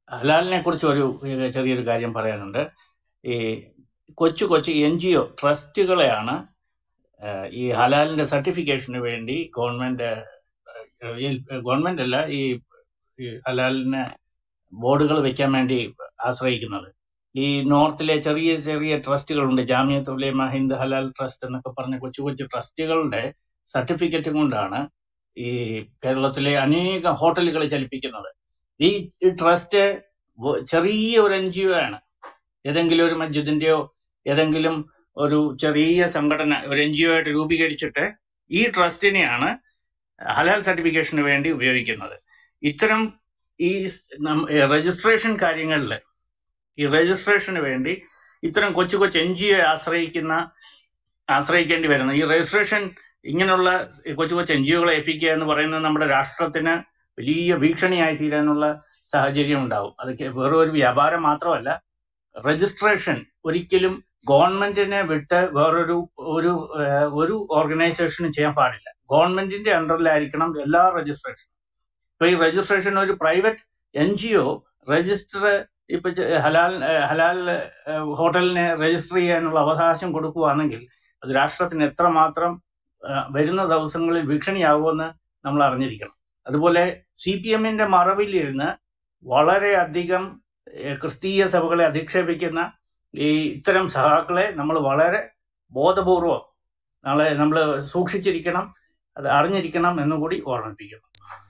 ഹലാലിനെ കുറിച്ച് ഒരു ഒരു ചെറിയൊരു കാര്യം പറയാനുണ്ട് ഈ കൊച്ചു കൊച്ചു എൻ ജി ഒ ട്രസ്റ്റുകളെയാണ് ഏഹ്, ഈ ഹലാലിന്റെ സർട്ടിഫിക്കേഷന് വേണ്ടി ഗവൺമെന്റ് ഗവൺമെന്റ് അല്ല ഈ ഈ ഹലാലിന് ബോർഡുകൾ വെക്കാൻ വേണ്ടി ആശ്രയിക്കുന്നത് ഈ നോർത്തിലെ ചെറിയ ചെറിയ ട്രസ്റ്റുകളുണ്ട് ജാമിയത്ത് ഉലൈമ ഹിന്ദ് ഹലാൽ ട്രസ്റ്റ് എന്നൊക്കെ പറഞ്ഞ കൊച്ചു കൊച്ചു ട്രസ്റ്റുകളുടെ സർട്ടിഫിക്കറ്റ് കൊണ്ടാണ് ഈ കേരളത്തിലെ അനേക ഹോട്ടലുകൾ ചലിപ്പിക്കുന്നത് ഈ ഈ ട്രസ്റ്റ് വ- ചെറിയ ഒരു എൻ ജി ഒ ആണ് ഏതെങ്കിലും ഒരു മസ്ജിദിന്റെയോ ഏതെങ്കിലും ഒരു ചെറിയ സംഘടന ഒരു എൻ ജി ഒ ആയിട്ട് രൂപീകരിച്ചിട്ട് ഈ ട്രസ്റ്റിനെയാണ് ഹലാൽ സർട്ടിഫിക്കേഷന് വേണ്ടി ഉപയോഗിക്കുന്നത് ഇത്തരം ഈ രജിസ്ട്രേഷൻ കാര്യങ്ങളിൽ ഈ രജിസ്ട്രേഷന് വേണ്ടി ഇത്തരം കൊച്ചു കൊച്ചു എൻ ജി ഒ ആശ്രയിക്കുന്ന ആശ്രയിക്കേണ്ടി വരുന്നത് ഈ രജിസ്ട്രേഷൻ ഇങ്ങനെയുള്ള ഈ കൊച്ചു കൊച്ചു എൻ ജി ഒകളെ ഏൽപ്പിക്കുക എന്ന് പറയുന്നത് നമ്മുടെ രാഷ്ട്രത്തിന് വലിയ ഭീഷണിയായി തീരാനുള്ള സാഹചര്യം ഉണ്ടാവും അത് കെ- വെറും ഒരു വ്യാപാരം മാത്രമല്ല രജിസ്ട്രേഷൻ ഒരിക്കലും ഗവൺമെന്റിനെ വിട്ട് വേറൊരു ഒരു ഏഹ്, ഒരു ഓർഗനൈസേഷനും ചെയ്യാൻ പാടില്ല ഗവൺമെന്റിന്റെ അണ്ടറിലായിരിക്കണം എല്ലാ രജിസ്ട്രേഷനും ഇപ്പൊ ഈ രജിസ്ട്രേഷൻ ഒരു private N G O register ഇപ്പൊ ചെ- ഹലാൽ ഏഹ്, ഹലാൽ ഏഹ്, ഹോട്ടലിനെ രജിസ്റ്റർ ചെയ്യാനുള്ള അവകാശം കൊടുക്കുകയാണെങ്കിൽ അത് രാഷ്ട്രത്തിന് എത്രമാത്രം ഏഹ്, വരുന്ന ദിവസങ്ങളിൽ ഭീഷണിയാകുമെന്ന് നമ്മൾ അറിഞ്ഞിരിക്കണം അതുപോലെ സി പി എമ്മിന്റെ മറവിലിരുന്ന് വളരെയധികം ഏഹ്, ക്രിസ്തീയ സഭകളെ അധിക്ഷേപിക്കുന്ന ഈ ഇത്തരം സഹാക്കളെ നമ്മൾ വളരെ ബോധപൂർവം നാളെ നമ്മൾ സൂക്ഷിച്ചിരിക്കണം അത് അറിഞ്ഞിരിക്കണം എന്നുകൂടി ഓർമ്മിപ്പിക്കുന്നു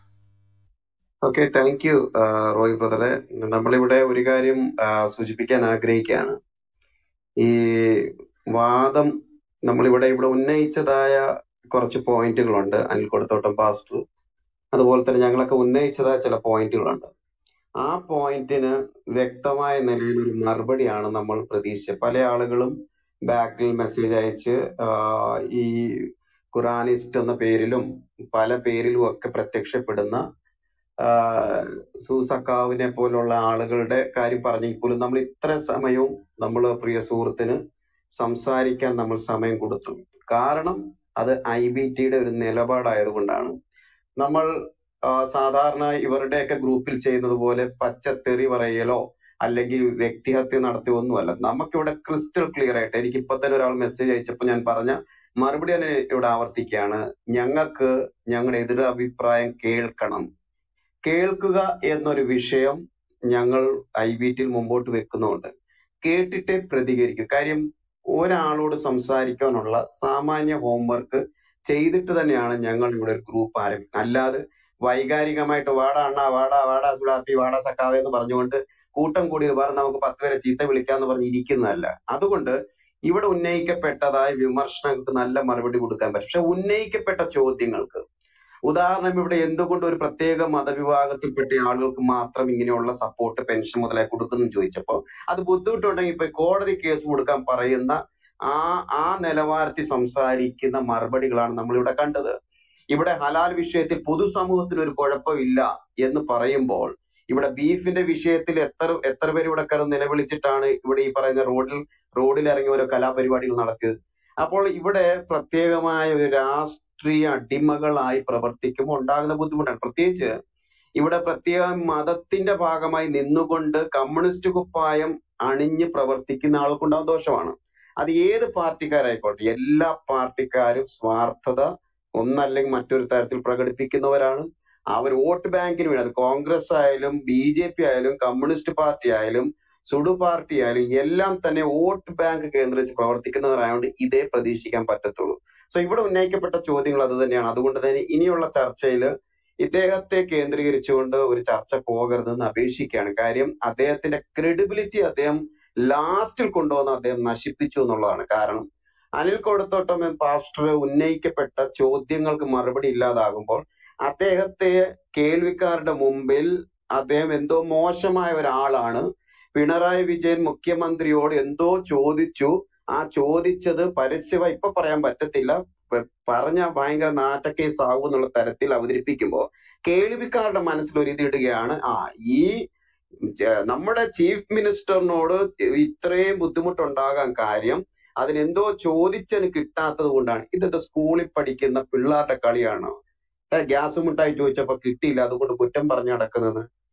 ഓക്കെ താങ്ക് യു റോയ് ബ്രദറെ നമ്മളിവിടെ ഒരു കാര്യം ആ, സൂചിപ്പിക്കാൻ ആഗ്രഹിക്കുകയാണ് ഈ വാദം നമ്മളിവിടെ ഇവിടെ ഉന്നയിച്ചതായ കുറച്ച് പോയിന്റുകളുണ്ട് അനിൽ കൊടുത്തോട്ടം പാസ്റ്റർ അതുപോലെ തന്നെ ഞങ്ങളൊക്കെ ഉന്നയിച്ചതായ ചില പോയിന്റുകളുണ്ട് ആ പോയിന്റിന് വ്യക്തമായ നിലയിൽ ഒരു മറുപടിയാണ് നമ്മൾ പ്രതീക്ഷിച്ചത് പല ആളുകളും ബാക്കിൽ മെസ്സേജ് അയച്ച് ആ, ഈ ഖുറാനിസ്റ്റ് എന്ന പേരിലും പല പേരിലും ഒക്കെ പ്രത്യക്ഷപ്പെടുന്ന ആ, സൂസക്കാവിനെ പോലുള്ള ആളുകളുടെ കാര്യം പറഞ്ഞെങ്കിൽ പോലും നമ്മൾ ഇത്ര സമയവും നമ്മൾ പ്രിയ സുഹൃത്തിന് സംസാരിക്കാൻ നമ്മൾ സമയം കൊടുത്തു കാരണം അത് ഐ ബി ടിയുടെ ഒരു നിലപാടായതുകൊണ്ടാണ് നമ്മൾ ആ, സാധാരണ ഇവരുടെയൊക്കെ ഗ്രൂപ്പിൽ ചെയ്യുന്നത് പോലെ പച്ചത്തെറി പറയലോ അല്ലെങ്കിൽ വ്യക്തിഹത്യ നടത്തിയോ ഒന്നുമല്ല നമുക്കിവിടെ ക്രിസ്റ്റൽ ക്ലിയർ ആയിട്ട് എനിക്ക് ഇപ്പൊ തന്നെ ഒരാൾ മെസ്സേജ് അയച്ചപ്പോൾ ഞാൻ പറഞ്ഞ മറുപടി ഞാൻ ഇവിടെ ആവർത്തിക്കുകയാണ് ഞങ്ങൾക്ക് ഞങ്ങളുടെ എതിർ അഭിപ്രായം കേൾക്കണം കേൾക്കുക എന്നൊരു വിഷയം ഞങ്ങൾ ഐ ബി ടിയിൽ മുമ്പോട്ട് വെക്കുന്നുണ്ട് കേട്ടിട്ടേ പ്രതികരിക്കൂ കാര്യം ഒരാളോട് സംസാരിക്കാനുള്ള സാമാന്യ ഹോംവർക്ക് ചെയ്തിട്ട് തന്നെയാണ് ഞങ്ങൾ ഇവിടെ ഒരു ഗ്രൂപ്പ് ആരംഭിക്കുന്നത് അല്ലാതെ വൈകാരികമായിട്ട് വാടാ അണ്ണാ വാടാ വാടാ സുഡാപ്പി വാടാ സക്കാവേ എന്ന് പറഞ്ഞുകൊണ്ട് കൂട്ടം കൂടി വേറെ നമുക്ക് പത്ത് പേരെ ചീത്ത വിളിക്കാന്ന് പറഞ്ഞ് ഇരിക്കുന്നതല്ല അതുകൊണ്ട് ഇവിടെ ഉന്നയിക്കപ്പെട്ടതായ വിമർശനങ്ങൾക്ക് നല്ല മറുപടി കൊടുക്കാൻ പറ്റും പക്ഷെ ഉന്നയിക്കപ്പെട്ട ചോദ്യങ്ങൾക്ക് ഉദാഹരണം ഇവിടെ എന്തുകൊണ്ട് ഒരു പ്രത്യേക മതവിഭാഗത്തിൽപ്പെട്ട ആളുകൾക്ക് മാത്രം ഇങ്ങനെയുള്ള സപ്പോർട്ട് പെൻഷൻ മുതലായി കൊടുക്കുന്നു ചോദിച്ചപ്പോൾ അത് ബുദ്ധിമുട്ടുണ്ടെങ്കിൽ ഇപ്പൊ കോടതി കേസ് കൊടുക്കാൻ പറയുന്ന ആ ആ നിലവാരത്തിൽ സംസാരിക്കുന്ന മറുപടികളാണ് നമ്മൾ ഇവിടെ കണ്ടത് ഇവിടെ ഹലാൽ വിഷയത്തിൽ പൊതുസമൂഹത്തിന് ഒരു കുഴപ്പമില്ല എന്ന് പറയുമ്പോൾ ഇവിടെ ബീഫിന്റെ വിഷയത്തിൽ എത്ര എത്ര പേര് ഇവിടെ കിടന്ന് നിലവിളിച്ചിട്ടാണ് ഇവിടെ ഈ പറയുന്ന റോഡിൽ റോഡിൽ ഇറങ്ങി ഓരോ കലാപരിപാടികൾ നടത്തിയത് അപ്പോൾ ഇവിടെ പ്രത്യേകമായ ഒരു രാഷ്ട്രീയ അടിമകളായി പ്രവർത്തിക്കുമ്പോൾ ഉണ്ടാകുന്ന ബുദ്ധിമുട്ടാണ് പ്രത്യേകിച്ച് ഇവിടെ പ്രത്യേക മതത്തിന്റെ ഭാഗമായി നിന്നുകൊണ്ട് കമ്മ്യൂണിസ്റ്റ് കുപ്പായം അണിഞ്ഞ് പ്രവർത്തിക്കുന്ന ആൾക്കുണ്ടാകുന്ന ദോഷമാണ് അത് ഏത് പാർട്ടിക്കാരായിക്കോട്ടെ എല്ലാ പാർട്ടിക്കാരും സ്വാർത്ഥത ഒന്നല്ലെങ്കിൽ മറ്റൊരു തരത്തിൽ പ്രകടിപ്പിക്കുന്നവരാണ് അവർ വോട്ട് ബാങ്കിന് വേണ്ടി അത് കോൺഗ്രസ് ആയാലും ബി ജെ പി ആയാലും കമ്മ്യൂണിസ്റ്റ് പാർട്ടി ആയാലും സുഡു പാർട്ടി ആയാലും എല്ലാം തന്നെ വോട്ട് ബാങ്ക് കേന്ദ്രീകരിച്ച് പ്രവർത്തിക്കുന്നവരായതുകൊണ്ട് ഇതേ പ്രതീക്ഷിക്കാൻ പറ്റത്തുള്ളൂ സോ ഇവിടെ ഉന്നയിക്കപ്പെട്ട ചോദ്യങ്ങൾ അത് തന്നെയാണ് അതുകൊണ്ട് തന്നെ ഇനിയുള്ള ചർച്ചയിൽ ഇദ്ദേഹത്തെ കേന്ദ്രീകരിച്ചുകൊണ്ട് ഒരു ചർച്ച പോകരുതെന്ന് അപേക്ഷിക്കുകയാണ് കാര്യം അദ്ദേഹത്തിന്റെ ക്രെഡിബിലിറ്റി അദ്ദേഹം ലാസ്റ്റിൽ കൊണ്ടുവന്ന് അദ്ദേഹം നശിപ്പിച്ചു എന്നുള്ളതാണ് കാരണം അനിൽ കൊടുത്തോട്ടം എന്ന പാസ്റ്റർ ഉന്നയിക്കപ്പെട്ട ചോദ്യങ്ങൾക്ക് മറുപടി ഇല്ലാതാകുമ്പോൾ അദ്ദേഹത്തെ കേൾവിക്കാരുടെ മുമ്പിൽ അദ്ദേഹം എന്തോ മോശമായ ഒരാളാണ് പിണറായി വിജയൻ മുഖ്യമന്ത്രിയോട് എന്തോ ചോദിച്ചു ആ ചോദിച്ചത് പരസ്യമായി ഇപ്പൊ പറയാൻ പറ്റത്തില്ല പ- പറഞ്ഞ ഭയങ്കര നാറ്റക്കേസ് ആകും എന്നുള്ള തരത്തിൽ അവതരിപ്പിക്കുമ്പോൾ കേൾവിക്കാരുടെ മനസ്സിൽ ഒരു ഇത് ഇടുകയാണ് ആ ഈ ച- നമ്മുടെ ചീഫ് മിനിസ്റ്ററിനോട് ഇത്രയും ബുദ്ധിമുട്ടുണ്ടാകാൻ കാര്യം അതിനെന്തോ ചോദിച്ചതിന് കിട്ടാത്തത് കൊണ്ടാണ് ഇതൊക്കെ സ്കൂളിൽ പഠിക്കുന്ന പിള്ളേരുടെ കളിയാണ് ഏ, ഗ്യാസ് മിഠായി ചോദിച്ചപ്പോ കിട്ടിയില്ല അതുകൊണ്ട് കുറ്റം പറഞ്ഞു നടക്കുന്നത്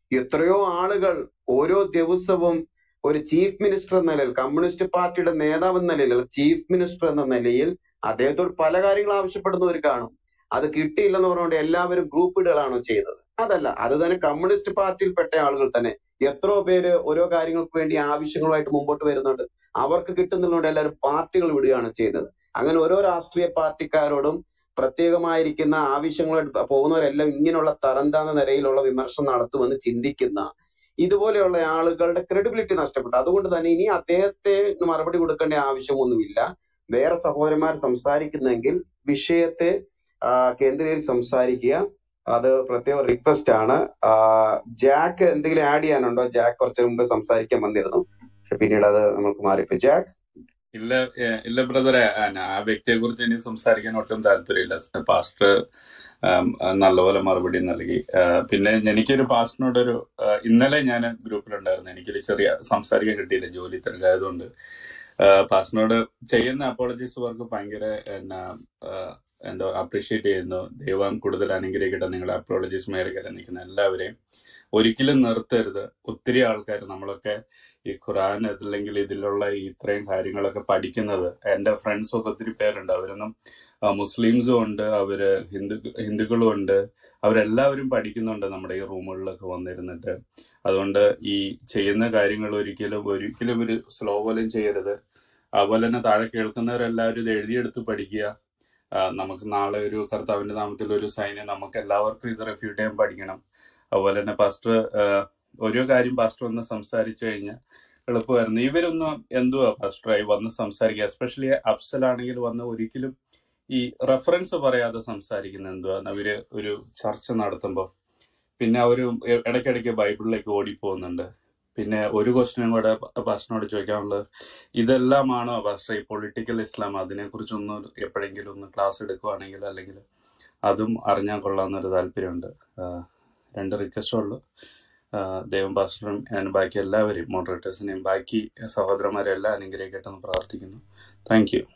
എത്രയോ ആളുകൾ ഓരോ ദിവസവും ഒരു ചീഫ് മിനിസ്റ്റർ എന്ന നിലയിൽ കമ്മ്യൂണിസ്റ്റ് പാർട്ടിയുടെ നേതാവ് എന്ന നിലയിൽ ചീഫ് മിനിസ്റ്റർ എന്ന നിലയിൽ അദ്ദേഹത്തോട് പല കാര്യങ്ങൾ ആവശ്യപ്പെടുന്നവർ കാണും അത് കിട്ടിയില്ലെന്ന് പറഞ്ഞുകൊണ്ട് എല്ലാവരും ഗ്രൂപ്പിടുകളാണോ ചെയ്തത് അതല്ല അത് തന്നെ കമ്മ്യൂണിസ്റ്റ് പാർട്ടിയിൽപ്പെട്ട ആളുകൾ തന്നെ എത്രയോ പേര് ഓരോ കാര്യങ്ങൾക്ക് വേണ്ടി ആവശ്യങ്ങളുമായിട്ട് മുമ്പോട്ട് വരുന്നുണ്ട് അവർക്ക് കിട്ടുന്നതിലൂടെ എല്ലാവരും പാർട്ടികൾ വിടുകയാണ് ചെയ്തത് അങ്ങനെ ഓരോ രാഷ്ട്രീയ പാർട്ടിക്കാരോടും പ്രത്യേകമായിരിക്കുന്ന ആവശ്യങ്ങളായിട്ട് പോകുന്നവരെല്ലാം ഇങ്ങനെയുള്ള തരംതാന്ന നിലയിലുള്ള വിമർശനം നടത്തുമെന്ന് ചിന്തിക്കുന്ന ഇതുപോലെയുള്ള ആളുകളുടെ ക്രെഡിബിലിറ്റി നഷ്ടപ്പെട്ടു അതുകൊണ്ട് തന്നെ ഇനി അദ്ദേഹത്തെ മറുപടി കൊടുക്കേണ്ട ആവശ്യമൊന്നുമില്ല വേറെ സഹോദരന്മാർ സംസാരിക്കുന്നെങ്കിൽ വിഷയത്തെ ആ, കേന്ദ്രീകരിച്ച് സംസാരിക്കുക അത് പ്രത്യേക റിക്വസ്റ്റ് ആണ് ആ, ജാക്ക് എന്തെങ്കിലും ആഡ് ചെയ്യാനുണ്ടോ ജാക്ക് കുറച്ചു മുമ്പ് സംസാരിക്കാൻ വന്നിരുന്നു പക്ഷെ പിന്നീട് അത് നമുക്ക് മാറിപ്പോയി ജാക്ക് ഇല്ല ഏഹ് ഇല്ല ബ്രദറെ ആ വ്യക്തിയെ കുറിച്ച് ഇനി സംസാരിക്കാൻ ഒട്ടും താല്പര്യമില്ല പാസ്റ്റർ ആം, നല്ലപോലെ മറുപടി നൽകി ആ, പിന്നെ എനിക്കൊരു പാസ്റ്ററിനോടൊരു ആ, ഇന്നലെ ഞാൻ ഗ്രൂപ്പിലുണ്ടായിരുന്നു എനിക്കൊരു ചെറിയ സംസാരിക്കാൻ കിട്ടിയില്ല ജോലി തിരക്കായതുകൊണ്ട് ആ, പാസ്റ്ററിനോട് ചെയ്യുന്ന അപ്പോളജീസ് വർക്ക് ഭയങ്കര എന്നാ ആ, എന്തോ അപ്രീഷിയേറ്റ് ചെയ്യുന്നു ദൈവം കൂടുതൽ അനുഗ്രഹിക്കട്ടെ നിങ്ങളുടെ അപ്പോളജീസ് മേഖലയിൽ നിൽക്കുന്ന എല്ലാവരെയും ഒരിക്കലും നിർത്തരുത് ഒത്തിരി ആൾക്കാർ നമ്മളൊക്കെ ഈ ഖുറാൻ അല്ലെങ്കിൽ ഇതിലുള്ള ഈ ഇത്രയും കാര്യങ്ങളൊക്കെ പഠിക്കുന്നത് എന്റെ ഫ്രണ്ട്സ് ഒക്കെ ഒത്തിരി പേരുണ്ട് അവരൊന്നും ആ, മുസ്ലിംസും ഉണ്ട് അവര് ഹിന്ദു ഹിന്ദുക്കളും ഉണ്ട് അവരെല്ലാവരും പഠിക്കുന്നുണ്ട് നമ്മുടെ ഈ റൂമുകളിലൊക്കെ വന്നിരുന്നിട്ട് അതുകൊണ്ട് ഈ ചെയ്യുന്ന കാര്യങ്ങൾ ഒരിക്കലും ഒരിക്കലും ഒരു സ്ലോ പോലും ചെയ്യരുത് അതുപോലെ തന്നെ താഴെ കേൾക്കുന്നവരെല്ലാവരും ഇത് എഴുതിയെടുത്ത് പഠിക്കുക ആ, നമുക്ക് നാളെ ഒരു കർത്താവിന്റെ നാമത്തിൽ ഒരു സൈന് നമുക്ക് എല്ലാവർക്കും ഇത് റെഫ്യൂട്ട് ചെയ്യാൻ പഠിക്കണം അതുപോലെ തന്നെ പാസ്റ്റർ ആ, ഓരോ കാര്യം പാസ്റ്റർ ഒന്ന് സംസാരിച്ചു കഴിഞ്ഞാൽ എളുപ്പമായിരുന്നു ഇവരൊന്നും എന്തുവാ പാസ്റ്ററായി വന്ന് സംസാരിക്കുക എസ്പെഷ്യലി അഫ്സലാണെങ്കിൽ വന്ന് ഒരിക്കലും ഈ റെഫറൻസ് പറയാതെ സംസാരിക്കുന്ന എന്തുവാ അവര് ഒരു ചർച്ച നടത്തുമ്പോൾ പിന്നെ അവര് ഇ- ഇടയ്ക്കിടയ്ക്ക് ബൈബിളിലേക്ക് ഓടിപ്പോകുന്നുണ്ട് പിന്നെ ഒരു ക്വസ്റ്റ്യനും കൂടെ പാസ്റ്ററിനോട് ചോദിക്കാനുള്ളത് ഇതെല്ലാമാണോ പാസ്റ്റർ ഈ പൊളിറ്റിക്കൽ ഇസ്ലാം അതിനെക്കുറിച്ചൊന്ന് എപ്പോഴെങ്കിലും ഒന്ന് ക്ലാസ് എടുക്കുവാണെങ്കിൽ അല്ലെങ്കിൽ അതും അറിഞ്ഞാൽ കൊള്ളാമെന്നൊരു താല്പര്യമുണ്ട് ആഹ് രണ്ട് റിക്വസ്റ്റേ ഉള്ളൂ ആഹ് ദൈവം പാസ്റ്ററും ഞാൻ ബാക്കി എല്ലാവരെയും മോഡറേറ്റേഴ്സിനെയും ബാക്കി സഹോദരന്മാരെ എല്ലാം അനുഗ്രഹിക്കട്ടെ എന്ന് പ്രാർത്ഥിക്കുന്നു thank you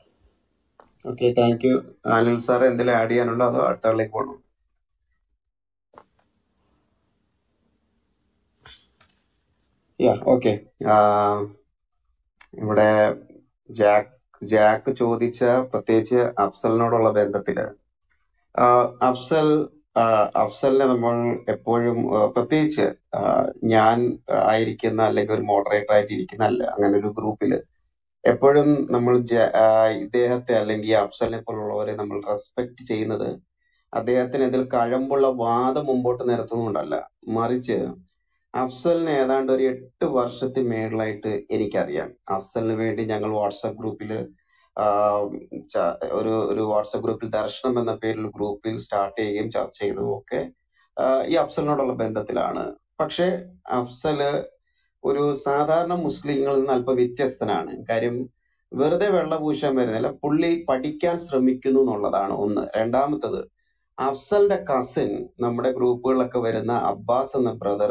okay thank you Anil sir എന്തെങ്കിലും ആഡ് ചെയ്യാനുണ്ടോ അതോ അടുത്ത ആളിലേക്ക് പോകണോ യാ ഓക്കെ ഇവിടെ ജാക്ക് ജാക്ക് ചോദിച്ച പ്രത്യേകിച്ച് അഫ്സലിനോടുള്ള ബന്ധത്തില് ആ, അഫ്സൽ ആ, അഫ്സലിനെ നമ്മൾ എപ്പോഴും ആ, പ്രത്യേകിച്ച് ആ, ഞാൻ ആയിരിക്കുന്ന അല്ലെങ്കിൽ ഒരു മോഡറേറ്റർ ആയിട്ട് ഇരിക്കുന്ന അല്ല അങ്ങനെ ഒരു ഗ്രൂപ്പില് എപ്പോഴും നമ്മൾ ജ- ആ, ഇദ്ദേഹത്തെ അല്ലെങ്കിൽ ഈ അഫ്സലിനെ പോലുള്ളവരെ നമ്മൾ റെസ്പെക്ട് ചെയ്യുന്നത് അദ്ദേഹത്തിന് ഇതിൽ കഴമ്പുള്ള വാദം മുമ്പോട്ട് നിരത്തുന്നുകൊണ്ടല്ല മറിച്ച് അഫ്സലിനെ ഏതാണ്ട് ഒരു എട്ട് വർഷത്തിൽ മേളിലായിട്ട് എനിക്കറിയാം അഫ്സലിന് വേണ്ടി ഞങ്ങൾ വാട്സാപ്പ് ഗ്രൂപ്പില് ആഹ് ച- ഒരു ഒരു വാട്സാപ്പ് ഗ്രൂപ്പിൽ ദർശനം എന്ന പേരിൽ ഗ്രൂപ്പിൽ സ്റ്റാർട്ട് ചെയ്യുകയും ചർച്ച ചെയ്തതും ഒക്കെ ആഹ് ഈ അഫ്സലിനോടുള്ള ബന്ധത്തിലാണ് പക്ഷെ അഫ്സല് ഒരു സാധാരണ മുസ്ലിങ്ങളിൽ നിന്ന് അല്പം വ്യത്യസ്തനാണ് കാര്യം വെറുതെ വെള്ളപൂശാൻ വരുന്നില്ല പുള്ളി പഠിക്കാൻ ശ്രമിക്കുന്നു എന്നുള്ളതാണ് ഒന്ന് രണ്ടാമത്തത് അഫ്സലിന്റെ കസിൻ നമ്മുടെ ഗ്രൂപ്പുകളിലൊക്കെ വരുന്ന അബ്ബാസ് എന്ന ബ്രദർ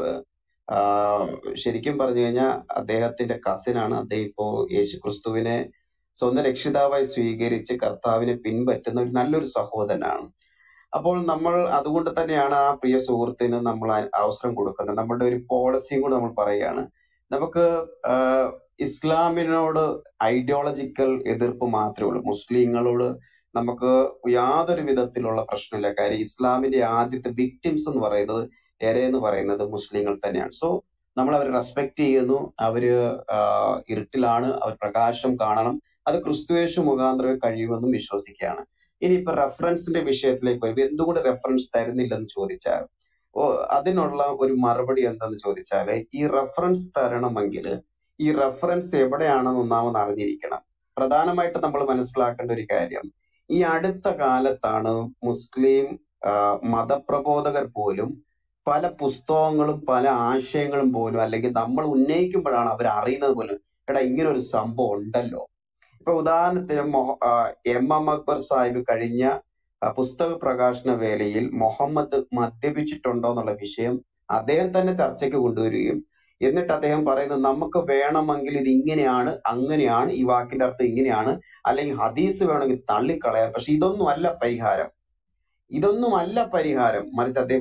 ശരിക്കും പറഞ്ഞു കഴിഞ്ഞാൽ അദ്ദേഹത്തിന്റെ കസിനാണ് അദ്ദേഹം ഇപ്പോ യേശു ക്രിസ്തുവിനെ സ്വന്തം രക്ഷിതാവായി സ്വീകരിച്ച് കർത്താവിനെ പിൻപറ്റുന്ന ഒരു നല്ലൊരു സഹോദരനാണ് അപ്പോൾ നമ്മൾ അതുകൊണ്ട് തന്നെയാണ് ആ പ്രിയ സുഹൃത്തിന് നമ്മൾ ആ അവസരം കൊടുക്കുന്നത് നമ്മളുടെ ഒരു പോളിസിയും കൂടെ നമ്മൾ പറയുകയാണ് നമുക്ക് ആഹ് ഇസ്ലാമിനോട് ഐഡിയോളജിക്കൽ എതിർപ്പ് മാത്രമേ ഉള്ളൂ മുസ്ലിങ്ങളോട് നമുക്ക് യാതൊരു വിധത്തിലുള്ള പ്രശ്നമില്ല കാര്യം ഇസ്ലാമിന്റെ ആദ്യത്തെ വിക്ടിംസ് എന്ന് പറയുന്നത് എര എന്ന് പറയുന്നത് മുസ്ലിങ്ങൾ തന്നെയാണ് സോ നമ്മൾ അവരെ റെസ്പെക്ട് ചെയ്യുന്നു അവര് ആഹ് ഇരുട്ടിലാണ് അവർ പ്രകാശം കാണണം അത് ക്രിസ്തുവേശു മുഖാന്തരമേ കഴിയുമെന്നും വിശ്വസിക്കുകയാണ് ഇനിയിപ്പോ റെഫറൻസിന്റെ വിഷയത്തിലേക്ക് വരുമ്പോൾ എന്തുകൊണ്ട് റെഫറൻസ് തരുന്നില്ലെന്ന് ചോദിച്ചാൽ ഓ അതിനുള്ള ഒരു മറുപടി എന്താന്ന് ചോദിച്ചാല് ഈ റെഫറൻസ് തരണമെങ്കിൽ ഈ റെഫറൻസ് എവിടെയാണെന്ന് ഒന്നാമത് അറിഞ്ഞിരിക്കണം പ്രധാനമായിട്ട് നമ്മൾ മനസ്സിലാക്കേണ്ട ഒരു കാര്യം ഈ അടുത്ത കാലത്താണ് മുസ്ലിം ആ, മതപ്രബോധകർ പോലും പല പുസ്തകങ്ങളും പല ആശയങ്ങളും പോലും അല്ലെങ്കിൽ നമ്മൾ ഉന്നയിക്കുമ്പോഴാണ് അവർ അറിയുന്നത് പോലും എടാ ഇങ്ങനെ ഒരു സംഭവം ഉണ്ടല്ലോ ഇപ്പൊ ഉദാഹരണത്തിന് മൊഹ- ആ, എം എം അക്ബർ സാഹിബ് കഴിഞ്ഞ ആ, പുസ്തക പ്രകാശന വേളയിൽ മുഹമ്മദ് മദ്യപിച്ചിട്ടുണ്ടോ എന്നുള്ള വിഷയം അദ്ദേഹം തന്നെ ചർച്ചയ്ക്ക് കൊണ്ടുവരികയും എന്നിട്ട് അദ്ദേഹം പറയുന്നത് നമുക്ക് വേണമെങ്കിൽ ഇത് ഇങ്ങനെയാണ് അങ്ങനെയാണ് ഈ വാക്കിന്റെ അർത്ഥം ഇങ്ങനെയാണ് അല്ലെങ്കിൽ ഹദീസ് വേണമെങ്കിൽ തള്ളിക്കളയാം പക്ഷെ ഇതൊന്നും അല്ല പരിഹാരം ഇതൊന്നും അല്ല പരിഹാരം മറിച്ച് അദ്ദേഹം പറയും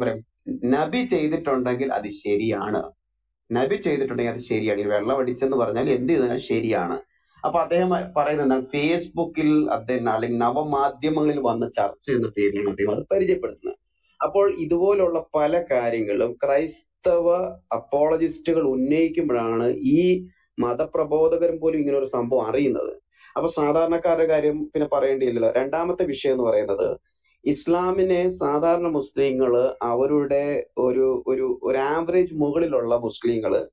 നബി ചെയ്തിട്ടുണ്ടെങ്കിൽ അത് ശരിയാണ് നബി ചെയ്തിട്ടുണ്ടെങ്കിൽ അത് ശരിയാണ് ഈ വെള്ളം അടിച്ചെന്ന് പറഞ്ഞാൽ എന്ത് ചെയ്താൽ ശരിയാണ് അപ്പൊ അദ്ദേഹം പറയുന്നത് എന്താണ് ഫേസ്ബുക്കിൽ അദ്ദേഹം അല്ലെങ്കിൽ നവമാധ്യമങ്ങളിൽ വന്ന ചർച്ച എന്ന പേരിലാണ് അദ്ദേഹം അത് പരിചയപ്പെടുത്തുന്നത് അപ്പോൾ ഇതുപോലുള്ള പല കാര്യങ്ങളും ക്രൈസ്തവ അപ്പോളജിസ്റ്റുകൾ ഉന്നയിക്കുമ്പോഴാണ് ഈ മതപ്രബോധകരും പോലും ഇങ്ങനെ ഒരു സംഭവം അറിയുന്നത് അപ്പൊ സാധാരണക്കാരുടെ കാര്യം പിന്നെ പറയേണ്ടിയില്ലല്ലോ രണ്ടാമത്തെ വിഷയം എന്ന് പറയുന്നത് ഇസ്ലാമിനെ സാധാരണ മുസ്ലിങ്ങള് അവരുടെ ഒരു ഒരു ഒരു ആവറേജ് മുകളിലുള്ള മുസ്ലിങ്ങള്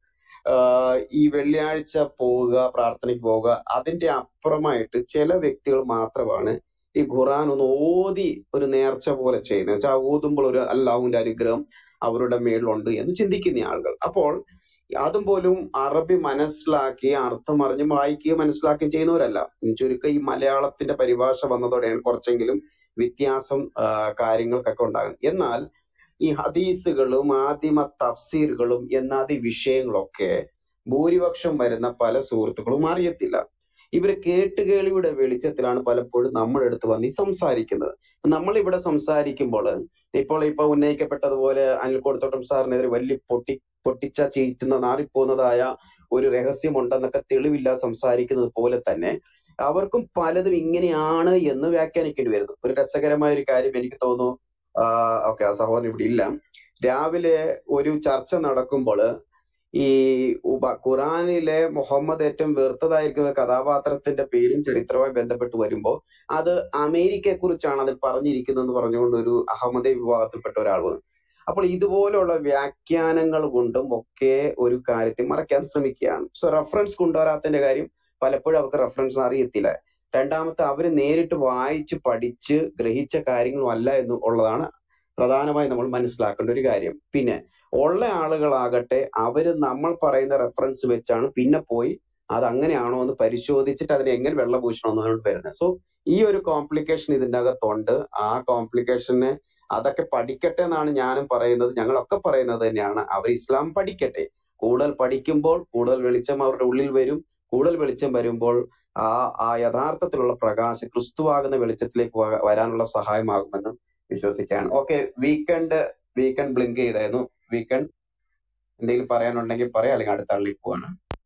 ആഹ് ഈ വെള്ളിയാഴ്ച പോവുക പ്രാർത്ഥനയ്ക്ക് പോവുക അതിന്റെ അപ്പുറമായിട്ട് ചില വ്യക്തികൾ മാത്രമാണ് ഈ ഖുറാൻ ഒന്ന് ഓതി ഒരു നേർച്ച പോലെ ചെയ്യുന്നത് വെച്ചാൽ ഓതുമ്പോൾ ഒരു അള്ളാഹുവിന്റെ അനുഗ്രഹം അവരുടെ മേളിലുണ്ട് എന്ന് ചിന്തിക്കുന്ന ആളുകൾ അപ്പോൾ അതും പോലും അറബി മനസ്സിലാക്കി അർത്ഥം അറിഞ്ഞ് വായിക്കുകയും മനസ്സിലാക്കുകയും ചെയ്യുന്നവരല്ല ചുരുക്കം ഈ മലയാളത്തിന്റെ പരിഭാഷ വന്നതോടെയാണ് കുറച്ചെങ്കിലും വ്യത്യാസം ആ, കാര്യങ്ങൾക്കൊക്കെ ഉണ്ടാകുന്നത് എന്നാൽ ഈ ഹദീസുകളും ആദിമ തഫ്സീറുകളും എന്നാദി വിഷയങ്ങളൊക്കെ ഭൂരിപക്ഷം വരുന്ന പല സുഹൃത്തുക്കളും അറിയത്തില്ല ഇവര് കേട്ടുകേൾവിയുടെ വെളിച്ചത്തിലാണ് പലപ്പോഴും നമ്മുടെ അടുത്ത് വന്ന് ഈ സംസാരിക്കുന്നത് നമ്മൾ ഇവിടെ സംസാരിക്കുമ്പോൾ ഇപ്പോൾ ഇപ്പൊ ഉന്നയിക്കപ്പെട്ടതുപോലെ അനിൽ കൊടുത്തോട്ടം സാറിനെതിരെ വലിയ പൊട്ടി പൊട്ടിച്ച ചീറ്റുന്ന നാറിപ്പോകുന്നതായ ഒരു രഹസ്യമുണ്ടെന്നൊക്കെ തെളിവില്ല സംസാരിക്കുന്നത് പോലെ തന്നെ അവർക്കും പലതും ഇങ്ങനെയാണ് എന്ന് വ്യാഖ്യാനിക്കേണ്ടി വരുന്നു ഒരു രസകരമായ ഒരു കാര്യം എനിക്ക് തോന്നുന്നു ഓക്കെ ആ സഹോദരൻ ഇവിടെ ഇല്ല രാവിലെ ഒരു ചർച്ച നടക്കുമ്പോൾ ഈ ഉപ ഖുറാനിലെ മുഹമ്മദ് ഏറ്റവും വെറുത്തതായിരിക്കുന്ന കഥാപാത്രത്തിന്റെ പേരും ചരിത്രവുമായി ബന്ധപ്പെട്ട് വരുമ്പോൾ അത് അമേരിക്കയെ കുറിച്ചാണ് അതിൽ പറഞ്ഞിരിക്കുന്നതെന്ന് പറഞ്ഞുകൊണ്ട് ഒരു അഹമ്മദി വിഭാഗത്തിൽപ്പെട്ട ഒരാൾ വന്നു അപ്പോൾ ഇതുപോലുള്ള വ്യാഖ്യാനങ്ങൾ കൊണ്ടും ഒക്കെ ഒരു കാര്യത്തെ മറയ്ക്കാൻ ശ്രമിക്കുകയാണ് സോ റെഫറൻസ് കൊണ്ടുവരാത്തതിന്റെ കാര്യം പലപ്പോഴും അവർക്ക് റെഫറൻസ് അറിയത്തില്ല രണ്ടാമത്തെ അവര് നേരിട്ട് വായിച്ച് പഠിച്ച് ഗ്രഹിച്ച കാര്യങ്ങളും അല്ല എന്ന് ഉള്ളതാണ് പ്രധാനമായി നമ്മൾ മനസ്സിലാക്കേണ്ട ഒരു കാര്യം പിന്നെ ഉള്ള ആളുകളാകട്ടെ അവര് നമ്മൾ പറയുന്ന റെഫറൻസ് വെച്ചാണ് പിന്നെ പോയി അത് അങ്ങനെയാണോ എന്ന് പരിശോധിച്ചിട്ട് അതിനെ എങ്ങനെ വെള്ളപൂശണം എന്നാണ് വരുന്നത് സോ ഈ ഒരു കോംപ്ലിക്കേഷൻ ഇതിന്റെ അകത്തുണ്ട് ആ കോംപ്ലിക്കേഷന് അതൊക്കെ പഠിക്കട്ടെ എന്നാണ് ഞാനും പറയുന്നത് ഞങ്ങളൊക്കെ പറയുന്നത് തന്നെയാണ് അവർ ഇസ്ലാം പഠിക്കട്ടെ കൂടുതൽ പഠിക്കുമ്പോൾ കൂടുതൽ വെളിച്ചം അവരുടെ ഉള്ളിൽ വരും കൂടുതൽ വെളിച്ചം വരുമ്പോൾ ആ ആ യഥാർത്ഥത്തിലുള്ള പ്രകാശം ക്രിസ്തുവാകുന്ന വെളിച്ചത്തിലേക്ക് വ- വരാനുള്ള സഹായമാകുമെന്നും വിശ്വസിക്കുകയാണ് ഓക്കെ വീക്കെൻഡ് വീക്കെൻഡ് ബ്ലിങ്ക് ചെയ്തായിരുന്നു വീക്കെൻഡ് എന്തെങ്കിലും പറയാനുണ്ടെങ്കിൽ പറയാം അല്ലെങ്കിൽ അടുത്ത ആളിലേക്ക് പോവാണ്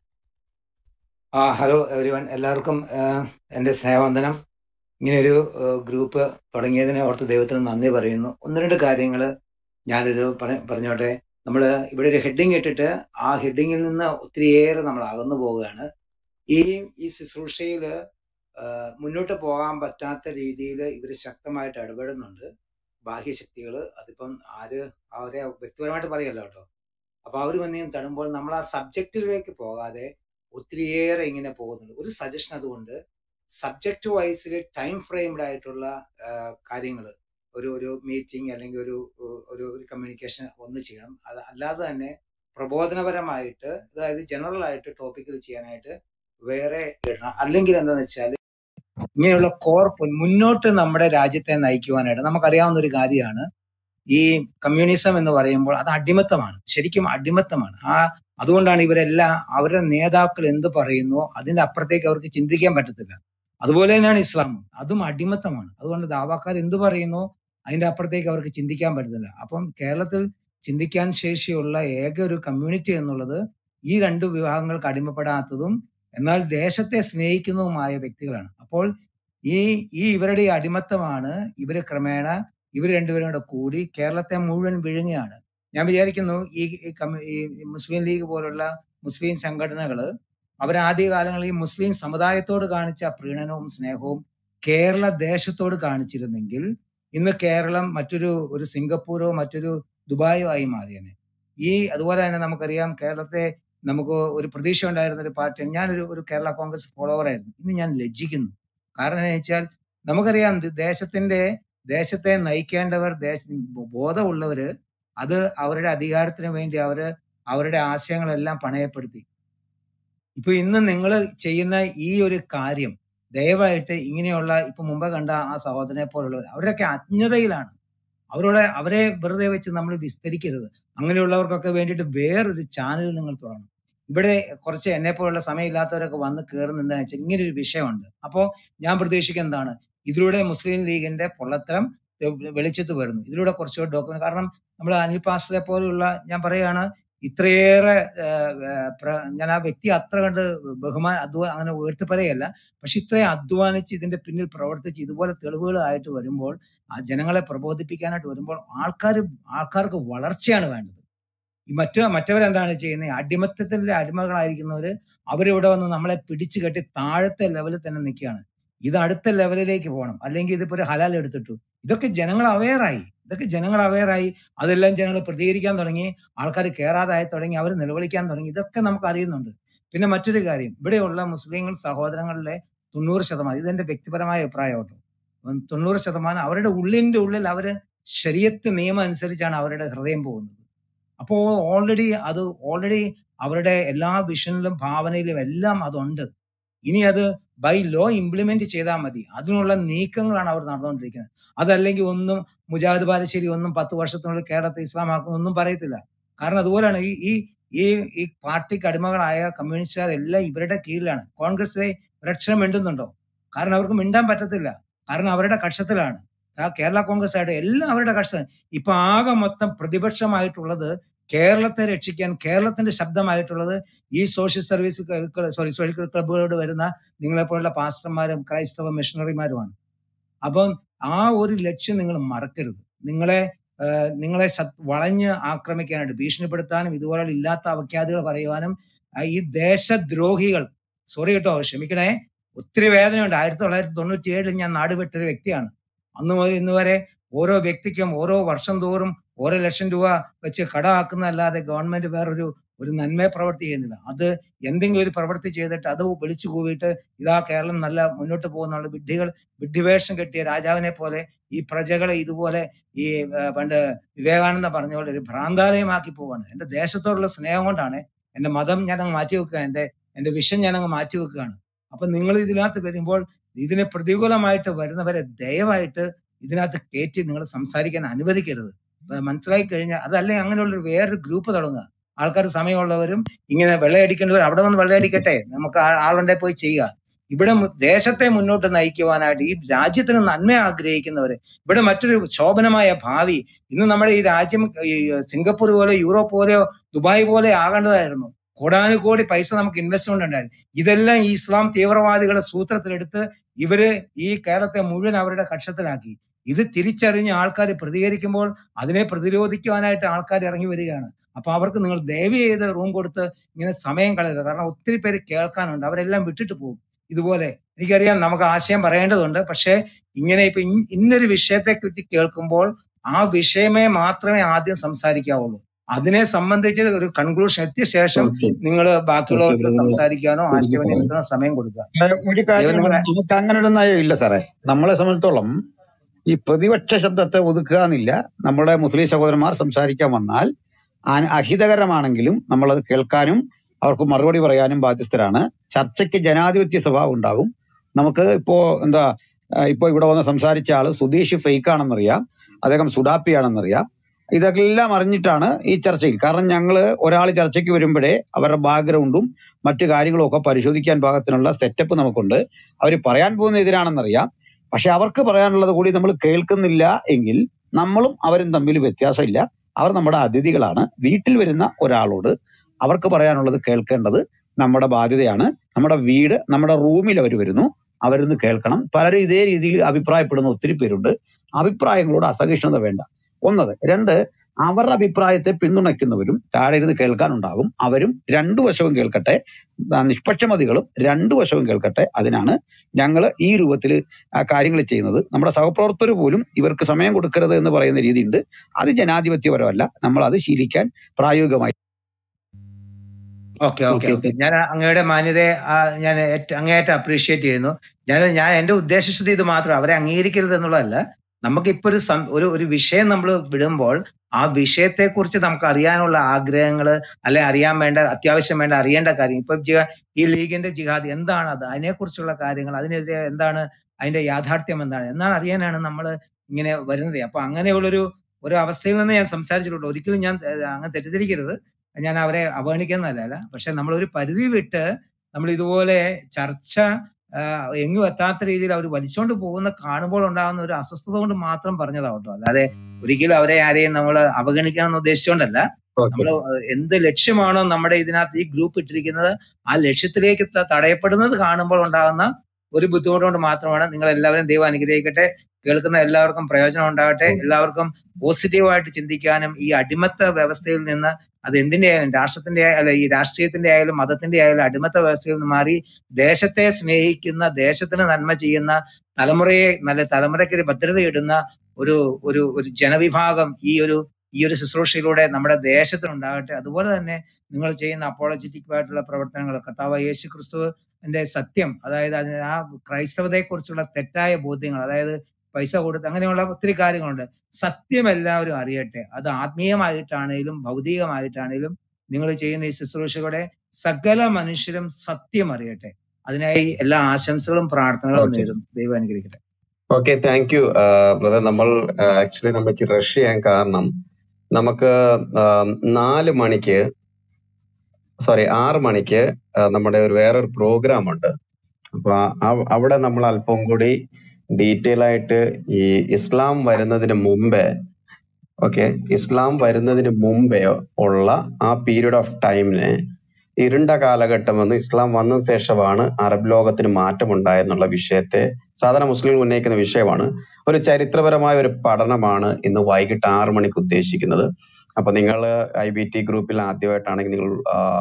ആ ഹലോ എവരിവൺ എല്ലാവർക്കും ആ, എൻ്റെ സ്നേഹവന്ദനം ഇങ്ങനെയൊരു ആ, ഗ്രൂപ്പ് തുടങ്ങിയതിനെ ഓർത്ത് ദൈവത്തിന് നന്ദി പറയുന്നു ഒന്ന് രണ്ട് കാര്യങ്ങൾ ഞാനൊരു പറ- പറഞ്ഞോട്ടെ നമ്മൾ ഇവിടെ ഒരു ഹെഡിങ് ഇട്ടിട്ട് ആ ഹെഡിങ്ങിൽ നിന്ന് ഒത്തിരിയേറെ നമ്മൾ അകന്നു പോവുകയാണ് ഈ ഈ ശുശ്രൂഷയിൽ മുന്നോട്ട് പോകാൻ പറ്റാത്ത രീതിയിൽ ഇവർ ശക്തമായിട്ട് ഇടപെടുന്നുണ്ട് ബാഹ്യശക്തികൾ അതിപ്പം ആര് അവരെ വ്യക്തിപരമായിട്ട് പറയല്ലോ കേട്ടോ അപ്പൊ അവർ വന്ന് തടുമ്പോൾ നമ്മൾ ആ സബ്ജക്റ്റിലേക്ക് പോകാതെ ഒത്തിരിയേറെ ഇങ്ങനെ പോകുന്നുണ്ട് ഒരു സജഷൻ അതുകൊണ്ട് സബ്ജക്റ്റ് വൈസിൽ ടൈം ഫ്രെയിംഡ് ആയിട്ടുള്ള കാര്യങ്ങൾ ഒരു ഒരു മീറ്റിംഗ് അല്ലെങ്കിൽ ഒരു ഒരു ഒരു കമ്മ്യൂണിക്കേഷൻ ഒന്ന് ചെയ്യണം അത് അല്ലാതെ തന്നെ പ്രബോധനപരമായിട്ട് അതായത് ജനറൽ ആയിട്ട് ടോപ്പിക്കിൽ ചെയ്യാനായിട്ട് വേറെ ഇടണം അല്ലെങ്കിൽ എന്താന്ന് വെച്ചാൽ ഇങ്ങനെയുള്ള കോർപ്പ് മുന്നോട്ട് നമ്മുടെ രാജ്യത്തെ നയിക്കുവാനായിട്ട് നമുക്കറിയാവുന്ന ഒരു കാര്യമാണ് ഈ കമ്മ്യൂണിസം എന്ന് പറയുമ്പോൾ അത് അടിമത്തമാണ് ശരിക്കും അടിമത്തമാണ് ആ അതുകൊണ്ടാണ് ഇവരെല്ലാം അവരുടെ നേതാക്കൾ എന്ത് പറയുന്നു അതിന്റെ അപ്പുറത്തേക്ക് അവർക്ക് ചിന്തിക്കാൻ പറ്റത്തില്ല അതുപോലെ തന്നെയാണ് ഇസ്ലാമും അതും അടിമത്തമാണ് അതുകൊണ്ട് ദാവാക്കാർ എന്ത് പറയുന്നു അതിന്റെ അപ്പുറത്തേക്ക് അവർക്ക് ചിന്തിക്കാൻ പറ്റത്തില്ല അപ്പം കേരളത്തിൽ ചിന്തിക്കാൻ ശേഷിയുള്ള ഏക ഒരു കമ്മ്യൂണിറ്റി എന്നുള്ളത് ഈ രണ്ട് വിഭാഗങ്ങൾക്ക് അടിമപ്പെടാത്തതും എന്നാൽ ദേശത്തെ സ്നേഹിക്കുന്നതുമായ വ്യക്തികളാണ് അപ്പോൾ ഈ ഈ ഇവരുടെ ഈ അടിമത്തമാണ് ഇവര് ക്രമേണ ഇവർ രണ്ടുപേരും കൂടെ കൂടി കേരളത്തെ മുഴുവൻ വിഴുങ്ങുകയാണ് ഞാൻ വിചാരിക്കുന്നു ഈ ഈ കമ്മ്യൂ- ഈ മുസ്ലിം ലീഗ് പോലുള്ള മുസ്ലിം സംഘടനകള് അവർ ആദ്യ കാലങ്ങളിൽ ഈ മുസ്ലിം സമുദായത്തോട് കാണിച്ച പ്രീണനവും സ്നേഹവും കേരള ദേശത്തോട് കാണിച്ചിരുന്നെങ്കിൽ ഇന്ന് കേരളം മറ്റൊരു ഒരു സിംഗപ്പൂരോ മറ്റൊരു ദുബായോ ആയി മാറിയേനെ ഈ അതുപോലെ തന്നെ നമുക്കറിയാം കേരളത്തെ നമുക്ക് ഒരു പ്രതീക്ഷ ഉണ്ടായിരുന്ന ഒരു പാർട്ടി ഞാനൊരു ഒരു കേരള കോൺഗ്രസ് ഫോളോവർ ആയിരുന്നു ഇന്ന് ഞാൻ ലജ്ജിക്കുന്നു കാരണം എന്ന് വെച്ചാൽ നമുക്കറിയാം ഇത് ദേശത്തിന്റെ ദേശത്തെ നയിക്കേണ്ടവർ ദേശ ബോധമുള്ളവര് അത് അവരുടെ അധികാരത്തിന് വേണ്ടി അവര് അവരുടെ ആശയങ്ങളെല്ലാം പണയപ്പെടുത്തി ഇപ്പൊ ഇന്ന് നിങ്ങൾ ചെയ്യുന്ന ഈ ഒരു കാര്യം ദയവായിട്ട് ഇങ്ങനെയുള്ള ഇപ്പൊ മുമ്പ് കണ്ട ആ സഹോദരനെ പോലുള്ളവർ അവരൊക്കെ അജ്ഞതയിലാണ് അവരോട് അവരെ വെറുതെ വെച്ച് നമ്മൾ വിസ്തരിക്കരുത് അങ്ങനെയുള്ളവർക്കൊക്കെ വേണ്ടിയിട്ട് വേറൊരു ചാനൽ നിങ്ങൾ തുടങ്ങണം ഇവിടെ കുറച്ച് എന്നെ പോലുള്ള സമയമില്ലാത്തവരൊക്കെ വന്ന് കയറുന്ന എന്താ വെച്ചാൽ ഇങ്ങനെ ഒരു വിഷയമുണ്ട് അപ്പോ ഞാൻ പ്രതീക്ഷിക്കുന്നത് എന്താണ് ഇതിലൂടെ മുസ്ലിം ലീഗിന്റെ പൊള്ളത്തരം വെ- വെളിച്ചത്ത് വരുന്നു ഇതിലൂടെ കുറച്ചുകൂടി ഡോക്യുമെന്റ് കാരണം നമ്മൾ അനിൽ പാസ്റ്ററെ പോലെയുള്ള ഞാൻ പറയുകയാണ് ഇത്രയേറെ ആ, ആ, പ്ര- ഞാൻ ആ വ്യക്തി അത്ര കണ്ട് ബഹുമാൻ അധ്വാ അങ്ങനെ ഉയർത്തി പറയല്ല പക്ഷെ ഇത്രയും അധ്വാനിച്ച് ഇതിന്റെ പിന്നിൽ പ്രവർത്തിച്ച് ഇതുപോലെ തെളിവുകളായിട്ട് വരുമ്പോൾ ആ ജനങ്ങളെ പ്രബോധിപ്പിക്കാനായിട്ട് വരുമ്പോൾ ആൾക്കാർ ആൾക്കാർക്ക് വളർച്ചയാണ് വേണ്ടത് ഈ മറ്റു മറ്റവരെന്താണ് ചെയ്യുന്നത് അടിമത്തത്തിന്റെ അടിമകളായിരിക്കുന്നവര് അവരിവിടെ വന്ന് നമ്മളെ പിടിച്ചു കെട്ടി താഴത്തെ ലെവലിൽ തന്നെ നിൽക്കുകയാണ് ഇത് അടുത്ത ലെവലിലേക്ക് പോകണം അല്ലെങ്കിൽ ഇതിപ്പോ ഒരു ഹലാൽ എടുത്തിട്ടു ഇതൊക്കെ ജനങ്ങൾ അവെയറായി ഇതൊക്കെ ജനങ്ങൾ അവെയറായി അതെല്ലാം ജനങ്ങൾ പ്രതികരിക്കാൻ തുടങ്ങി ആൾക്കാർ കയറാതായി തുടങ്ങി അവർ നിലവിളിക്കാൻ തുടങ്ങി ഇതൊക്കെ നമുക്ക് അറിയുന്നുണ്ട് പിന്നെ മറ്റൊരു കാര്യം ഇവിടെയുള്ള മുസ്ലിങ്ങൾ സഹോദരങ്ങളിലെ തൊണ്ണൂറ് ശതമാനം ഇതെന്റെ വ്യക്തിപരമായ അഭിപ്രായം കേട്ടോ ഉം തൊണ്ണൂറ് ശതമാനം അവരുടെ ഉള്ളിന്റെ ഉള്ളിൽ അവര് ശരിയത്ത് നിയമം അനുസരിച്ചാണ് അവരുടെ ഹൃദയം പോകുന്നത് അപ്പോ ഓൾറെഡി അത് ഓൾറെഡി അവരുടെ എല്ലാ വിഷനിലും ഭാവനയിലും എല്ലാം അതുണ്ട് ഇനി അത് ബൈ ലോ ഇംപ്ലിമെന്റ് ചെയ്താൽ മതി അതിനുള്ള നീക്കങ്ങളാണ് അവർ നടന്നുകൊണ്ടിരിക്കുന്നത് അതല്ലെങ്കിൽ ഒന്നും മുജാഹിദ് ബാലുശ്ശേരി ഒന്നും പത്ത് വർഷത്തിനുള്ളിൽ കേരളത്തെ ഇസ്ലാമാക്കും ഒന്നും പറയത്തില്ല കാരണം അതുപോലെയാണ് ഈ ഈ ഈ ഈ പാർട്ടിക്ക് അടിമകളായ കമ്മ്യൂണിസ്റ്റുകാർ എല്ലാം ഇവരുടെ കീഴിലാണ് കോൺഗ്രസിലെ ഒരക്ഷരം മിണ്ടുന്നുണ്ടോ കാരണം അവർക്ക് മിണ്ടാൻ പറ്റത്തില്ല കാരണം അവരുടെ കക്ഷത്തിലാണ് ആ കേരള കോൺഗ്രസ് ആയിട്ട് എല്ലാം അവരുടെ കക്ഷത്തിൽ ഇപ്പൊ ആകെ മൊത്തം പ്രതിപക്ഷമായിട്ടുള്ളത് കേരളത്തെ രക്ഷിക്കാൻ കേരളത്തിന്റെ ശബ്ദമായിട്ടുള്ളത് ഈ സോഷ്യൽ സർവീസ് സോറി സോഷ്യൽ ക്ലബുകളോട് വരുന്ന നിങ്ങളെപ്പോലുള്ള പാസ്റ്റർമാരും ക്രൈസ്തവ മിഷണറിമാരുമാണ് അപ്പം ആ ഒരു ലക്ഷ്യം നിങ്ങൾ മറക്കരുത് നിങ്ങളെ ആ, നിങ്ങളെ ശത്- വളഞ്ഞ് ആക്രമിക്കാനായിട്ട് ഭീഷണിപ്പെടുത്താനും ഇതുപോലുള്ള ഇല്ലാത്ത അവഖ്യാതികൾ പറയുവാനും ആ, ഈ ദേശദ്രോഹികൾ സോറി കേട്ടോ ക്ഷമിക്കണേ ഒത്തിരി വേദനയുണ്ട് ആയിരത്തി തൊള്ളായിരത്തി തൊണ്ണൂറ്റി ഏഴിൽ ഞാൻ നാട് വിട്ടൊരു വ്യക്തിയാണ് അന്ന് മുതൽ ഇന്ന് വരെ ഓരോ വ്യക്തിക്കും ഓരോ വർഷം തോറും ഓരോ ലക്ഷം രൂപ വെച്ച് കട ആക്കുന്നതല്ലാതെ ഗവൺമെന്റ് വേറൊരു ഒരു നന്മ പ്രവൃത്തി ചെയ്യുന്നില്ല അത് എന്തെങ്കിലും ഒരു പ്രവൃത്തി ചെയ്തിട്ട് അത് വിളിച്ചു കൂവിയിട്ട് ഇതാ കേരളം നല്ല മുന്നോട്ട് പോകുന്നുള്ള വിഡ്ഢികൾ വിഡ്ഢിവേഷം കെട്ടിയ രാജാവിനെ പോലെ ഈ പ്രജകളെ ഇതുപോലെ ഈ ആ, പണ്ട് വിവേകാനന്ദ പറഞ്ഞ പോലെ ഒരു ഭ്രാന്താലയമാക്കി പോവാണ് എന്റെ ദേശത്തോടുള്ള സ്നേഹം കൊണ്ടാണ് എന്റെ മതം ഞാൻ അങ്ങ് മാറ്റി വെക്കുക എന്റെ എന്റെ വിഷം ഞാൻ അങ്ങ് മാറ്റി വെക്കുകയാണ് അപ്പൊ നിങ്ങൾ ഇതിനകത്ത് വരുമ്പോൾ ഇതിന് പ്രതികൂലമായിട്ട് വരുന്നവരെ ദയവായിട്ട് ഇതിനകത്ത് കയറ്റി നിങ്ങൾ സംസാരിക്കാൻ അനുവദിക്കരുത് അപ്പൊ മനസ്സിലാക്കി കഴിഞ്ഞാൽ അതല്ലേ അങ്ങനെയുള്ള ഒരു വേറൊരു ഗ്രൂപ്പ് തുടങ്ങുക ആൾക്കാർ സമയമുള്ളവരും ഇങ്ങനെ വെള്ളയടിക്കേണ്ടവർ അവിടെ വന്ന് വെള്ളയടിക്കട്ടെ നമുക്ക് ആ- ആളുണ്ടെ പോയി ചെയ്യുക ഇവിടെ മു- ദേശത്തെ മുന്നോട്ട് നയിക്കുവാനായിട്ട് ഈ രാജ്യത്തിന് നന്മ ആഗ്രഹിക്കുന്നവര് ഇവിടെ മറ്റൊരു ശോഭനമായ ഭാവി ഇന്ന് നമ്മുടെ ഈ രാജ്യം ഈ സിംഗപ്പൂർ പോലെ യൂറോപ്പ് പോലെയോ ദുബായ് പോലെ ആകേണ്ടതായിരുന്നു കോടാനുകോടി പൈസ നമുക്ക് ഇൻവെസ്റ്റ്മെന്റ് ഉണ്ടായിരുന്നു ഇതെല്ലാം ഈ ഇസ്ലാം തീവ്രവാദികളുടെ സൂത്രത്തിലെടുത്ത് ഇവര് ഈ കേരളത്തെ മുഴുവൻ അവരുടെ കക്ഷത്തിലാക്കി ഇത് തിരിച്ചറിഞ്ഞ് ആൾക്കാർ പ്രതികരിക്കുമ്പോൾ അതിനെ പ്രതിരോധിക്കുവാനായിട്ട് ആൾക്കാർ ഇറങ്ങി വരികയാണ് അപ്പൊ അവർക്ക് നിങ്ങൾ ദയവ് ചെയ്ത് റൂം കൊടുത്ത് ഇങ്ങനെ സമയം കളയരുത് കാരണം ഒത്തിരി പേര് കേൾക്കാനുണ്ട് അവരെല്ലാം വിട്ടിട്ട് പോകും ഇതുപോലെ എനിക്കറിയാം നമുക്ക് ആശയം പറയേണ്ടതുണ്ട് പക്ഷെ ഇങ്ങനെ ഇപ്പൊ ഇൻ- ഇന്നൊരു വിഷയത്തെ കുറിച്ച് കേൾക്കുമ്പോൾ ആ വിഷയമേ മാത്രമേ ആദ്യം സംസാരിക്കാവുള്ളൂ അതിനെ സംബന്ധിച്ച് ഒരു കൺക്ലൂഷൻ എത്തിയ ശേഷം ഓക്കെ നിങ്ങൾ ഓക്കെ ബാക്കിയുള്ളവർക്ക് ബ്രദറെ സംസാരിക്കാനോ ശരിക്കും ആശയവിനിമയത്തിനോ സമയം കൊടുക്കുക ഏഹ് ഒരു ദൈവം കാര്യം നിങ്ങളെ നമുക്ക് അങ്ങനെ ഒരു നയം ഇല്ല സാറേ നമ്മളെ സംബന്ധിച്ചോളം ഈ പ്രതിപക്ഷ ശബ്ദത്തെ ഒതുക്കുക എന്നില്ല നമ്മുടെ മുസ്ലിം സഹോദരന്മാർ സംസാരിക്കാൻ വന്നാൽ ആ- അഹിതകരമാണെങ്കിലും നമ്മളത് കേൾക്കാനും അവർക്ക് മറുപടി പറയാനും ബാധ്യസ്ഥരാണ് ചർച്ചയ്ക്ക് ജനാധിപത്യ സ്വഭാവം ഉണ്ടാകും നമുക്ക് ഇപ്പോ എന്താ ആ, ഇപ്പോ ഇവിടെ വന്ന് സംസാരിച്ച ആള് സുധീഷ് ഫേക്ക് ആണെന്നറിയാം അദ്ദേഹം സുഡാപ്പി ആണെന്നറിയാം ഇതെല്ലാം അറിഞ്ഞിട്ടാണ് ഈ ചർച്ചയിൽ കാരണം ഞങ്ങൾ ഒരാൾ ചർച്ചയ്ക്ക് വരുമ്പോഴേ അവരുടെ ബാക്ക്ഗ്രൗണ്ടും മറ്റു കാര്യങ്ങളും ഒക്കെ പരിശോധിക്കാൻ പാകത്തിനുള്ള സെറ്റപ്പ് നമുക്കുണ്ട് അവർ പറയാൻ പോകുന്ന എതിരാണെന്നറിയാം പക്ഷെ അവർക്ക് പറയാനുള്ളത് കൂടി നമ്മൾ കേൾക്കുന്നില്ല എങ്കിൽ നമ്മളും അവരും തമ്മിൽ വ്യത്യാസമില്ല അവർ നമ്മുടെ അതിഥികളാണ് വീട്ടിൽ വരുന്ന ഒരാളോട് അവർക്ക് പറയാനുള്ളത് കേൾക്കേണ്ടത് നമ്മുടെ ബാധ്യതയാണ് നമ്മുടെ വീട് നമ്മുടെ റൂമിൽ അവർ വരുന്നു അവരിന്ന് കേൾക്കണം പലരും ഇതേ രീതിയിൽ അഭിപ്രായപ്പെടുന്ന ഒത്തിരി പേരുണ്ട് അഭിപ്രായങ്ങളോട് അസഹിഷ്ണുത വേണ്ട ഒന്നത് രണ്ട് അവരുടെ അഭിപ്രായത്തെ പിന്തുണയ്ക്കുന്നവരും താഴെ ഇരുന്ന് കേൾക്കാനുണ്ടാകും അവരും രണ്ടു വശവും കേൾക്കട്ടെ ആ, നിഷ്പക്ഷമതികളും രണ്ടു വശവും കേൾക്കട്ടെ അതിനാണ് ഞങ്ങൾ ഈ രൂപത്തിൽ കാര്യങ്ങൾ ചെയ്യുന്നത് നമ്മുടെ സഹപ്രവർത്തകർ പോലും ഇവർക്ക് സമയം കൊടുക്കരുത് എന്ന് പറയുന്ന രീതിയുണ്ട് അത് ജനാധിപത്യപരമല്ല നമ്മൾ അത് ശീലിക്കാൻ പ്രായോഗികമായി ഓക്കെ ഓക്കെ ഓക്കെ ഞാൻ അങ്ങയുടെ മാന്യതയെ ആ, ഞാൻ ഏറ്റ- അങ്ങേയറ്റം അപ്രീഷിയേറ്റ് ചെയ്യുന്നു ഞാൻ ഞാൻ എന്റെ ഉദ്ദേശശുദ്ധി ഇത് മാത്രം അവരെ അംഗീകരിക്കരുത് എന്നുള്ളതല്ല നമുക്കിപ്പോ ഒരു സം- ഒരു ഒരു വിഷയം നമ്മൾ വിടുമ്പോൾ ആ വിഷയത്തെ കുറിച്ച് നമുക്ക് അറിയാനുള്ള ആഗ്രഹങ്ങള് അല്ലെ അറിയാൻ വേണ്ട അത്യാവശ്യം വേണ്ട അറിയേണ്ട കാര്യം ഇപ്പൊ ജിഹാ- ഈ ലീഗിന്റെ ജിഹാദ് എന്താണ് അത് അതിനെക്കുറിച്ചുള്ള കാര്യങ്ങൾ അതിനെതിരെ എന്താണ് അതിന്റെ യാഥാർത്ഥ്യം എന്താണ് എന്നാണ് അറിയാനാണ് നമ്മൾ ഇങ്ങനെ വരുന്നത് അപ്പൊ അങ്ങനെയുള്ളൊരു ഒരു അവസ്ഥയിൽ നിന്ന് ഞാൻ സംസാരിച്ചിട്ടുണ്ട് ഒരിക്കലും ഞാൻ ഏഹ്, അങ്ങനെ തെറ്റിദ്ധരിക്കരുത് ഞാൻ അവരെ അവഗണിക്കുന്നതല്ല പക്ഷെ നമ്മൾ ഒരു പരിധി വിട്ട് നമ്മൾ ഇതുപോലെ ചർച്ച എങ്ങും എത്താത്ത രീതിയിൽ അവർ വലിച്ചോണ്ട് പോകുന്ന കാണുമ്പോൾ ഉണ്ടാകുന്ന ഒരു അസ്വസ്ഥത കൊണ്ട് മാത്രം പറഞ്ഞതാവട്ടോ അല്ലാതെ ഒരിക്കലും അവരെ ആരെയും നമ്മൾ അവഗണിക്കണം എന്ന് ഉദ്ദേശിച്ചുകൊണ്ടല്ല ഓക്കെ നമ്മൾ എന്ത് ലക്ഷ്യമാണോ നമ്മുടെ ഇതിനകത്ത് ഈ ഗ്രൂപ്പ് ഇട്ടിരിക്കുന്നത് ആ ലക്ഷ്യത്തിലേക്ക് ത- തടയപ്പെടുന്നത് കാണുമ്പോൾ ഉണ്ടാകുന്ന ഒരു ബുദ്ധിമുട്ട് കൊണ്ട് മാത്രമാണ് നിങ്ങൾ എല്ലാവരും ദൈവം അനുഗ്രഹിക്കട്ടെ കേൾക്കുന്ന എല്ലാവർക്കും പ്രയോജനം ഉണ്ടാകട്ടെ എല്ലാവർക്കും പോസിറ്റീവായിട്ട് ചിന്തിക്കാനും ഈ അടിമത്ത വ്യവസ്ഥയിൽ നിന്ന് അത് എന്തിന്റെ ആയാലും രാഷ്ട്രത്തിന്റെ ആയ- അല്ല ഈ രാഷ്ട്രീയത്തിന്റെ ആയാലും മതത്തിന്റെ ആയാലും അടിമത്ത വ്യവസ്ഥയിൽ നിന്ന് മാറി ദേശത്തെ സ്നേഹിക്കുന്ന ദേശത്തിന് നന്മ ചെയ്യുന്ന തലമുറയെ നല്ല തലമുറയ്ക്ക് ഒരു ഭദ്രതയിടുന്ന ഒരു ഒരു ഒരു ജനവിഭാഗം ഈ ഒരു ഈ ഒരു ശുശ്രൂഷയിലൂടെ നമ്മുടെ ദേശത്തിനുണ്ടാകട്ടെ അതുപോലെ തന്നെ നിങ്ങൾ ചെയ്യുന്ന അപ്പോളജറ്റിക് ആയിട്ടുള്ള പ്രവർത്തനങ്ങൾ കർത്താവ് യേശു ക്രിസ്തുവിന്റെ സത്യം അതായത് അതിന് ആ ക്രൈസ്തവതയെ കുറിച്ചുള്ള തെറ്റായ ബോധ്യങ്ങൾ അതായത് പൈസ കൊടുത്ത് അങ്ങനെയുള്ള ഒത്തിരി കാര്യങ്ങളുണ്ട് സത്യം എല്ലാവരും അറിയട്ടെ അത് ആത്മീയമായിട്ടാണേലും ഭൗതികമായിട്ടാണേലും നിങ്ങൾ ചെയ്യുന്ന ഈ ശുശ്രൂഷകളുടെ സകല മനുഷ്യരും സത്യം അറിയട്ടെ അതിനായി എല്ലാ ആശംസകളും പ്രാർത്ഥനകളും ഓക്കെ നേരുന്നു ദൈവം അനുഗ്രഹിക്കട്ടെ ഓക്കെ താങ്ക് യു ബ്രദർ നമ്മൾ ആക്ച്വലി നമ്മൾ റഷ് ചെയ്യാൻ കാരണം നമുക്ക് ആം, നാല് മണിക്ക് സോറി ആറ് മണിക്ക് ആ, നമ്മുടെ ഒരു വേറൊരു പ്രോഗ്രാം ഉണ്ട് അപ്പൊ ആ- ആ- അവിടെ നമ്മൾ അല്പം കൂടി ഡീറ്റെയിൽ ആയിട്ട് ഈ ഇസ്ലാം വരുന്നതിന് മുമ്പേ ഓക്കെ ഇസ്ലാം വരുന്നതിന് മുമ്പേ ഉള്ള ആ പീരീഡ് ഓഫ് ടൈമിന് ഇരുണ്ട കാലഘട്ടം എന്ന് ഇസ്ലാം വന്ന ശേഷമാണ് അറബ് ലോകത്തിന് മാറ്റമുണ്ടായെന്നുള്ള വിഷയത്തെ സാധാരണ മുസ്ലിം ഉന്നയിക്കുന്ന വിഷയമാണ് ഒരു ചരിത്രപരമായ ഒരു പഠനമാണ് ഇന്ന് വൈകിട്ട് ആറ് മണിക്ക് ഉദ്ദേശിക്കുന്നത് അപ്പൊ നിങ്ങൾ ഐ ബി ടി ഗ്രൂപ്പിൽ ആദ്യമായിട്ടാണെങ്കിൽ നിങ്ങൾ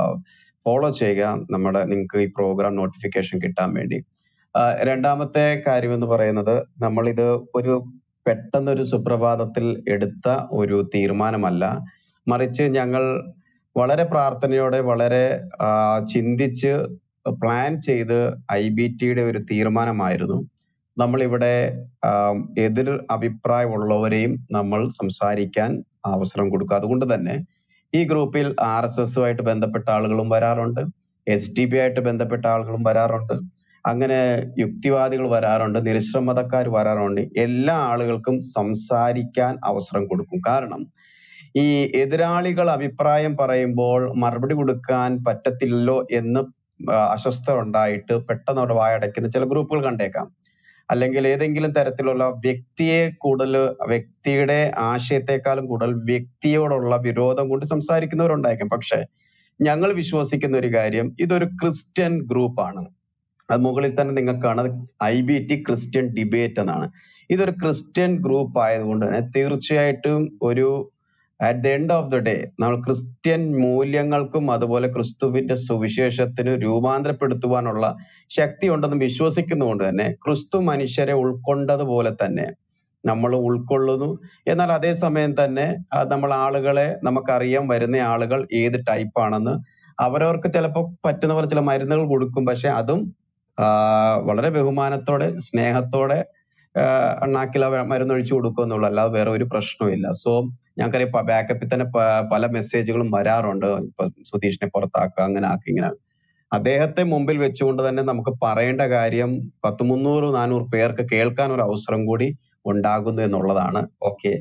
ഫോളോ ചെയ്യുക നമ്മുടെ നിങ്ങൾക്ക് ഈ പ്രോഗ്രാം നോട്ടിഫിക്കേഷൻ കിട്ടാൻ വേണ്ടി ആ, രണ്ടാമത്തെ കാര്യം എന്ന് പറയുന്നത് നമ്മൾ ഇത് ഒരു പെട്ടെന്നൊരു സുപ്രഭാതത്തിൽ എടുത്ത ഒരു തീരുമാനമല്ല മറിച്ച് ഞങ്ങൾ വളരെ പ്രാർത്ഥനയോടെ വളരെ ആ, ചിന്തിച്ച് പ്ലാൻ ചെയ്ത് ഐ ബി ടിയുടെ ഒരു തീരുമാനമായിരുന്നു നമ്മളിവിടെ ആം, എതിർ അഭിപ്രായമുള്ളവരെയും നമ്മൾ സംസാരിക്കാൻ അവസരം കൊടുക്കുക അതുകൊണ്ട് തന്നെ ഈ ഗ്രൂപ്പിൽ ആർ എസ് എസുമായിട്ട് ബന്ധപ്പെട്ട ആളുകളും വരാറുണ്ട് എസ് ടി പി ആയിട്ട് ബന്ധപ്പെട്ട ആളുകളും വരാറുണ്ട് അങ്ങനെ യുക്തിവാദികൾ വരാറുണ്ട് നിരുശ്രമതക്കാർ വരാറുണ്ട് എല്ലാ ആളുകൾക്കും സംസാരിക്കാൻ അവസരം കൊടുക്കും കാരണം ഈ എതിരാളികൾ അഭിപ്രായം പറയുമ്പോൾ മറുപടി കൊടുക്കാൻ പറ്റത്തില്ലല്ലോ എന്ന് ആ, അസ്വസ്ഥ ഉണ്ടായിട്ട് പെട്ടെന്ന് അവിടെ വായടയ്ക്കുന്ന ചില ഗ്രൂപ്പുകൾ കണ്ടേക്കാം അല്ലെങ്കിൽ ഏതെങ്കിലും തരത്തിലുള്ള വ്യക്തിയെ കൂടുതൽ വ്യക്തിയുടെ ആശയത്തെക്കാളും കൂടുതൽ വ്യക്തിയോടുള്ള വിരോധം കൊണ്ട് സംസാരിക്കുന്നവരുണ്ടായിരിക്കും പക്ഷെ ഞങ്ങൾ വിശ്വസിക്കുന്ന ഒരു കാര്യം ഇതൊരു ക്രിസ്ത്യൻ ഗ്രൂപ്പാണ് അത് മുകളിൽ തന്നെ നിങ്ങൾക്ക് കാണാം I B T Christian debate എന്നാണ് ഇതൊരു ക്രിസ്ത്യൻ ഗ്രൂപ്പ് ആയതുകൊണ്ട് തന്നെ തീർച്ചയായിട്ടും ഒരു at the end of the day നമ്മൾ ക്രിസ്ത്യൻ മൂല്യങ്ങൾക്കും അതുപോലെ ക്രിസ്തുവിന്റെ സുവിശേഷത്തിന് രൂപാന്തരപ്പെടുത്തുവാനുള്ള ശക്തി ഉണ്ടെന്ന് വിശ്വസിക്കുന്നതുകൊണ്ട് തന്നെ ക്രിസ്തു മനുഷ്യരെ ഉൾക്കൊണ്ടതുപോലെ തന്നെ നമ്മൾ ഉൾക്കൊള്ളുന്നു എന്നാൽ അതേസമയം തന്നെ ആ, നമ്മൾ ആളുകളെ നമുക്കറിയാം വരുന്ന ആളുകൾ ഏത് ടൈപ്പ് ആണെന്ന് അവരവർക്ക് ചിലപ്പോൾ പറ്റുന്ന പോലെ ചില മരുന്നുകൾ കൊടുക്കും പക്ഷെ അതും ആ, വളരെ ബഹുമാനത്തോടെ സ്നേഹത്തോടെ ആ, അണ്ണാക്കിൽ ആ മരുന്നൊഴിച്ചു കൊടുക്കുക എന്നുള്ളൂ അല്ലാതെ വേറെ ഒരു പ്രശ്നവുമില്ല സോ ഞങ്ങൾക്കറിയാം ബാക്കപ്പിൽ തന്നെ പ- പല മെസ്സേജുകളും വരാറുണ്ട് ഇപ്പൊ സുധീഷിനെ പുറത്താക്കുക അങ്ങനെ ആക്കി ഇങ്ങനെ ആക്ക്. അദ്ദേഹത്തെ മുമ്പിൽ വെച്ചുകൊണ്ട് തന്നെ നമുക്ക് പറയേണ്ട കാര്യം പത്ത് മുന്നൂറ് നാനൂറ് പേർക്ക് കേൾക്കാൻ ഒരു അവസരം കൂടി ഉണ്ടാകുന്നു എന്നുള്ളതാണ് ഓക്കെ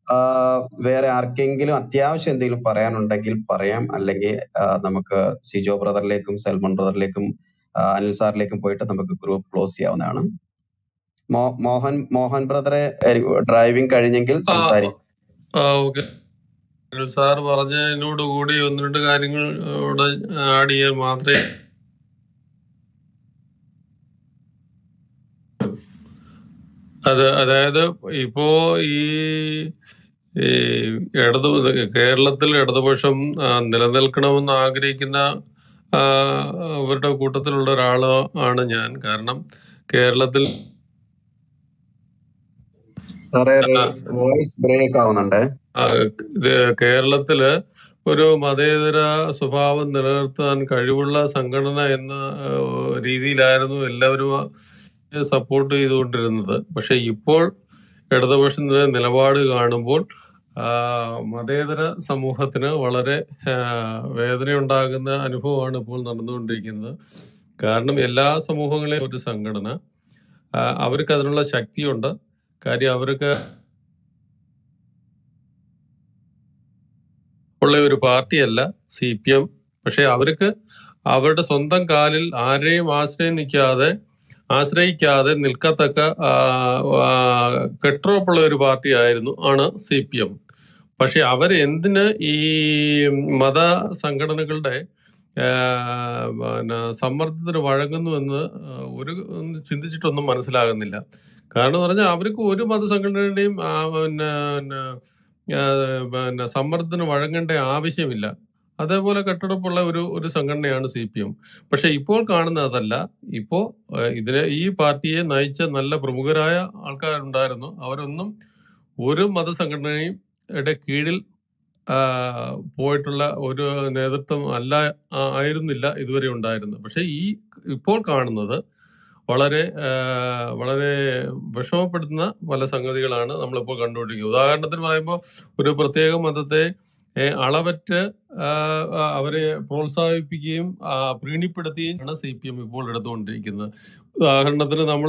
വേറെ ആർക്കെങ്കിലും അത്യാവശ്യം എന്തെങ്കിലും പറയാനുണ്ടെങ്കിൽ പറയാം അല്ലെങ്കിൽ ആ, നമുക്ക് സിജോ ബ്രദറിലേക്കും സൽമാൻ ബ്രദറിലേക്കും ആ, അനിൽ സാറിലേക്കും പോയിട്ട് നമുക്ക് ഗ്രൂപ്പ് ക്ലോസ് ചെയ്യാവുന്നതാണ് മോ- മോഹൻ മോഹൻ ബ്രദറെ ഡ്രൈവിംഗ് കഴിഞ്ഞെങ്കിൽ ആ സംസാരിക്കും ആ ഓക്കെ സാർ പറഞ്ഞതിനോട് കൂടി ഒന്ന് രണ്ട് കാര്യങ്ങൾ ഇവിടെ ആഡ് ചെയ്യാൻ മാത്രമേ അത് അതായത് ഇപ്പോ ഈ ഈ ഇടതു കേരളത്തിൽ ഇടതുപക്ഷം ആ, നിലനിൽക്കണമെന്ന് ആഗ്രഹിക്കുന്ന ആ, അവരുടെ കൂട്ടത്തിലുള്ള ഒരാൾ ആണ് ഞാൻ കാരണം കേരളത്തിൽ സാറേ ഒരു വോയിസ് ബ്രേക്ക് ആവുന്നുണ്ട് ആ, ഇത് കേരളത്തില് ഒരു മതേതര സ്വഭാവം നിലനിർത്താൻ കഴിവുള്ള സംഘടന എന്ന ആ, രീതിയിലായിരുന്നു എല്ലാവരും സപ്പോർട്ട് ചെയ്തുകൊണ്ടിരുന്നത് പക്ഷെ ഇപ്പോൾ ഇടതുപക്ഷത്തിന്റെ നിലപാട് കാണുമ്പോൾ ആ, മതേതര സമൂഹത്തിന് വളരെ ആ, വേദനയുണ്ടാകുന്ന അനുഭവമാണ് ഇപ്പോൾ നടന്നുകൊണ്ടിരിക്കുന്നത് കാരണം എല്ലാ സമൂഹങ്ങളെയും ഒരു സംഘടന ആ, അവർക്ക് അതിനുള്ള ശക്തിയുണ്ട് കാര്യം അവർക്ക് ഉള്ള ഒരു പാർട്ടിയല്ല സി പി എം പക്ഷെ അവർക്ക് അവരുടെ സ്വന്തം കാലിൽ ആരെയും ആശ്രയം നിൽക്കാതെ ആശ്രയിക്കാതെ നിൽക്കത്തക്ക ആ, ആ, കെട്ടുറപ്പുള്ള ഒരു പാർട്ടി ആയിരുന്നു ആണ് സി പി എം പക്ഷെ അവർ എന്തിന് ഈ മത സംഘടനകളുടെ ആ, പിന്നെ സമ്മർദ്ദത്തിന് വഴങ്ങുന്നു എന്ന് ഒരു ഒന്ന് ചിന്തിച്ചിട്ടൊന്നും മനസ്സിലാകുന്നില്ല കാരണം എന്ന് പറഞ്ഞാൽ അവർക്ക് ഒരു മതസംഘടനയുടെയും ആ, പിന്നെ പിന്നെ, ആ, പിന്നെ സമ്മർദ്ദത്തിന് വഴങ്ങേണ്ട ആവശ്യമില്ല അതേപോലെ കെട്ടുറപ്പുള്ള ഒരു ഒരു സംഘടനയാണ് സി പി എം പക്ഷെ ഇപ്പോൾ കാണുന്ന അതല്ല ഇപ്പോ ഏഹ്, ഇതിനെ ഈ പാർട്ടിയെ നയിച്ച നല്ല പ്രമുഖരായ ആൾക്കാരുണ്ടായിരുന്നു അവരൊന്നും ഒരു മതസംഘടനയും യുടെ കീഴിൽ ആ, പോയിട്ടുള്ള ഒരു നേതൃത്വം അല്ല ആ, ആയിരുന്നില്ല ഇതുവരെ ഉണ്ടായിരുന്നത് പക്ഷെ ഈ ഇപ്പോൾ കാണുന്നത് വളരെ ആ, വളരെ വിഷമപ്പെടുത്തുന്ന പല സംഗതികളാണ് നമ്മളിപ്പോൾ കണ്ടുകൊണ്ടിരിക്കുന്നത് ഉദാഹരണത്തിന് പറയുമ്പോൾ ഒരു പ്രത്യേക മതത്തെ ഏ, അളവറ്റ് ആ, ആ, അവരെ പ്രോത്സാഹിപ്പിക്കുകയും ആ, പ്രീണിപ്പെടുത്തുകയും ആണ് സി പി എം ഇപ്പോൾ എടുത്തുകൊണ്ടിരിക്കുന്നത് ഉദാഹരണത്തിന് നമ്മൾ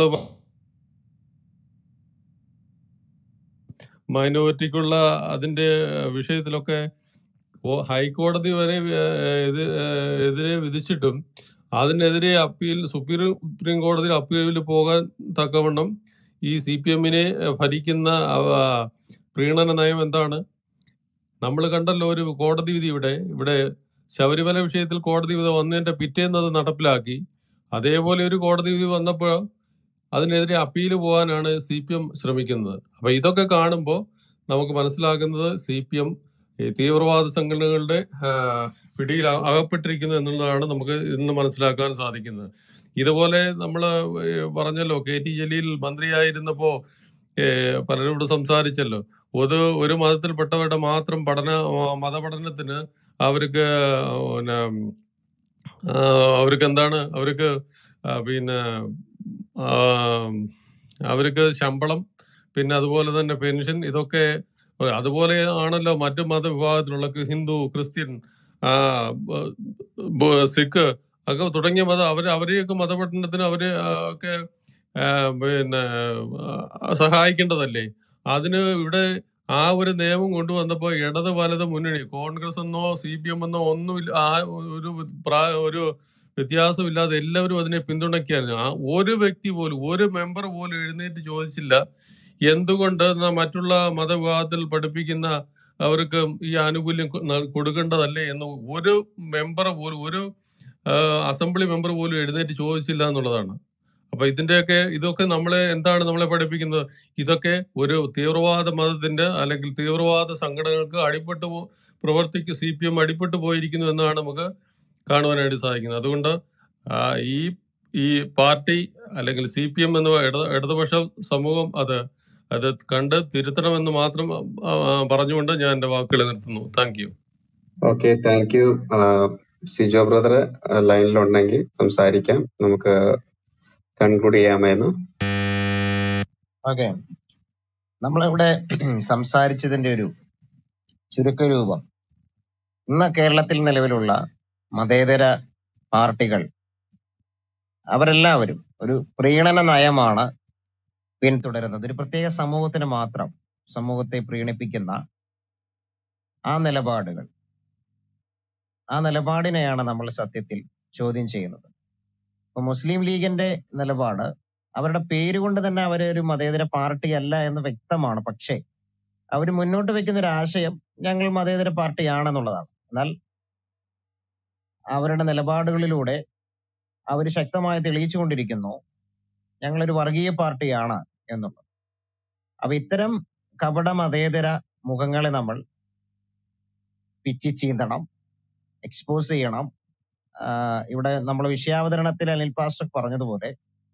മൈനോറിറ്റിക്കുള്ള അതിന്റെ വിഷയത്തിലൊക്കെ ഓ- ഹൈക്കോടതി വരെ ഏഹ്, ഇത് ഏഹ്, എതിരെ വിധിച്ചിട്ടും അതിനെതിരെ അപ്പീൽ സുപ്രീം സുപ്രീം കോടതിയിൽ അപ്പീലിൽ പോകാൻ തക്കവണ്ണം ഈ സി പി എമ്മിനെ ഭരിക്കുന്ന അവ- പ്രീണന നയം എന്താണ് നമ്മൾ കണ്ടല്ലോ ഒരു കോടതി വിധി ഇവിടെ ഇവിടെ ശബരിമല വിഷയത്തിൽ കോടതി വിധി വന്നതിന്റെ പിറ്റേന്ന് അത് നടപ്പിലാക്കി അതേപോലെ ഒരു കോടതി വിധി വന്നപ്പോൾ അതിനെതിരെ അപ്പീൽ പോകാനാണ് സി പി എം ശ്രമിക്കുന്നത് അപ്പൊ ഇതൊക്കെ കാണുമ്പോൾ നമുക്ക് മനസ്സിലാക്കുന്നത് സി പി എം തീവ്രവാദ സംഘടനകളുടെ ആ, പിടിയിൽ അ- അകപ്പെട്ടിരിക്കുന്നു എന്നുള്ളതാണ് നമുക്ക് ഇന്ന് മനസ്സിലാക്കാൻ സാധിക്കുന്നത് ഇതുപോലെ നമ്മൾ പറഞ്ഞല്ലോ കെ ടി ജലീൽ മന്ത്രിയായിരുന്നപ്പോ ഏ, പലരോട് സംസാരിച്ചല്ലോ ഒരു ഒരു മതത്തിൽപ്പെട്ടവരുടെ മാത്രം പഠന മതപഠനത്തിന് അവർക്ക് പിന്നെ ആ, അവർക്ക് എന്താണ് അവർക്ക് ആ, പിന്നെ ആ, അവർക്ക് ശമ്പളം പിന്നെ അതുപോലെ തന്നെ പെൻഷൻ ഇതൊക്കെ അതുപോലെ ആണല്ലോ മറ്റു മതവിഭാഗത്തിലുള്ള ഹിന്ദു ക്രിസ്ത്യൻ ആ, ബ- ബ- സിഖ് ഒക്കെ തുടങ്ങിയ മത അവർ അവരെയൊക്കെ മതപഠനത്തിന് അവര് ആ, ഒക്കെ ആ, പിന്നെ ആ, സഹായിക്കേണ്ടതല്ലേ അതിന് ഇവിടെ ആ ഒരു നിയമം കൊണ്ടുവന്നപ്പോൾ ഇടത് വലത് മുന്നണി കോൺഗ്രസ് എന്നോ സി പി എം എന്നോ ഒന്നുമില്ല ആ ഒരു പ്രാ- ഒരു വ്യത്യാസമില്ലാതെ എല്ലാവരും അതിനെ പിന്തുണയ്ക്കായിരുന്നു ആ ഒരു വ്യക്തി പോലും ഒരു മെമ്പർ പോലും എഴുന്നേറ്റ് ചോദിച്ചില്ല എന്തുകൊണ്ട് ന- മറ്റുള്ള മതവിഭാഗത്തിൽ പഠിപ്പിക്കുന്ന അവർക്ക് ഈ ആനുകൂല്യം കൊ- ന- കൊടുക്കേണ്ടതല്ലേ എന്ന് ഒരു മെമ്പർ പോലും ഒരു ആ, അസംബ്ലി മെമ്പർ പോലും എഴുന്നേറ്റ് ചോദിച്ചില്ല എന്നുള്ളതാണ് അപ്പൊ ഇതിന്റെയൊക്കെ ഇതൊക്കെ നമ്മളെ എന്താണ് നമ്മളെ പഠിപ്പിക്കുന്നത് ഇതൊക്കെ ഒരു തീവ്രവാദ മതത്തിന്റെ അല്ലെങ്കിൽ തീവ്രവാദ സംഘടനകൾക്ക് അടിപ്പെട്ട് പോ- പ്രവർത്തിക്ക് സി പി എം അടിപ്പെട്ട് പോയിരിക്കുന്നു എന്നാണ് നമുക്ക് കാണുവാനായിട്ട് സാധിക്കുന്നത് അതുകൊണ്ട് ആ, ഈ ഈ പാർട്ടി അല്ലെങ്കിൽ സി പി എം എന്ന ഇട ഇടതുപക്ഷ സമൂഹം അത് അത് കണ്ട് തിരുത്തണമെന്ന് മാത്രം ആ, ആ, പറഞ്ഞുകൊണ്ട് ഞാൻ എന്റെ വാക്കുകൾ നിർത്തുന്നു thank you okay thank you Sijo brother ലൈനിലുണ്ടെങ്കിൽ സംസാരിക്കാം നമുക്ക് കൺക്ലൂഡ് ചെയ്യാമായിരുന്നു ഓക്കെ നമ്മളിവിടെ സംസാരിച്ചതിന്റെ ഒരു ചുരുക്കരൂപം ഇന്ന് കേരളത്തിൽ നിലവിലുള്ള മതേതര പാർട്ടികൾ അവരെല്ലാവരും ഒരു പ്രീണന നയമാണ് പിന്തുടരുന്നത് ഒരു പ്രത്യേക സമൂഹത്തിന് മാത്രം സമൂഹത്തെ പ്രീണിപ്പിക്കുന്ന ആ നിലപാടുകൾ ആ നിലപാടിനെയാണ് നമ്മൾ സത്യത്തിൽ ചോദ്യം ചെയ്യുന്നത് ഇപ്പൊ മുസ്ലിം ലീഗിന്റെ നിലപാട് അവരുടെ പേര് കൊണ്ട് തന്നെ അവര് ഒരു മതേതര പാർട്ടി അല്ല എന്ന് വ്യക്തമാണ് പക്ഷേ അവർ മുന്നോട്ട് വെക്കുന്ന ഒരു ആശയം ഞങ്ങൾ മതേതര പാർട്ടിയാണെന്നുള്ളതാണ് എന്നാൽ അവരുടെ നിലപാടുകളിലൂടെ അവർ ശക്തമായി തെളിയിച്ചുകൊണ്ടിരിക്കുന്നു ഞങ്ങളൊരു വർഗീയ പാർട്ടിയാണ് എന്നുള്ളത് അപ്പൊ ഇത്തരം കപട മതേതര മുഖങ്ങളെ നമ്മൾ പിച്ചി ചീന്തണം എക്സ്പോസ് ചെയ്യണം ആഹ് ഇവിടെ നമ്മൾ വിഷയാവതരണത്തിൽ അനിൽ പാസ്റ്റർ പറഞ്ഞതുപോലെ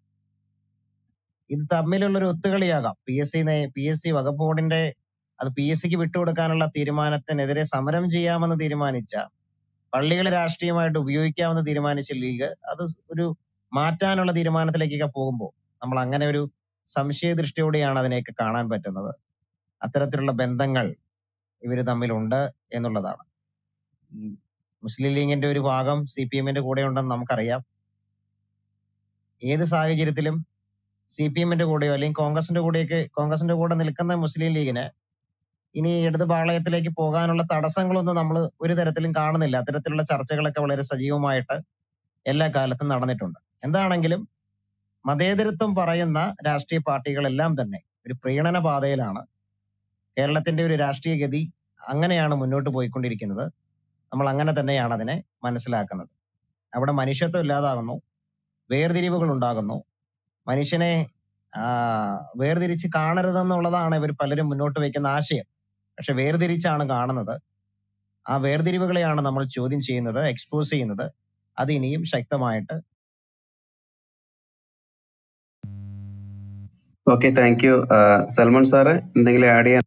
ഇത് തമ്മിലുള്ള ഒരു ഒത്തുകളിയാകാം P S C P S C വകുപ്പ് ബോർഡിന്റെ അത് പി എസ് സിക്ക് വിട്ടുകൊടുക്കാനുള്ള തീരുമാനത്തിനെതിരെ സമരം ചെയ്യാമെന്ന് തീരുമാനിച്ച പള്ളികളെ രാഷ്ട്രീയമായിട്ട് ഉപയോഗിക്കാമെന്ന് തീരുമാനിച്ച ലീഗ് അത് ഒരു മാറ്റാനുള്ള തീരുമാനത്തിലേക്കൊക്കെ പോകുമ്പോൾ നമ്മൾ അങ്ങനെ ഒരു സംശയ ദൃഷ്ടിയോടെയാണ് അതിനെയൊക്കെ കാണാൻ പറ്റുന്നത് അത്തരത്തിലുള്ള ബന്ധങ്ങൾ ഇവർ തമ്മിലുണ്ട് എന്നുള്ളതാണ് ഈ മുസ്ലിം ലീഗിന്റെ ഒരു ഭാഗം സി പി എമ്മിന്റെ കൂടെ ഉണ്ടെന്ന് നമുക്കറിയാം ഏത് സാഹചര്യത്തിലും സി പി എമ്മിന്റെ കൂടെയോ അല്ലെങ്കിൽ കോൺഗ്രസിന്റെ കൂടെയൊക്കെ കോൺഗ്രസിന്റെ കൂടെ നിൽക്കുന്ന മുസ്ലിം ലീഗിന് ഇനി ഇടത് പാളയത്തിലേക്ക് പോകാനുള്ള തടസ്സങ്ങളൊന്നും നമ്മൾ ഒരു തരത്തിലും കാണുന്നില്ല അത്തരത്തിലുള്ള ചർച്ചകളൊക്കെ വളരെ സജീവമായിട്ട് എല്ലാ കാലത്തും നടന്നിട്ടുണ്ട് എന്താണെങ്കിലും മതേതരത്വം പറയുന്ന രാഷ്ട്രീയ പാർട്ടികളെല്ലാം തന്നെ ഒരു പ്രീണന പാതയിലാണ് കേരളത്തിന്റെ ഒരു രാഷ്ട്രീയ ഗതി അങ്ങനെയാണ് മുന്നോട്ട് പോയിക്കൊണ്ടിരിക്കുന്നത് നമ്മൾ അങ്ങനെ തന്നെയാണ് അതിനെ മനസ്സിലാക്കുന്നത് അവിടെ മനുഷ്യത്വം ഇല്ലാതാകുന്നു വേർതിരിവുകൾ ഉണ്ടാകുന്നു മനുഷ്യനെ ആ, വേർതിരിച്ച് കാണരുതെന്നുള്ളതാണ് ഇവർ പലരും മുന്നോട്ട് വയ്ക്കുന്ന ആശയം പക്ഷെ വേർതിരിച്ചാണ് കാണുന്നത് ആ വേർതിരിവുകളെയാണ് നമ്മൾ ചോദ്യം ചെയ്യുന്നത് എക്സ്പോസ് ചെയ്യുന്നത് അത് ഇനിയും ശക്തമായിട്ട് okay thank you Salman sir എന്തെങ്കിലും ആഡ് ചെയ്യാൻ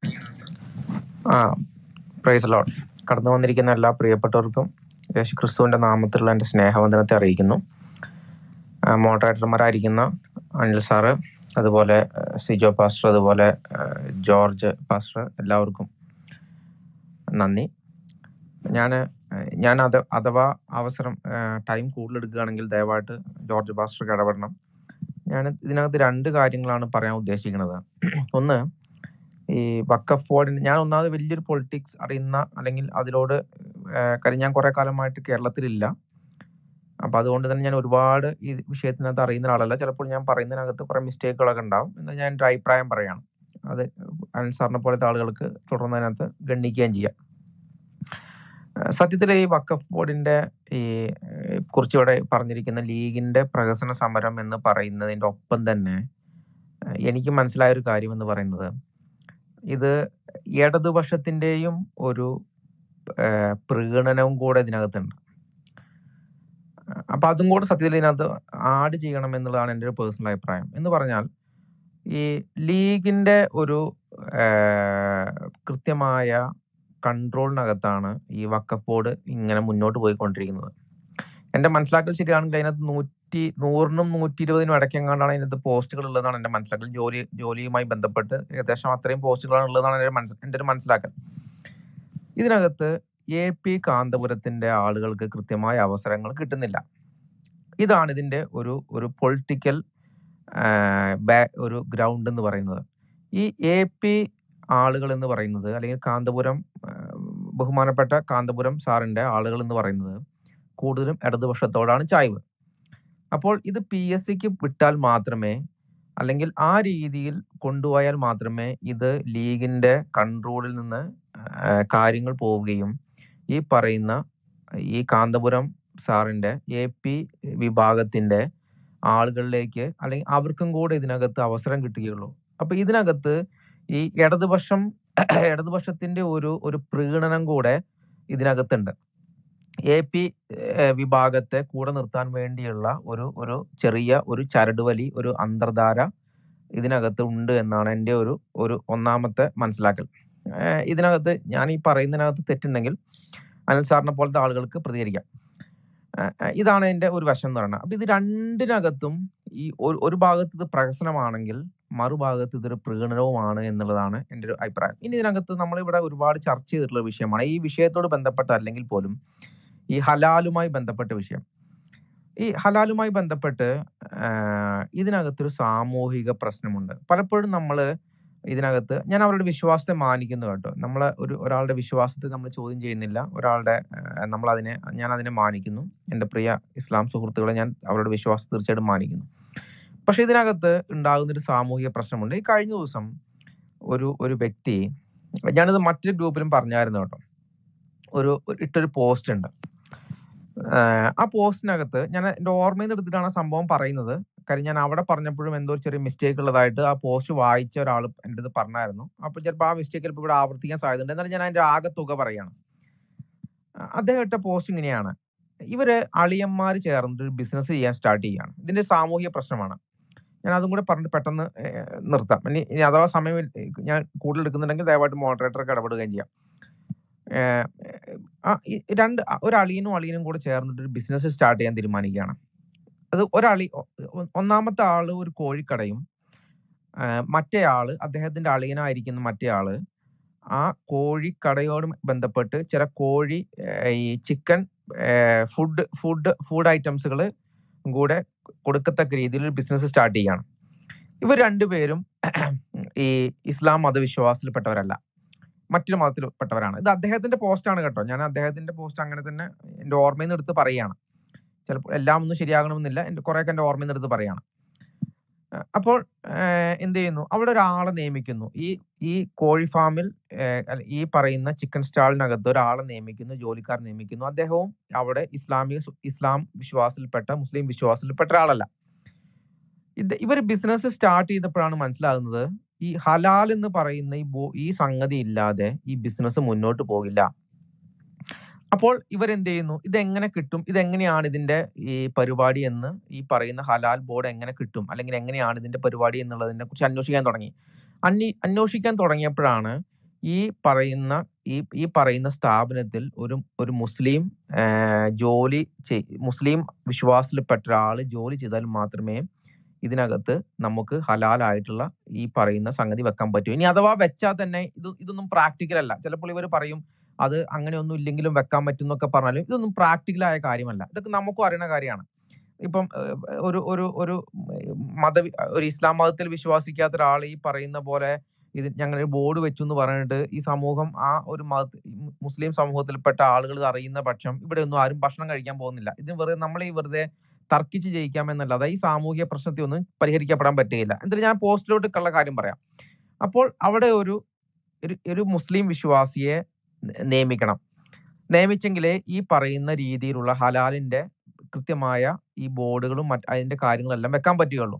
ആ പ്രൈസ് ലോഡ് കടന്നു വന്നിരിക്കുന്ന എല്ലാ പ്രിയപ്പെട്ടവർക്കും യേശു ക്രിസ്തുവിന്റെ നാമത്തിലുള്ള എൻ്റെ സ്നേഹവന്ദനത്തെ അറിയിക്കുന്നു ആ, മോഡറേറ്റർമാരായിരിക്കുന്ന അനിൽ സാറ് അതുപോലെ ആ, സിജോ പാസ്റ്റർ അതുപോലെ ആ, ജോർജ് പാസ്റ്റർ എല്ലാവർക്കും നന്ദി ഞാൻ ഞാൻ അത് അഥവാ അവസരം ടൈം കൂടുതൽ എടുക്കുകയാണെങ്കിൽ ദയവായിട്ട് ജോർജ് പാസ്റ്റർക്ക് ഇടപെടണം ഞാൻ ഇതിനകത്ത് രണ്ട് കാര്യങ്ങളാണ് പറയാൻ ഉദ്ദേശിക്കുന്നത് ഒന്ന് ഈ വക്കഫ് ബോർഡിന് ഞാൻ ഒന്നാമത് വലിയൊരു പൊളിറ്റിക്സ് അറിയുന്ന അല്ലെങ്കിൽ അതിലോട് ഏഹ് കാര്യം ഞാൻ കുറെ കാലമായിട്ട് കേരളത്തിലില്ല അപ്പൊ അതുകൊണ്ട് തന്നെ ഞാൻ ഒരുപാട് ഈ വിഷയത്തിനകത്ത് അറിയുന്ന ഒരാളല്ല ചിലപ്പോൾ ഞാൻ പറയുന്നതിനകത്ത് കുറെ മിസ്റ്റേക്കുകളൊക്കെ ഉണ്ടാവും എന്നാൽ ഞാൻ എൻ്റെ അഭിപ്രായം പറയാണ് അത് അനിൽ സാറിനെ പോലത്തെ ആളുകൾക്ക് തുടർന്ന് അതിനകത്ത് ഗണ്ണിക്കുകയും ചെയ്യാം ഏഹ് സത്യത്തിൽ ഈ വക്കഫ് ബോർഡിന്റെ ഈ ഏഹ് കുറിച്ച് ഇവിടെ പറഞ്ഞിരിക്കുന്ന ലീഗിന്റെ പ്രഹസന സമരം എന്ന് പറയുന്നതിന്റെ ഒപ്പം തന്നെ ഏഹ് എനിക്ക് മനസ്സിലായ ഒരു കാര്യം എന്ന് പറയുന്നത് ഇത് ഇടതുപക്ഷത്തിന്റെയും ഒരു ഏഹ് പ്രീണനവും കൂടെ ഇതിനകത്തുണ്ട് അപ്പൊ അതും കൂടെ സത്യത്തിൽ ഇതിനകത്ത് ആഡ് ചെയ്യണം എന്നുള്ളതാണ് എൻ്റെ ഒരു പേഴ്സണൽ അഭിപ്രായം എന്ന് പറഞ്ഞാൽ ഈ ലീഗിന്റെ ഒരു ഏഹ് കൃത്യമായ കൺട്രോളിനകത്താണ് ഈ വക്കഫ് ബോർഡ് ഇങ്ങനെ മുന്നോട്ട് പോയിക്കൊണ്ടിരിക്കുന്നത് എന്റെ മനസ്സിലാക്കൽ ശരിയാണെങ്കിൽ അതിനകത്ത് നൂറ്റി നൂറിനും നൂറ്റി ഇരുപതിനും ഇടയ്ക്കെങ്ങാണ്ടാണ് അതിനകത്ത് പോസ്റ്റുകൾ ഉള്ളതാണ് എന്റെ മനസ്സിലാക്കൽ ജോലി ജോലിയുമായി ബന്ധപ്പെട്ട് ഏകദേശം അത്രയും പോസ്റ്റുകളാണ് ഉള്ളതാണ് എൻ്റെ മനസ്സ് എൻ്റെ ഒരു മനസ്സിലാക്കൽ ഇതിനകത്ത് എ പി കാന്തപുരത്തിന്റെ ആളുകൾക്ക് കൃത്യമായ അവസരങ്ങൾ കിട്ടുന്നില്ല ഇതാണ് ഇതിന്റെ ഒരു ഒരു പൊളിറ്റിക്കൽ ഒരു ഗ്രൗണ്ട് എന്ന് പറയുന്നത് ഈ എ പി ആളുകൾ എന്ന് പറയുന്നത് അല്ലെങ്കിൽ കാന്തപുരം ആ, ബഹുമാനപ്പെട്ട കാന്തപുരം സാറിന്റെ ആളുകൾ എന്ന് പറയുന്നത് കൂടുതലും ഇടതുപക്ഷത്തോടാണ് ചായ്വ് അപ്പോൾ ഇത് പി എസ് സിക്ക് വിട്ടാൽ മാത്രമേ അല്ലെങ്കിൽ ആ രീതിയിൽ കൊണ്ടുപോയാൽ മാത്രമേ ഇത് ലീഗിന്റെ കൺട്രോളിൽ നിന്ന് ആ, കാര്യങ്ങൾ പോവുകയും ഈ പറയുന്ന ഈ കാന്തപുരം സാറിന്റെ എ പി വിഭാഗത്തിന്റെ ആളുകളിലേക്ക് അല്ലെങ്കിൽ അവർക്കും കൂടെ ഇതിനകത്ത് അവസരം കിട്ടുകയുള്ളൂ അപ്പൊ ഇതിനകത്ത് ഈ ഇടതുപക്ഷം ഇടതുപക്ഷത്തിന്റെ ഒരു ഒരു പ്രീണനം കൂടെ ഇതിനകത്തുണ്ട് എ പി വിഭാഗത്തെ കൂടെ നിർത്താൻ വേണ്ടിയുള്ള ഒരു ഒരു ചെറിയ ഒരു ചരടുവലി ഒരു അന്തർധാര ഇതിനകത്ത് ഉണ്ട് എന്നാണ് എൻ്റെ ഒരു ഒരു ഒന്നാമത്തെ മനസ്സിലാക്കൽ ഏഹ് ഇതിനകത്ത് ഞാൻ ഈ പറയുന്നതിനകത്ത് തെറ്റുണ്ടെങ്കിൽ അനിൽ സാറിനെ പോലത്തെ ആളുകൾക്ക് പ്രതികരിക്കാം ഏഹ് ഏഹ് ഇതാണ് എൻ്റെ ഒരു വശം എന്ന് പറയുന്നത് അപ്പൊ ഇത് രണ്ടിനകത്തും ഈ ഒരു ഒരു ഭാഗത്ത് ഇത് പ്രഹസനമാണെങ്കിൽ മറുഭാഗത്ത് ഇതൊരു പ്രീണനവുമാണ് എന്നുള്ളതാണ് എൻ്റെ ഒരു അഭിപ്രായം ഇനി ഇതിനകത്ത് നമ്മളിവിടെ ഒരുപാട് ചർച്ച ചെയ്തിട്ടുള്ള വിഷയമാണ് ഈ വിഷയത്തോട് ബന്ധപ്പെട്ട അല്ലെങ്കിൽ പോലും ഈ ഹലാലുമായി ബന്ധപ്പെട്ട വിഷയം ഈ ഹലാലുമായി ബന്ധപ്പെട്ട് ആഹ് ഇതിനകത്തൊരു സാമൂഹിക പ്രശ്നമുണ്ട് പലപ്പോഴും നമ്മൾ ഇതിനകത്ത് ഞാൻ അവരുടെ വിശ്വാസത്തെ മാനിക്കുന്നു കേട്ടോ നമ്മൾ ഒരു ഒരാളുടെ വിശ്വാസത്തെ നമ്മൾ ചോദ്യം ചെയ്യുന്നില്ല ഒരാളുടെ നമ്മൾ അതിനെ ഞാൻ അതിനെ മാനിക്കുന്നു എൻ്റെ പ്രിയ ഇസ്ലാം സുഹൃത്തുക്കളെ ഞാൻ അവരുടെ വിശ്വാസം തീർച്ചയായിട്ടും മാനിക്കുന്നു പക്ഷെ ഇതിനകത്ത് ഉണ്ടാകുന്ന ഒരു സാമൂഹിക പ്രശ്നമുണ്ട് ഈ കഴിഞ്ഞ ദിവസം ഒരു ഒരു വ്യക്തി ഞാനിത് മറ്റൊരു ഗ്രൂപ്പിലും പറഞ്ഞായിരുന്നു കേട്ടോ ഒരു ഒരു- ഇട്ടൊരു പോസ്റ്റ് ഉണ്ട് ആഹ് ആ പോസ്റ്റിനകത്ത് ഞാൻ എൻ്റെ ഓർമ്മയിൽ നിന്ന് എടുത്തിട്ടാണ് ആ സംഭവം പറയുന്നത് കാര്യം ഞാൻ അവിടെ പറഞ്ഞപ്പോഴും എന്തോ ഒരു ചെറിയ മിസ്റ്റേക്ക് ഉള്ളതായിട്ട് ആ പോസ്റ്റ് വായിച്ച ഒരാൾ എൻ്റെ അടുത്ത് പറഞ്ഞായിരുന്നു അപ്പൊ ചിലപ്പോൾ ആ മിസ്റ്റേക്ക് ചിലപ്പോൾ ഇവിടെ ആവർത്തിക്കാൻ സാധ്യതയുണ്ട് എന്നാലും ഞാൻ അതിന്റെ ആകെ തുക പറയാണ് ആ, അദ്ദേഹം ഇട്ട പോസ്റ്റ് ഇങ്ങനെയാണ് ഇവര് അളിയന്മാർ ചേർന്നിട്ട് ഒരു ബിസിനസ് ചെയ്യാൻ സ്റ്റാർട്ട് ചെയ്യുകയാണ് ഇതിന്റെ സാമൂഹിക പ്രശ്നമാണ് ഞാൻ അതും കൂടെ പറഞ്ഞിട്ട് പെട്ടെന്ന് ഏഹ്, നിർത്താം ഇനി ഇനി അഥവാ സമയം ഇല്ല- ഞാൻ കൂടുതൽ എടുക്കുന്നുണ്ടെങ്കിൽ ദയവായിട്ട് മോഡറേറ്റർക്ക് ഇടപെടുകയും ചെയ്യാം ഏഹ്, ആ, ഈ രണ്ട് അ- ഒരു അളിയനും അളിയനും കൂടെ ചേർന്നിട്ട് ഒരു ബിസിനസ് സ്റ്റാർട്ട് ചെയ്യാൻ തീരുമാനിക്കുകയാണ് അത് ഒരളി ഒ- ഒ- ഒന്നാമത്തെ ആള് ഒരു കോഴിക്കടയും ആഹ് മറ്റേ ആള് അദ്ദേഹത്തിന്റെ അളിയനായിരിക്കുന്ന മറ്റേ ആള് ആ കോഴിക്കടയോട് ബന്ധപ്പെട്ട് ചില കോഴി ഏഹ് ഈ ചിക്കൻ ഫുഡ് ഫുഡ് ഫുഡ് ഐറ്റംസുകൾ കൂടെ കൊടുക്കത്തക്ക രീതിയിൽ ഒരു ബിസിനസ് സ്റ്റാർട്ട് ചെയ്യാണ് ഇവർ രണ്ടുപേരും ഈ ഇസ്ലാം മതവിശ്വാസത്തിൽപ്പെട്ടവരല്ല മറ്റൊരു മതത്തിൽപ്പെട്ടവരാണ് ഇത് അദ്ദേഹത്തിന്റെ പോസ്റ്റാണ് കേട്ടോ ഞാൻ അദ്ദേഹത്തിന്റെ പോസ്റ്റ് അങ്ങനെ തന്നെ എന്റെ ഓർമ്മയിൽ നിന്ന് എടുത്ത് പറയുകയാണ് ചിലപ്പോൾ എല്ലാം ഒന്നും ശരിയാകണമെന്നില്ല എന്റെ കുറെയൊക്കെ എന്റെ ഓർമ്മയിൽ നിന്ന് എടുത്ത് പറയാണ് അഹ് അപ്പോൾ ഏഹ് എന്ത് ചെയ്യുന്നു അവിടെ ഒരാളെ നിയമിക്കുന്നു ഈ ഈ കോഴി ഫാമിൽ ഏഹ് അല്ല ഈ പറയുന്ന ചിക്കൻ സ്റ്റാളിനകത്ത് ഒരാളെ നിയമിക്കുന്നു ജോലിക്കാർ നിയമിക്കുന്നു അദ്ദേഹവും അവിടെ ഇസ്ലാമിക സു- ഇസ്ലാം വിശ്വാസത്തിൽപ്പെട്ട മുസ്ലിം വിശ്വാസത്തിൽപ്പെട്ട ഒരാളല്ല ഇത് ഇവർ ബിസിനസ് സ്റ്റാർട്ട് ചെയ്തപ്പോഴാണ് മനസ്സിലാകുന്നത് ഈ ഹലാൽ എന്ന് പറയുന്ന ഈ ബോ- ഈ സംഗതി ഇല്ലാതെ ഈ ബിസിനസ് മുന്നോട്ട് പോകില്ല അപ്പോൾ ഇവരെന്ത് ചെയ്യുന്നു ഇതെങ്ങനെ കിട്ടും ഇതെങ്ങനെയാണ് ഇതിന്റെ ഈ പരിപാടി എന്ന് ഈ പറയുന്ന ഹലാൽ ബോർഡ് എങ്ങനെ കിട്ടും അല്ലെങ്കിൽ എങ്ങനെയാണ് ഇതിന്റെ പരിപാടി എന്നുള്ളതിനെ കുറിച്ച് അന്വേഷിക്കാൻ തുടങ്ങി അന്വേ അന്വേഷിക്കാൻ തുടങ്ങിയപ്പോഴാണ് ഈ പറയുന്ന ഈ ഈ പറയുന്ന സ്ഥാപനത്തിൽ ഒരു ഒരു മുസ്ലിം ആഹ് ജോലി ചെയ് മുസ്ലിം വിശ്വാസത്തിൽപ്പെട്ട ഒരാൾ ജോലി ചെയ്താൽ മാത്രമേ ഇതിനകത്ത് നമുക്ക് ഹലാലായിട്ടുള്ള ഈ പറയുന്ന സംഗതി വെക്കാൻ പറ്റൂ ഇനി അഥവാ വെച്ചാൽ തന്നെ ഇത് ഇതൊന്നും പ്രാക്ടിക്കൽ അല്ല ചിലപ്പോൾ ഇവർ പറയും അത് അങ്ങനെയൊന്നും ഇല്ലെങ്കിലും വെക്കാൻ പറ്റും എന്നൊക്കെ പറഞ്ഞാലും ഇതൊന്നും പ്രാക്ടിക്കൽ ആയ കാര്യമല്ല ഇതൊക്കെ നമുക്കും അറിയുന്ന കാര്യമാണ് ഇപ്പം ഏഹ്, ഒരു ഒരു ഒരു മത ഒരു ഇസ്ലാം മതത്തിൽ വിശ്വസിക്കാത്ത ഒരാൾ ഈ പറയുന്ന പോലെ ഇത് ഞങ്ങൾ ബോർഡ് വെച്ചു എന്ന് പറഞ്ഞിട്ട് ഈ സമൂഹം ആ ഒരു മത മുസ്ലിം സമൂഹത്തിൽപ്പെട്ട ആളുകൾ ഇത് അറിയുന്ന പക്ഷം ഇവിടെ ഒന്നും ആരും ഭക്ഷണം കഴിക്കാൻ പോകുന്നില്ല ഇത് വെറുതെ നമ്മൾ ഈ വെറുതെ തർക്കിച്ച് ജയിക്കാമെന്നല്ലാതെ ഈ സാമൂഹിക പ്രശ്നത്തെ ഒന്നും പരിഹരിക്കപ്പെടാൻ പറ്റുകയില്ല എന്നിട്ട് ഞാൻ പോസ്റ്റിലോട്ട് ഉള്ള കാര്യം പറയാം അപ്പോൾ അവിടെ ഒരു ഒരു ഒരു മുസ്ലിം വിശ്വാസിയെ ന- നിയമിക്കണം നിയമിച്ചെങ്കിലേ ഈ പറയുന്ന രീതിയിലുള്ള ഹലാലിന്റെ കൃത്യമായ ഈ ബോർഡുകളും മറ്റ് അതിന്റെ കാര്യങ്ങളെല്ലാം വെക്കാൻ പറ്റുകയുള്ളൂ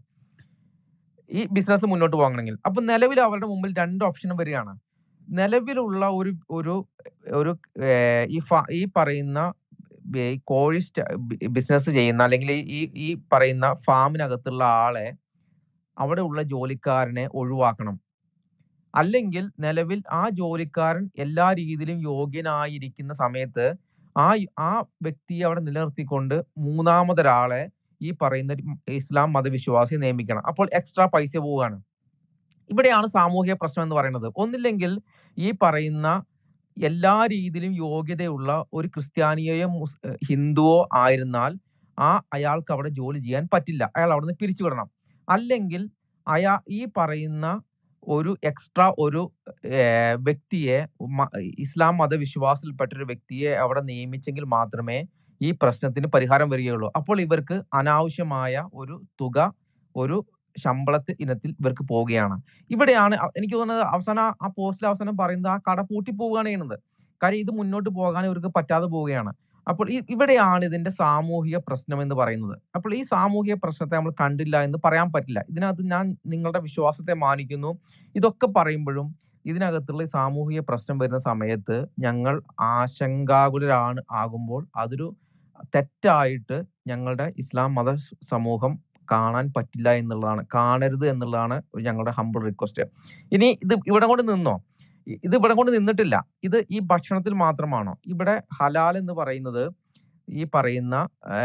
ഈ ബിസിനസ് മുന്നോട്ട് പോകണമെങ്കിൽ അപ്പൊ നിലവിൽ അവരുടെ മുമ്പിൽ രണ്ട് ഓപ്ഷനും വരികയാണ് നിലവിലുള്ള ഒരു ഒരു ഒരു ഏർ ഈ ഫ- ഈ പറയുന്ന ബി- ഈ കോഴി ബിസിനസ് ചെയ്യുന്ന അല്ലെങ്കിൽ ഈ ഈ പറയുന്ന ഫാമിനകത്തുള്ള ആളെ അവിടെ ഉള്ള ജോലിക്കാരനെ ഒഴിവാക്കണം അല്ലെങ്കിൽ നിലവിൽ ആ ജോലിക്കാരൻ എല്ലാ രീതിയിലും യോഗ്യനായിരിക്കുന്ന സമയത്ത് ആ ആ വ്യക്തിയെ അവിടെ നിലനിർത്തിക്കൊണ്ട് മൂന്നാമതൊരാളെ ഈ പറയുന്ന ഒരു ഇസ്ലാം മതവിശ്വാസിയെ നിയമിക്കണം അപ്പോൾ എക്സ്ട്രാ പൈസ പോവുകയാണ് ഇവിടെയാണ് സാമൂഹിക പ്രശ്നം എന്ന് പറയുന്നത് ഒന്നില്ലെങ്കിൽ ഈ പറയുന്ന എല്ലാ രീതിയിലും യോഗ്യതയുള്ള ഒരു ക്രിസ്ത്യാനിയെയോ മുസ് ഏഹ് ഹിന്ദുവോ ആയിരുന്നാൽ ആ അയാൾക്ക് അവിടെ ജോലി ചെയ്യാൻ പറ്റില്ല അയാൾ അവിടെ നിന്ന് പിരിച്ചുവിടണം അല്ലെങ്കിൽ അയാ ഈ പറയുന്ന ഒരു എക്സ്ട്രാ ഒരു ഏർ വ്യക്തിയെ മ- ഇസ്ലാം മതവിശ്വാസത്തിൽപ്പെട്ട ഒരു വ്യക്തിയെ അവിടെ നിയമിച്ചെങ്കിൽ മാത്രമേ ഈ പ്രശ്നത്തിന് പരിഹാരം വരികയുള്ളൂ അപ്പോൾ ഇവർക്ക് അനാവശ്യമായ ഒരു തുക ഒരു ശമ്പളത്തിൽ ഇനത്തിൽ ഇവർക്ക് പോവുകയാണ് ഇവിടെയാണ് അ- എനിക്ക് തോന്നുന്നത് അവസാനം ആ പോസ്റ്റിൽ അവസാനം പറയുന്നത് ആ കട പൂട്ടി പോവുകയാണ് ചെയ്യുന്നത് കാര്യം ഇത് മുന്നോട്ട് പോകാൻ ഇവർക്ക് പറ്റാതെ പോവുകയാണ് അപ്പോൾ ഈ ഇവിടെയാണ് ഇതിന്റെ സാമൂഹിക പ്രശ്നം എന്ന് പറയുന്നത് അപ്പോൾ ഈ സാമൂഹിക പ്രശ്നത്തെ നമ്മൾ കണ്ടില്ല എന്ന് പറയാൻ പറ്റില്ല ഇതിനകത്ത് ഞാൻ നിങ്ങളുടെ വിശ്വാസത്തെ മാനിക്കുന്നു ഇതൊക്കെ പറയുമ്പോഴും ഇതിനകത്തുള്ള ഈ സാമൂഹിക പ്രശ്നം വരുന്ന സമയത്ത് ഞങ്ങൾ ആശങ്കാകുലരാണ് ആകുമ്പോൾ അതൊരു തെറ്റായിട്ട് ഞങ്ങളുടെ ഇസ്ലാം മത സ് സമൂഹം കാണാൻ പറ്റില്ല എന്നുള്ളതാണ് കാണരുത് എന്നുള്ളതാണ് ഒരു ഞങ്ങളുടെ ഹമ്പിൾ റിക്വസ്റ്റ് ഇനി ഇത് ഇവിടെ കൊണ്ട് നിന്നോ ഇ- ഇത് ഇവിടെ കൊണ്ട് നിന്നിട്ടില്ല ഇത് ഈ ഭക്ഷണത്തിൽ മാത്രമാണോ ഇവിടെ ഹലാൽ എന്ന് പറയുന്നത് ഈ പറയുന്ന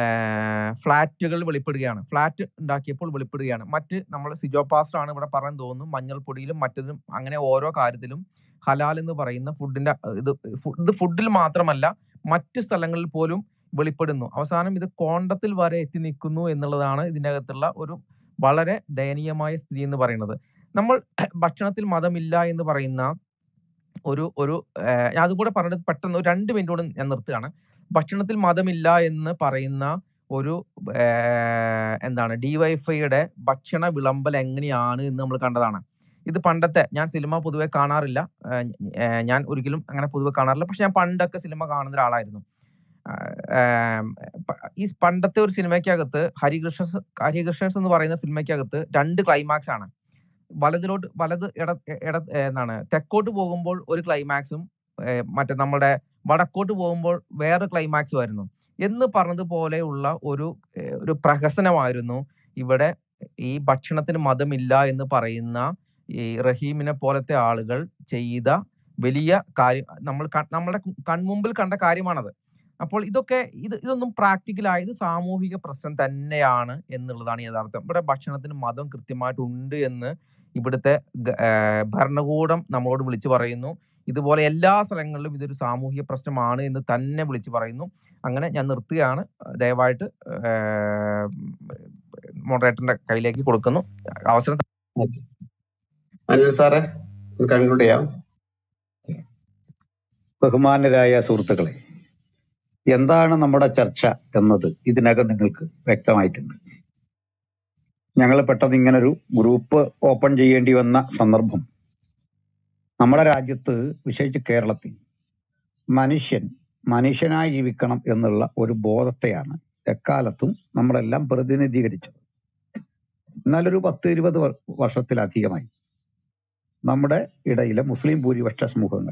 ഫ്ലാറ്റുകൾ വെളിപ്പെടുകയാണ് ഫ്ലാറ്റ് ഉണ്ടാക്കിയപ്പോൾ വെളിപ്പെടുകയാണ് മറ്റ് നമ്മൾ സിജോ പാസ്റ്റർ ആണ് ഇവിടെ പറയാൻ തോന്നുന്നു മഞ്ഞൾപ്പൊടിയിലും മറ്റതിലും അങ്ങനെ ഓരോ കാര്യത്തിലും ഹലാൽ എന്ന് പറയുന്ന ഫുഡിന്റെ ഇത് ഫു- ഇത് ഫുഡിൽ മാത്രമല്ല മറ്റ് സ്ഥലങ്ങളിൽ പോലും വെളിപ്പെടുന്നു അവസാനം ഇത് കോണ്ടത്തിൽ വരെ എത്തി നിൽക്കുന്നു എന്നുള്ളതാണ് ഇതിൻ്റെ അകത്തുള്ള ഒരു വളരെ ദയനീയമായ സ്ഥിതി എന്ന് പറയുന്നത് നമ്മൾ ഭക്ഷണത്തിൽ മതമില്ല എന്ന് പറയുന്ന ഒരു ഒരു ഏഹ് ഞാൻ അതും കൂടെ പറഞ്ഞത് പെട്ടെന്ന് ഒരു രണ്ട് മിനിറ്റ് കൂടെ ഞാൻ നിർത്തുകയാണ് ഭക്ഷണത്തിൽ മതമില്ല എന്ന് പറയുന്ന ഒരു ഏഹ് എന്താണ് ഡിവൈഫൈയുടെ ഭക്ഷണ വിളമ്പൽ എങ്ങനെയാണ് എന്ന് നമ്മൾ കണ്ടതാണ് ഇത് പണ്ടത്തെ ഞാൻ സിനിമ പൊതുവെ കാണാറില്ല ഏഹ് ഏഹ് ഞാൻ ഒരിക്കലും അങ്ങനെ പൊതുവെ കാണാറില്ല പക്ഷെ ഞാൻ പണ്ടൊക്കെ സിനിമ കാണുന്ന ഒരാളായിരുന്നു ആഹ് പ- ഈ പണ്ടത്തെ ഒരു സിനിമയ്ക്കകത്ത് ഹരികൃഷ്ണ ഹരികൃഷ്ണൻസ് എന്ന് പറയുന്ന സിനിമയ്ക്കകത്ത് രണ്ട് ക്ലൈമാക്സ് ആണ് വലതിലോട്ട് വലത് ഇട ഇട എന്താണ് തെക്കോട്ട് പോകുമ്പോൾ ഒരു ക്ലൈമാക്സും മറ്റേ നമ്മുടെ വടക്കോട്ട് പോകുമ്പോൾ വേറെ ക്ലൈമാക്സും ആയിരുന്നു എന്ന് പറഞ്ഞതുപോലെയുള്ള ഒരു ഏഹ് ഒരു പ്രഹസനമായിരുന്നു ഇവിടെ ഈ ഭക്ഷണത്തിന് മതമില്ല എന്ന് പറയുന്ന ഈ റഹീമിനെ പോലത്തെ ആളുകൾ ചെയ്ത വലിയ കാര്യം നമ്മൾ ക- നമ്മുടെ കൺമുമ്പിൽ കണ്ട കാര്യമാണത് അപ്പോൾ ഇതൊക്കെ ഇത് ഇതൊന്നും പ്രാക്ടിക്കൽ ആയത് സാമൂഹിക പ്രശ്നം തന്നെയാണ് എന്നുള്ളതാണ് യഥാർത്ഥം ഇവിടെ ഭക്ഷണത്തിന് മതം കൃത്യമായിട്ട് ഉണ്ട് എന്ന് ഇവിടുത്തെ ഗ- ഏർ ഭരണകൂടം നമ്മളോട് വിളിച്ചു പറയുന്നു ഇതുപോലെ എല്ലാ സ്ഥലങ്ങളിലും ഇതൊരു സാമൂഹിക പ്രശ്നമാണ് എന്ന് തന്നെ വിളിച്ചു പറയുന്നു അങ്ങനെ ഞാൻ നിർത്തുകയാണ് ദയവായിട്ട് മോഡറേറ്ററിന്റെ കയ്യിലേക്ക് കൊടുക്കുന്നു അവസരം ഓക്കെ അനിൽ സാറേ കൺക്ലൂഡ് ചെയ്യാം ബഹുമാനരായ സുഹൃത്തുക്കളെ എന്താണ് നമ്മുടെ ചർച്ച എന്നത് ഇതിനകം നിങ്ങൾക്ക് വ്യക്തമായിട്ടുണ്ട് ഞങ്ങൾ പെട്ടെന്ന് ഇങ്ങനൊരു ഗ്രൂപ്പ് ഓപ്പൺ ചെയ്യേണ്ടി വന്ന സന്ദർഭം നമ്മുടെ രാജ്യത്ത് വിശേഷിച്ച് കേരളത്തിൽ മനുഷ്യൻ മനുഷ്യനായി ജീവിക്കണം എന്നുള്ള ഒരു ബോധത്തെയാണ് എക്കാലത്തും നമ്മളെല്ലാം പ്രതിനിധീകരിച്ചത് എന്നാലൊരു പത്ത് ഇരുപത് വർ- വർഷത്തിലധികമായി നമ്മുടെ ഇടയിലെ മുസ്ലിം ഭൂരിപക്ഷ സമൂഹങ്ങൾ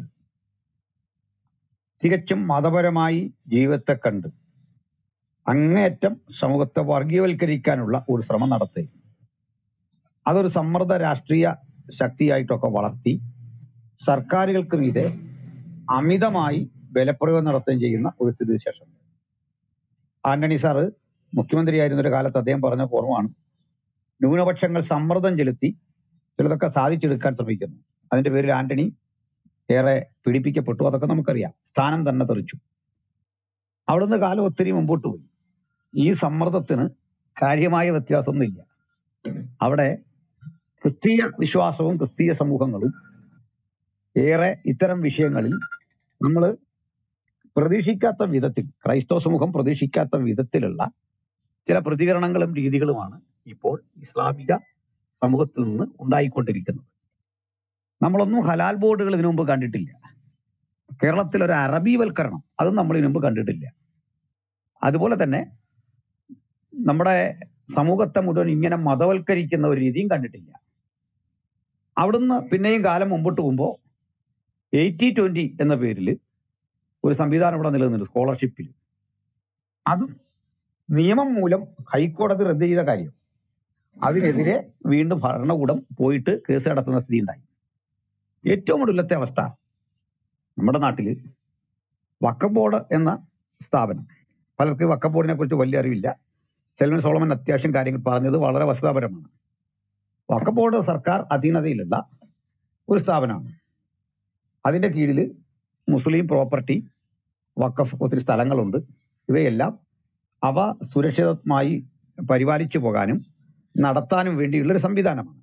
തികച്ചും മതപരമായി ജീവിതത്തെ കണ്ട് അങ്ങേയറ്റം സമൂഹത്തെ വർഗീയവൽക്കരിക്കാനുള്ള ഒരു ശ്രമം നടത്തി അതൊരു സമ്മർദ്ദ രാഷ്ട്രീയ ശക്തിയായിട്ടൊക്കെ വളർത്തി സർക്കാരുകൾക്ക് മീതെ അമിതമായി ബലപ്രയോഗം നടത്തുകയും ചെയ്യുന്ന ഒരു സ്ഥിതിവിശേഷം ആന്റണി സാറ് മുഖ്യമന്ത്രിയായിരുന്ന ഒരു കാലത്ത് അദ്ദേഹം പറഞ്ഞ ഓർമ്മയാണ് ന്യൂനപക്ഷങ്ങൾ സമ്മർദ്ദം ചെലുത്തി ചിലതൊക്കെ സാധിച്ചെടുക്കാൻ ശ്രമിക്കുന്നു അതിന്റെ പേരിൽ ആന്റണി ഏറെ പീഡിപ്പിക്കപ്പെട്ടു അതൊക്കെ നമുക്കറിയാം സ്ഥാനം തന്നെ തെറിച്ചു അവിടുന്ന് കാലം ഒത്തിരി മുമ്പോട്ട് പോയി ഈ സമ്മർദ്ദത്തിന് കാര്യമായ വ്യത്യാസമൊന്നുമില്ല അവിടെ ക്രിസ്തീയ വിശ്വാസവും ക്രിസ്തീയ സമൂഹങ്ങളും ഏറെ ഇത്തരം വിഷയങ്ങളിൽ നമ്മൾ പ്രതീക്ഷിക്കാത്ത വിധത്തിൽ ക്രൈസ്തവ സമൂഹം പ്രതീക്ഷിക്കാത്ത വിധത്തിലുള്ള ചില പ്രതികരണങ്ങളും രീതികളുമാണ് ഇപ്പോൾ ഇസ്ലാമിക സമൂഹത്തിൽ നിന്ന് ഉണ്ടായിക്കൊണ്ടിരിക്കുന്നത് നമ്മളൊന്നും ഹലാൽ ബോർഡുകൾ ഇതിനു മുമ്പ് കണ്ടിട്ടില്ല കേരളത്തിൽ ഒരു അറബിവൽക്കരണം അതും നമ്മൾ ഇതിനു മുമ്പ് കണ്ടിട്ടില്ല അതുപോലെ തന്നെ നമ്മുടെ സമൂഹത്തെ മുഴുവൻ ഇങ്ങനെ മതവൽക്കരിക്കുന്ന ഒരു രീതിയും കണ്ടിട്ടില്ല അവിടുന്ന് പിന്നെയും കാലം മുമ്പോട്ട് പോകുമ്പോൾ എയ്റ്റി ട്വന്റി എന്ന പേരിൽ ഒരു സംവിധാനം ഇവിടെ നിലനിന്നുണ്ട് സ്കോളർഷിപ്പിൽ അതും നിയമം മൂലം ഹൈക്കോടതി റദ്ദ് ചെയ്ത കാര്യം അതിനെതിരെ വീണ്ടും ഭരണകൂടം പോയിട്ട് കേസ് നടത്തുന്ന സ്ഥിതി ഉണ്ടായി ഏറ്റവും ഒടുവിലത്തെ അവസ്ഥ നമ്മുടെ നാട്ടിൽ വക്കം ബോർഡ് എന്ന സ്ഥാപനം പലർക്കും വക്കം ബോർഡിനെ കുറിച്ച് വലിയ അറിവില്ല സെൽവൻ സോളമൻ അത്യാവശ്യം കാര്യങ്ങൾ പറഞ്ഞത് വളരെ വസ്തുതാപരമാണ് വക്കം ബോർഡ് സർക്കാർ അധീനതയിലുള്ള ഒരു സ്ഥാപനമാണ് അതിന്റെ കീഴിൽ മുസ്ലിം പ്രോപ്പർട്ടി വക്കഫ് ഒത്തിരി സ്ഥലങ്ങളുണ്ട് ഇവയെല്ലാം അവ സുരക്ഷിതമായി പരിപാലിച്ചു പോകാനും നടത്താനും വേണ്ടിയുള്ള ഒരു സംവിധാനമാണ്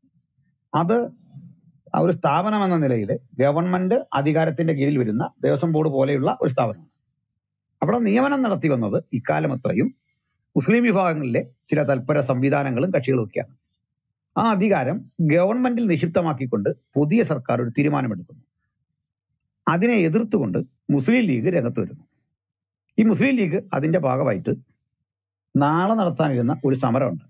അത് ആ ഒരു സ്ഥാപനം എന്ന നിലയിൽ ഗവൺമെന്റ് അധികാരത്തിന്റെ കീഴിൽ വരുന്ന ദേവസ്വം ബോർഡ് പോലെയുള്ള ഒരു സ്ഥാപനമാണ് അവിടെ നിയമനം നടത്തി വന്നത് ഇക്കാലം അത്രയും മുസ്ലിം വിഭാഗങ്ങളിലെ ചില തൽപര സംവിധാനങ്ങളും കക്ഷികളും ഒക്കെയാണ് ആ അധികാരം ഗവൺമെന്റിൽ നിക്ഷിപ്തമാക്കിക്കൊണ്ട് പുതിയ സർക്കാർ ഒരു തീരുമാനമെടുക്കുന്നു അതിനെ എതിർത്തുകൊണ്ട് മുസ്ലിം ലീഗ് രംഗത്ത് വരുന്നു ഈ മുസ്ലിം ലീഗ് അതിന്റെ ഭാഗമായിട്ട് നാളെ നടത്താനിരുന്ന ഒരു സമരമുണ്ട്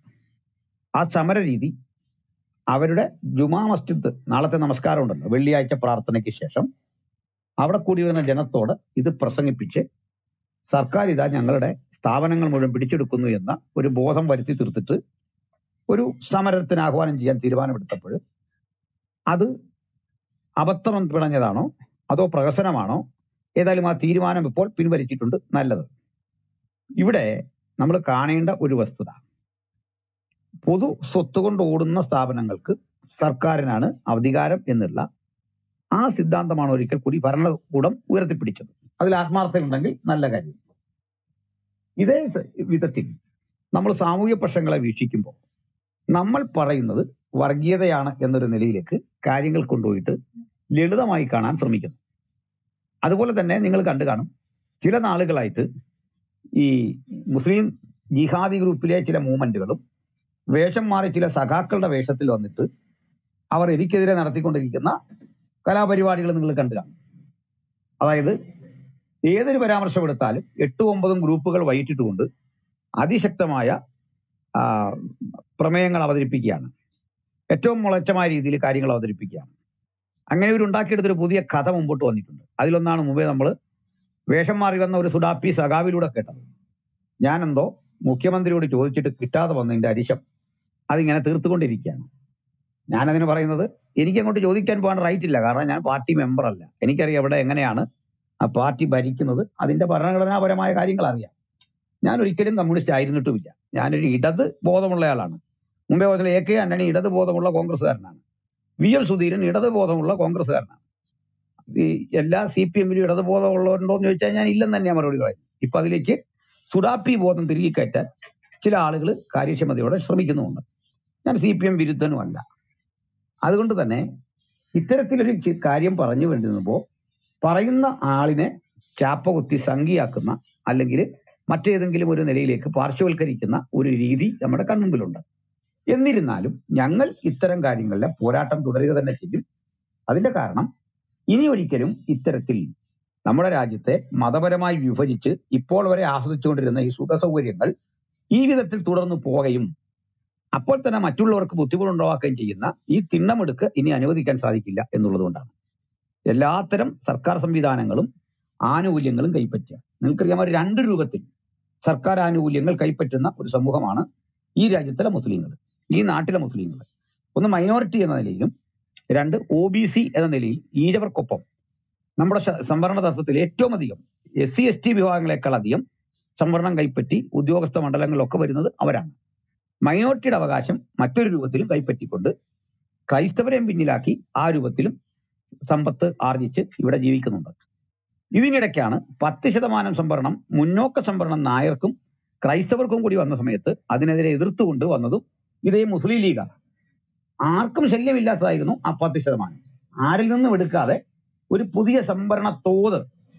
ആ സമര രീതി അവരുടെ ജുമാ മസ്ജിദ് നാളത്തെ നമസ്കാരം ഉണ്ടല്ലോ വെള്ളിയാഴ്ച പ്രാർത്ഥനയ്ക്ക് ശേഷം അവിടെ കൂടി വരുന്ന ജനത്തോട് ഇത് പ്രസംഗിപ്പിച്ച് സർക്കാർ ഇതാ ഞങ്ങളുടെ സ്ഥാപനങ്ങൾ മുഴുവൻ പിടിച്ചെടുക്കുന്നു എന്ന ഒരു ബോധം വരുത്തി തീർത്തിട്ട് ഒരു സമരത്തിന് ആഹ്വാനം ചെയ്യാൻ തീരുമാനമെടുത്തപ്പോൾ അത് അബദ്ധം പിണഞ്ഞതാണോ അതോ പ്രഹസനമാണോ ഏതായാലും ആ തീരുമാനം ഇപ്പോൾ പിൻവലിച്ചിട്ടുണ്ട് നല്ലത് ഇവിടെ നമ്മൾ കാണേണ്ട ഒരു വസ്തുത പൊതു സ്വത്ത് കൊണ്ട് ഓടുന്ന സ്ഥാപനങ്ങൾക്ക് സർക്കാരിനാണ് അധികാരം എന്നുള്ള ആ സിദ്ധാന്തമാണ് ഒരിക്കൽ കൂടി ഭരണകൂടം ഉയർത്തിപ്പിടിച്ചത് അതിൽ ആത്മാർത്ഥതയുണ്ടെങ്കിൽ നല്ല കാര്യം ഇതേ സ- വിധത്തിൽ നമ്മൾ സാമൂഹ്യ പ്രശ്നങ്ങളെ വീക്ഷിക്കുമ്പോൾ നമ്മൾ പറയുന്നത് വർഗീയതയാണ് എന്നൊരു നിലയിലേക്ക് കാര്യങ്ങൾ കൊണ്ടുപോയിട്ട് ലളിതമായി കാണാൻ ശ്രമിക്കുന്നു അതുപോലെ തന്നെ നിങ്ങൾ കണ്ടു കാണും ചില നാളുകളായിട്ട് ഈ മുസ്ലിം ജിഹാദി ഗ്രൂപ്പിലെ ചില മൂവ്മെന്റുകളും വേഷം മാറി ചില സഖാക്കളുടെ വേഷത്തിൽ വന്നിട്ട് അവർ എനിക്കെതിരെ നടത്തിക്കൊണ്ടിരിക്കുന്ന കലാപരിപാടികൾ നിങ്ങൾ കണ്ടു കാണും അതായത് ഏതൊരു പരാമർശം എടുത്താലും എട്ടും ഒമ്പതും ഗ്രൂപ്പുകൾ വൈകിട്ടിട്ടുകൊണ്ട് അതിശക്തമായ ആ, പ്രമേയങ്ങൾ അവതരിപ്പിക്കുകയാണ് ഏറ്റവും മുളച്ചമായ രീതിയിൽ കാര്യങ്ങൾ അവതരിപ്പിക്കുകയാണ് അങ്ങനെ ഒരു ഉണ്ടാക്കിയെടുത്തൊരു പുതിയ കഥ മുമ്പോട്ട് വന്നിട്ടുണ്ട് അതിലൊന്നാണ് മുമ്പേ നമ്മൾ വേഷം മാറി വന്ന ഒരു സുഡാപ്പി സഖാവിലൂടെ കേട്ടത് ഞാനെന്തോ മുഖ്യമന്ത്രിയോട് ചോദിച്ചിട്ട് കിട്ടാതെ വന്നതിന്റെ അരിശം അതിങ്ങനെ തീർത്തുകൊണ്ടിരിക്കുകയാണ് ഞാനതിന് പറയുന്നത് എനിക്ക് അങ്ങോട്ട് ചോദിക്കാൻ പോകാൻ റൈറ്റ് ഇല്ല കാരണം ഞാൻ പാർട്ടി മെമ്പർ അല്ല എനിക്കറിയാം ഇവിടെ എങ്ങനെയാണ് ആ പാർട്ടി ഭരിക്കുന്നത് അതിന്റെ ഭരണഘടനാപരമായ കാര്യങ്ങൾ അറിയാം ഞാൻ ഒരിക്കലും കമ്മ്യൂണിസ്റ്റ് ആയിരുന്നിട്ടുമില്ല ഞാനൊരു ഇടത് ബോധമുള്ള ആളാണ് മുമ്പേ പറഞ്ഞ എ കെ ആന്റണി ഇടത് ബോധമുള്ള കോൺഗ്രസ്സുകാരനാണ് വി എം സുധീരൻ ഇടത് ബോധമുള്ള കോൺഗ്രസ്സുകാരനാണ് ഈ എല്ലാ സി പി എമ്മിലും ഇടത് ബോധമുള്ളവരുണ്ടോ എന്ന് ചോദിച്ചാൽ ഞാൻ ഇല്ലെന്ന് തന്നെയാണ് മറുപടി പറയുന്നത് ഇപ്പൊ അതിലേക്ക് സുഡാപ്പി ബോധം തിരികെ കയറ്റാൻ ചില ആളുകൾ കാര്യക്ഷമതയോടെ ശ്രമിക്കുന്നുമുണ്ട് ഞാൻ സി പി എം വിരുദ്ധനുമല്ല അതുകൊണ്ട് തന്നെ ഇത്തരത്തിലൊരു ചി- കാര്യം പറഞ്ഞു വേണ്ടിരുന്നപ്പോ പറയുന്ന ആളിനെ ചാപ്പ കുത്തി സംഖ്യയാക്കുന്ന അല്ലെങ്കിൽ മറ്റേതെങ്കിലും ഒരു നിലയിലേക്ക് പാർശ്വവൽക്കരിക്കുന്ന ഒരു രീതി നമ്മുടെ കൺമുമ്പിലുണ്ട് എന്നിരുന്നാലും ഞങ്ങൾ ഇത്തരം കാര്യങ്ങളിലെ പോരാട്ടം തുടരുക തന്നെ ചെയ്യും അതിന്റെ കാരണം ഇനി ഒരിക്കലും ഇത്തരത്തിൽ നമ്മുടെ രാജ്യത്തെ മതപരമായി വിഭജിച്ച് ഇപ്പോൾ വരെ ആസ്വദിച്ചുകൊണ്ടിരുന്ന ഈ സുഖ സൗകര്യങ്ങൾ ഈ വിധത്തിൽ തുടർന്നു പോവുകയും അപ്പോൾ തന്നെ മറ്റുള്ളവർക്ക് ബുദ്ധിമുട്ടുണ്ടാക്കുകയും ചെയ്യുന്ന ഈ തിണ്ണമെടുക്ക് ഇനി അനുവദിക്കാൻ സാധിക്കില്ല എന്നുള്ളതുകൊണ്ടാണ് എല്ലാത്തരം സർക്കാർ സംവിധാനങ്ങളും ആനുകൂല്യങ്ങളും കൈപ്പറ്റുക നിങ്ങൾക്കറിയാം ഒരു രണ്ട് രൂപത്തിൽ സർക്കാർ ആനുകൂല്യങ്ങൾ കൈപ്പറ്റുന്ന ഒരു സമൂഹമാണ് ഈ രാജ്യത്തിലെ മുസ്ലിങ്ങൾ ഈ നാട്ടിലെ മുസ്ലിങ്ങൾ ഒന്ന് മൈനോറിറ്റി എന്ന നിലയിലും രണ്ട് ഒ ബി സി എന്ന നിലയിൽ ഈഴവർക്കൊപ്പം നമ്മുടെ ശ- സംവരണ തത്വത്തിൽ ഏറ്റവും അധികം എസ് സി എസ് ടി വിഭാഗങ്ങളെക്കാൾ അധികം സംവരണം കൈപ്പറ്റി ഉദ്യോഗസ്ഥ മണ്ഡലങ്ങളിലൊക്കെ വരുന്നത് അവരാണ് മൈനോറിറ്റിയുടെ അവകാശം മറ്റൊരു രൂപത്തിലും കൈപ്പറ്റിക്കൊണ്ട് ക്രൈസ്തവരെയും പിന്നിലാക്കി ആ രൂപത്തിലും സമ്പത്ത് ആർജിച്ച് ഇവിടെ ജീവിക്കുന്നുണ്ട് ഇതിനിടയ്ക്കാണ് പത്ത് ശതമാനം സംവരണം മുന്നോക്ക സംവരണം നായർക്കും ക്രൈസ്തവർക്കും കൂടി വന്ന സമയത്ത് അതിനെതിരെ എതിർത്തുകൊണ്ട് വന്നതും ഇതേ മുസ്ലിം ലീഗാണ് ആർക്കും ശല്യമില്ലാത്തതായിരുന്നു ആ പത്ത് ശതമാനം ആരിൽ നിന്നും എടുക്കാതെ ഒരു പുതിയ സംവരണ തോത്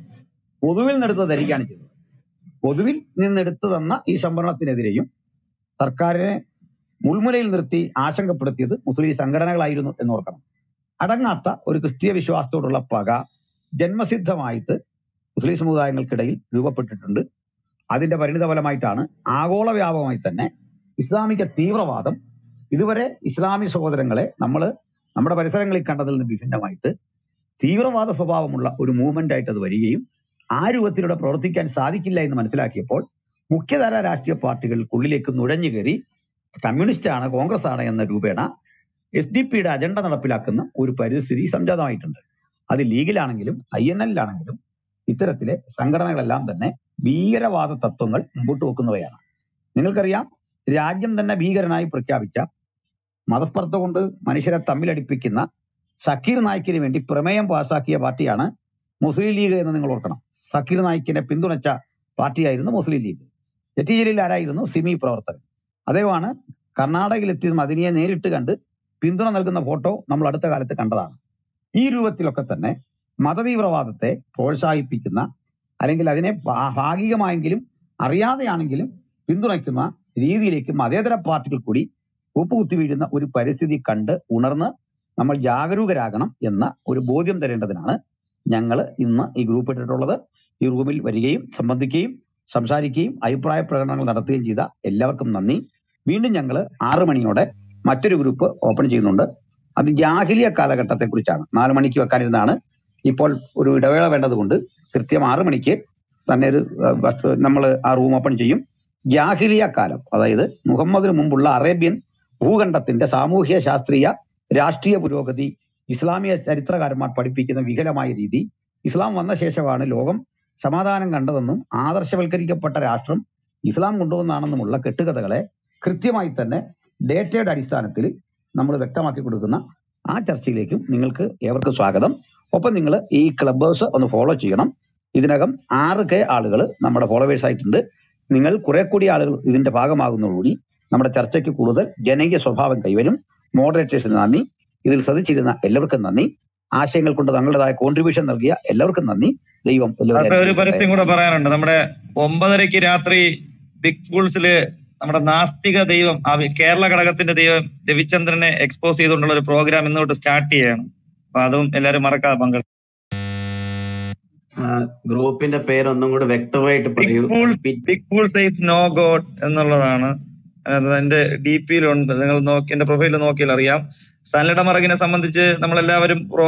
പൊതുവിൽ നിന്നെടുത്ത് ധരിക്കുകയാണ് ചെയ്തത് പൊതുവിൽ നിന്നെടുത്തു തന്ന ഈ സംവരണത്തിനെതിരെയും സർക്കാരിനെ മുൾമുനയിൽ നിർത്തി ആശങ്കപ്പെടുത്തിയത് മുസ്ലിം സംഘടനകളായിരുന്നു എന്ന് ഓർക്കണം അടങ്ങാത്ത ഒരു ക്രിസ്തീയ വിശ്വാസത്തോടുള്ള പക ജന്മസിദ്ധമായിട്ട് മുസ്ലിം സമുദായങ്ങൾക്കിടയിൽ രൂപപ്പെട്ടിട്ടുണ്ട് അതിന്റെ പരിണിത ഫലമായിട്ടാണ് ആഗോള വ്യാപകമായി തന്നെ ഇസ്ലാമിക തീവ്രവാദം ഇതുവരെ ഇസ്ലാമിക സഹോദരങ്ങളെ നമ്മൾ നമ്മുടെ പരിസരങ്ങളിൽ കണ്ടതിൽ നിന്ന് വിഭിന്നമായിട്ട് തീവ്രവാദ സ്വഭാവമുള്ള ഒരു മൂവ്മെന്റ് ആയിട്ട് അത് വരികയും ആ രൂപത്തിലൂടെ പ്രവർത്തിക്കാൻ സാധിക്കില്ല എന്ന് മനസ്സിലാക്കിയപ്പോൾ മുഖ്യധാര രാഷ്ട്രീയ പാർട്ടികൾക്കുള്ളിലേക്ക് നുഴഞ്ഞു കയറി കമ്മ്യൂണിസ്റ്റ് ആണ് കോൺഗ്രസ് ആണ് എന്ന രൂപേണ എസ് ഡി പിയുടെ അജണ്ട നടപ്പിലാക്കുന്ന ഒരു പരിസ്ഥിതി സംജാതമായിട്ടുണ്ട് അത് ലീഗിലാണെങ്കിലും ഐ എൻ എല്ലിലാണെങ്കിലും ഇത്തരത്തിലെ സംഘടനകളെല്ലാം തന്നെ ഭീകരവാദ തത്വങ്ങൾ മുമ്പോട്ട് വെക്കുന്നവയാണ് നിങ്ങൾക്കറിയാം രാജ്യം തന്നെ ഭീകരനായി പ്രഖ്യാപിച്ച മതസ്പർദ്ധ കൊണ്ട് മനുഷ്യരെ തമ്മിലടിപ്പിക്കുന്ന സക്കീർ നായിക്കിന് വേണ്ടി പ്രമേയം പാസാക്കിയ പാർട്ടിയാണ് മുസ്ലിം ലീഗ് എന്ന് നിങ്ങൾ ഓർക്കണം സക്കീർ നായിക്കിനെ പിന്തുണച്ച പാർട്ടിയായിരുന്നു മുസ്ലിം ലീഗ് ടി ജലീൽ ആരായിരുന്നു സിമി പ്രവർത്തകൻ അദ്ദേഹമാണ് കർണാടകയിലെത്തിയ മദിനിയെ നേരിട്ട് കണ്ട് പിന്തുണ നൽകുന്ന ഫോട്ടോ നമ്മൾ അടുത്ത കാലത്ത് കണ്ടതാണ് ഈ രൂപത്തിലൊക്കെ തന്നെ മതതീവ്രവാദത്തെ പ്രോത്സാഹിപ്പിക്കുന്ന അല്ലെങ്കിൽ അതിനെ ഭാ- ഭാഗികമായെങ്കിലും അറിയാതെയാണെങ്കിലും പിന്തുണയ്ക്കുന്ന രീതിയിലേക്ക് മതേതര പാർട്ടികൾ കൂടി കൂപ്പുകുത്തി വീഴുന്ന ഒരു പരിസ്ഥിതി കണ്ട് ഉണർന്ന് നമ്മൾ ജാഗരൂകരാകണം എന്ന ഒരു ബോധ്യം തരേണ്ടതിനാണ് ഞങ്ങൾ ഇന്ന് ഈ ഗ്രൂപ്പ് ഇട്ടിട്ടുള്ളത് ഈ റൂമിൽ വരികയും സംബന്ധിക്കുകയും സംസാരിക്കുകയും അഭിപ്രായ പ്രകടനങ്ങൾ നടത്തുകയും ചെയ്ത എല്ലാവർക്കും നന്ദി വീണ്ടും ഞങ്ങൾ ആറ് മണിയോടെ മറ്റൊരു ഗ്രൂപ്പ് ഓപ്പൺ ചെയ്യുന്നുണ്ട് അത് ജാഹിലിയ കാലഘട്ടത്തെ കുറിച്ചാണ് നാല് മണിക്ക് വെക്കാനിരുന്നതാണ് ഇപ്പോൾ ഒരു ഇടവേള വേണ്ടതുകൊണ്ട് കൃത്യം ആറ് മണിക്ക് തന്നെ ഒരു നമ്മൾ ആ റൂം ഓപ്പൺ ചെയ്യും ജാഹിലിയ കാലം അതായത് മുഹമ്മദിന് മുമ്പുള്ള അറേബ്യൻ ഭൂഖണ്ഡത്തിന്റെ സാമൂഹ്യ ശാസ്ത്രീയ രാഷ്ട്രീയ പുരോഗതി ഇസ്ലാമിക ചരിത്രകാരന്മാർ പഠിപ്പിക്കുന്ന വികലമായ രീതി ഇസ്ലാം വന്ന ശേഷമാണ് ലോകം സമാധാനം കണ്ടതെന്നും ആദർശവൽക്കരിക്കപ്പെട്ട രാഷ്ട്രം ഇസ്ലാം കൊണ്ടുവന്നാണെന്നുമുള്ള കെട്ടുകഥകളെ കൃത്യമായി തന്നെ ഡേറ്റയുടെ അടിസ്ഥാനത്തിൽ നമ്മൾ വ്യക്തമാക്കി കൊടുക്കുന്ന ആ ചർച്ചയിലേക്കും നിങ്ങൾക്ക് ഏവർക്കും സ്വാഗതം ഒപ്പം നിങ്ങൾ ഈ ക്ലബ്ബേഴ്സ് ഒന്ന് ഫോളോ ചെയ്യണം ഇതിനകം ആറ് കെ ആളുകൾ നമ്മുടെ ഫോളോവേഴ്സ് ആയിട്ടുണ്ട് നിങ്ങൾ കുറെ കൂടി ആളുകൾ ഇതിന്റെ ഭാഗമാകുന്നതോടുകൂടി നമ്മുടെ ചർച്ചയ്ക്ക് കൂടുതൽ ജനകീയ സ്വഭാവം കൈവരും മോഡറേറ്റേഴ്സിന് നന്ദി ഇതിൽ ശ്രദ്ധിച്ചിരുന്ന എല്ലാവർക്കും നന്ദി ആശയങ്ങൾ കൊണ്ട് തങ്ങളുടേതായ കോൺട്രിബ്യൂഷൻ നൽകിയ എല്ലാവർക്കും നന്ദി ദൈവം എല്ലാവരെയും അപ്പൊ ഒരു അനുഗ്രഹിക്കട്ടെ പരസ്യം കൂടെ പറയാനുണ്ട് നമ്മുടെ ഒമ്പതരയ്ക്ക് രാത്രി ബിഗ് ബുൾസില് നമ്മുടെ നാസ്തിക ദൈവം ആ വി- കേരള ഘടകത്തിന്റെ ദൈവം രവിചന്ദ്രനെ എക്സ്പോസ് ചെയ്തുകൊണ്ടുള്ള ഒരു പ്രോഗ്രാം ഇന്ന് തൊട്ട് സ്റ്റാർട്ട് ചെയ്യണം അപ്പൊ അതും എല്ലാവരും മറക്കാതെ പങ്കെടുക്കും ആ, ഗ്രൂപ്പിന്റെ പേര് ഒന്നും കൂടെ വ്യക്തമായിട്ട് പറയൂ big bull safe no God എന്നുള്ളതാണ് അത് എന്റെ ഡി പിയിലുണ്ട് നിങ്ങൾ നോക്കി എന്റെ പ്രൊഫൈലിൽ നോക്കിയാൽ അറിയാം സന്നഡ മറകിനെ സംബന്ധിച്ച് നമ്മളെല്ലാവരും പ്രോ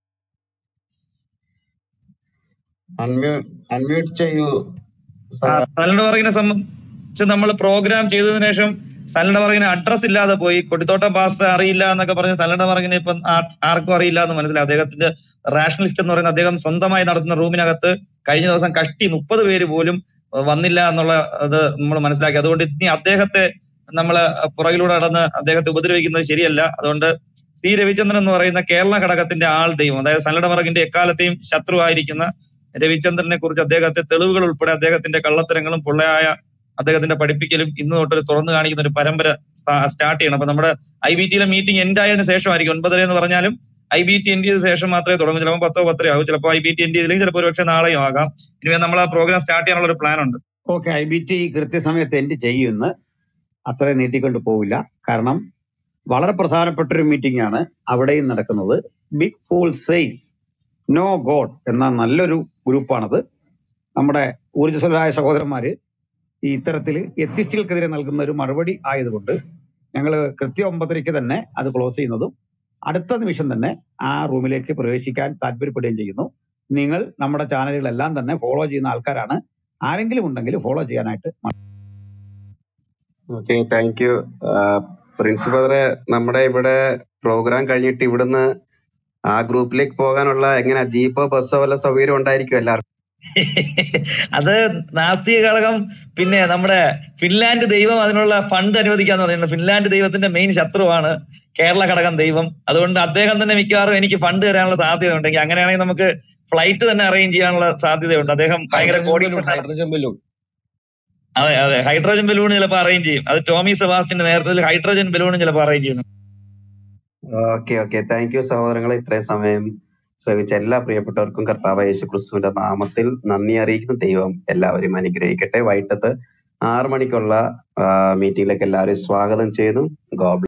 അൺമ്യൂട്ട് ചെയ്യൂ സന്നഡ മറകിനെ സംബന്ധിച്ച് നമ്മൾ പ്രോഗ്രാം ചെയ്തതിനു ശേഷം സന്നഡ മറകിന് അഡ്രസ് ഇല്ലാതെ പോയി കൊടിത്തോട്ടം പാസ്റ്റർ അറിയില്ല എന്നൊക്കെ പറഞ്ഞ് സന്നഡ മറകിനെ ഇപ്പം ആ- ആർക്കും അറിയില്ല എന്ന് മനസ്സിലായി അദ്ദേഹത്തിന്റെ റാഷണലിസ്റ്റ് എന്ന് പറയുന്ന അദ്ദേഹം സ്വന്തമായി നടത്തുന്ന റൂമിനകത്ത് കഴിഞ്ഞ ദിവസം കഷ്ടി മുപ്പത് പേര് പോലും ഏഹ് വന്നില്ല എന്നുള്ള അത് നമ്മൾ മനസ്സിലാക്കി അതുകൊണ്ട് ഇനി അദ്ദേഹത്തെ നമ്മൾ പുറകിലൂടെ നടന്ന് അദ്ദേഹത്തെ ഉപദ്രവിക്കുന്നത് ശരിയല്ല അതുകൊണ്ട് സി രവിചന്ദ്രൻ എന്ന് പറയുന്ന കേരള ഘടകത്തിന്റെ ആൾ ദൈവം അതായത് സന്നഡ മറകിന്റെ എക്കാലത്തെയും ശത്രുവായിരിക്കുന്ന രവിചന്ദ്രനെ കുറിച്ച് അദ്ദേഹത്തെ തെളിവുകൾ ഉൾപ്പെടെ അദ്ദേഹത്തിന്റെ കള്ളത്തരങ്ങളും പൊള്ളയായ അദ്ദേഹത്തിന്റെ പഠിപ്പിക്കലും ഇന്ന് തൊട്ട് തുറന്നു കാണിക്കുന്ന ഒരു പരമ്പര സ്റ്റാർട്ട് ചെയ്യണം അപ്പൊ നമ്മുടെ ഐ ബി ടിയിലെ മീറ്റിംഗ് എൻഡ് ആയതിനു ശേഷമായിരിക്കും ഒൻപതര എന്ന് പറഞ്ഞാലും ഐ ബി ടി എൻഡ് ചെയ്ത ശേഷം മാത്രമേ തുടങ്ങൂ ചിലപ്പോൾ പത്തോ പത്തരയോ ആകും ചിലപ്പോൾ ഐ ബി ടി എൻഡ് ചെയ്തില്ലെങ്കിൽ ചിലപ്പോൾ ഒരുപക്ഷെ നാളെയും ആകാം ഇനി നമ്മൾ ആ പ്രോഗ്രാം സ്റ്റാർട്ട് ചെയ്യാനുള്ള ഒരു പ്ലാൻ ഉണ്ട് ഓക്കെ ഐ ബി ടി കൃത്യസമയത്ത് എൻഡ് ചെയ്യുമെന്ന് അത്രയും നീട്ടിക്കൊണ്ട് പോവില്ല കാരണം വളരെ പ്രധാനപ്പെട്ട ഒരു മീറ്റിംഗ് ആണ് അവിടെയും നടക്കുന്നത് big fool says no God എന്ന നല്ലൊരു ഗ്രൂപ്പാണത് നമ്മുടെ ഊർജ്ജസ്വലരായ സഹോദരന്മാര് ഈ ഇത്തരത്തിൽ എത്തിസ്റ്റുകൾക്കെതിരെ നൽകുന്ന ഒരു മറുപടി ആയതുകൊണ്ട് ഞങ്ങൾ കൃത്യം ഒമ്പതരയ്ക്ക് തന്നെ അത് ക്ലോസ് ചെയ്യുന്നതും അടുത്ത നിമിഷം തന്നെ ആ റൂമിലേക്ക് പ്രവേശിക്കാൻ താല്പര്യപ്പെടുകയും ചെയ്യുന്നു നിങ്ങൾ നമ്മുടെ ചാനലുകളെല്ലാം തന്നെ ഫോളോ ചെയ്യുന്ന ആൾക്കാരാണ് ആരെങ്കിലും ഉണ്ടെങ്കിൽ ഫോളോ ചെയ്യാനായിട്ട് മ- ഓക്കെ താങ്ക് യു പ്രിൻസ് ബ്രദറെ നമ്മുടെ ഇവിടെ പ്രോഗ്രാം കഴിഞ്ഞിട്ട് ഇവിടുന്ന് ആ ഗ്രൂപ്പിലേക്ക് പോകാനുള്ള എങ്ങനെ ജീപ്പോ ബസ്സോ വല്ല സൗകര്യം ഉണ്ടായിരിക്കും എല്ലാവർക്കും അത് നാസ്തിക ഘടകം പിന്നെ നമ്മുടെ ഫിൻലാൻഡ് ദൈവം അതിനുള്ള ഫണ്ട് അനുവദിക്കാന്ന് പറയുന്നത് ഫിൻലാൻഡ് ദൈവത്തിന്റെ മെയിൻ ശത്രുവാണ് കേരള ഘടകം ദൈവം അതുകൊണ്ട് അദ്ദേഹം തന്നെ മിക്കവാറും എനിക്ക് ഫണ്ട് തരാനുള്ള സാധ്യത ഉണ്ടെങ്കിൽ അങ്ങനെയാണെങ്കിൽ നമുക്ക് ഫ്ലൈറ്റ് തന്നെ അറേഞ്ച് ചെയ്യാനുള്ള സാധ്യതയുണ്ട് അദ്ദേഹം ഭയങ്കര ഹൈഡ്രജൻ ബലൂൺ കോടീശ്വരനാണ് ഹൈഡ്രജൻ ബലൂൺ അതെ അതെ ഹൈഡ്രജൻ ബലൂൺ ചിലപ്പോൾ അറേഞ്ച് ചെയ്യും അത് ടോമി സെബാസ്റ്റിന്റെ നേതൃത്വത്തിൽ ഹൈഡ്രജൻ ബലൂണും ചിലപ്പോൾ അറേഞ്ച് ചെയ്യുന്നു ഓക്കെ ഓക്കെ താങ്ക് യു സഹോദരങ്ങളെ ഇത്രയും സമയം ശ്രമിച്ച എല്ലാ പ്രിയപ്പെട്ടവർക്കും കർത്താവ് യേശു ക്രിസ്തുവിന്റെ നാമത്തിൽ നന്ദി അറിയിക്കുന്ന ദൈവം എല്ലാവരെയും അനുഗ്രഹിക്കട്ടെ വൈകിട്ടത്ത് ആറ് മണിക്കുള്ള മീറ്റിംഗിലേക്ക് എല്ലാവരെയും സ്വാഗതം ചെയ്യുന്നു ഗോഡ്